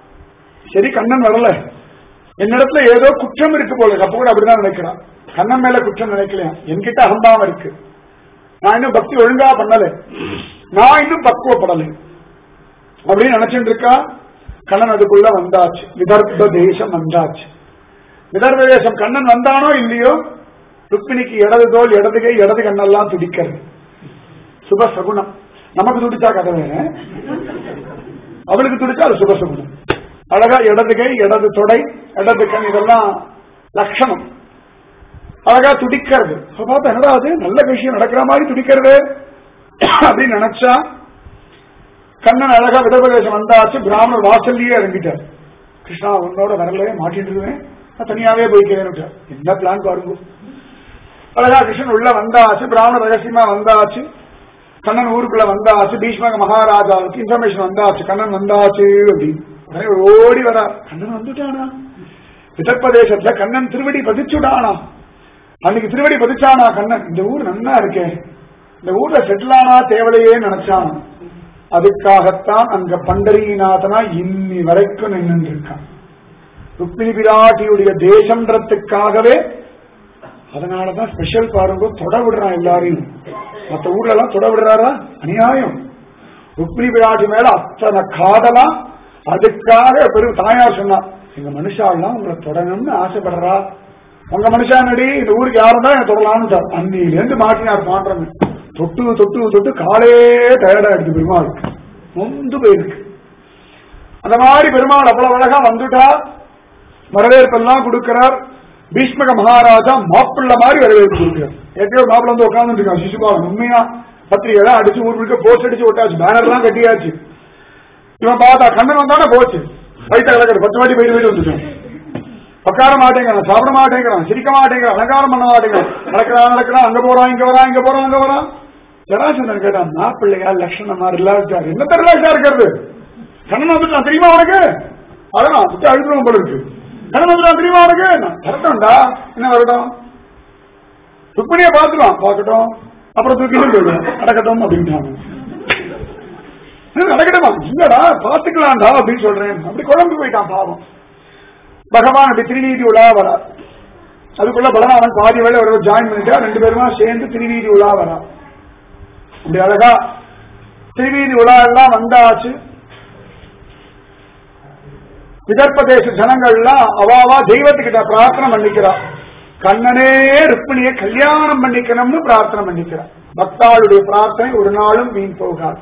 சரி கண்ணன் வரல என்னிடத்துல ஏதோ குற்றம் இருக்கு போல இருக்கு. அப்ப கூட அப்படிதான் நினைக்கிறான் கண்ணன் மேல குற்றம் நினைக்கலையா என்கிட்ட அகம்பாவம் இருக்கு நான் இன்னும் பக்தி ஒழுங்கா பண்ணல நான் இன்னும் பக்குவப்படலை அப்படின்னு நினைச்சுட்டு இருக்கா கண்ணன் அதுக்குள்ள வந்தாச்சு விதர்ப்ப தேசம் வந்தாச்சு விதர்ப்ப தேசம் கண்ணன் வந்தானோ இல்லையோ ருக்மிணிக்கு இடது தோல் இடது கை இடது கண்ணெல்லாம் துடிக்கிறது சுப சகுனம் நமக்கு துடிச்சா கதை வேற அவளுக்கு துடிச்சா அது சுப சகுனம் அழகா இடது கை இடது தொடை இடது கண் இதெல்லாம் லட்சணம் அழகா துடிக்கிறது அப்ப பார்த்தா என்னடா அது நல்ல விஷயம் நடக்கிற மாதிரி துடிக்கிறது அப்படின்னு நினைச்சா கண்ணன் அழகா விதபதேசம் வந்தாச்சு பிராமணர் வாசல்லையே இறங்கிட்டார் கிருஷ்ணா உன்னோட வரல மாட்டிட்டு இருவேன் நான் தனியாவே போய்க்கிறேன் என்ன பிளான் பாருங்க அழகா கிருஷ்ணன் உள்ள வந்தாச்சு பிராமணர் ரகசியமா வந்தாச்சு கண்ணன் ஊருக்குள்ள வந்தாச்சு பீஷ்மக மகாராஜாவுக்கு இன்ஃபர்மேஷன் வந்தாச்சு கண்ணன் வந்தாச்சு அப்படின்னு உடனே ஓடி வரா கண்ணன் வந்துட்டானா விதர்ப்பதேசத்துல கண்ணன் திருவடி பதிச்சுடானா அன்னைக்கு திருவடி பதிச்சானா கண்ணன் இந்த ஊர் நன்னா இருக்கே இந்த ஊர்ல செட்டில் ஆனா தேவலையே நினைச்சான் அதுக்காகத்தான் அங்க பண்டரிநாதனா இன்னி வரைக்கும் நின்று இருக்கான் ருக்மிணி பிராட்டியுடைய தேசம்ன்றதுக்காகவே அதனாலதான் ஸ்பெஷல் பாருங்க தொட விடுறான் எல்லாரையும் மத்த ஊர்ல எல்லாம் தொட விடுறாரா அநியாயம் ருக்மிணி பிராட்டி மேல அத்தனை காதலா அதுக்காக பெரும் தாயார் சொன்னா எங்க மனுஷாலாம் உங்களை தொடணும்னு ஆசைப்படுறா உங்க மனுஷா நடி இந்த ஊருக்கு யாரும் தான் தொடலாம்னு அன்னிலேருந்து மாட்டினார் பாண்டவன் தொட்டு தொட்டு தொட்டு காலே டயர்டா எடுத்து பெருமாள் நொந்து போயிருக்கு அந்த மாதிரி பெருமாள் அவ்வளவு அழகா வந்துட்டா வரவேற்பெல்லாம் கொடுக்கிறார் பீஷ்மக மகாராஜா மாப்பிள்ள மாதிரி வரவேற்பு கொடுக்கிறார் ஏற்கனவே மாப்பிள்ள வந்து உட்கார்ந்து இருக்கான் சிசுபாலன் உண்மையா பத்திரிகை அடிச்சு ஊர் முழுக்க போஸ்ட் அடிச்சு விட்டாச்சு பேனர் எல்லாம் கட்டியாச்சு இவன் பார்த்தா கண்ணன் வந்தானே போச்சு வயிற்று கலக்கிறது பத்து வாட்டி போயிட்டு போயிட்டு வந்துட்டான் உட்கார மாட்டேங்கிறான் சாப்பிட மாட்டேங்கிறான் சிரிக்க மாட்டேங்கிறான் அலங்காரம் பண்ண மாட்டேங்கிறான் நடக்கிறான் நடக்கிறான் அங்க போறான் இங்க வரான் இங்க போறான் அங்க வரான் ஜராசந்தன் கேட்டான் மாப்பிள்ளையா லட்சணமா ரிலாக்ஸா இருக்கு என்னத்த ரிலாக்ஸா இருக்கிறது கண்ணன் வந்துட்டான் தெரியுமா உனக்கு அதான் சுத்தி அழுதுறோம் போல இருக்கு கண்ணன் வந்துட்டான் தெரியுமா உனக்கு நான் வரட்டும்டா என்ன வரட்டும் ருக்மிணியை பார்த்துக்கலாம் பார்க்கட்டும் அப்புறம் தூக்கிட்டு போயிடுவேன் நடக்கட்டும் அப்படின்ட்டாங்க நடக்கட்டுமா இல்லடா பாத்துக்கலாம்டா அப்படின்னு சொல்றேன் அப்படி குழம்பு போயிட்டான் பாவம் பகவான் அப்படி திருநீதி உலா வரா அதுக்குள்ள பலராமன் பாதி வேலை ஒரு ஜாயின் பண்ணிட்டா ரெண்டு பேருமா சேர்ந்து திருநீதி உலா வரா அப்படி அழகா திருநீதி உலா எல்லாம் வந்தாச்சு விதர்ப்பதேச ஜனங்கள்லாம் அவாவா தெய்வத்துக்கிட்ட பிரார்த்தனை பண்ணிக்கிறா கண்ணனே ருக்மிணியை கல்யாணம் பண்ணிக்கணும்னு பிரார்த்தனை பண்ணிக்கிறா பக்தாளுடைய பிரார்த்தனை ஒரு நாளும் வீண் போகாது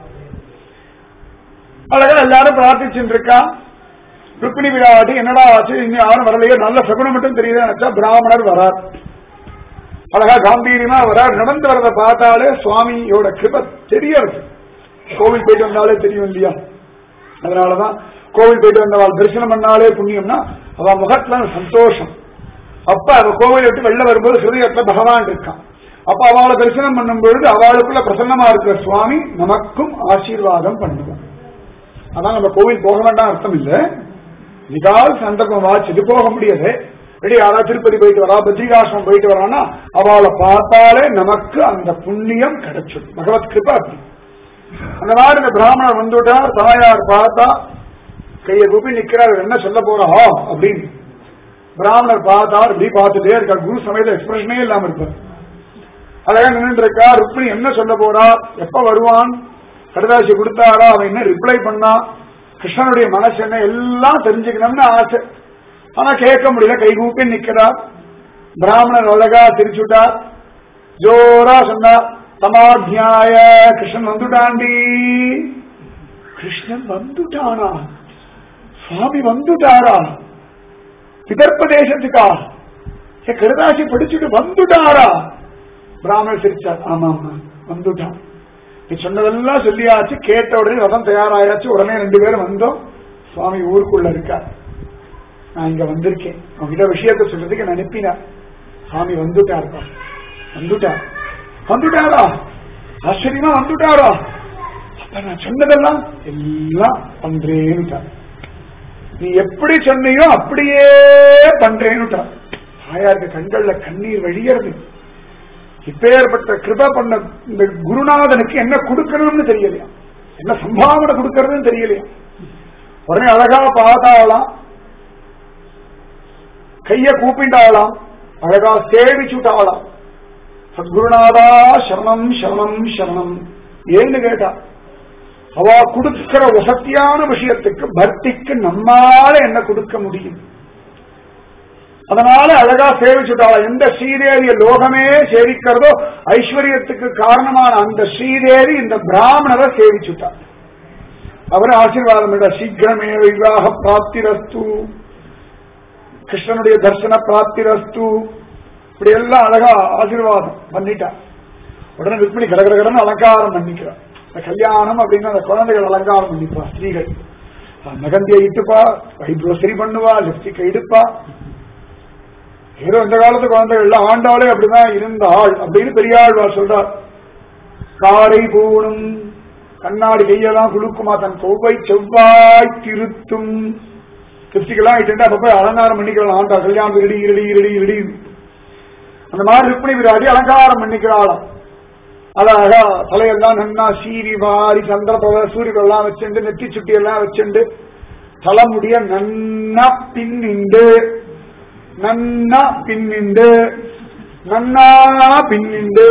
அழகா எல்லாரும் பிரார்த்திச்சுட்டு இருக்கா ருக்மிணி விராட்டி என்னடா ஆச்சு இன்னும் யாரும் வரலையே நல்ல சகுனம் மட்டும் தெரியுது நினைச்சா பிராமணர் வரார் அழகா காம்பீரியமா வரார் நடந்து வரத பார்த்தாலே சுவாமியோட கிருப தெரியறது கோவில் போயிட்டு வந்தாலே தெரியும் இல்லையா அதனாலதான் கோவில் போயிட்டு வந்தவாள் தரிசனம் பண்ணாலே புண்ணியம்னா அவ முகத்துல சந்தோஷம் அப்ப அவ கோவில் விட்டு வெளில வரும்போது ஹிருதயத்துல பகவான் இருக்கான் அப்ப அவளை தரிசனம் பண்ணும் பொழுது அவளுக்குள்ள பிரசன்னமா இருக்கிற சுவாமி நமக்கும் ஆசீர்வாதம் பண்ணுவான் அதான் நம்ம கோவில் போக வேண்டாம் அர்த்தம் இல்ல இதால் சந்தர்ப்பம் வாச்சிட்டு போக முடியாது ரெடி யாராவது திருப்பதி போயிட்டு வரா பத்ரிகாசிரமம் போயிட்டு வரானா அவளை பார்த்தாலே நமக்கு அந்த புண்ணியம் கிடைச்சிடும் பகவத் கிருப்பா அப்படி அந்த மாதிரி இந்த பிராமணர் வந்துட்டார் தாயார் பார்த்தா கையை கூப்பி நிக்கிறார் என்ன சொல்ல போறா அப்படின்னு பிராமணர் பார்த்தார் இப்படி பார்த்துட்டே இருக்கார் குரு சமயத்துல எக்ஸ்பிரஷனே இல்லாம இருப்பார் அழகா நின்று இருக்கா ருக்மிணி என்ன சொல்ல போறா எப்ப வருவான் கடுதாசி கொடுத்தாரா அவன் என்ன ரிப்ளை பண்ணா கிருஷ்ணனுடைய மனசு என்ன எல்லாம் தெரிஞ்சுக்கணும்னு ஆசை ஆனா கேட்க முடியல கை கூப்பி நிக்கிறார் பிராமணர் அழகா சிரிச்சுட்டார் ஜோரா சொன்னார் சமாத்தியாய கிருஷ்ணன் வந்துட்டாண்டி கிருஷ்ணன் வந்துட்டானா சுவாமி வந்துட்டாரா விதர்ப்ப தேசத்துக்கா ஏ, கடுதாசி படிச்சுட்டு வந்துட்டாரா பிராமணர் சிரிச்சார் ஆமா ஆமா வந்துட்டான் நீ சொன்னதெல்லாம் சொல்லியாச்சு கேட்ட உடனே ரதம் தயாராயாச்சு உடனே ரெண்டு பேரும் வந்தோம் சுவாமி ஊருக்குள்ள இருக்கார் நான் இங்க வந்திருக்கேன் உங்ககிட்ட விஷயத்த சொல்றதுக்கு நான் அனுப்பினேன் சுவாமி வந்துட்டாருப்பா வந்துட்டார் வந்துட்டாரா ஆச்சரியமா வந்துட்டாரா அப்ப நான் சொன்னதெல்லாம் எல்லாம் பண்றேன்னுட்டார் நீ எப்படி சொன்னியோ அப்படியே பண்றேன்னுட்டார் தாயாருக்கு கண்கள்ல கண்ணீர் வழியறது இப்பேற்பட்ட கிருப பண்ண இந்த குருநாதனுக்கு என்ன கொடுக்கணும்னு தெரியலையா என்ன சம்பாவனை கொடுக்கறதுன்னு தெரியலையா உடனே அழகா பார்த்தாலாம் கைய கூப்பிண்டாளாம் அழகா சேவிச்சுட்டாளாம் சத்குருநாதா சரணம் சரணம் சரணம் ஏன்னு கேட்டா அவ கொடுக்கிற வசத்தியான விஷயத்துக்கு பக்திக்கு நம்மால என்ன கொடுக்க முடியும் அதனால அழகா சேவிச்சுட்டாளா எந்த ஸ்ரீதேவிய லோகமே சேவிக்கிறதோ ஐஸ்வர்யத்துக்கு காரணமான அந்த ஸ்ரீதேவி இந்த பிராமணரை சேவிச்சுட்டா அவர் ஆசீர்வாதம் இல்ல சீக்கிரமே விவாக பிராப்திரஸ்து கிருஷ்ணனுடைய தர்சன பிராப்திரஸ்து இப்படி எல்லாம் அழகா ஆசீர்வாதம் பண்ணிட்டா உடனே ருக்மிணி கடகடகடன்னு அலங்காரம் பண்ணிக்கிறா இந்த கல்யாணம் அப்படின்னு அந்த குழந்தைகள் அலங்காரம் பண்ணிப்பா ஸ்திரீகள் நகந்தியை இட்டுப்பா வைப்ரோசரி பண்ணுவா லிப்ஸ்டிக் இடுப்பா ஏதோ இந்த காலத்து குழந்தைகள் எல்லாம் ஆண்டாளே அப்படிதான் இருந்தாள் அப்படின்னு பெரியாழ்வார் சொல்றார் காரை பூணும் கண்ணாடி கையெல்லாம் குலுக்குமா தன் கொவ்வை செவ்வாய் திருத்தும் லிப்ஸ்டிக் எல்லாம் இட்டு அப்ப போய் அலங்காரம் பண்ணிக்கிறாள் ஆண்டா கல்யாணம் இருடி இருடி இருடி இருடி அந்த மாதிரி ருக்மிணி விராடி அலங்காரம் பண்ணிக்கிறாளாம் அழகா தலையெல்லாம் நன்னா சீரி வாரி சந்திரபவ சூரியெல்லாம் வச்சுண்டு நெத்தி சுட்டி எல்லாம் வச்சுண்டு தலைமுடிய நன்னா பின்னிண்டு நன்னா பின்னிண்டு நன்னா பின்னிண்டு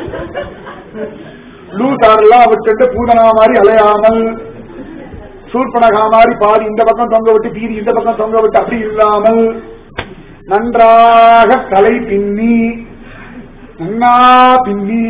லூசாரெல்லாம் விட்டுட்டு பூதனா மாதிரி அலையாமல் சூர்பனகா மாதிரி பாதி இந்த பக்கம் தொங்க விட்டு பீதி இந்த பக்கம் தொங்க விட்டு அப்படி இல்லாமல் நன்றாக தலை பின்னி நன்னா பின்னி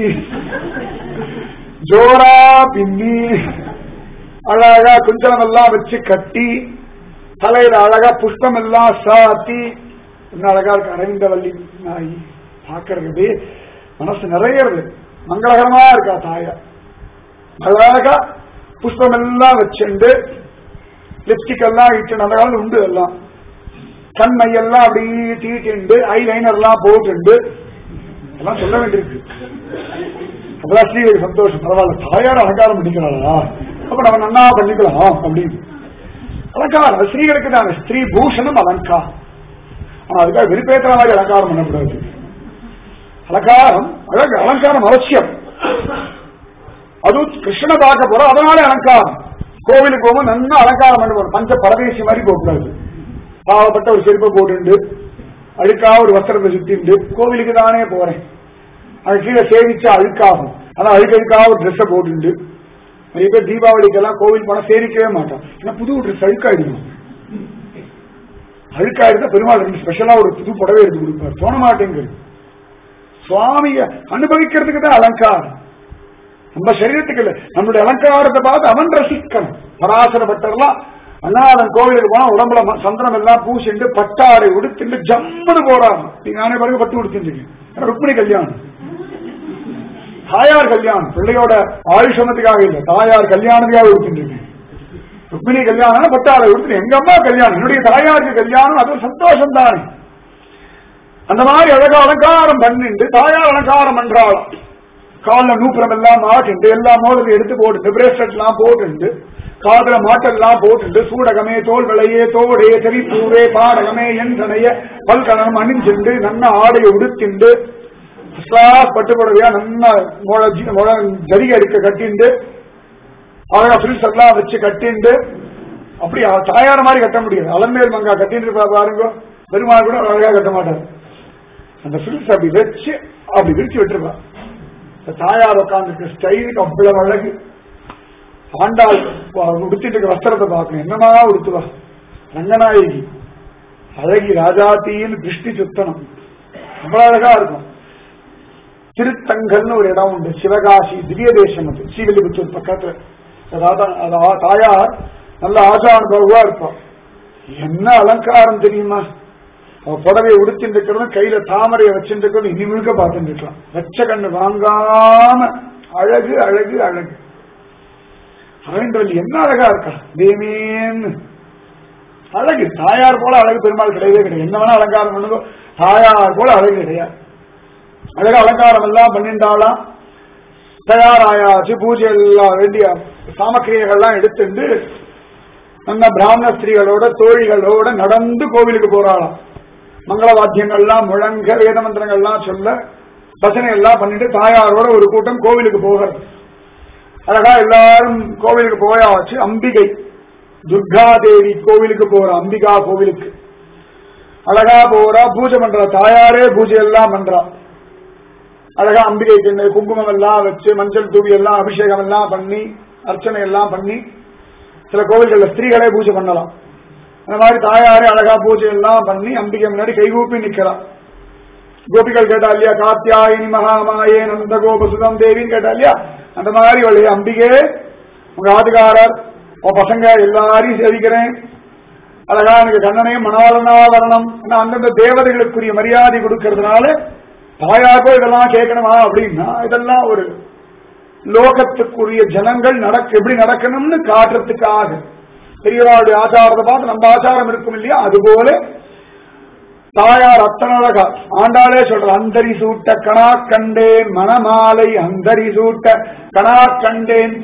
ஜோரா பின்னி அழகா குஞ்சலம் எல்லாம் வச்சு கட்டி தலையில அழகா புஷ்பம் எல்லாம் சாத்தி என்ன அழகா இருக்கு அரவிந்தவல்லி நாய் பாக்குறது மனசு நிறையறது மங்களகரமா இருக்கா தாயா அழகா புஷ்பம் எல்லாம் வச்சுண்டு லிப்ஸ்டிக் எல்லாம் இட்டு அந்த காலம் உண்டு எல்லாம் கண்ணை எல்லாம் அப்படி தீட்டிண்டு ஐ லைனர் எல்லாம் போட்டுண்டு எல்லாம் சொல்ல வேண்டியிருக்கு அப்பதான் ஸ்ரீகளுக்கு சந்தோஷம் பரவாயில்ல தாயார் அலங்காரம் பண்ணிக்கிறாளா அப்ப நம்ம நன்னா பண்ணிக்கலாம் அப்படின்னு அலங்காரம் ஸ்ரீகளுக்கு தானே ஸ்ரீ பூஷணம் அலங்காரம் ஆனா அதுக்காக வெறுப்பேற்ற மாதிரி அலங்காரம் பண்ணக்கூடாது அலங்காரம் அழகு அலங்காரம் அவசியம் அதுவும் கிருஷ்ணனை பார்க்க போறோம் அதனால அலங்காரம் கோவிலுக்கு போகும்போது நன்னா அலங்காரம் பண்ணுவோம் பஞ்ச பரதேசி மாதிரி போகக்கூடாது பாவப்பட்ட ஒரு செருப்பை போட்டுண்டு அழுக்கா ஒரு வஸ்திரத்தை சுத்திண்டு கோவிலுக்கு தானே போறேன் அது கீழே சேவிச்சா அழுக்காகும் ஆனா அழுக்கழுக்கா ஒரு ட்ரெஸ்ஸை போட்டுண்டு நிறைய பேர் தீபாவளிக்கெல்லாம் கோவில் போனா சேவிக்கவே மாட்டான் ஏன்னா புது ட்ரெஸ் அழுக்காயிடுமா அழுக்காயிருந்தா பெருமாள் ரெண்டு ஸ்பெஷலா ஒரு புது புடவை எடுத்து கொடுப்பார் தோண மாட்டேங்குது சுவாமிய அனுபவிக்கிறதுக்கு தான் அலங்காரம் நம்ம சரீரத்துக்கு இல்ல நம்மளுடைய அலங்காரத்தை பார்த்து அவன் ரசிக்கணும் பராசர பட்டர்லாம் அண்ணாதன் கோவிலுக்கு போனா உடம்புல ம- சந்திரம் எல்லாம் பூசிண்டு பட்டாடை உடுத்திண்டு ஜம்முன்னு போறாங்க நீங்க நானே பாருங்க பட்டு உடுத்திருக்கீங்க ருக்மிணி கல்யாணம் தாயார் கல்யாணம் பிள்ளையோட ஆயுஷமத்துக்காக இல்ல தாயார் கல்யாணத்துக்காக கொடுத்துட்டு ருக்மிணி கல்யாணம் பட்டாளை கொடுத்துட்டு எங்க அம்மா கல்யாணம் என்னுடைய தாயாருக்கு கல்யாணம் அது சந்தோஷம் தானே அந்த மாதிரி அழகா அலங்காரம் பண்ணிட்டு தாயார் அலங்காரம் பண்றாளாம் காலில் நூப்புறம் எல்லாம் மாட்டிண்டு எல்லா மோதலும் எடுத்து போட்டு பிரேஸ்லெட் எல்லாம் போட்டுண்டு காதுல மாட்டெல்லாம் போட்டுண்டு சூடகமே தோல் விளையே தோடே செறிப்பூரே பாடகமே என்றனைய பல்கணம் அணிஞ்சுண்டு நல்ல ஆடையை உடுத்திண்டு கிளாஸ் பட்டு புடவையா நல்லா முள ஜி- முள ஜரிகை எடுக்க கட்டிண்டு அழகா ஃபில்ஸ் எல்லாம் வச்சு கட்டிண்டு அப்படி அவ தாயார் மாதிரி கட்ட முடியாது அலமேல் மங்கா கட்டிட்டு இருப்பா பாருங்க பெருமாள் கூட அழகா கட்ட மாட்டார் அந்த ஃபில்ஸ் அப்படி வச்சு அப்படி விரிச்சு விட்டுருப்பா இந்த தாயார் உட்காந்துருக்கு ஸ்டைலுக்கு அவ்வளவு அழகு ஆண்டாள் வ- உடுத்திட்டு இருக்க வஸ்திரத்தை பார்க்கணும் என்னமா உடுத்துவா ரங்கநாயகி அழகி ராஜாத்தின்னு திருஷ்டி சுத்தனம் அவ்வளவு அழகா இருக்கும் திருத்தங்கல்னு ஒரு இடம் உண்டு சிவகாசி திவ்ய தேசம் அது ஸ்ரீவில்லிபுத்தூர் பக்கத்துல அதாவது அது ஆ- தாயார் நல்ல ஆஜானுபவா இருப்பான் என்ன அலங்காரம் தெரியுமா அவ புடவையை உடுத்திட்டு இருக்கிறதும் கையில தாமரையை வச்சுட்டு இருக்கிறதும் இனி முழுக்க பார்த்துட்டு இருக்கலாம் வெச்ச கண்ணு வாங்காம அழகு அழகு அழகு அவன்றல் என்ன அழகா இருக்கா தேமேன்னு அழகு தாயார் போல அழகு பெருமாள் கிடையவே கிடையாது என்ன வேணா அலங்காரம் பண்ணுதோ தாயார் போல அழகு கிடையாது அழகா அலங்காரம் எல்லாம் பண்ணிட்டாலாம் தயாராயாச்சு பூஜை எல்லாம் வேண்டிய சாமக்கிரியர்கள்லாம் எடுத்துட்டு நல்ல பிராமண ஸ்திரீகளோட தோழிகளோட நடந்து கோவிலுக்கு போறாளாம் மங்கள வாத்தியங்கள்லாம் முழங்க வேத மந்திரங்கள்லாம் சொல்ல பசனை எல்லாம் பண்ணிட்டு தாயாரோட ஒரு கூட்டம் கோவிலுக்கு போகிறது அழகா எல்லாரும் கோவிலுக்கு போயாச்சு அம்பிகை துர்கா தேவி கோவிலுக்கு போற அம்பிகா கோவிலுக்கு அழகா போறா பூஜை பண்றா தாயாரே பூஜை எல்லாம் பண்றா அழகா அம்பிகை கிண்ண குங்குமம் எல்லாம் வச்சு மஞ்சள் தூவி எல்லாம் அபிஷேகம் எல்லாம் பண்ணி அர்ச்சனை எல்லாம் பண்ணி சில கோவில்கள்ல ஸ்திரீகளே பூஜை பண்ணலாம் அந்த மாதிரி தாயாரே அழகா பூஜை எல்லாம் பண்ணி அம்பிகை முன்னாடி கைகூப்பி நிக்கலாம் கோபிகள் கேட்டா இல்லையா காத்தியாயினி மகாமாயே நந்த கோபசுதம் தேவின்னு கேட்டா இல்லையா அந்த மாதிரி வழிய அம்பிகே உங்க ஆதுகாரர் உன் பசங்க எல்லாரையும் சேவிக்கிறேன் அழகா எனக்கு கண்ணனையும் மனோரனா வரணும் ஏன்னா அந்தந்த தேவதைகளுக்குரிய மரியாதை கொடுக்கறதுனால தாயாருக்கோ இதெல்லாம் கேட்கணுமா அப்படின்னா இதெல்லாம் ஒரு லோகத்துக்குரிய ஜனங்கள் நடக்க எப்படி நடக்கணும்னு காட்டுறதுக்காக பெரியவாளுடைய ஆச்சாரத்தை பார்த்து நம்ம ஆச்சாரம் இருக்கும் இல்லையா அதுபோல தாயார் அத்தனை அழகா ஆண்டாளே சொல்ற அந்தரி சூட்ட கணா கண்டேன் மணமாலை அந்தரி சூட்ட கணா கண்டேன்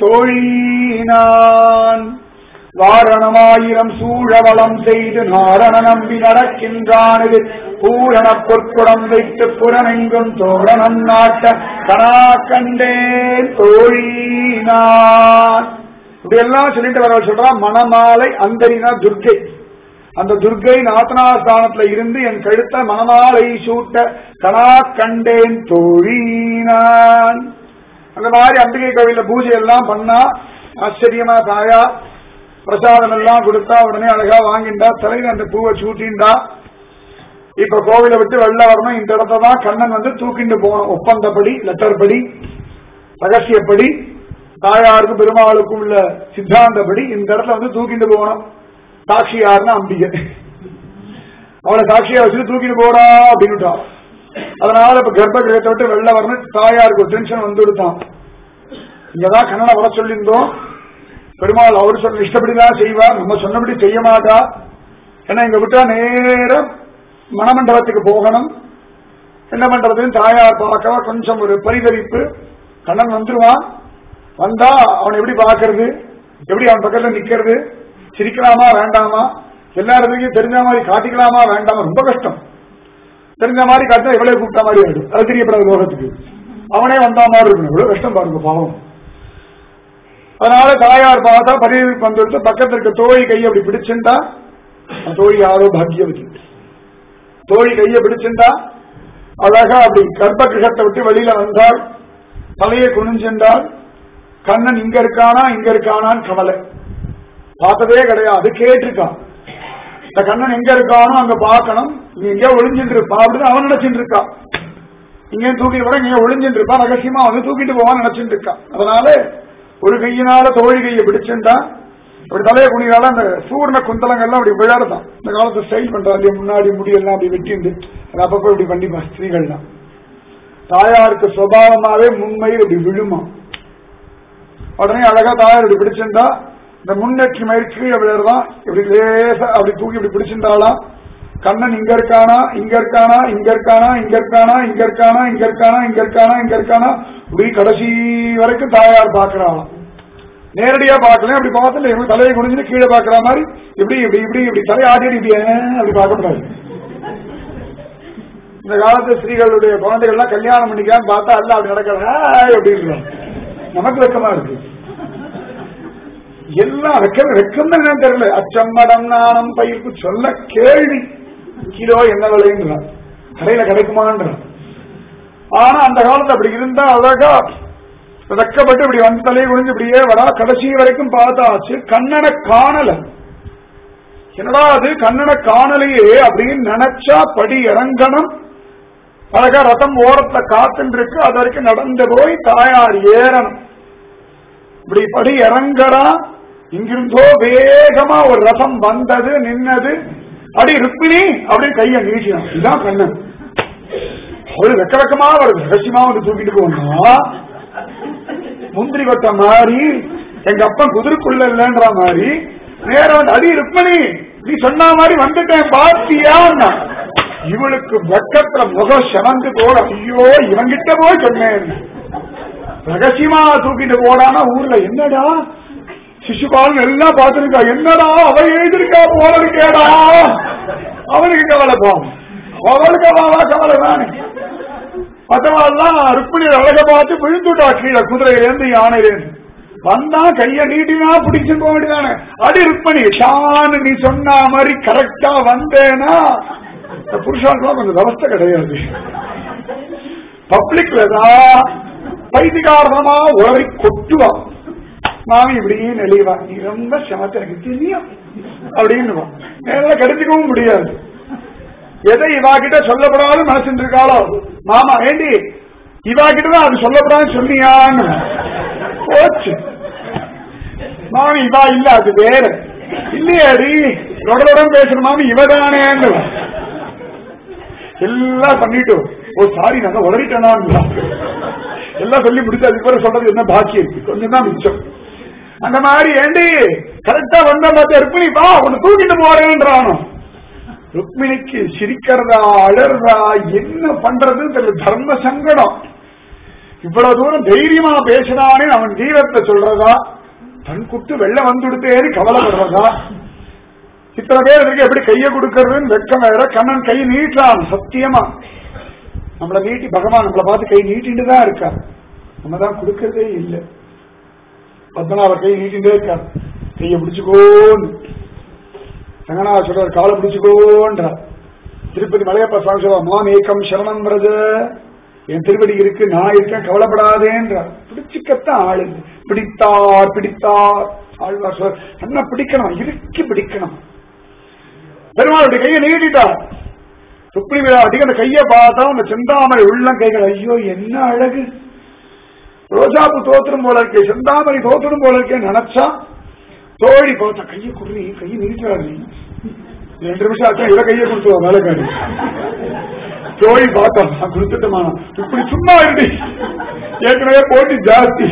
தோழினான் வாரணமாயிரம் சூழவளம் செய்து நாரண நம்பி நடக்கின்றானது பூரண பொற்குடம் வைத்து புறமெங்கும் தோரணம் நாட்ட கணா கண்டேன் தோழினான் இப்படி எல்லாம் சொல்லிட்டு வர சொல்றான் மணமாலை அந்தரினா துர்க்கை அந்த துர்க்கை நாத்தனாஸ்தானத்துல இருந்து என் கழுத்த மணமாலை சூட்ட கணா கண்டேன் தோழினான் அந்த மாதிரி அம்பிகை கோவில்ல பூஜை எல்லாம் பண்ணா ஆச்சரியமா தாயா பிரசாதம் எல்லாம் கொடுத்தா உடனே அழகா வாங்கிண்டா தலையில அந்த பூவை சூட்டிண்டா இப்ப கோவிலை விட்டு வெளில வரணும் இந்த இடத்த தான் கண்ணன் வந்து தூக்கிண்டு போகணும் ஒப்பந்தப்படி லெட்டர் படி ரகசியப்படி தாயாருக்கும் பெருமாளுக்கும் உள்ள சித்தாந்தப்படி இந்த இடத்துல வந்து தூக்கிண்டு போகணும் சாட்சி யாருன்னா அம்பிகை அவளை சாட்சியா வச்சு தூக்கிட்டு போறா அப்படின்னுட்டா அதனால இப்ப கர்ப்ப கிரகத்தை விட்டு வெளில வரணும் தாயாருக்கு ஒரு டென்ஷன் வந்து விடுத்தான் இங்கதான் கண்ணனை வர சொல்லியிருந்தோம் பெருமாள் அவர் சொன்ன இஷ்டப்படிதான் செய்வார் நம்ம சொன்னபடி செய்ய மாட்டா ஏன்னா இங்க விட்டா நேரம் மணமண்டபத்துக்கு போகணும் என்ன பண்றதுன்னு தாயார் பார்க்கவா கொஞ்சம் ஒரு பரிதவிப்பு கண்ணன் வந்துருவான் வந்தா அவனை எப்படி பார்க்கறது எப்படி அவன் பக்கத்துல நிக்கிறது சிரிக்கலாமா வேண்டாமா எல்லா இடத்துலையும் தெரிஞ்ச மாதிரி காட்டிக்கலாமா வேண்டாமா ரொம்ப கஷ்டம் தெரிஞ்ச மாதிரி காட்டினா எவ்வளவு கூப்பிட்ட மாதிரி ஆயிடும் அது தெரியப்படாத லோகத்துக்கு அவனே வந்தா மாதிரி இருக்கணும் எவ்வளவு கஷ்டம் பாருங்க பாவம் அதனால தாயார் பார்த்தா பரிவுக்கு வந்துட்டு பக்கத்துல இருக்க தோழி கையை அப்படி பிடிச்சுட்டா அந்த தோழி யாரோ பாக்கியவதி தோழி கையை பிடிச்சுட்டா அழகா அப்படி கர்ப்ப கிரகத்தை விட்டு வெளியில வந்தால் தலையை குனிஞ்சின்றால் கண்ணன் இங்க இருக்கானா இங்க இருக்கானான்னு கவலை பார்த்ததே கிடையாது கேட்டிருக்கான் இந்த கண்ணன் எங்க இருக்கானோ அங்க பார்க்கணும் நீ எங்கேயோ ஒளிஞ்சிட்டு இருப்பான் அப்படின்னு அவன் நினைச்சிட்டு இருக்கான் இங்கே தூக்கிட்டு போட இங்கே ஒளிஞ்சிட்டு இருப்பான் ரகசியமா வந்து தூக்கிட்டு போவான்னு நினைச்சிட்டு இருக்கான் அதனால ஒரு கையினால தோழி கையை பிடிச்சுட்டா அப்படி தலையை குனினால அந்த சூர்ண குந்தலங்கள்லாம் அப்படி விளையாடுதான் இந்த காலத்து ஸ்டைல் பண்றா இல்லையா முன்னாடி முடியெல்லாம் அப்படி வெட்டிண்டு அது அப்பப்போ இப்படி பண்ணிப்பா ஸ்திரீகள்லாம் தாயாருக்கு சுபாவமாவே முன்மயில் இப்படி விழுமா உடனே அழகா தாயார் இப்படி பிடிச்சிருந்தா இந்த முன்னெற்றி மயிர் கீழே விழுறதான் இப்படி லேசா அப்படி தூக்கி இப்படி பிடிச்சிருந்தாலாம் கண்ணன் இங்க இருக்கானா இங்க இருக்கானா இங்க இருக்கானா இங்க இருக்கானா இங்க இருக்கானா இங்க இருக்கானா இங்க இருக்கானா இங்க இருக்கானா இப்படி கடைசி வரைக்கும் தாயார் பாக்குறாளாம் நேரடியா பார்க்கல அப்படி பார்த்துல இவங்க தலையை குனிஞ்சு கீழே பாக்குற மாதிரி இப்படி இப்படி இப்படி இப்படி தலையை ஆடி இப்படி ஏன் அப்படி பார்க்க கூடாது இந்த காலத்து ஸ்திரீகளுடைய குழந்தைகள் எல்லாம் கல்யாணம் பண்ணிக்கலாம்னு பார்த்தா எல்லாம் அப்படி நடக்கிறா அப்படின்னு நமக்கு வெக்கமா இருக்கு எல்லாம் வெக்கம் வெக்கம் என்னன்னு தெரியல அச்சம்மடம் நாணம் பயிர்ப்பு சொல்ல கேள்வி கிலோ என்ன விலைங்கிறான் கடையில கிடைக்குமான்றான் ஆனா அந்த காலத்துல அப்படி இருந்தா அழகா வெக்கப்பட்டு இப்படி வந்து தலையை குனிஞ்சு இப்படியே வரா கடைசி வரைக்கும் பார்த்தாச்சு கண்ணனை காணல என்னடா அது கண்ணனை காணலையே அப்படின்னு நினைச்சா படி இறங்கணும் அழகா ரதம் ஓரத்துல காத்துன்னு இருக்கு அது வரைக்கும் நடந்து போய் தாயார் ஏறணும் இப்படி படி இறங்கறா இங்கிருந்தோ வேகமா ஒரு ரதம் வந்தது நின்னது அடி ருக்மிணி அப்படின்னு கைய நீட்டினான் இதுதான் கண்ணன் அவரு வெக்க வெக்கமா வருது ரகசியமா வந்து தூக்கிட்டு போனா முந்திரி கொட்ட மாதிரி எங்க அப்பன் குதிரைக்குள்ள இல்லைன்ற மாதிரி நேரம் வந்து அடி ருக்மணி நீ சொன்ன மாதிரி வந்துட்டேன் பாத்தியா இவளுக்கு வெக்கத்துல முகம் செவந்து போட ஐயோ இவங்கிட்ட போய் சொன்னேன் ரகசியமா தூக்கிட்டு போடானா ஊர்ல என்னடா சிசுபாலன் எல்லாம் பார்த்திருக்கா என்னடா அவ எழுதிருக்கா போல இருக்கேடா அவனுக்கு கவலை போம் அவளுக்கு அவாவா கவலை தானே மற்றவெல்லாம் ருக்மிணி அழக பார்த்து விழுந்துட்டா கீழே குதிரையிலேருந்து யானையிலேருந்து வந்தா கைய நீட்டினா பிடிச்சு போக வேண்டியதானே அடி ருக்மணி ஷான்னு நீ சொன்ன மாதிரி கரெக்டா வந்தேனா இந்த புருஷாளுக்குலாம் கொஞ்சம் விவஸ்தை கிடையாது பப்ளிக்ல தான் பைத்திகாரமா உழவை கொட்டுவா மாமி இப்படியே நெளிவா நீ ரொம்ப சமத்து எனக்கு தெரியும் அப்படின்னு நேரில் கிடைச்சிக்கவும் முடியாது எதை இவா கிட்ட சொல்லப்படாது மனசு இருக்காளோ மாமா ஏண்டி இவா கிட்ட தான் அது சொல்லப்படாதுன்னு சொன்னியான்னு போச்சு மாமி இவா இல்ல அது வேற இல்லையாடி ரொடலுடன் பேசுற மாமி இவதானேன்னு எல்லாம் பண்ணிட்டு ஓ சாரி நாங்க உளறிட்டேனா எல்லாம் சொல்லி முடிச்சு அதுக்கு பிறகு சொல்றது என்ன பாக்கி இருக்கு கொஞ்சம் தான் மிச்சம் அந்த மாதிரி ஏண்டி கரெக்டா வந்த பார்த்து ருக்மிணி பா உன்னை தூக்கிட்டு போறேன்றானோ ருக்மிணிக்கு சிரிக்கிறதா அழறதா என்ன பண்றதுன்னு தெரியல தர்ம சங்கடம் இவ்வளவு தூரம் தைரியமா பேசுறானே அவன் தீரத்தை சொல்றதா தன் குட்டு வெள்ளம் வந்துடுத்தேன்னு கவலைப்படுறதா இத்தனை பேர் இருக்கு எப்படி கையை கொடுக்கறதுன்னு வெக்கம் வேற கண்ணன் கை நீட்டான் சத்தியமா நம்மளை நீட்டி பகவான் நம்மளை பார்த்து கை நீட்டிட்டு தான் இருக்கா நம்ம தான் கொடுக்கறதே இல்லை பத்மநாபர் கை நீட்டிட்டே இருக்கார் கையை பிடிச்சுக்கோன்னு ரங்கநாத சொல்றார் காலை பிடிச்சுக்கோன்றார் திருப்பதி மலையப்ப சுவாமி சொல்றார் மாம் ஏக்கம் சரணம் பிரஜ என் திருவடி இருக்கு நான் இருக்கேன் கவலைப்படாதேன்றார் பிடிச்சுக்கத்தான் ஆளு பிடித்தார் பிடித்தார் ஆழ்வார் சொல்ற என்ன பிடிக்கணும் இறுக்கி பிடிக்கணும் பெருமாளுடைய கையை நீட்டிட்டார் சுப்ரீம் அதிக அந்த கையை பார்த்தா அந்த செந்தாமரை உள்ளம் கைகள் ஐயோ என்ன அழகு ரோஜாப்பு தோத்திரம் போல இருக்கே செந்தாமரை தோத்திரம் போல இருக்கே நினைச்சா தோழி பார்த்தா கையை குடுறி கையை நீட்டாரு ரெண்டு நிமிஷம் ஆச்சா இவ கையை கொடுத்துவா வேலைக்காரி தோழி பார்த்தா நான் கொடுத்துட்டேமா இப்படி சும்மா இருக்கு ஏற்கனவே போட்டி ஜாஸ்தி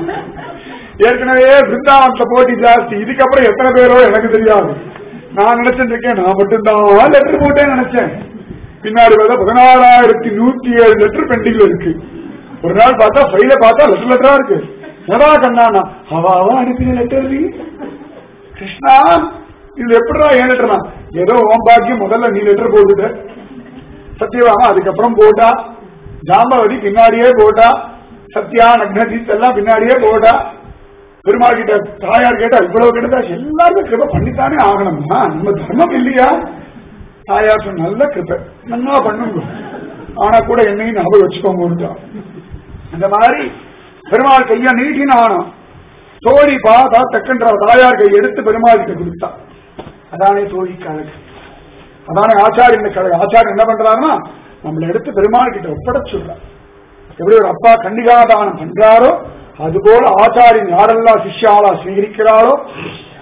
ஏற்கனவே பிருந்தாவனத்துல போட்டி ஜாஸ்தி இதுக்கப்புறம் எத்தனை பேரோ எனக்கு தெரியாது நான் நினைச்சிட்டு இருக்கேன் நான் மட்டும்தான் லெட்டர் போட்டேன்னு நினைச்சேன் பின்னாடி பார்த்தா பதினாறாயிரத்தி நூத்தி ஏழு லெட்டர் பெண்டிங்ல இருக்கு ஒரு நாள் பார்த்தா ஃபைல பார்த்தா லெட்டர் லெட்டரா இருக்கு எதா கண்ணாண்ணா அவாவா அனுப்பின லெட்டர் நீ கிருஷ்ணா இது எப்படிடா ஏன் லெட்டர்னா ஏதோ ஓம் பாக்கியம் முதல்ல நீ லெட்டர் போட்டுட்ட சத்யவாமா அதுக்கப்புறம் போட்டா ஜாம்பவதி பின்னாடியே போட்டா சத்யா நக்னஜித் எல்லாம் பின்னாடியே போட்டா பெருமாள் கிட்ட தாயார் கேட்டா இவ்வளவு கிட்ட எல்லாருமே கிருப பண்ணித்தானே ஆகணும்னா நம்ம தர்மம் இல்லையா தாயார் சொன்ன நல்ல கிருப நல்லா பண்ணுங்க ஆனா கூட என்னையும் ஞாபகம் வச்சுக்கோங்க அந்த மாதிரி பெருமாள் கையா நீட்டினானா தோழி பார்த்தா தக்கன்ற தாயார் கை எடுத்து பெருமாள் கிட்ட கொடுத்தா அதானே தோழி கழகு அதானே ஆச்சாரியன் கழகு ஆச்சாரியன் என்ன பண்றாருன்னா நம்மளை எடுத்து பெருமாள் கிட்ட ஒப்படைச்சுடுறார் எப்படி ஒரு அப்பா கண்டிகாதானம் பண்றாரோ அதுபோல ஆச்சாரியன் யாரெல்லாம் சிஷ்யாலா ஸ்வீகரிக்கிறாளோ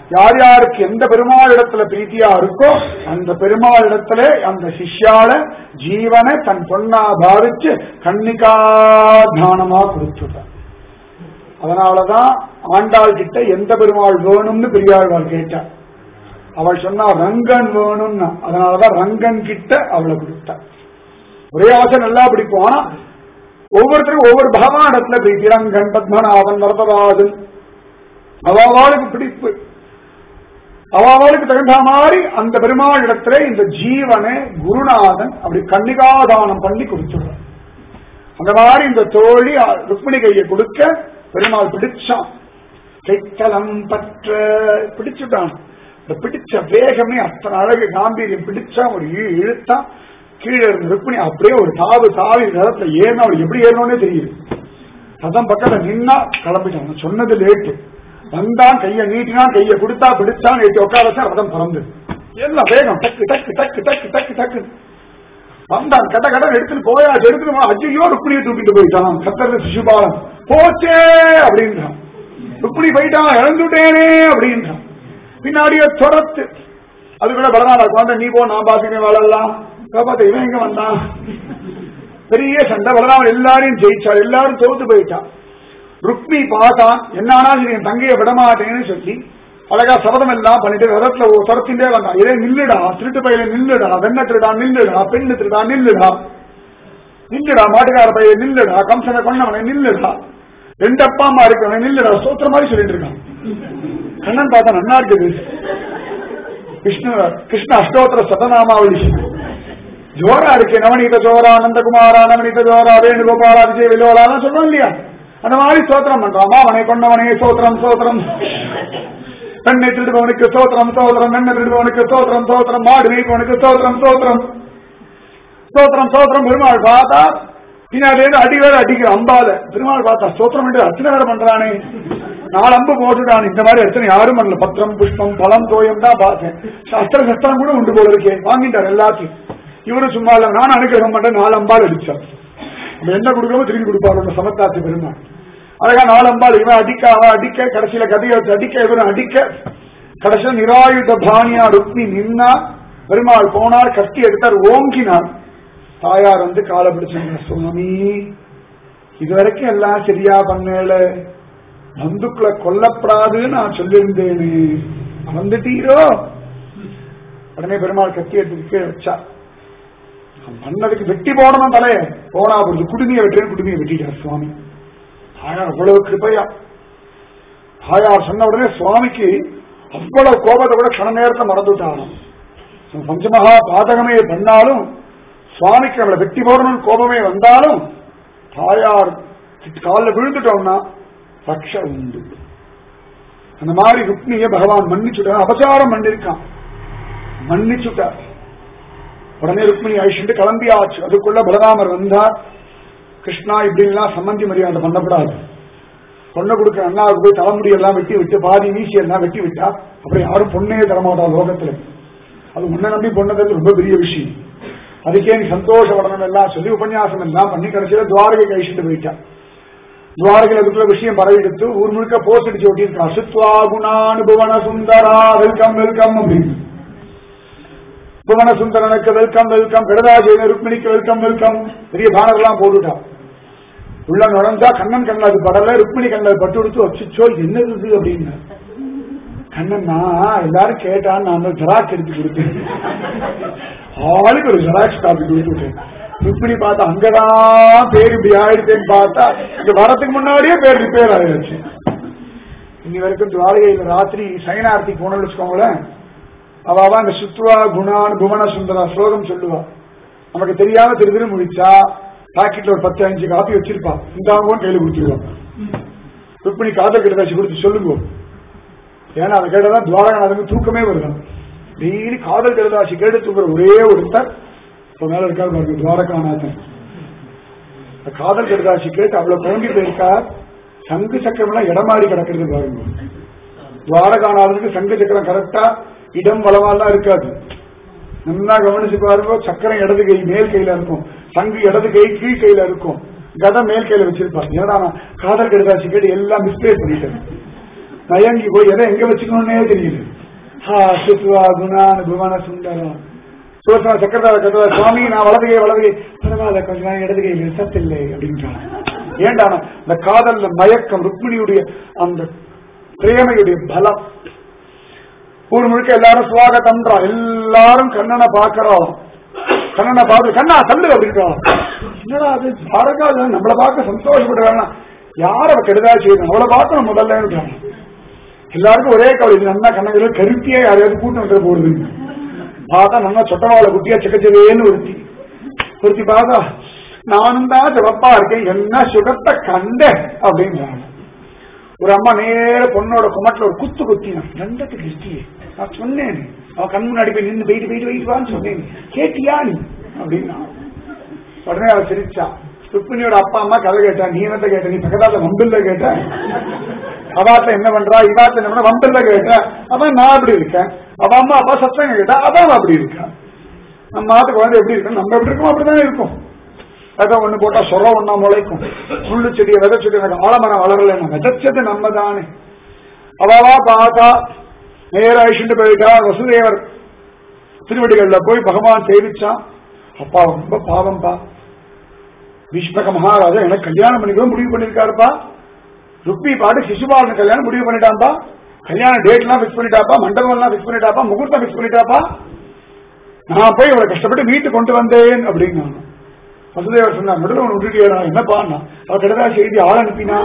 யார் யாருக்கு எந்த பெருமாள் இடத்துல பிரீத்தியா இருக்கோ அந்த பெருமாள் இடத்துல அந்த சிஷ்யால ஜீவனை தன் பொண்ணா பாவிச்சு கன்னிகா தானமா கொடுத்துட்டான் அதனாலதான் ஆண்டாள் கிட்ட எந்த பெருமாள் வேணும்னு பெரியாழ்வாள் கேட்டா அவள் சொன்னா ரங்கன் வேணும்னா அதனாலதான் ரங்கன் கிட்ட அவளை கொடுத்தா ஒரே ஆசை நல்லா பிடிக்கும் ஆனா ஒவ்வொருத்தருக்கும் ஒவ்வொரு பகவானிடத்துல பிரீத்தி ரங்கன் பத்மநாபன் வரதராஜன் அவாவாளுக்கு பிடிப்பு அவாவாளுக்கு தகுந்த மாதிரி அந்த பெருமாள் இடத்துல இந்த ஜீவனை குருநாதன் அப்படி கன்னிகாதானம் பண்ணி கொடுத்துடுறான் அந்த மாதிரி இந்த தோழி அஹ், ருக்மிணி கையை கொடுக்க பெருமாள் பிடிச்சான் கைத்தலம் பற்ற பிடிச்சுட்டான் இந்த பிடிச்ச வேகமே அத்தனை அழகு காம்பீரியம் பிடிச்சா ஒரு இழு இழுத்தா கீழே இருந்த ருக்மிணி அப்படியே ஒரு தாவு தாவி ரதத்துல ஏறினா அவள் எப்படி ஏறணும்னே தெரியுது ரதம் பக்கத்துல நின்னா கிளம்பிட்டான் அவன் சொன்னது லேட்டு வந்தான் கையை நீட்டினான் கையை கொடுத்தா பிடிச்சான் ஏற்றி உட்கார வச்சா ரதம் பறந்து எல்லாம் வேகம் டக்கு டக்கு டக்கு டக்கு டக்கு டக்கு வந்தான் கட்ட கட்ட எடுத்துட்டு போயாச்சு எடுத்துட்டு வா. ஐயோ ருக்மிணியை தூக்கிட்டு போயிட்டான் கத்தர் சிசுபாலன் போச்சே அப்படின்றான் ருக்மிணி போயிட்டான் இழந்துட்டேனே அப்படின்றான் பின்னாடியே துரத்து அதுக்குள்ள பலனாடா குழந்தை நீ போ நான் பாத்துக்கேன் வாழலாம் காப்பாத்த இவன் எங்க வந்தான் பெரிய சண்டை பலராமன் எல்லாரையும் ஜெயிச்சாள் எல்லாரும் தோத்து போயிட்டான் ருக்மி பார்த்தான் என்னானாலும் என் தங்கையை விடமாட்டேன்னு சொல்லி அழகா சபதம் எல்லாம் பண்ணிட்டு ரதத்துல ஒரு துரத்திண்டே வந்தான் இதே நில்லுடா திருட்டு பையில நில்லுடா வெண்ண திருடா நில்லுடா பெண்ணு திருடா நில்லுடா நில்லுடா மாட்டுக்கார பையில நில்லுடா கம்சனை கொண்டவனை நில்லுடா ரெண்டு அப்பா அம்மா இருக்கிறவனை நில்லுடா சோத்திர மாதிரி சொல்லிட்டு இருக்கான் கண்ணன் பார்த்தா நன்னா இருக்குது விஷ்ணு கிருஷ்ண அஷ்டோத்திர சதநாமாவளி ஜோரா இருக்கு நவநீத ஜோரா நந்தகுமாரா நவநீத ஜோரா வேணுகோபாலா விஜய் விலோலாலாம் சொல்றோம் இல்லையா அந்த மாதிரி சோத்திரம் பண்றான் மாவனை கொண்டவனே சோத்திரம் சோத்திரம் பெண்ணை திருடுபவனுக்கு சோத்திரம் சோத்திரம் வெண்ணை திருடுபவனுக்கு சோத்திரம் சோத்திரம் மாடு மேய்ப்பவனுக்கு சோத்திரம் சோத்திரம் சோத்திரம் சோத்திரம் பெருமாள் பார்த்தா பின்னாடி இருந்து அடி வேற அடிக்கிற அம்பால பெருமாள் பார்த்தா சோத்திரம் என்று அர்ச்சனை வேற பண்றானே நாலு அம்பு போட்டுட்டான் இந்த மாதிரி அர்ச்சனை யாரும் பண்ணல பத்திரம் புஷ்பம் பழம் தோயம் தான் பார்த்தேன் சஸ்திர சஸ்திரம் கூட உண்டு போல இருக்கே வாங்கிட்டார் எல்லாத்தையும் இவரும் சும்மா இல்ல நான் அனுகிரகம் பண்றேன் நாலு அம்பால் அடிச்சார் நம்ம என்ன கொடுக்கறோமோ திரும்பி கொடுப்பாரு அந்த சமத்தாசி பெருமாள் அழகா நாலு அம்பாள் இவன் அடிக்க அவன் அடிக்க கடைசியில கதையை வச்சு அடிக்க இவரும் அடிக்க கடைசியில் நிராயுத பாணியா ருக்மி நின்னா பெருமாள் போனார் கத்தி எடுத்தார் ஓங்கினார் தாயார் வந்து காலை பிடிச்சாங்க சுவாமி இதுவரைக்கும் எல்லாம் சரியா பண்ணல பந்துக்களை கொல்லப்படாதுன்னு நான் சொல்லியிருந்தேனே வந்துட்டீரோ உடனே பெருமாள் கத்தி எடுத்து கீழே வச்சா அவன் பண்ணதுக்கு வெட்டி போடணும் தலைய போனா பொழுது குடுமையை வெட்டுறேன் குடுமையை வெட்டிட்டார் சுவாமி தாயார் அவ்வளவு கிருபையா தாயார் சொன்ன உடனே சுவாமிக்கு அவ்வளவு கோபத்தை கூட கண நேரத்தை மறந்துட்டாராம் பஞ்சமகா பாதகமே பண்ணாலும் சுவாமிக்கு நம்மளை வெட்டி போடணும்னு கோபமே வந்தாலும் தாயார் காலில் விழுந்துட்டோம்னா ரக்ஷ உண்டு அந்த மாதிரி ருக்மிய பகவான் மன்னிச்சுட்டார் அபசாரம் பண்ணிருக்கான் மன்னிச்சுட்டார் உடனே ருக்மிணி அழிச்சுட்டு கிளம்பியாச்சு அதுக்குள்ள பலராமர் வந்தார் கிருஷ்ணா இப்படின்லாம் சம்மந்தி மரியாதை பண்ணக்கூடாது பொண்ணை கொடுக்க அண்ணாவுக்கு போய் தலைமுடி எல்லாம் வெட்டி விட்டு பாதி வீசி எல்லாம் வெட்டி விட்டா அப்புறம் யாரும் பொண்ணே தரமாட்டா லோகத்துல அது உன்னை நம்பி பொண்ணது ரொம்ப பெரிய விஷயம் அதுக்கே நீ சந்தோஷப்படணும் எல்லாம் சொல்லி உபன்யாசம் எல்லாம் பண்ணி கடைசியில துவாரகை கழிச்சுட்டு போயிட்டா துவாரகையில் அதுக்குள்ள விஷயம் பரவிடுத்து ஊர் முழுக்க போஸ்ட் அடிச்சு ஒட்டியிருக்கா அசுத்வா குணானுபவன சுந்தரா வெல்கம் வெல்கம் அப்படின்னு புவன சுந்தரனுக்கு வெல்கம் வெல்கம் கடதாஜெயன ருக்மிணிக்கு வெல்கம் வெல்கம் பெரிய பேனர் எல்லாம் போட்டுட்டான் உள்ள நுழைஞ்சா கண்ணன் கண்ணில் அது படல ருக்மிணி கண்ணில் பட்டு கொடுத்து வச்சுச்சோ என்னது இது அப்படின்னு கண்ணன் நான் எல்லாரும் கேட்டான் நான் அந்த ஜெராக்ஸ் எடுத்து கொடுத்தேன் ஆளுக்கு ஒரு ஜெராக்ஸ் காப்பி கொடுத்து விட்டேன் ருக்மிணி பார்த்தா அங்கதான் பேர் இப்படி ஆயிடுச்சேன்னு பார்த்தா இங்க வரதுக்கு முன்னாடியே பேர் ரிப்பேர் ஆயிடுச்சு இனி வரைக்கும் துவாரகையில் ராத்திரி சைனார்த்தி போனோம்னு வச்சுக்கோங்களேன் அவாவா இந்த சுத்வா குணான் புவன சுந்தரா ஸ்லோகம் சொல்லுவா நமக்கு தெரியாம திரு திரு முடிச்சா பாக்கெட்ல ஒரு பத்து அஞ்சு காப்பி வச்சிருப்பா இந்தாங்கன்னு கையில கொடுத்துருவான் ருக்மிணி காதல் கிட்ட கொடுத்து சொல்லுங்க ஏன்னா அதை கேட்டதான் துவாரகநாதனுக்கு தூக்கமே வருதான் டெய்லி காதல் கெடுதாசி கேட்டு தூக்குற ஒரே ஒருத்தர் இப்ப மேல இருக்காரு பாருங்க துவாரகாநாதன் இந்த காதல் கெடுதாசி கேட்டு அவ்வளவு குழம்பி போயிருக்கார் சங்கு சக்கரம் எல்லாம் இடமாறி கிடக்கிறது பாருங்க துவாரகாநாதனுக்கு சங்கு சக்கரம் கரெக்டா இடம் வளவாலாம் இருக்காது நல்லா கவனிச்சு பாருங்க சக்கரம் இடது கை மேல் கையில இருக்கும் சங்கு இடது கை கீழ் கையில இருக்கும் கதை மேல் கையில வச்சிருப்பாங்க ஏன்னா நான் காதல் கெடுதாச்சு கேட்டு எல்லாம் மிஸ்பிளேஸ் பண்ணிட்டேன் மயங்கி போய் எதை எங்க வச்சுக்கணும்னே தெரியல ஹா சுத்துவா குணான் புவன சுந்தரம் சோசா சக்கரதார கதவ சுவாமி நான் வலது கை வலது கை பரவாயில்ல கொஞ்ச நேரம் இடது கையில் சத்தில்லை அப்படின்றான் ஏண்டா அந்த காதல்ல மயக்கம் ருக்மிணியுடைய அந்த பிரேமையுடைய பலம் ஊர் முழுக்க எல்லாரும் சுவாகத்தம்ன்றா எல்லாரும் கண்ணனை பாக்குறோம் கண்ணனை பார்த்து கண்ணா தள்ளு அப்படின்றான் என்னடா அது பாருங்க அது நம்மளை பார்க்க சந்தோஷப்படுறாங்க யார அவ கெடுதா செய்யணும் அவளை பார்க்கணும் முதல்ல எல்லாருக்கும் ஒரே கவலை இது நல்லா கண்ணகில கருத்தியா யாரையாவது கூட்டம் வந்து போடுது பார்த்தா நல்லா சொட்டவாளை குட்டியா சிக்கச்சவேன்னு ஒருத்தி ஒருத்தி பார்த்தா நானும் தான் சிவப்பா இருக்கேன் என்ன சுகத்தை கண்ட அப்படின்றாங்க ஒரு அம்மா நேர பொண்ணோட குமட்டில் ஒரு குத்து குத்தினான் ரெண்டத்துக்கு கிருஷ்டியே நான் சொன்னேன் அவன் கண் முன்னாடி போய் நின்று போயிட்டு போயிட்டு போயிட்டு வான்னு சொன்னேன் கேட்டியா நீ அப்படின்னா உடனே அவ சிரிச்சா ருக்மிணியோட அப்பா அம்மா கதை கேட்டா நீ என்னத்த கேட்ட நீ பக்கத்தால வம்பில்ல கேட்ட அவாத்த என்ன பண்றா இவாத்த என்ன பண்றா வம்பில்ல கேட்ட அதான் நான் அப்படி இருக்கேன் அவ அம்மா அப்பா சத்தங்க கேட்டா அதான் அவ அப்படி இருக்கா நம்ம மாத்து குழந்தை எப்படி இருக்கும் நம்ம எப்படி இருக்கோம் அப்படிதான் இருக்கும் விதை ஒண்ணு போட்டா சொர ஒண்ணா முளைக்கும் முள்ளு செடியை விதை செடி எனக்கு ஆலமரம் வளரல விதைச்சது நம்ம தானே அவளா பார்த்தா நேர அழிச்சுட்டு போயிட்டா வசுதேவர் திருவடிகள்ல போய் பகவான் சேவிச்சான் அப்பா ரொம்ப பாவம்பா பீஷ்மக மகாராஜா எனக்கு கல்யாணம் பண்ணிக்கணும் முடிவு பண்ணிருக்காருப்பா ருப்பி பாட்டு சிசுபாலன் கல்யாணம் முடிவு பண்ணிட்டான்பா கல்யாண டேட் எல்லாம் பிக்ஸ் பண்ணிட்டாப்பா மண்டபம் எல்லாம் பிக்ஸ் பண்ணிட்டாப்பா முகூர்த்தம் பிக்ஸ் பண்ணிட்டாப்பா நான் போய் இவரை கஷ்டப்பட்டு வீட்டு கொண்டு வந்தேன் அப்படின்னு வசுதேவர் சொன்னார் நடுவில் ஒன்று விட்டுட்டியா என்னப்பா அவ கிட்டதா செய்தி ஆள் அனுப்பினா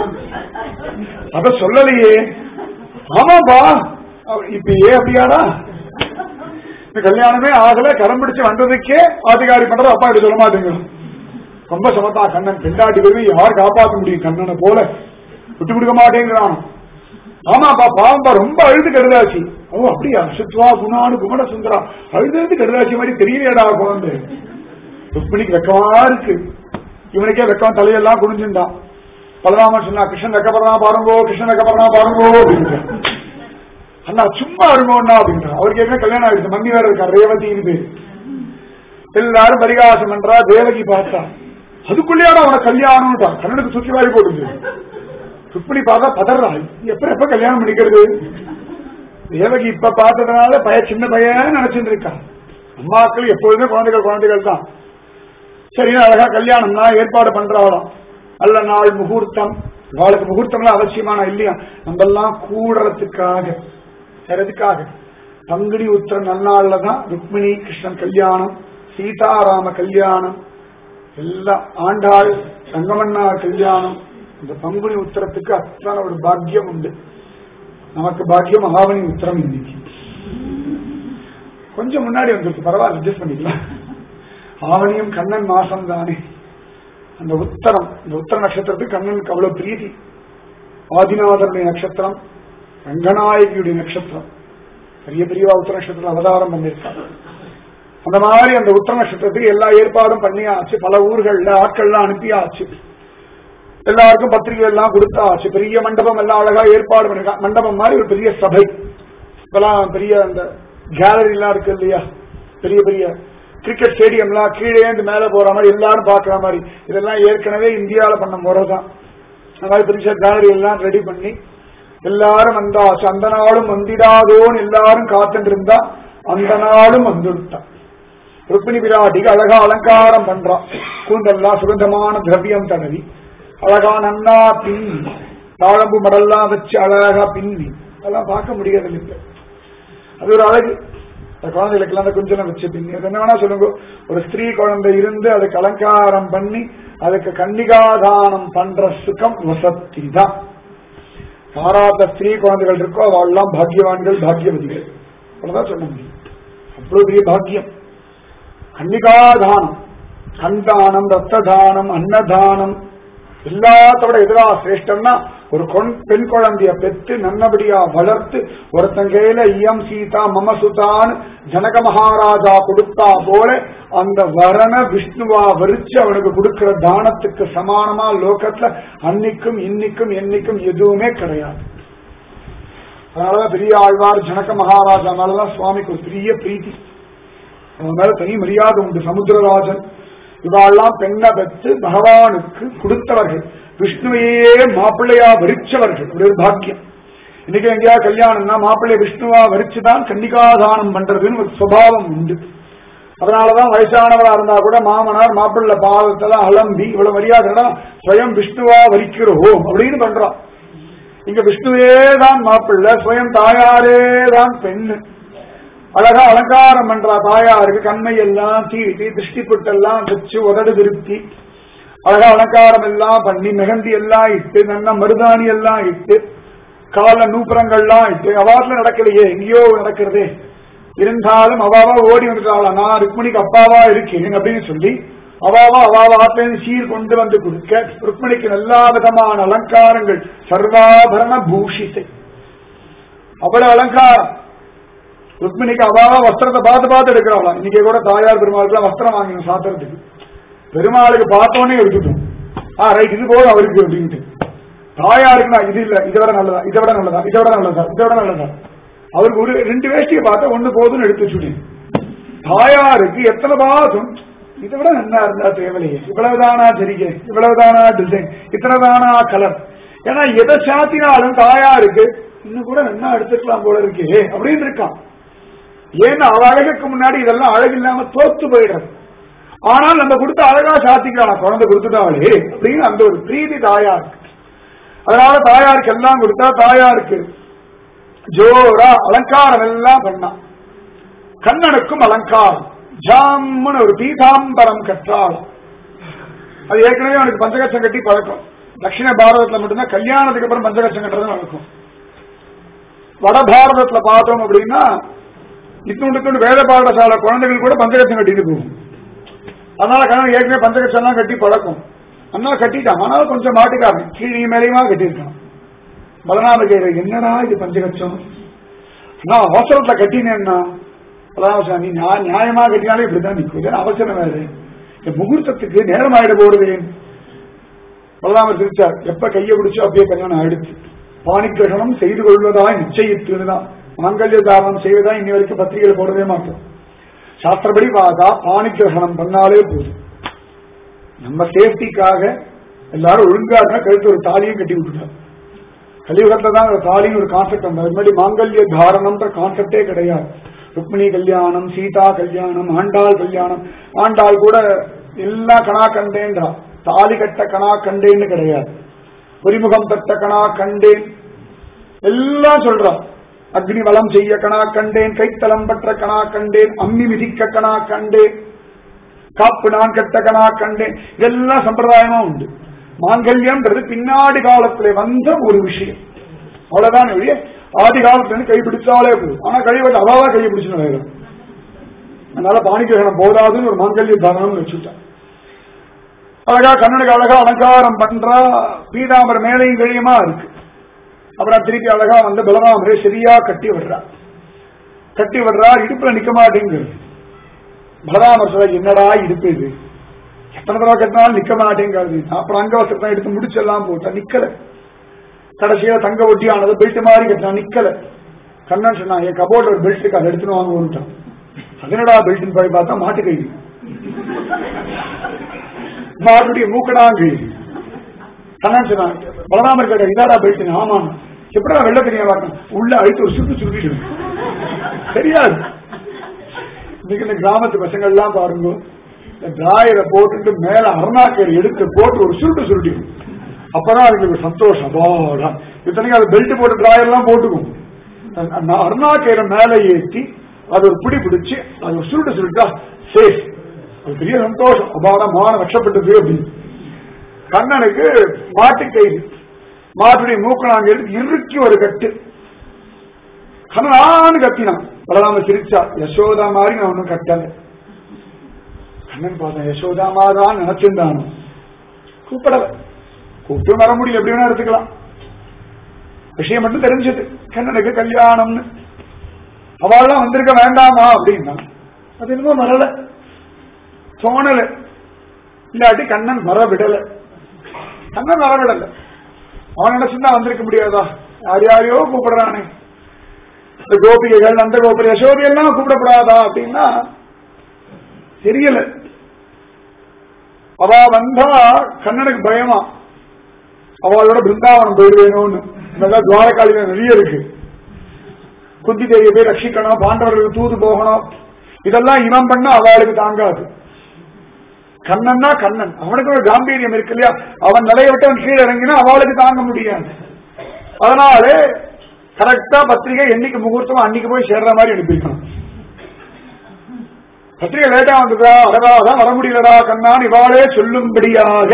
அத சொல்லலையே ஆமாப்பா அவ- இப்ப ஏன் அப்படியாடா இந்த கல்யாணமே ஆகல கரம் பிடிச்சு வந்ததுக்கே ஆதிகாரி பண்றது அப்பா இப்படி சொல்ல மாட்டேங்க ரொம்ப சமத்தா கண்ணன் பெண்டாட்டி பெருமை யார் காப்பாற்ற முடியும் கண்ணனை போல விட்டு கொடுக்க மாட்டேங்கிறான் ஆமாப்பா பாவம்பா ரொம்ப அழுது கெடுதாச்சு ஓ அப்படியா சுத்வா குணானு குமண சுந்தரா அழுது கெடுதாச்சு மாதிரி தெரியலையடா குழந்தை ருக்மிணிக்கு வெக்கமா இருக்கு இவனுக்கே வெக்கம் தலையெல்லாம் குனிஞ்சுட்டான் பலராமன் சொன்னா கிருஷ்ணன் வெக்கப்படுறான் பாருங்கோ கிருஷ்ணன் வெக்கப்படுறான் பாருங்கோ அப்படின்னு அண்ணா சும்மா இருங்கோண்ணா அப்படின்றான் அவருக்கு என்ன கல்யாணம் ஆயிடுச்சு மம்மி வேற இருக்கா ரேவதின்னு பேரு எல்லாரும் பரிகாசம் பண்றா தேவகி பார்த்தா அதுக்குள்ளேயாட அவன கல்யாணம்ட்டான் கண்ணனுக்கு சுற்றி வாரி போடுது ருக்மிணி பார்த்தா பதறா எப்ப எப்ப கல்யாணம் பண்ணிக்கிறது தேவகி இப்ப பார்த்ததுனால பய சின்ன பையன் நினைச்சிட்டு இருக்கான் அம்மாக்கள் எப்பொழுதுமே குழந்தைகள் குழந்தைகள் தான் சரி அழகா கல்யாணம் தான் ஏற்பாடு பண்றாளாம் நல்ல நாள் முகூர்த்தம் அவளுக்கு முகூர்த்தம்லாம் அவசியமான இல்லையா நம்மெல்லாம் கூடுறதுக்காக வேற எதுக்காக பங்குனி உத்திர நன்னாள்ல தான் ருக்மிணி கிருஷ்ணன் கல்யாணம் சீதாராம கல்யாணம் எல்லாம் ஆண்டாள் சங்கமன்னா கல்யாணம் இந்த பங்குனி உத்திரத்துக்கு அத்தனை ஒரு பாக்கியம் உண்டு நமக்கு பாக்கியம் மகாவணி உத்திரம் இன்னைக்கு கொஞ்சம் முன்னாடி வந்துருக்கு பரவாயில்ல அட்ஜஸ்ட் பண்ணிக்கலாம் ஆவணியும் கண்ணன் மாசம் தானே அந்த உத்தரம் இந்த உத்தர நட்சத்திரத்துக்கு கண்ணனுக்கு அவ்வளவு பிரீதி ஆதிநாதனுடைய நட்சத்திரம் ரங்கநாயகியுடைய நட்சத்திரம் பெரிய பெரிய உத்தர நட்சத்திரம் அவதாரம் பண்ணியிருக்காங்க அந்த மாதிரி அந்த உத்தர நட்சத்திரத்துக்கு எல்லா ஏற்பாடும் பண்ணியாச்சு பல ஊர்கள்ல ஆட்கள்லாம் அனுப்பியாச்சு எல்லாருக்கும் பத்திரிகை எல்லாம் கொடுத்தாச்சு பெரிய மண்டபம் எல்லாம் அழகா ஏற்பாடு பண்ணிருக்காங்க மண்டபம் மாதிரி ஒரு பெரிய சபை இப்பெல்லாம் பெரிய அந்த கேலரி எல்லாம் இருக்கு இல்லையா பெரிய பெரிய கிரிக்கெட் ஸ்டேடியம்லாம் கீழே இருந்து மேல போற மாதிரி எல்லாரும் பாக்குற மாதிரி இதெல்லாம் ஏற்கனவே இந்தியாவில பண்ண முறை தான் அந்த மாதிரி பெரிய கேலரி எல்லாம் ரெடி பண்ணி எல்லாரும் வந்தாச்சு அந்த நாளும் வந்திடாதோன்னு எல்லாரும் காத்துட்டு இருந்தா அந்த நாளும் வந்துட்டான் ருக்மிணி பிராட்டிக்கு அழகா அலங்காரம் பண்றான் கூந்தெல்லாம் சுகந்தமான திரவியம் தடவி அழகா நன்னா பின்னி தாழம்பு மடல்லாம் வச்சு அழகா பின்னி அதெல்லாம் பார்க்க முடியாது இப்ப அது ஒரு அழகு அந்த குழந்தைகளுக்கெல்லாம் அந்த குஞ்சலம் வச்சு பின்னி அது என்ன வேணா சொல்லுங்க ஒரு ஸ்திரீ குழந்தை இருந்து அதுக்கு அலங்காரம் பண்ணி அதுக்கு கன்னிகாதானம் பண்ற சுகம் வசத்தி தான் யாராத்த ஸ்திரீ குழந்தைகள் இருக்கோ அவெல்லாம் பாக்கியவான்கள் பாக்கியவதிகள் அவ்வளவுதான் சொல்ல முடியும் அவ்வளவு பெரிய பாக்கியம் கன்னிகாதானம் கண்தானம் ரத்ததானம் அன்னதானம் எல்லாத்தோட எதிரா சிரேஷ்டம்னா ஒரு கொண் பெண் குழந்தைய பெற்று நல்லபடியா வளர்த்து ஒருத்தன் கையில இயம் சீதா மமசுதான் ஜனக மகாராஜா கொடுத்தா போல அந்த வரண விஷ்ணுவா வரிச்சு அவனுக்கு கொடுக்கிற தானத்துக்கு சமானமா லோகத்துல அன்னைக்கும் இன்னைக்கும் என்னைக்கும் எதுவுமே கிடையாது அதனாலதான் பெரிய ஆழ்வார் ஜனக மகாராஜா மேலதான் சுவாமிக்கு ஒரு பெரிய பிரீத்தி அவன் மேல தனி மரியாதை உண்டு சமுத்திரராஜன் இவாள்லாம் பெண்ணை பெற்று பகவானுக்கு கொடுத்தவர்கள் விஷ்ணுவையே மாப்பிள்ளையா வரிச்சவர்கள் ஒரு பாக்கியம் இன்னைக்கு எங்கேயா கல்யாணம்னா மாப்பிள்ளை விஷ்ணுவா வரிச்சுதான் கன்னிகாதானம் பண்றதுன்னு ஒரு சுபாவம் உண்டு அதனாலதான் வயசானவரா இருந்தா கூட மாமனார் மாப்பிள்ளை பாதத்தெல்லாம் அலம்பி இவ்வளவு மரியாதை ஸ்வயம் விஷ்ணுவா வரிக்கிறோம் அப்படின்னு பண்றோம் இங்க விஷ்ணுவே தான் மாப்பிள்ளை ஸ்வயம் தாயாரே தான் பெண்ணு அழகா அலங்காரம் பண்றா தாயாருக்கு கண்மை எல்லாம் தீட்டி திருஷ்டி புட்டெல்லாம் வச்சு உதடு திருப்தி அழகா அலங்காரம் எல்லாம் பண்ணி மெகந்தி எல்லாம் இட்டு நல்ல மருதாணி எல்லாம் இட்டு கால நூப்புறங்கள்லாம் இட்டு அவாத்துல நடக்கலையே எங்கேயோ நடக்கிறதே இருந்தாலும் அவாவா ஓடி வந்துட்டாளா நான் ருக்மிணிக்கு அப்பாவா இருக்கேன் அப்படின்னு சொல்லி அவாவா அவாவா ஆத்திலேருந்து சீர் கொண்டு வந்து கொடுக்க ருக்மிணிக்கு எல்லா விதமான அலங்காரங்கள் சர்வாபரண பூஷித்தை அவ்வளவு அலங்காரம் ருக்மிணிக்கு அவாவா வஸ்திரத்தை பார்த்து பார்த்து எடுக்கிறாளாம் இன்னைக்கு கூட தாயார் பெருமாளுக்கு வஸ்திரம் வாங்கணும் சாத்திரத்துக்கு பெருமாளுக்கு பார்த்தோன்னே எடுத்துட்டோம் ஆ ரைட் இது போதும் அவருக்கு அப்படின்ட்டு தாயாருக்கு நான் இது இல்ல இதை விட நல்லதா இதை விட நல்லதா இதை விட நல்லதா இதை விட நல்லதா அவருக்கு ஒரு ரெண்டு வேஷ்டியை பார்த்தா ஒண்ணு போதும்னு எடுத்து வச்சுட்டேன் தாயாருக்கு எத்தனை பாதம் இதை விட நல்லா இருந்தா தேவையில்லையே இவ்வளவுதானா ஜரிகை இவ்வளவுதானா டிசைன் இத்தனைதானா கலர் ஏன்னா எதை சாத்தினாலும் தாயாருக்கு இன்னும் கூட நல்லா எடுத்துக்கலாம் போல இருக்கே அப்படின்னு இருக்கான் ஏன்னா அவ அழகுக்கு முன்னாடி இதெல்லாம் அழகு இல்லாம தோத்து போயிடுறது ஆனால் நம்ம கொடுத்த அழகா சாத்திக்கலாம் குழந்தை கொடுத்துட்டாளே அப்படின்னு அந்த ஒரு பிரீதி தாயாருக்கு அதனால தாயாருக்கு எல்லாம் கொடுத்தா தாயாருக்கு ஜோரா அலங்காரம் எல்லாம் பண்ணான் கண்ணனுக்கும் அலங்காரம் ஜாம்னு ஒரு பீதாம்பரம் கற்றாள் அது ஏற்கனவே அவனுக்கு பஞ்சகச்சம் கட்டி பழக்கம் தட்சிண பாரதத்துல மட்டும்தான் கல்யாணத்துக்கு அப்புறம் பஞ்சகச்சம் கட்டுறது நடக்கும் வட பாரதத்துல பார்த்தோம் அப்படின்னா இத்துண்டு இத்துண்டு வேத பாடசாலை குழந்தைகள் கூட பஞ்சகச்சம் கட்டிட்டு போகும் அதனால கண்ணன் ஏற்கனவே பஞ்சகச்சம் எல்லாம் கட்டி பழக்கம் அண்ணா கட்டிட்டான் ஆனாலும் கொஞ்சம் மாட்டுக்காரன் கீழே மேலேயுமா கட்டியிருக்கான் பலனாம கேட்க என்னடா இது பஞ்சகச்சம் நான் அவசரத்துல கட்டினேன்னா அதான் நீ நியா- நியாயமா கட்டினாலே இப்படிதான் நிற்கும் இது அவசரம் வேறு என் முகூர்த்தத்துக்கு நேரம் ஆயிட போறது பலராமர் சிரிச்சார் எப்ப கையை பிடிச்சோ அப்படியே கல்யாணம் ஆயிடுச்சு பாணிக்கிரகணம் செய்து கொள்வதாய் நிச்சயித்துன்னு தான் மாங்கல்ய தாரணம் செய்வதா இன்னி வரைக்கும் பத்திரிகையில் போடவே மாட்டோம் சாஸ்திரப்படி பார்த்தா பாணிக்கிரகணம் பண்ணாலே போதும் நம்ம சேஃப்டிக்காக எல்லாரும் ஒழுங்கா இருந்தா கழுத்து ஒரு தாலியும் கட்டி விட்டுட்டார் கலியுகத்துல தான் ஒரு தாலின்னு ஒரு கான்செப்ட் வந்தது அது மாதிரி மாங்கல்ய தாரணம்ன்ற கான்செப்டே கிடையாது ருக்மிணி கல்யாணம் சீதா கல்யாணம் ஆண்டாள் கல்யாணம் ஆண்டாள் கூட எல்லா கணா கண்டேன்றா தாலி கட்ட கணா கண்டேன்னு கிடையாது பொறிமுகம் தட்ட கணா கண்டேன் எல்லாம் சொல்றா அக்னி வளம் செய்ய கணா கண்டேன் கைத்தலம் பற்ற கணா கண்டேன் அம்மி மிதிக்க கணா கண்டேன் காப்பு நான் கட்ட கணா கண்டேன் இதெல்லாம் சம்பிரதாயமா உண்டு மாங்கல்யம்ன்றது பின்னாடி காலத்துல வந்த ஒரு விஷயம் அவ்வளவுதான் ஒழிய ஆதி காலத்துல இருந்து கை பிடிச்சாலே போதும் ஆனா கழிவட்டு அவாவா கையை பிடிச்சுன்னு வேணும் அதனால பாணிகிரகணம் போதாதுன்னு ஒரு மாங்கல்ய தாரணம் வச்சுட்டான் அழகா கண்ணனுக்கு அழகா அலங்காரம் பண்றா பீதாம்பர மேலையும் கழியுமா இருக்கு அப்புறம் திருப்பி அழகா வந்து பலராமரே சரியா கட்டி விடுறா கட்டி விடுறா இடுப்புல நிக்க மாட்டேங்குது பலராமர் சொல்ல என்னடா இடுப்பு இது எத்தனை தடவை கட்டினாலும் நிக்க மாட்டேங்கிறது அப்புறம் அங்கவசத்தை எடுத்து முடிச்செல்லாம் போட்டா நிக்கல கடைசியா தங்க ஒட்டி ஆனது பெல்ட் மாதிரி கட்டினா நிக்கல கண்ணன் சொன்னா என் கபோர்ட்ல ஒரு பெல்ட் இருக்கு அதை எடுத்துன்னு வாங்குவோம்ட்டான் அதனடா பெல்ட்னு போய் பார்த்தா மாட்டு கை மாட்டுடைய மூக்கடாங்கு கண்ணன் சொன்னான் பலராமர் கேட்ட இதாடா பெல்ட் ஆமா எப்படா வெள்ள தெரிய மாட்டேன் உள்ள அழுத்து ஒரு சுட்டு சுருட்டிடும் தெரியாது இன்னைக்கு இந்த கிராமத்து பசங்க எல்லாம் பாருங்க இந்த டிராயரை போட்டுட்டு மேல அருணாக்கர் எடுத்து போட்டு ஒரு சுருட்டு சுருட்டிடும் அப்பதான் அதுக்கு சந்தோஷம் அப்பாடா இத்தனைக்கு அது பெல்ட் போட்டு டிராயர் எல்லாம் போட்டுக்கும் அந்த அருணாக்கரை மேல ஏற்றி அது ஒரு பிடி பிடிச்சு அது ஒரு சுருட்டு சுருட்டா சேஃப் அது பெரிய சந்தோஷம் அப்பாடா மான ரட்சப்பட்டது அப்படின்னு கண்ணனுக்கு மாட்டு கயிறு மாட்டுடைய மூக்கணாங்க எடுத்து இறுக்கி ஒரு கட்டு கண்ணனான்னு கத்தினான் பலராம சிரிச்சா யசோதா மாதிரி நான் ஒன்னும் கட்டல கண்ணன் பார்த்தேன் யசோதா தான் நினைச்சிருந்தானோ கூப்பிடல கூப்பிட்டு வர முடியும் எப்படி வேணா எடுத்துக்கலாம் விஷயம் மட்டும் தெரிஞ்சது கண்ணனுக்கு கல்யாணம்னு அவள்லாம் வந்திருக்க வேண்டாமா அப்படின்னா அது என்னமோ வரல தோணல இல்லாட்டி கண்ணன் வர விடல கண்ணன் வர விடல அவன் நினைச்சுதான் வந்திருக்க முடியாதா யார் யாரையோ கூப்பிடுறானே இந்த கோபிகைகள் அந்த கோபுர யசோதி எல்லாம் கூப்பிடப்படாதா அப்படின்னா தெரியல அவ வந்தா கண்ணனுக்கு பயமா அவளோட பிருந்தாவனம் போயிடுவேணும்னு இதெல்லாம் துவாரகாளியில நிறைய இருக்கு குந்தி தேவியை போய் ரட்சிக்கணும் பாண்டவர்களுக்கு தூது போகணும் இதெல்லாம் இவன் பண்ண அவளுக்கு தாங்காது கண்ணன்னா கண்ணன் அவனுக்கு ஒரு காம்பீரியம் இருக்கு இல்லையா அவன் நிலைய விட்டு அவன் கீழே இறங்கினா அவளுக்கு தாங்க முடியாது அதனால கரெக்டா பத்திரிகை என்னைக்கு முகூர்த்தமோ அன்னைக்கு போய் சேர்ற மாதிரி அனுப்பியிருக்கணும் பத்திரிகை லேட்டா வந்ததா அடடா அதான் வர முடியலடா கண்ணான் இவாளே சொல்லும்படியாக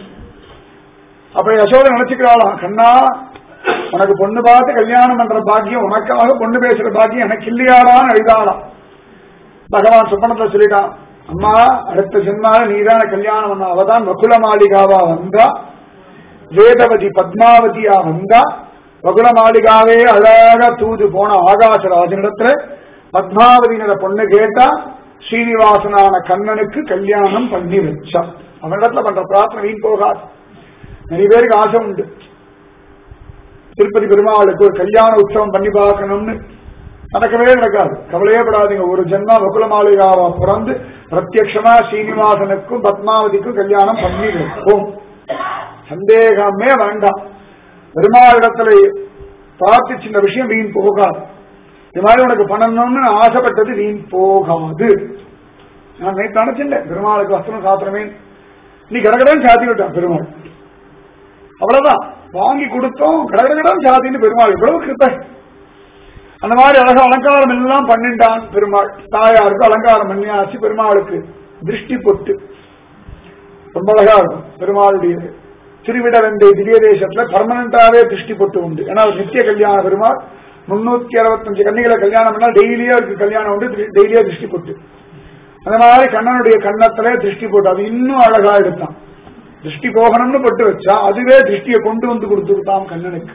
அப்ப யசோதை நினைச்சுக்கிறாளாம் கண்ணா உனக்கு பொண்ணு பார்த்து கல்யாணம் பண்ற பாக்கியம் உனக்காக பொண்ணு பேசுற பாக்கியம் எனக்கு இல்லையாடான்னு எழுதாளாம் பகவான் சுப்பனத்துல சொல்லிட்டான் அம்மா அடுத்த ஜென்மால நீதான கல்யாணம் பண்ண அவதான் வகுல மாளிகாவா வந்தா வேதவதி பத்மாவதியா வந்தா வகுல மாளிகாவே அழகா தூது போன ஆகாசராஜனிடத்துல பத்மாவதியினர பொண்ணு கேட்டா ஸ்ரீனிவாசனான கண்ணனுக்கு கல்யாணம் பண்ணி வச்சான் அவனிடத்துல பண்ற பிரார்த்தனை வீண் போகாது நிறைய பேருக்கு ஆசை உண்டு திருப்பதி பெருமாளுக்கு ஒரு கல்யாண உற்சவம் பண்ணி பார்க்கணும்னு நடக்கவே நடக்காது கவலையே படாதீங்க ஒரு ஜென்மா வகுல மாளிகாவா பிறந்து பிரத்யக்ஷமா ஸ்ரீனிவாசனுக்கும் பத்மாவதிக்கும் கல்யாணம் பண்ணி வைப்போம் சந்தேகமே வேண்டாம் பெருமாளிடத்துல பார்த்து சின்ன விஷயம் வீண் போகாது இது மாதிரி உனக்கு பண்ணணும்னு ஆசைப்பட்டது வீண் போகாது நான் நேற்று நினைச்சிட்டேன் பெருமாளுக்கு வஸ்திரம் சாத்திரமே நீ கடகடன் சாத்தி விட்டான் பெருமாள் அவ்வளவுதான் வாங்கி கொடுத்தோம் கடகடன் சாத்தின்னு பெருமாள் இவ்வளவு கிருப்பை அந்த மாதிரி அழகா அலங்காரம் எல்லாம் பண்ணிட்டான் பெருமாள் தாயாருக்கு அலங்காரம் பண்ணியாச்சு பெருமாளுக்கு திருஷ்டி பொட்டு ரொம்ப அழகா இருக்கும் பெருமாளுடைய திருவிடவெந்தை திவ்ய தேசத்துல பர்மனண்டாவே திருஷ்டி பொட்டு உண்டு ஏன்னா அவர் நித்திய கல்யாண பெருமாள் முன்னூத்தி அறுபத்தஞ்சு கன்னிகளை கல்யாணம் பண்ணா டெய்லியா இருக்கு கல்யாணம் உண்டு டெய்லியா திருஷ்டி பொட்டு அந்த மாதிரி கண்ணனுடைய கண்ணத்திலே திருஷ்டி போட்டு அது இன்னும் அழகா எடுத்தான் திருஷ்டி போகணும்னு பொட்டு வச்சா அதுவே திருஷ்டியை கொண்டு வந்து கொடுத்துருத்தான் கண்ணனுக்கு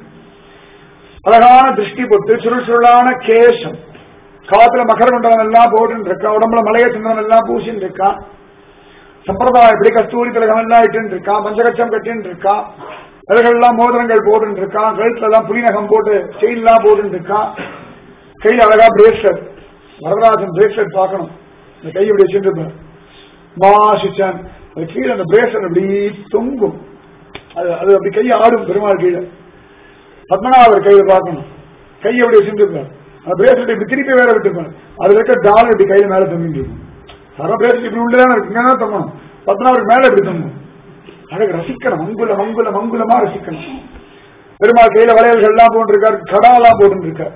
அழகான திருஷ்டி பொட்டு சுருள் சுருளான கேசம் காத்துல மகர குண்டலம் எல்லாம் போட்டு இருக்கான் உடம்புல மலைய சிந்தனம் எல்லாம் பூசின்னு இருக்கான் சம்பிரதாயப்படி கஸ்தூரி திலகம் எல்லாம் இட்டு இருக்கான் பஞ்சகச்சம் கட்டின்னு இருக்கான் எல்லாம் மோதிரங்கள் போட்டு இருக்கான் கழுத்துல எல்லாம் புலிநகம் போட்டு செயின் எல்லாம் போட்டு இருக்கான் கையில அழகா பிரேஸ்லெட் வரதராஜன் பிரேஸ்லெட் பார்க்கணும் இந்த கை இப்படி வச்சுருப்பார் மாசிச்சான் அது கீழே அந்த பிரேஸ்லெட் அப்படி தொங்கும் அது அது அப்படி கை ஆடும் பெருமாள் கீழே பத்மநாபர் கையில பார்க்கணும் கை எப்படி வச்சுருப்பார் அந்த பிரேஸ்லெட் இப்படி திருப்பி வேற விட்டுப்பார் அது இருக்க டாலர் இப்படி கையில மேல தொங்கிட்டு இருக்கும் சர பிரேஸ்லெட் இப்படி உள்ளதான இருக்கு இங்க தான் தொங்கணும் பத்மநாபருக்கு மேல இப்படி தொங்கும் அழகு ரசிக்கணும் மங்குல மங்குல மங்குலமா ரசிக்கணும் பெருமாள் கையில வளையல்கள் எல்லாம் போட்டுருக்கார் கடாலாம் போட்டுருக்கார்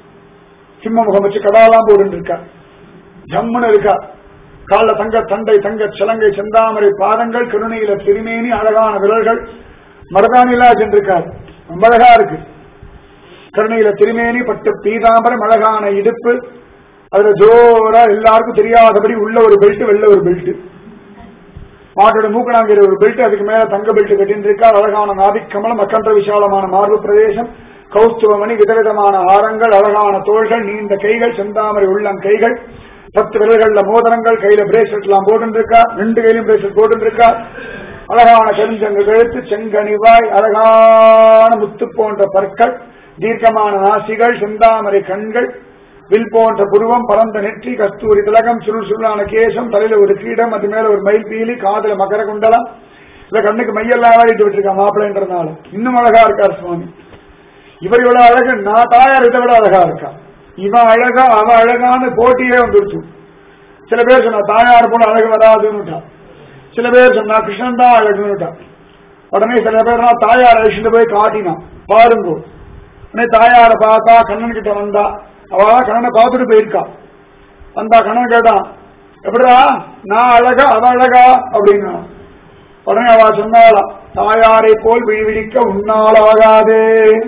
சிம்ம முகம் வச்சு கடாலாம் போட்டுருக்கார் ஜம்முன்னு இருக்கா கால தங்க தண்டை தங்க சிலங்கை செந்தாமரை பாதங்கள் கருணையில திருமேனி அழகான விரல்கள் மருதானிலா சென்றிருக்கார் ரொம்ப அழகா இருக்கு கருணையில திருமேனி பட்டு பீதாம்பரம் அழகான இடுப்பு அதுல ஜோரா எல்லாருக்கும் தெரியாதபடி உள்ள ஒரு பெல்ட் வெள்ள ஒரு பெல்ட் மாட்டோட மூக்கணாங்கிற ஒரு பெல்ட் அதுக்கு மேல தங்க பெல்ட் கட்டின்னு இருக்கா அழகான நாபிக் கமலம் அக்கன்ற விசாலமான மார்பு பிரதேசம் கௌஸ்துவமணி விதவிதமான ஆரங்கள் அழகான தோள்கள் நீண்ட கைகள் செந்தாமரை உள்ளம் கைகள் பத்து விரல்கள்ல மோதிரங்கள் கையில பிரேஸ்லெட் எல்லாம் போட்டு இருக்கா ரெண்டு கையிலும் பிரேஸ்லெட் போட்டு இருக்கா அழகான கருஞ்சங்கு கழுத்து செங்கனிவாய் அழகான முத்து போன்ற பற்கள் தீர்க்கமான நாசிகள் செந்தாமரை கண்கள் வில் போன்ற புருவம் பரந்த நெற்றி கஸ்தூரி திலகம் சுருள் சுருளான கேசம் தலையில ஒரு கிரீடம் அது மேல ஒரு மயில் பீலி காதுல மகர குண்டலம் இல்ல கண்ணுக்கு மையெல்லாம் வாடிட்டு விட்டுருக்கா மாப்பிள்ளைன்றதுனால இன்னும் அழகா இருக்கார் சுவாமி இவர் இவ்வளவு அழகு நான் தாயார் இதை விட அழகா இருக்கா இவன் அழகா அவ அழகான போட்டியே வந்துருச்சு சில பேர் சொன்னா தாயார் போல அழகு வராதுன்னு சில பேர் சொன்னா கிருஷ்ணன் தான் அழகுன்னு உடனே சில பேர் தாயார் அழைச்சிட்டு போய் காட்டினான் பாருங்க உடனே தாயார பார்த்தா கண்ணன் கிட்ட வந்தா அவ கண்ணனை பார்த்துட்டு போயிருக்கா வந்தா கண்ணன் கேட்டான் எப்படிடா நான் அழகா அவ அழகா அப்படின்னா உடனே அவ சொன்னாளா தாயாரை போல் விழிவிழிக்க உன்னாலாகாதே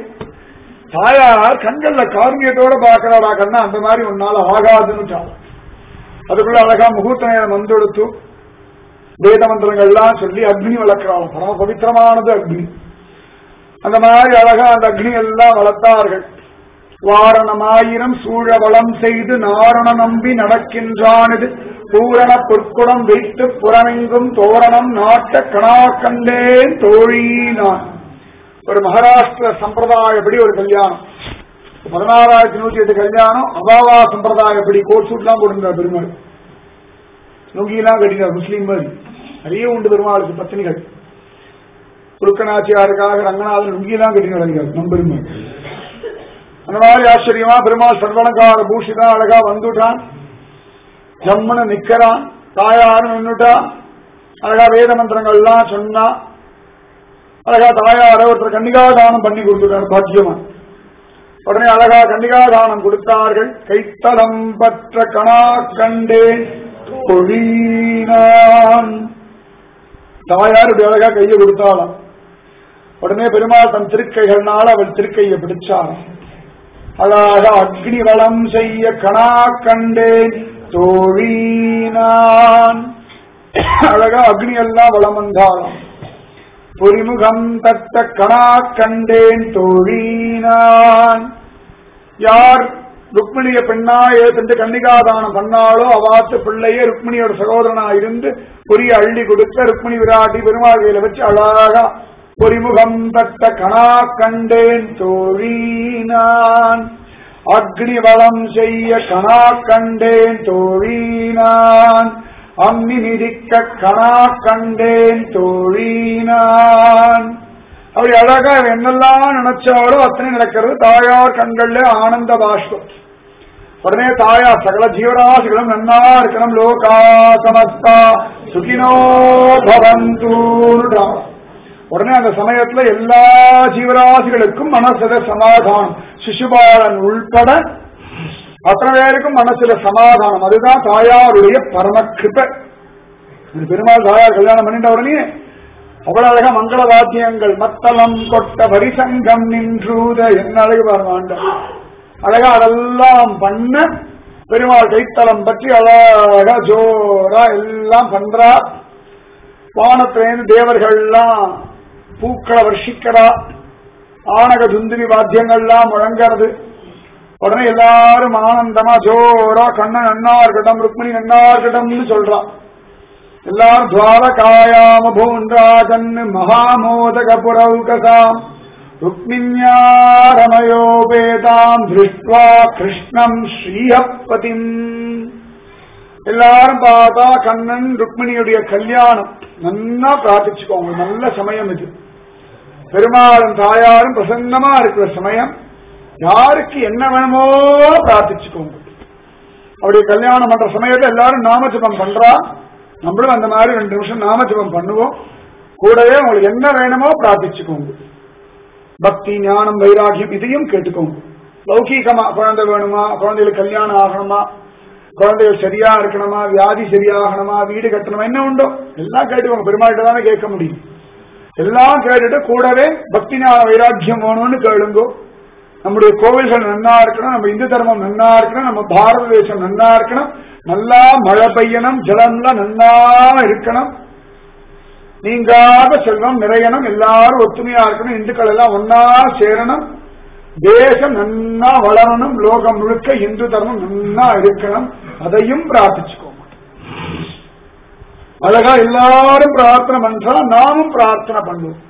தாயார் கண்கள்ல காரணியத்தோட பாக்குறாடா கண்ணா அந்த மாதிரி உன்னால ஆகாதுன்னு அதுக்குள்ள அழகா முகூர்த்த நேரம் வந்தெடுத்து வேத மந்திரங்கள்லாம் சொல்லி அக்னி வளர்க்கிறாள் பரம பவித்திரமானது அக்னி அந்த மாதிரி அழகா அந்த அக்னி எல்லாம் வளர்த்தார்கள் வாரணமாயிரம் சூழ வளம் செய்து நாரண நம்பி நடக்கின்றானது பூரண பொற்குடம் வைத்து புறமெங்கும் தோரணம் நாட்ட கணா கண்டேன் தோழி நான் ஒரு மகாராஷ்டிர சம்பிரதாயப்படி ஒரு கல்யாணம் பதினாறாயிரத்தி நூத்தி எட்டு கல்யாணம் அபாவா சம்பிரதாயப்படி கோட் சூட்லாம் போட்டிருந்தார் பெருமாள் நுங்கிலாம் கட்டினார் முஸ்லீம் மாதிரி நிறைய உண்டு பெருமாளுக்கு பத்தினிகள் குருக்கநாச்சியாருக்காக ரங்கநாதன் லுங்கிலாம் கட்டி நடக்கிறார் நம்பெருமை அந்த மாதிரி ஆச்சரியமா பெருமாள் சர்வலங்கார பூஷிதா அழகா வந்துட்டான் ஜம்முன்னு நிக்கிறான் தாயாரும் நின்னுட்டான் அழகா வேத மந்திரங்கள்லாம் சொன்னா அழகா தாயார ஒருத்தர் கன்னிகாதானம் பண்ணி கொடுத்துட்டார் பாக்கியமா உடனே அழகா கன்னிகாதானம் கொடுத்தார்கள் கைத்தலம் பற்ற கணா கண்டேன் பொழினான் தாயார் இப்படி அழகா கையை கொடுத்தாளாம் உடனே பெருமாள் தன் திருக்கைகள்னால அவள் திருக்கையை பிடிச்சாராம் அழகாக அக்னி வளம் செய்ய கணா கண்டேன் தோழினான் அழகா அக்னி எல்லாம் வளம் வந்தாராம் பொறிமுகம் தட்ட கணா கண்டேன் தோழினான் யார் ருக்மிணிய பெண்ணா ஏற்று கன்னிகாதானம் பண்ணாலோ அவாத்து பிள்ளையே ருக்மிணியோட சகோதரனா இருந்து பொரிய அள்ளி கொடுக்க ருக்மிணி விராட்டி பெருமாளையில வச்சு அழகா பொறிமுகம் தட்ட கணா கண்டேன் தோழினான் அக்னி வளம் செய்ய கணா கண்டேன் தோழினான் அம்மி மிதிக்க கணா கண்டேன் தோழினான் அப்படி அழகா இவன் என்னெல்லாம் நினைச்சாலோ அத்தனை நடக்கிறது தாயார் கண்கள்ல ஆனந்த பாஷ்பம் உடனே தாயார் சகல ஜீவராசிகளும் நன்னா இருக்கணும் லோகா சமஸ்தா சுகினோ பவந்தூடா உடனே அந்த சமயத்துல எல்லா ஜீவராசிகளுக்கும் மனசுல சமாதானம் சிசுபாலன் உள்பட அத்தனை பேருக்கும் மனசுல சமாதானம் அதுதான் தாயாருடைய பரமகிருப இந்த பெருமாள் தாயார் கல்யாணம் பண்ணிட்ட உடனே அவ்வளவு அழகா மங்கள வாத்தியங்கள் மத்தளம் கொட்ட வரிசங்கம் நின்றூத என்ன அழகு பாருமாண்ட அழகா அதெல்லாம் பண்ண பெருமாள் கைத்தலம் பற்றி அழகா ஜோரா எல்லாம் பண்றா வானத்திலேருந்து தேவர்கள்லாம் பூக்களை வர்ஷிக்கிறா ஆனக துந்திரி வாத்தியங்கள்லாம் முழங்கிறது உடனே எல்லாரும் ஆனந்தமா ஜோரா கண்ணன் நன்னா இருக்கட்டும் ருக்மிணி நன்னா இருக்கட்டும்னு சொல்றா எல்லாரும் துவாரகாயாம பூன்ராஜன் மகாமோதக புரௌகசாம் ருக்மிண்யாரமயோபேதாம் திருஷ்டுவா கிருஷ்ணம் ஸ்ரீஹப்பதிம் எல்லாரும் பார்த்தா கண்ணன் ருக்மிணியுடைய கல்யாணம் நன்னா பிரார்த்திச்சுக்கோங்க நல்ல சமயம் இது பெருமாளும் தாயாரும் பிரசன்னமா இருக்கிற சமயம் யாருக்கு என்ன வேணுமோ பிரார்த்திச்சுக்கோங்க அவருடைய கல்யாணம் பண்ற சமயத்துல எல்லாரும் நாமஜபம் பண்றா நம்மளும் அந்த மாதிரி ரெண்டு நிமிஷம் நாமஜபம் பண்ணுவோம் கூடவே உங்களுக்கு என்ன வேணுமோ பிரார்த்திச்சுக்கோங்க பக்தி ஞானம் வைராகியம் இதையும் கேட்டுக்கோங்க லௌகீகமா குழந்தை வேணுமா குழந்தைகளுக்கு கல்யாணம் ஆகணுமா குழந்தைகள் சரியா இருக்கணுமா வியாதி சரியாகணுமா வீடு கட்டணுமா என்ன உண்டோ எல்லாம் கேட்டுக்கோங்க பெருமாள்கிட்ட தானே கேட்க முடியும் எல்லாம் கேட்டுட்டு கூடவே பக்தி ஞான வைராக்கியம் வேணும்னு கேளுங்கோ நம்முடைய கோவில்கள் நன்னா இருக்கணும் நம்ம இந்து தர்மம் நன்னா இருக்கணும் நம்ம பாரத தேசம் நன்னா இருக்கணும் நல்லா மழை பெய்யணும் ஜலம்லாம் நன்னா இருக்கணும் நீங்காத செல்வம் நிறையணும் எல்லாரும் ஒத்துமையா இருக்கணும் இந்துக்கள் எல்லாம் ஒன்னா சேரணும் தேசம் நன்னா வளரணும் லோகம் முழுக்க இந்து தர்மம் நன்னா இருக்கணும் அதையும் பிரார்த்திச்சுக்கோங்க அழகா எல்லாரும் பிரார்த்தனை பண்றா நாமும் பிரார்த்தனை பண்ணுவோம்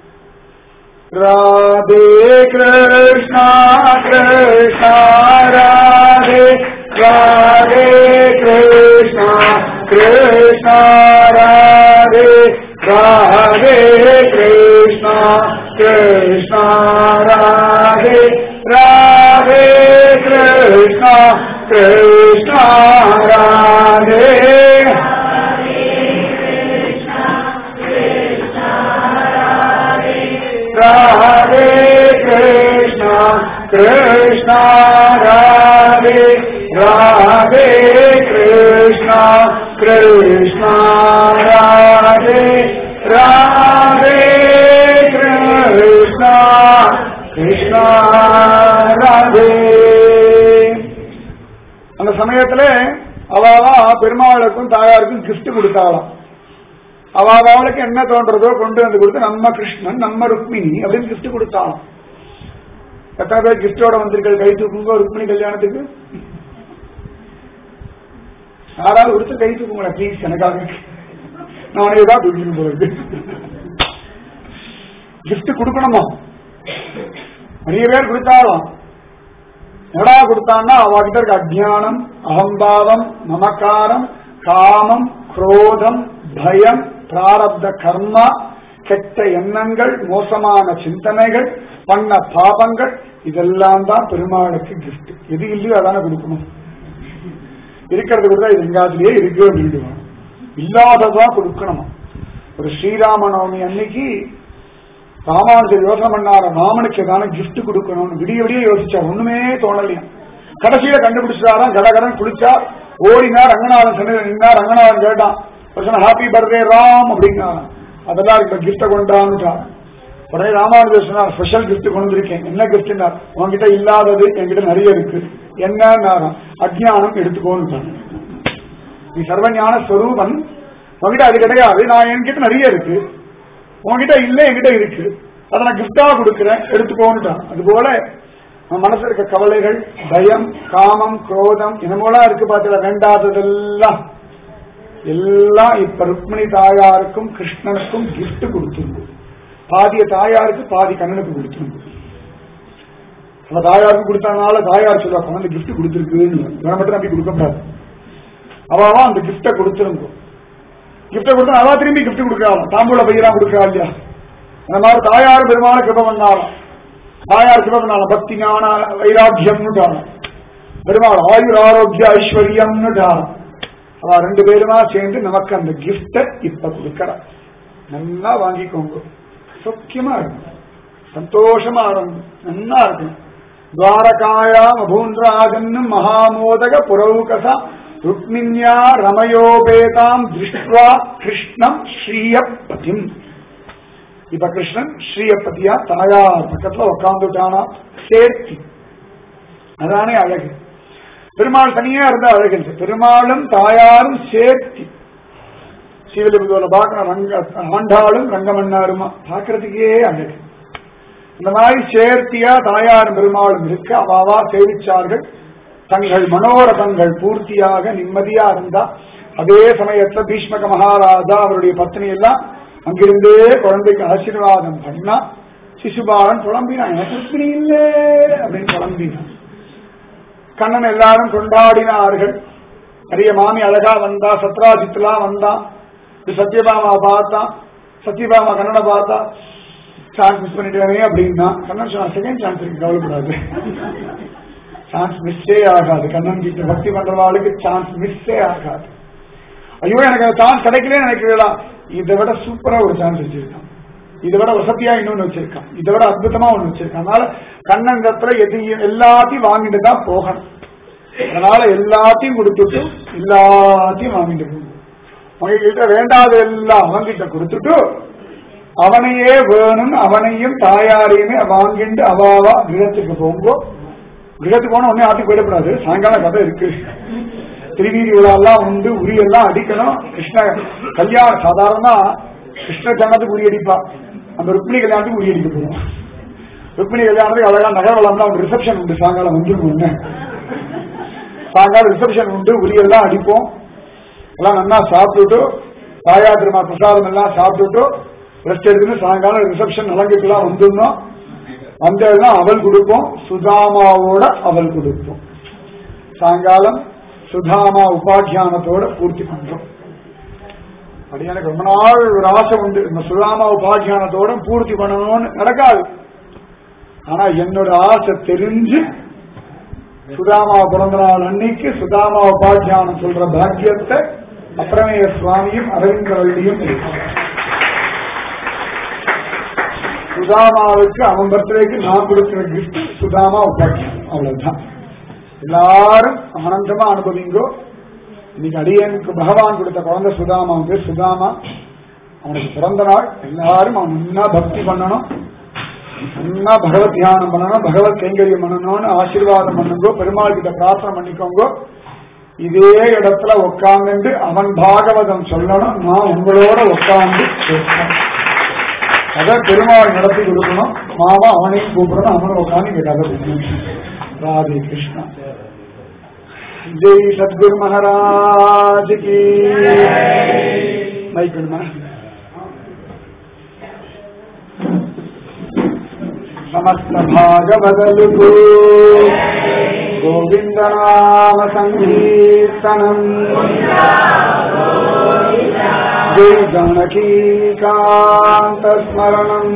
ராதே கிருஷ்ணா கிருஷ்ணா ராதே ராதே கிருஷ்ணா கிருஷ்ணா ராதே ராதே கிருஷ்ணா கிருஷ்ணா ராதே ராதே கிருஷ்ணா கிருஷ்ணா ராதே ராதே கிருஷ்ணா கிருஷ்ணா ராதே ராதே கிருஷ்ணா கிருஷ்ணா ராதே ராதே கிருஷ்ணா கிருஷ்ணா ராதே அந்த சமயத்துல அவாவா பெருமாளுக்கும் தாயாருக்கும் கிஃப்ட் கொடுத்தாளாம் அவாவாளுக்கு என்ன தோன்றதோ கொண்டு வந்து கொடுத்து நம்ம கிருஷ்ணன் நம்ம ருக்மிணி அப்படின்னு கிஃப்ட் கொடுத்தாலும் எத்தனை பேர் கிஃப்டோட வந்திருக்கள் கை தூக்குங்க ருக்மிணி கல்யாணத்துக்கு யாராவது கொடுத்து கை தூக்குங்களேன் ப்ளீஸ் எனக்காக நானே தான் தூக்கிட்டு போறது கிஃப்ட் கொடுக்கணுமா நிறைய பேர் கொடுத்தாலும் எடா கொடுத்தான்னா அவகிட்ட இருக்க அஜானம் அகம்பாவம் மமக்காரம் காமம் குரோதம் பயம் பிராரப்த கர்மா கெட்ட எண்ணங்கள் மோசமான சிந்தனைகள் பண்ண பாபங்கள் இதெல்லாம் தான் பெருமாளுக்கு கிஃப்ட் எது இல்லையோ அதானே கொடுக்கணும் இருக்கிறது கூட இது எங்காத்திலேயே இருக்கு அப்படின்னு இல்லாததான் கொடுக்கணுமா ஒரு ஸ்ரீராம நவமி அன்னைக்கு ராமானுஜர் யோசனை பண்ணார ராமனுக்கு ஏதான கிஃப்ட் கொடுக்கணும்னு விடிய விடிய யோசிச்சா ஒண்ணுமே தோணலையா கடைசியில கண்டுபிடிச்சாராம் கடகடன் குளிச்சா ஓடினா ரங்கநாதன் சொன்ன நின்னா ரங்கநாதன் கேட்டான் ஹாப்பி பர்த்டே ராம் அப்படின்னா அதெல்லாம் இப்ப கிஃப்ட கொண்டான்னு உடனே ராமானுஜர் சொன்னார் ஸ்பெஷல் கிஃப்ட் கொண்டு வந்திருக்கேன் என்ன கிஃப்ட்னா உன்கிட்ட இல்லாதது என்கிட்ட நிறைய இருக்கு என்ன அஜ்ஞானம் எடுத்துக்கோன்னு நீ சர்வஞான ஸ்வரூபன் உன்கிட்ட அது கிடையாது நான் என்கிட்ட நிறைய இருக்கு உன்கிட்ட இல்ல என்கிட்ட இருக்கு அதை நான் கிஃப்டா கொடுக்கிறேன் எடுத்துக்கோன்னுட்டான் அது போல நம்ம மனசுல இருக்க கவலைகள் பயம் காமம் குரோதம் என்னமோலாம் இருக்கு பார்த்தல வேண்டாததெல்லாம் எல்லாம் இப்ப ருக்மிணி தாயாருக்கும் கிருஷ்ணனுக்கும் கிஃப்ட் கொடுத்துருந்தது பாதிய தாயாருக்கு பாதி கண்ணனுக்கு கொடுத்துருந்தது அந்த தாயாருக்கு கொடுத்தனால தாயார் சொல்லுவா குழந்தை கிஃப்ட் கொடுத்துருக்குன்னு இவனை மட்டும் நம்பி கொடுக்கப்படாது அவன் அந்த கிஃப்ட கொடுத்துருந்தோம் கிஃப்ட கொடுத்தா அவ திரும்பி கிஃப்ட் கொடுக்கலாம் தாம்பூல பையெல்லாம் கொடுக்கா இல்லையா அந்த மாதிரி தாயார் பெருமான கிருப பண்ணாலும் தாயார் கிருப பண்ணாலும் பக்தி ஞான வைராக்கியம்னு பெருமாள் ஆயுர் ஆரோக்கிய ஐஸ்வர்யம்னு அவ ரெண்டு பேருமா சேர்ந்து நமக்கு அந்த கிஃப்ட இப்ப கொடுக்கற நல்லா வாங்கிக்கோங்க சௌக்கியமா இருக்கும் சந்தோஷமா இருக்கும் நல்லா இருக்கும் துவாரகாயாம் அபூந்திராஜன் மகாமோதக புரௌகசா ருக்மிண்யா ரமயோபேதாம் திருஷ்டுவா கிருஷ்ணம் ஸ்ரீயப்பதிம் இப்ப கிருஷ்ணன் ஸ்ரீயப்பதியா தாயார் பக்கத்துல உட்காந்துட்டானா சேர்த்தி அதானே அழகு பெருமாள் தனியா இருந்தா அழகு இல்லை பெருமாளும் தாயாரும் சேர்த்தி ஸ்ரீவில்லிபுத்தூர்ல பார்க்கணும் ரங்க ஆண்டாளும் ரங்கமன்னாருமா பார்க்கறதுக்கே அழகு இந்த மாதிரி சேர்த்தியா தாயாரும் பெருமாளும் இருக்க அவாவா சேவிச்சார்கள் தங்கள் மனோரதங்கள் பூர்த்தியாக நிம்மதியா இருந்தா அதே சமயத்துல பீஷ்மக மகாராஜா அவருடைய பத்னி எல்லாம் அங்கிருந்தே குழந்தைக்கு ஆசீர்வாதம் பண்ணா சிசுபாலன் புலம்பினான் எனக்கு பிரச்சனை இல்லை அப்படின்னு புலம்பினான் கண்ணன் எல்லாரும் கொண்டாடினார்கள் நிறைய மாமி அழகா வந்தா சத்ராஜித்லாம் வந்தான் சத்யபாமா பார்த்தான் சத்யபாமா கண்ணனை பார்த்தா சான்ஸ் மிஸ் பண்ணிட்டேனே அப்படின்னா கண்ணன் சொன்னா செகண்ட் சான்ஸ் இருக்கு கவலைப்படாது சான்ஸ் மிஸ்ஸே ஆகாது கண்ணன் கிட்ட பக்தி பண்றவாளுக்கு சான்ஸ் மிஸ்ஸே ஆகாது ஐயோ எனக்கு அந்த சான்ஸ் கிடைக்கலே நினைக்கிறீங்களா இதை விட சூப்பரா ஒரு சான்ஸ் வச்சிருக்கான் இதை விட வசதியா இன்னொன்னு வச்சிருக்கான் இதை விட அற்புதமா ஒண்ணு வச்சிருக்கான் அதனால கண்ணங்கத்துல எதையும் எல்லாத்தையும் வாங்கிட்டு தான் போகணும் அதனால எல்லாத்தையும் கொடுத்துட்டு எல்லாத்தையும் வாங்கிட்டு போகணும் உங்ககிட்ட வேண்டாத எல்லாம் அவன்கிட்ட கொடுத்துட்டு அவனையே வேணும் அவனையும் தாயாரையுமே வாங்கிட்டு அவாவா கிரகத்துக்கு போங்கோ கிரகத்துக்கு போன உடனே ஆத்தி போயிடக்கூடாது சாயங்காலம் கதை இருக்கு திருவீதி விழாலாம் உண்டு உரியெல்லாம் அடிக்கணும் கிருஷ்ண கல்யாணம் சாதாரண கிருஷ்ண ஜனத்துக்கு உரி அடிப்பா அந்த ருக்மிணி கல்யாணத்துக்கு உரி அடிக்க போவோம் ருக்மிணி கல்யாணத்துக்கு அழகா நகர்வளம்லாம் ஒரு ரிசப்ஷன் உண்டு சாயங்காலம் வந்துருக்கும் சாயங்காலம் ரிசப்ஷன் உண்டு உரியெல்லாம் அடிப்போம் எல்லாம் நல்லா சாப்பிட்டுட்டு தாயா திருமா பிரசாதம் எல்லாம் சாப்பிட்டுட்டு ரெஸ்ட் எடுத்துட்டு சாயங்காலம் ரிசப்ஷன் நலங்குக்கெல்லாம் வந்துடணும் வந்தெல்லாம் அவள் கொடுப்போம் சுதாமாவோட அவள் கொடுப்போம் சாயங்காலம் சுதாமா உபாக்கியானத்தோட பூர்த்தி பண்றோம் அப்படி எனக்கு ரொம்ப நாள் ஒரு ஆசை உண்டு இந்த சுதாமா உபாக்கியானத்தோட பூர்த்தி பண்ணணும்னு நடக்காது ஆனா என்னோட ஆசை தெரிஞ்சு சுதாமா பிறந்த நாள் அன்னைக்கு சுதாமா உபாக்கியானம் சொல்ற பாக்கியத்தை அப்புறமே சுவாமியும் அரவிந்த வள்ளியும் சுதாமாவுக்கு அவன் பர்த்டேக்கு நான் கொடுக்கிற கிஃப்ட் சுதாமா உபாக்கியம் அவ்வளவுதான் எல்லாரும் ஆனந்தமா அனுபவிங்கோ இன்னைக்கு அடியனுக்கு பகவான் கொடுத்த குழந்தை சுதாமா அவன் பேர் சுதாமா அவனுக்கு பிறந்த நாள் எல்லாரும் அவன் நல்லா பக்தி பண்ணணும் நல்லா பகவத் தியானம் பண்ணணும் பகவத் கைங்கரியம் பண்ணணும்னு ஆசீர்வாதம் பண்ணுங்கோ பெருமாள் கிட்ட பிரார்த்தனை பண்ணிக்கோங்க இதே இடத்துல உட்கார்ந்து அவன் பாகவதம் சொல்லணும் நான் உங்களோட உட்கார்ந்து பேசணும் அத பெருமாள் நடத்தி கொடுக்கணும் மாமா அவனையும் கூப்பிடணும் அவனும் உட்காந்து இங்க கதை கொடுக்கணும் ராதே கிருஷ்ணா ஜெய் சத்குரு மகாராஜ் கி மைக்கணுமா సమస్త భాగవదలుగు గోవింద నామ సంకీర్తనం जय जानकीकान्तस्मरणम्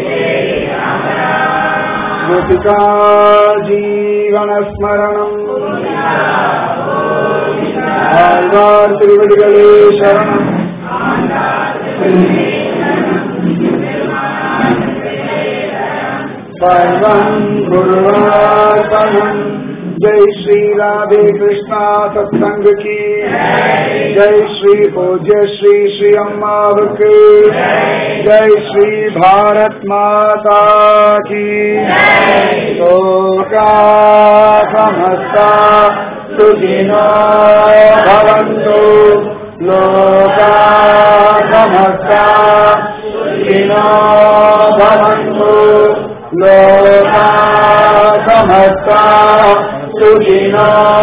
गोपिका जीवनस्मरणम् ஆழ்வார் திருவடிகளே சரணம் सर्वम् गुरुवार्पणम् जय श्री राधे कृष्णा सत्संग की जय श्री पूज्य श्री श्री अम्मावक जय श्री भारत माता की लोका समस्ता सुखिनो भवन्तु लोका समस्ता सुखिनो भवन्तु लोका समस्ता सुखिनो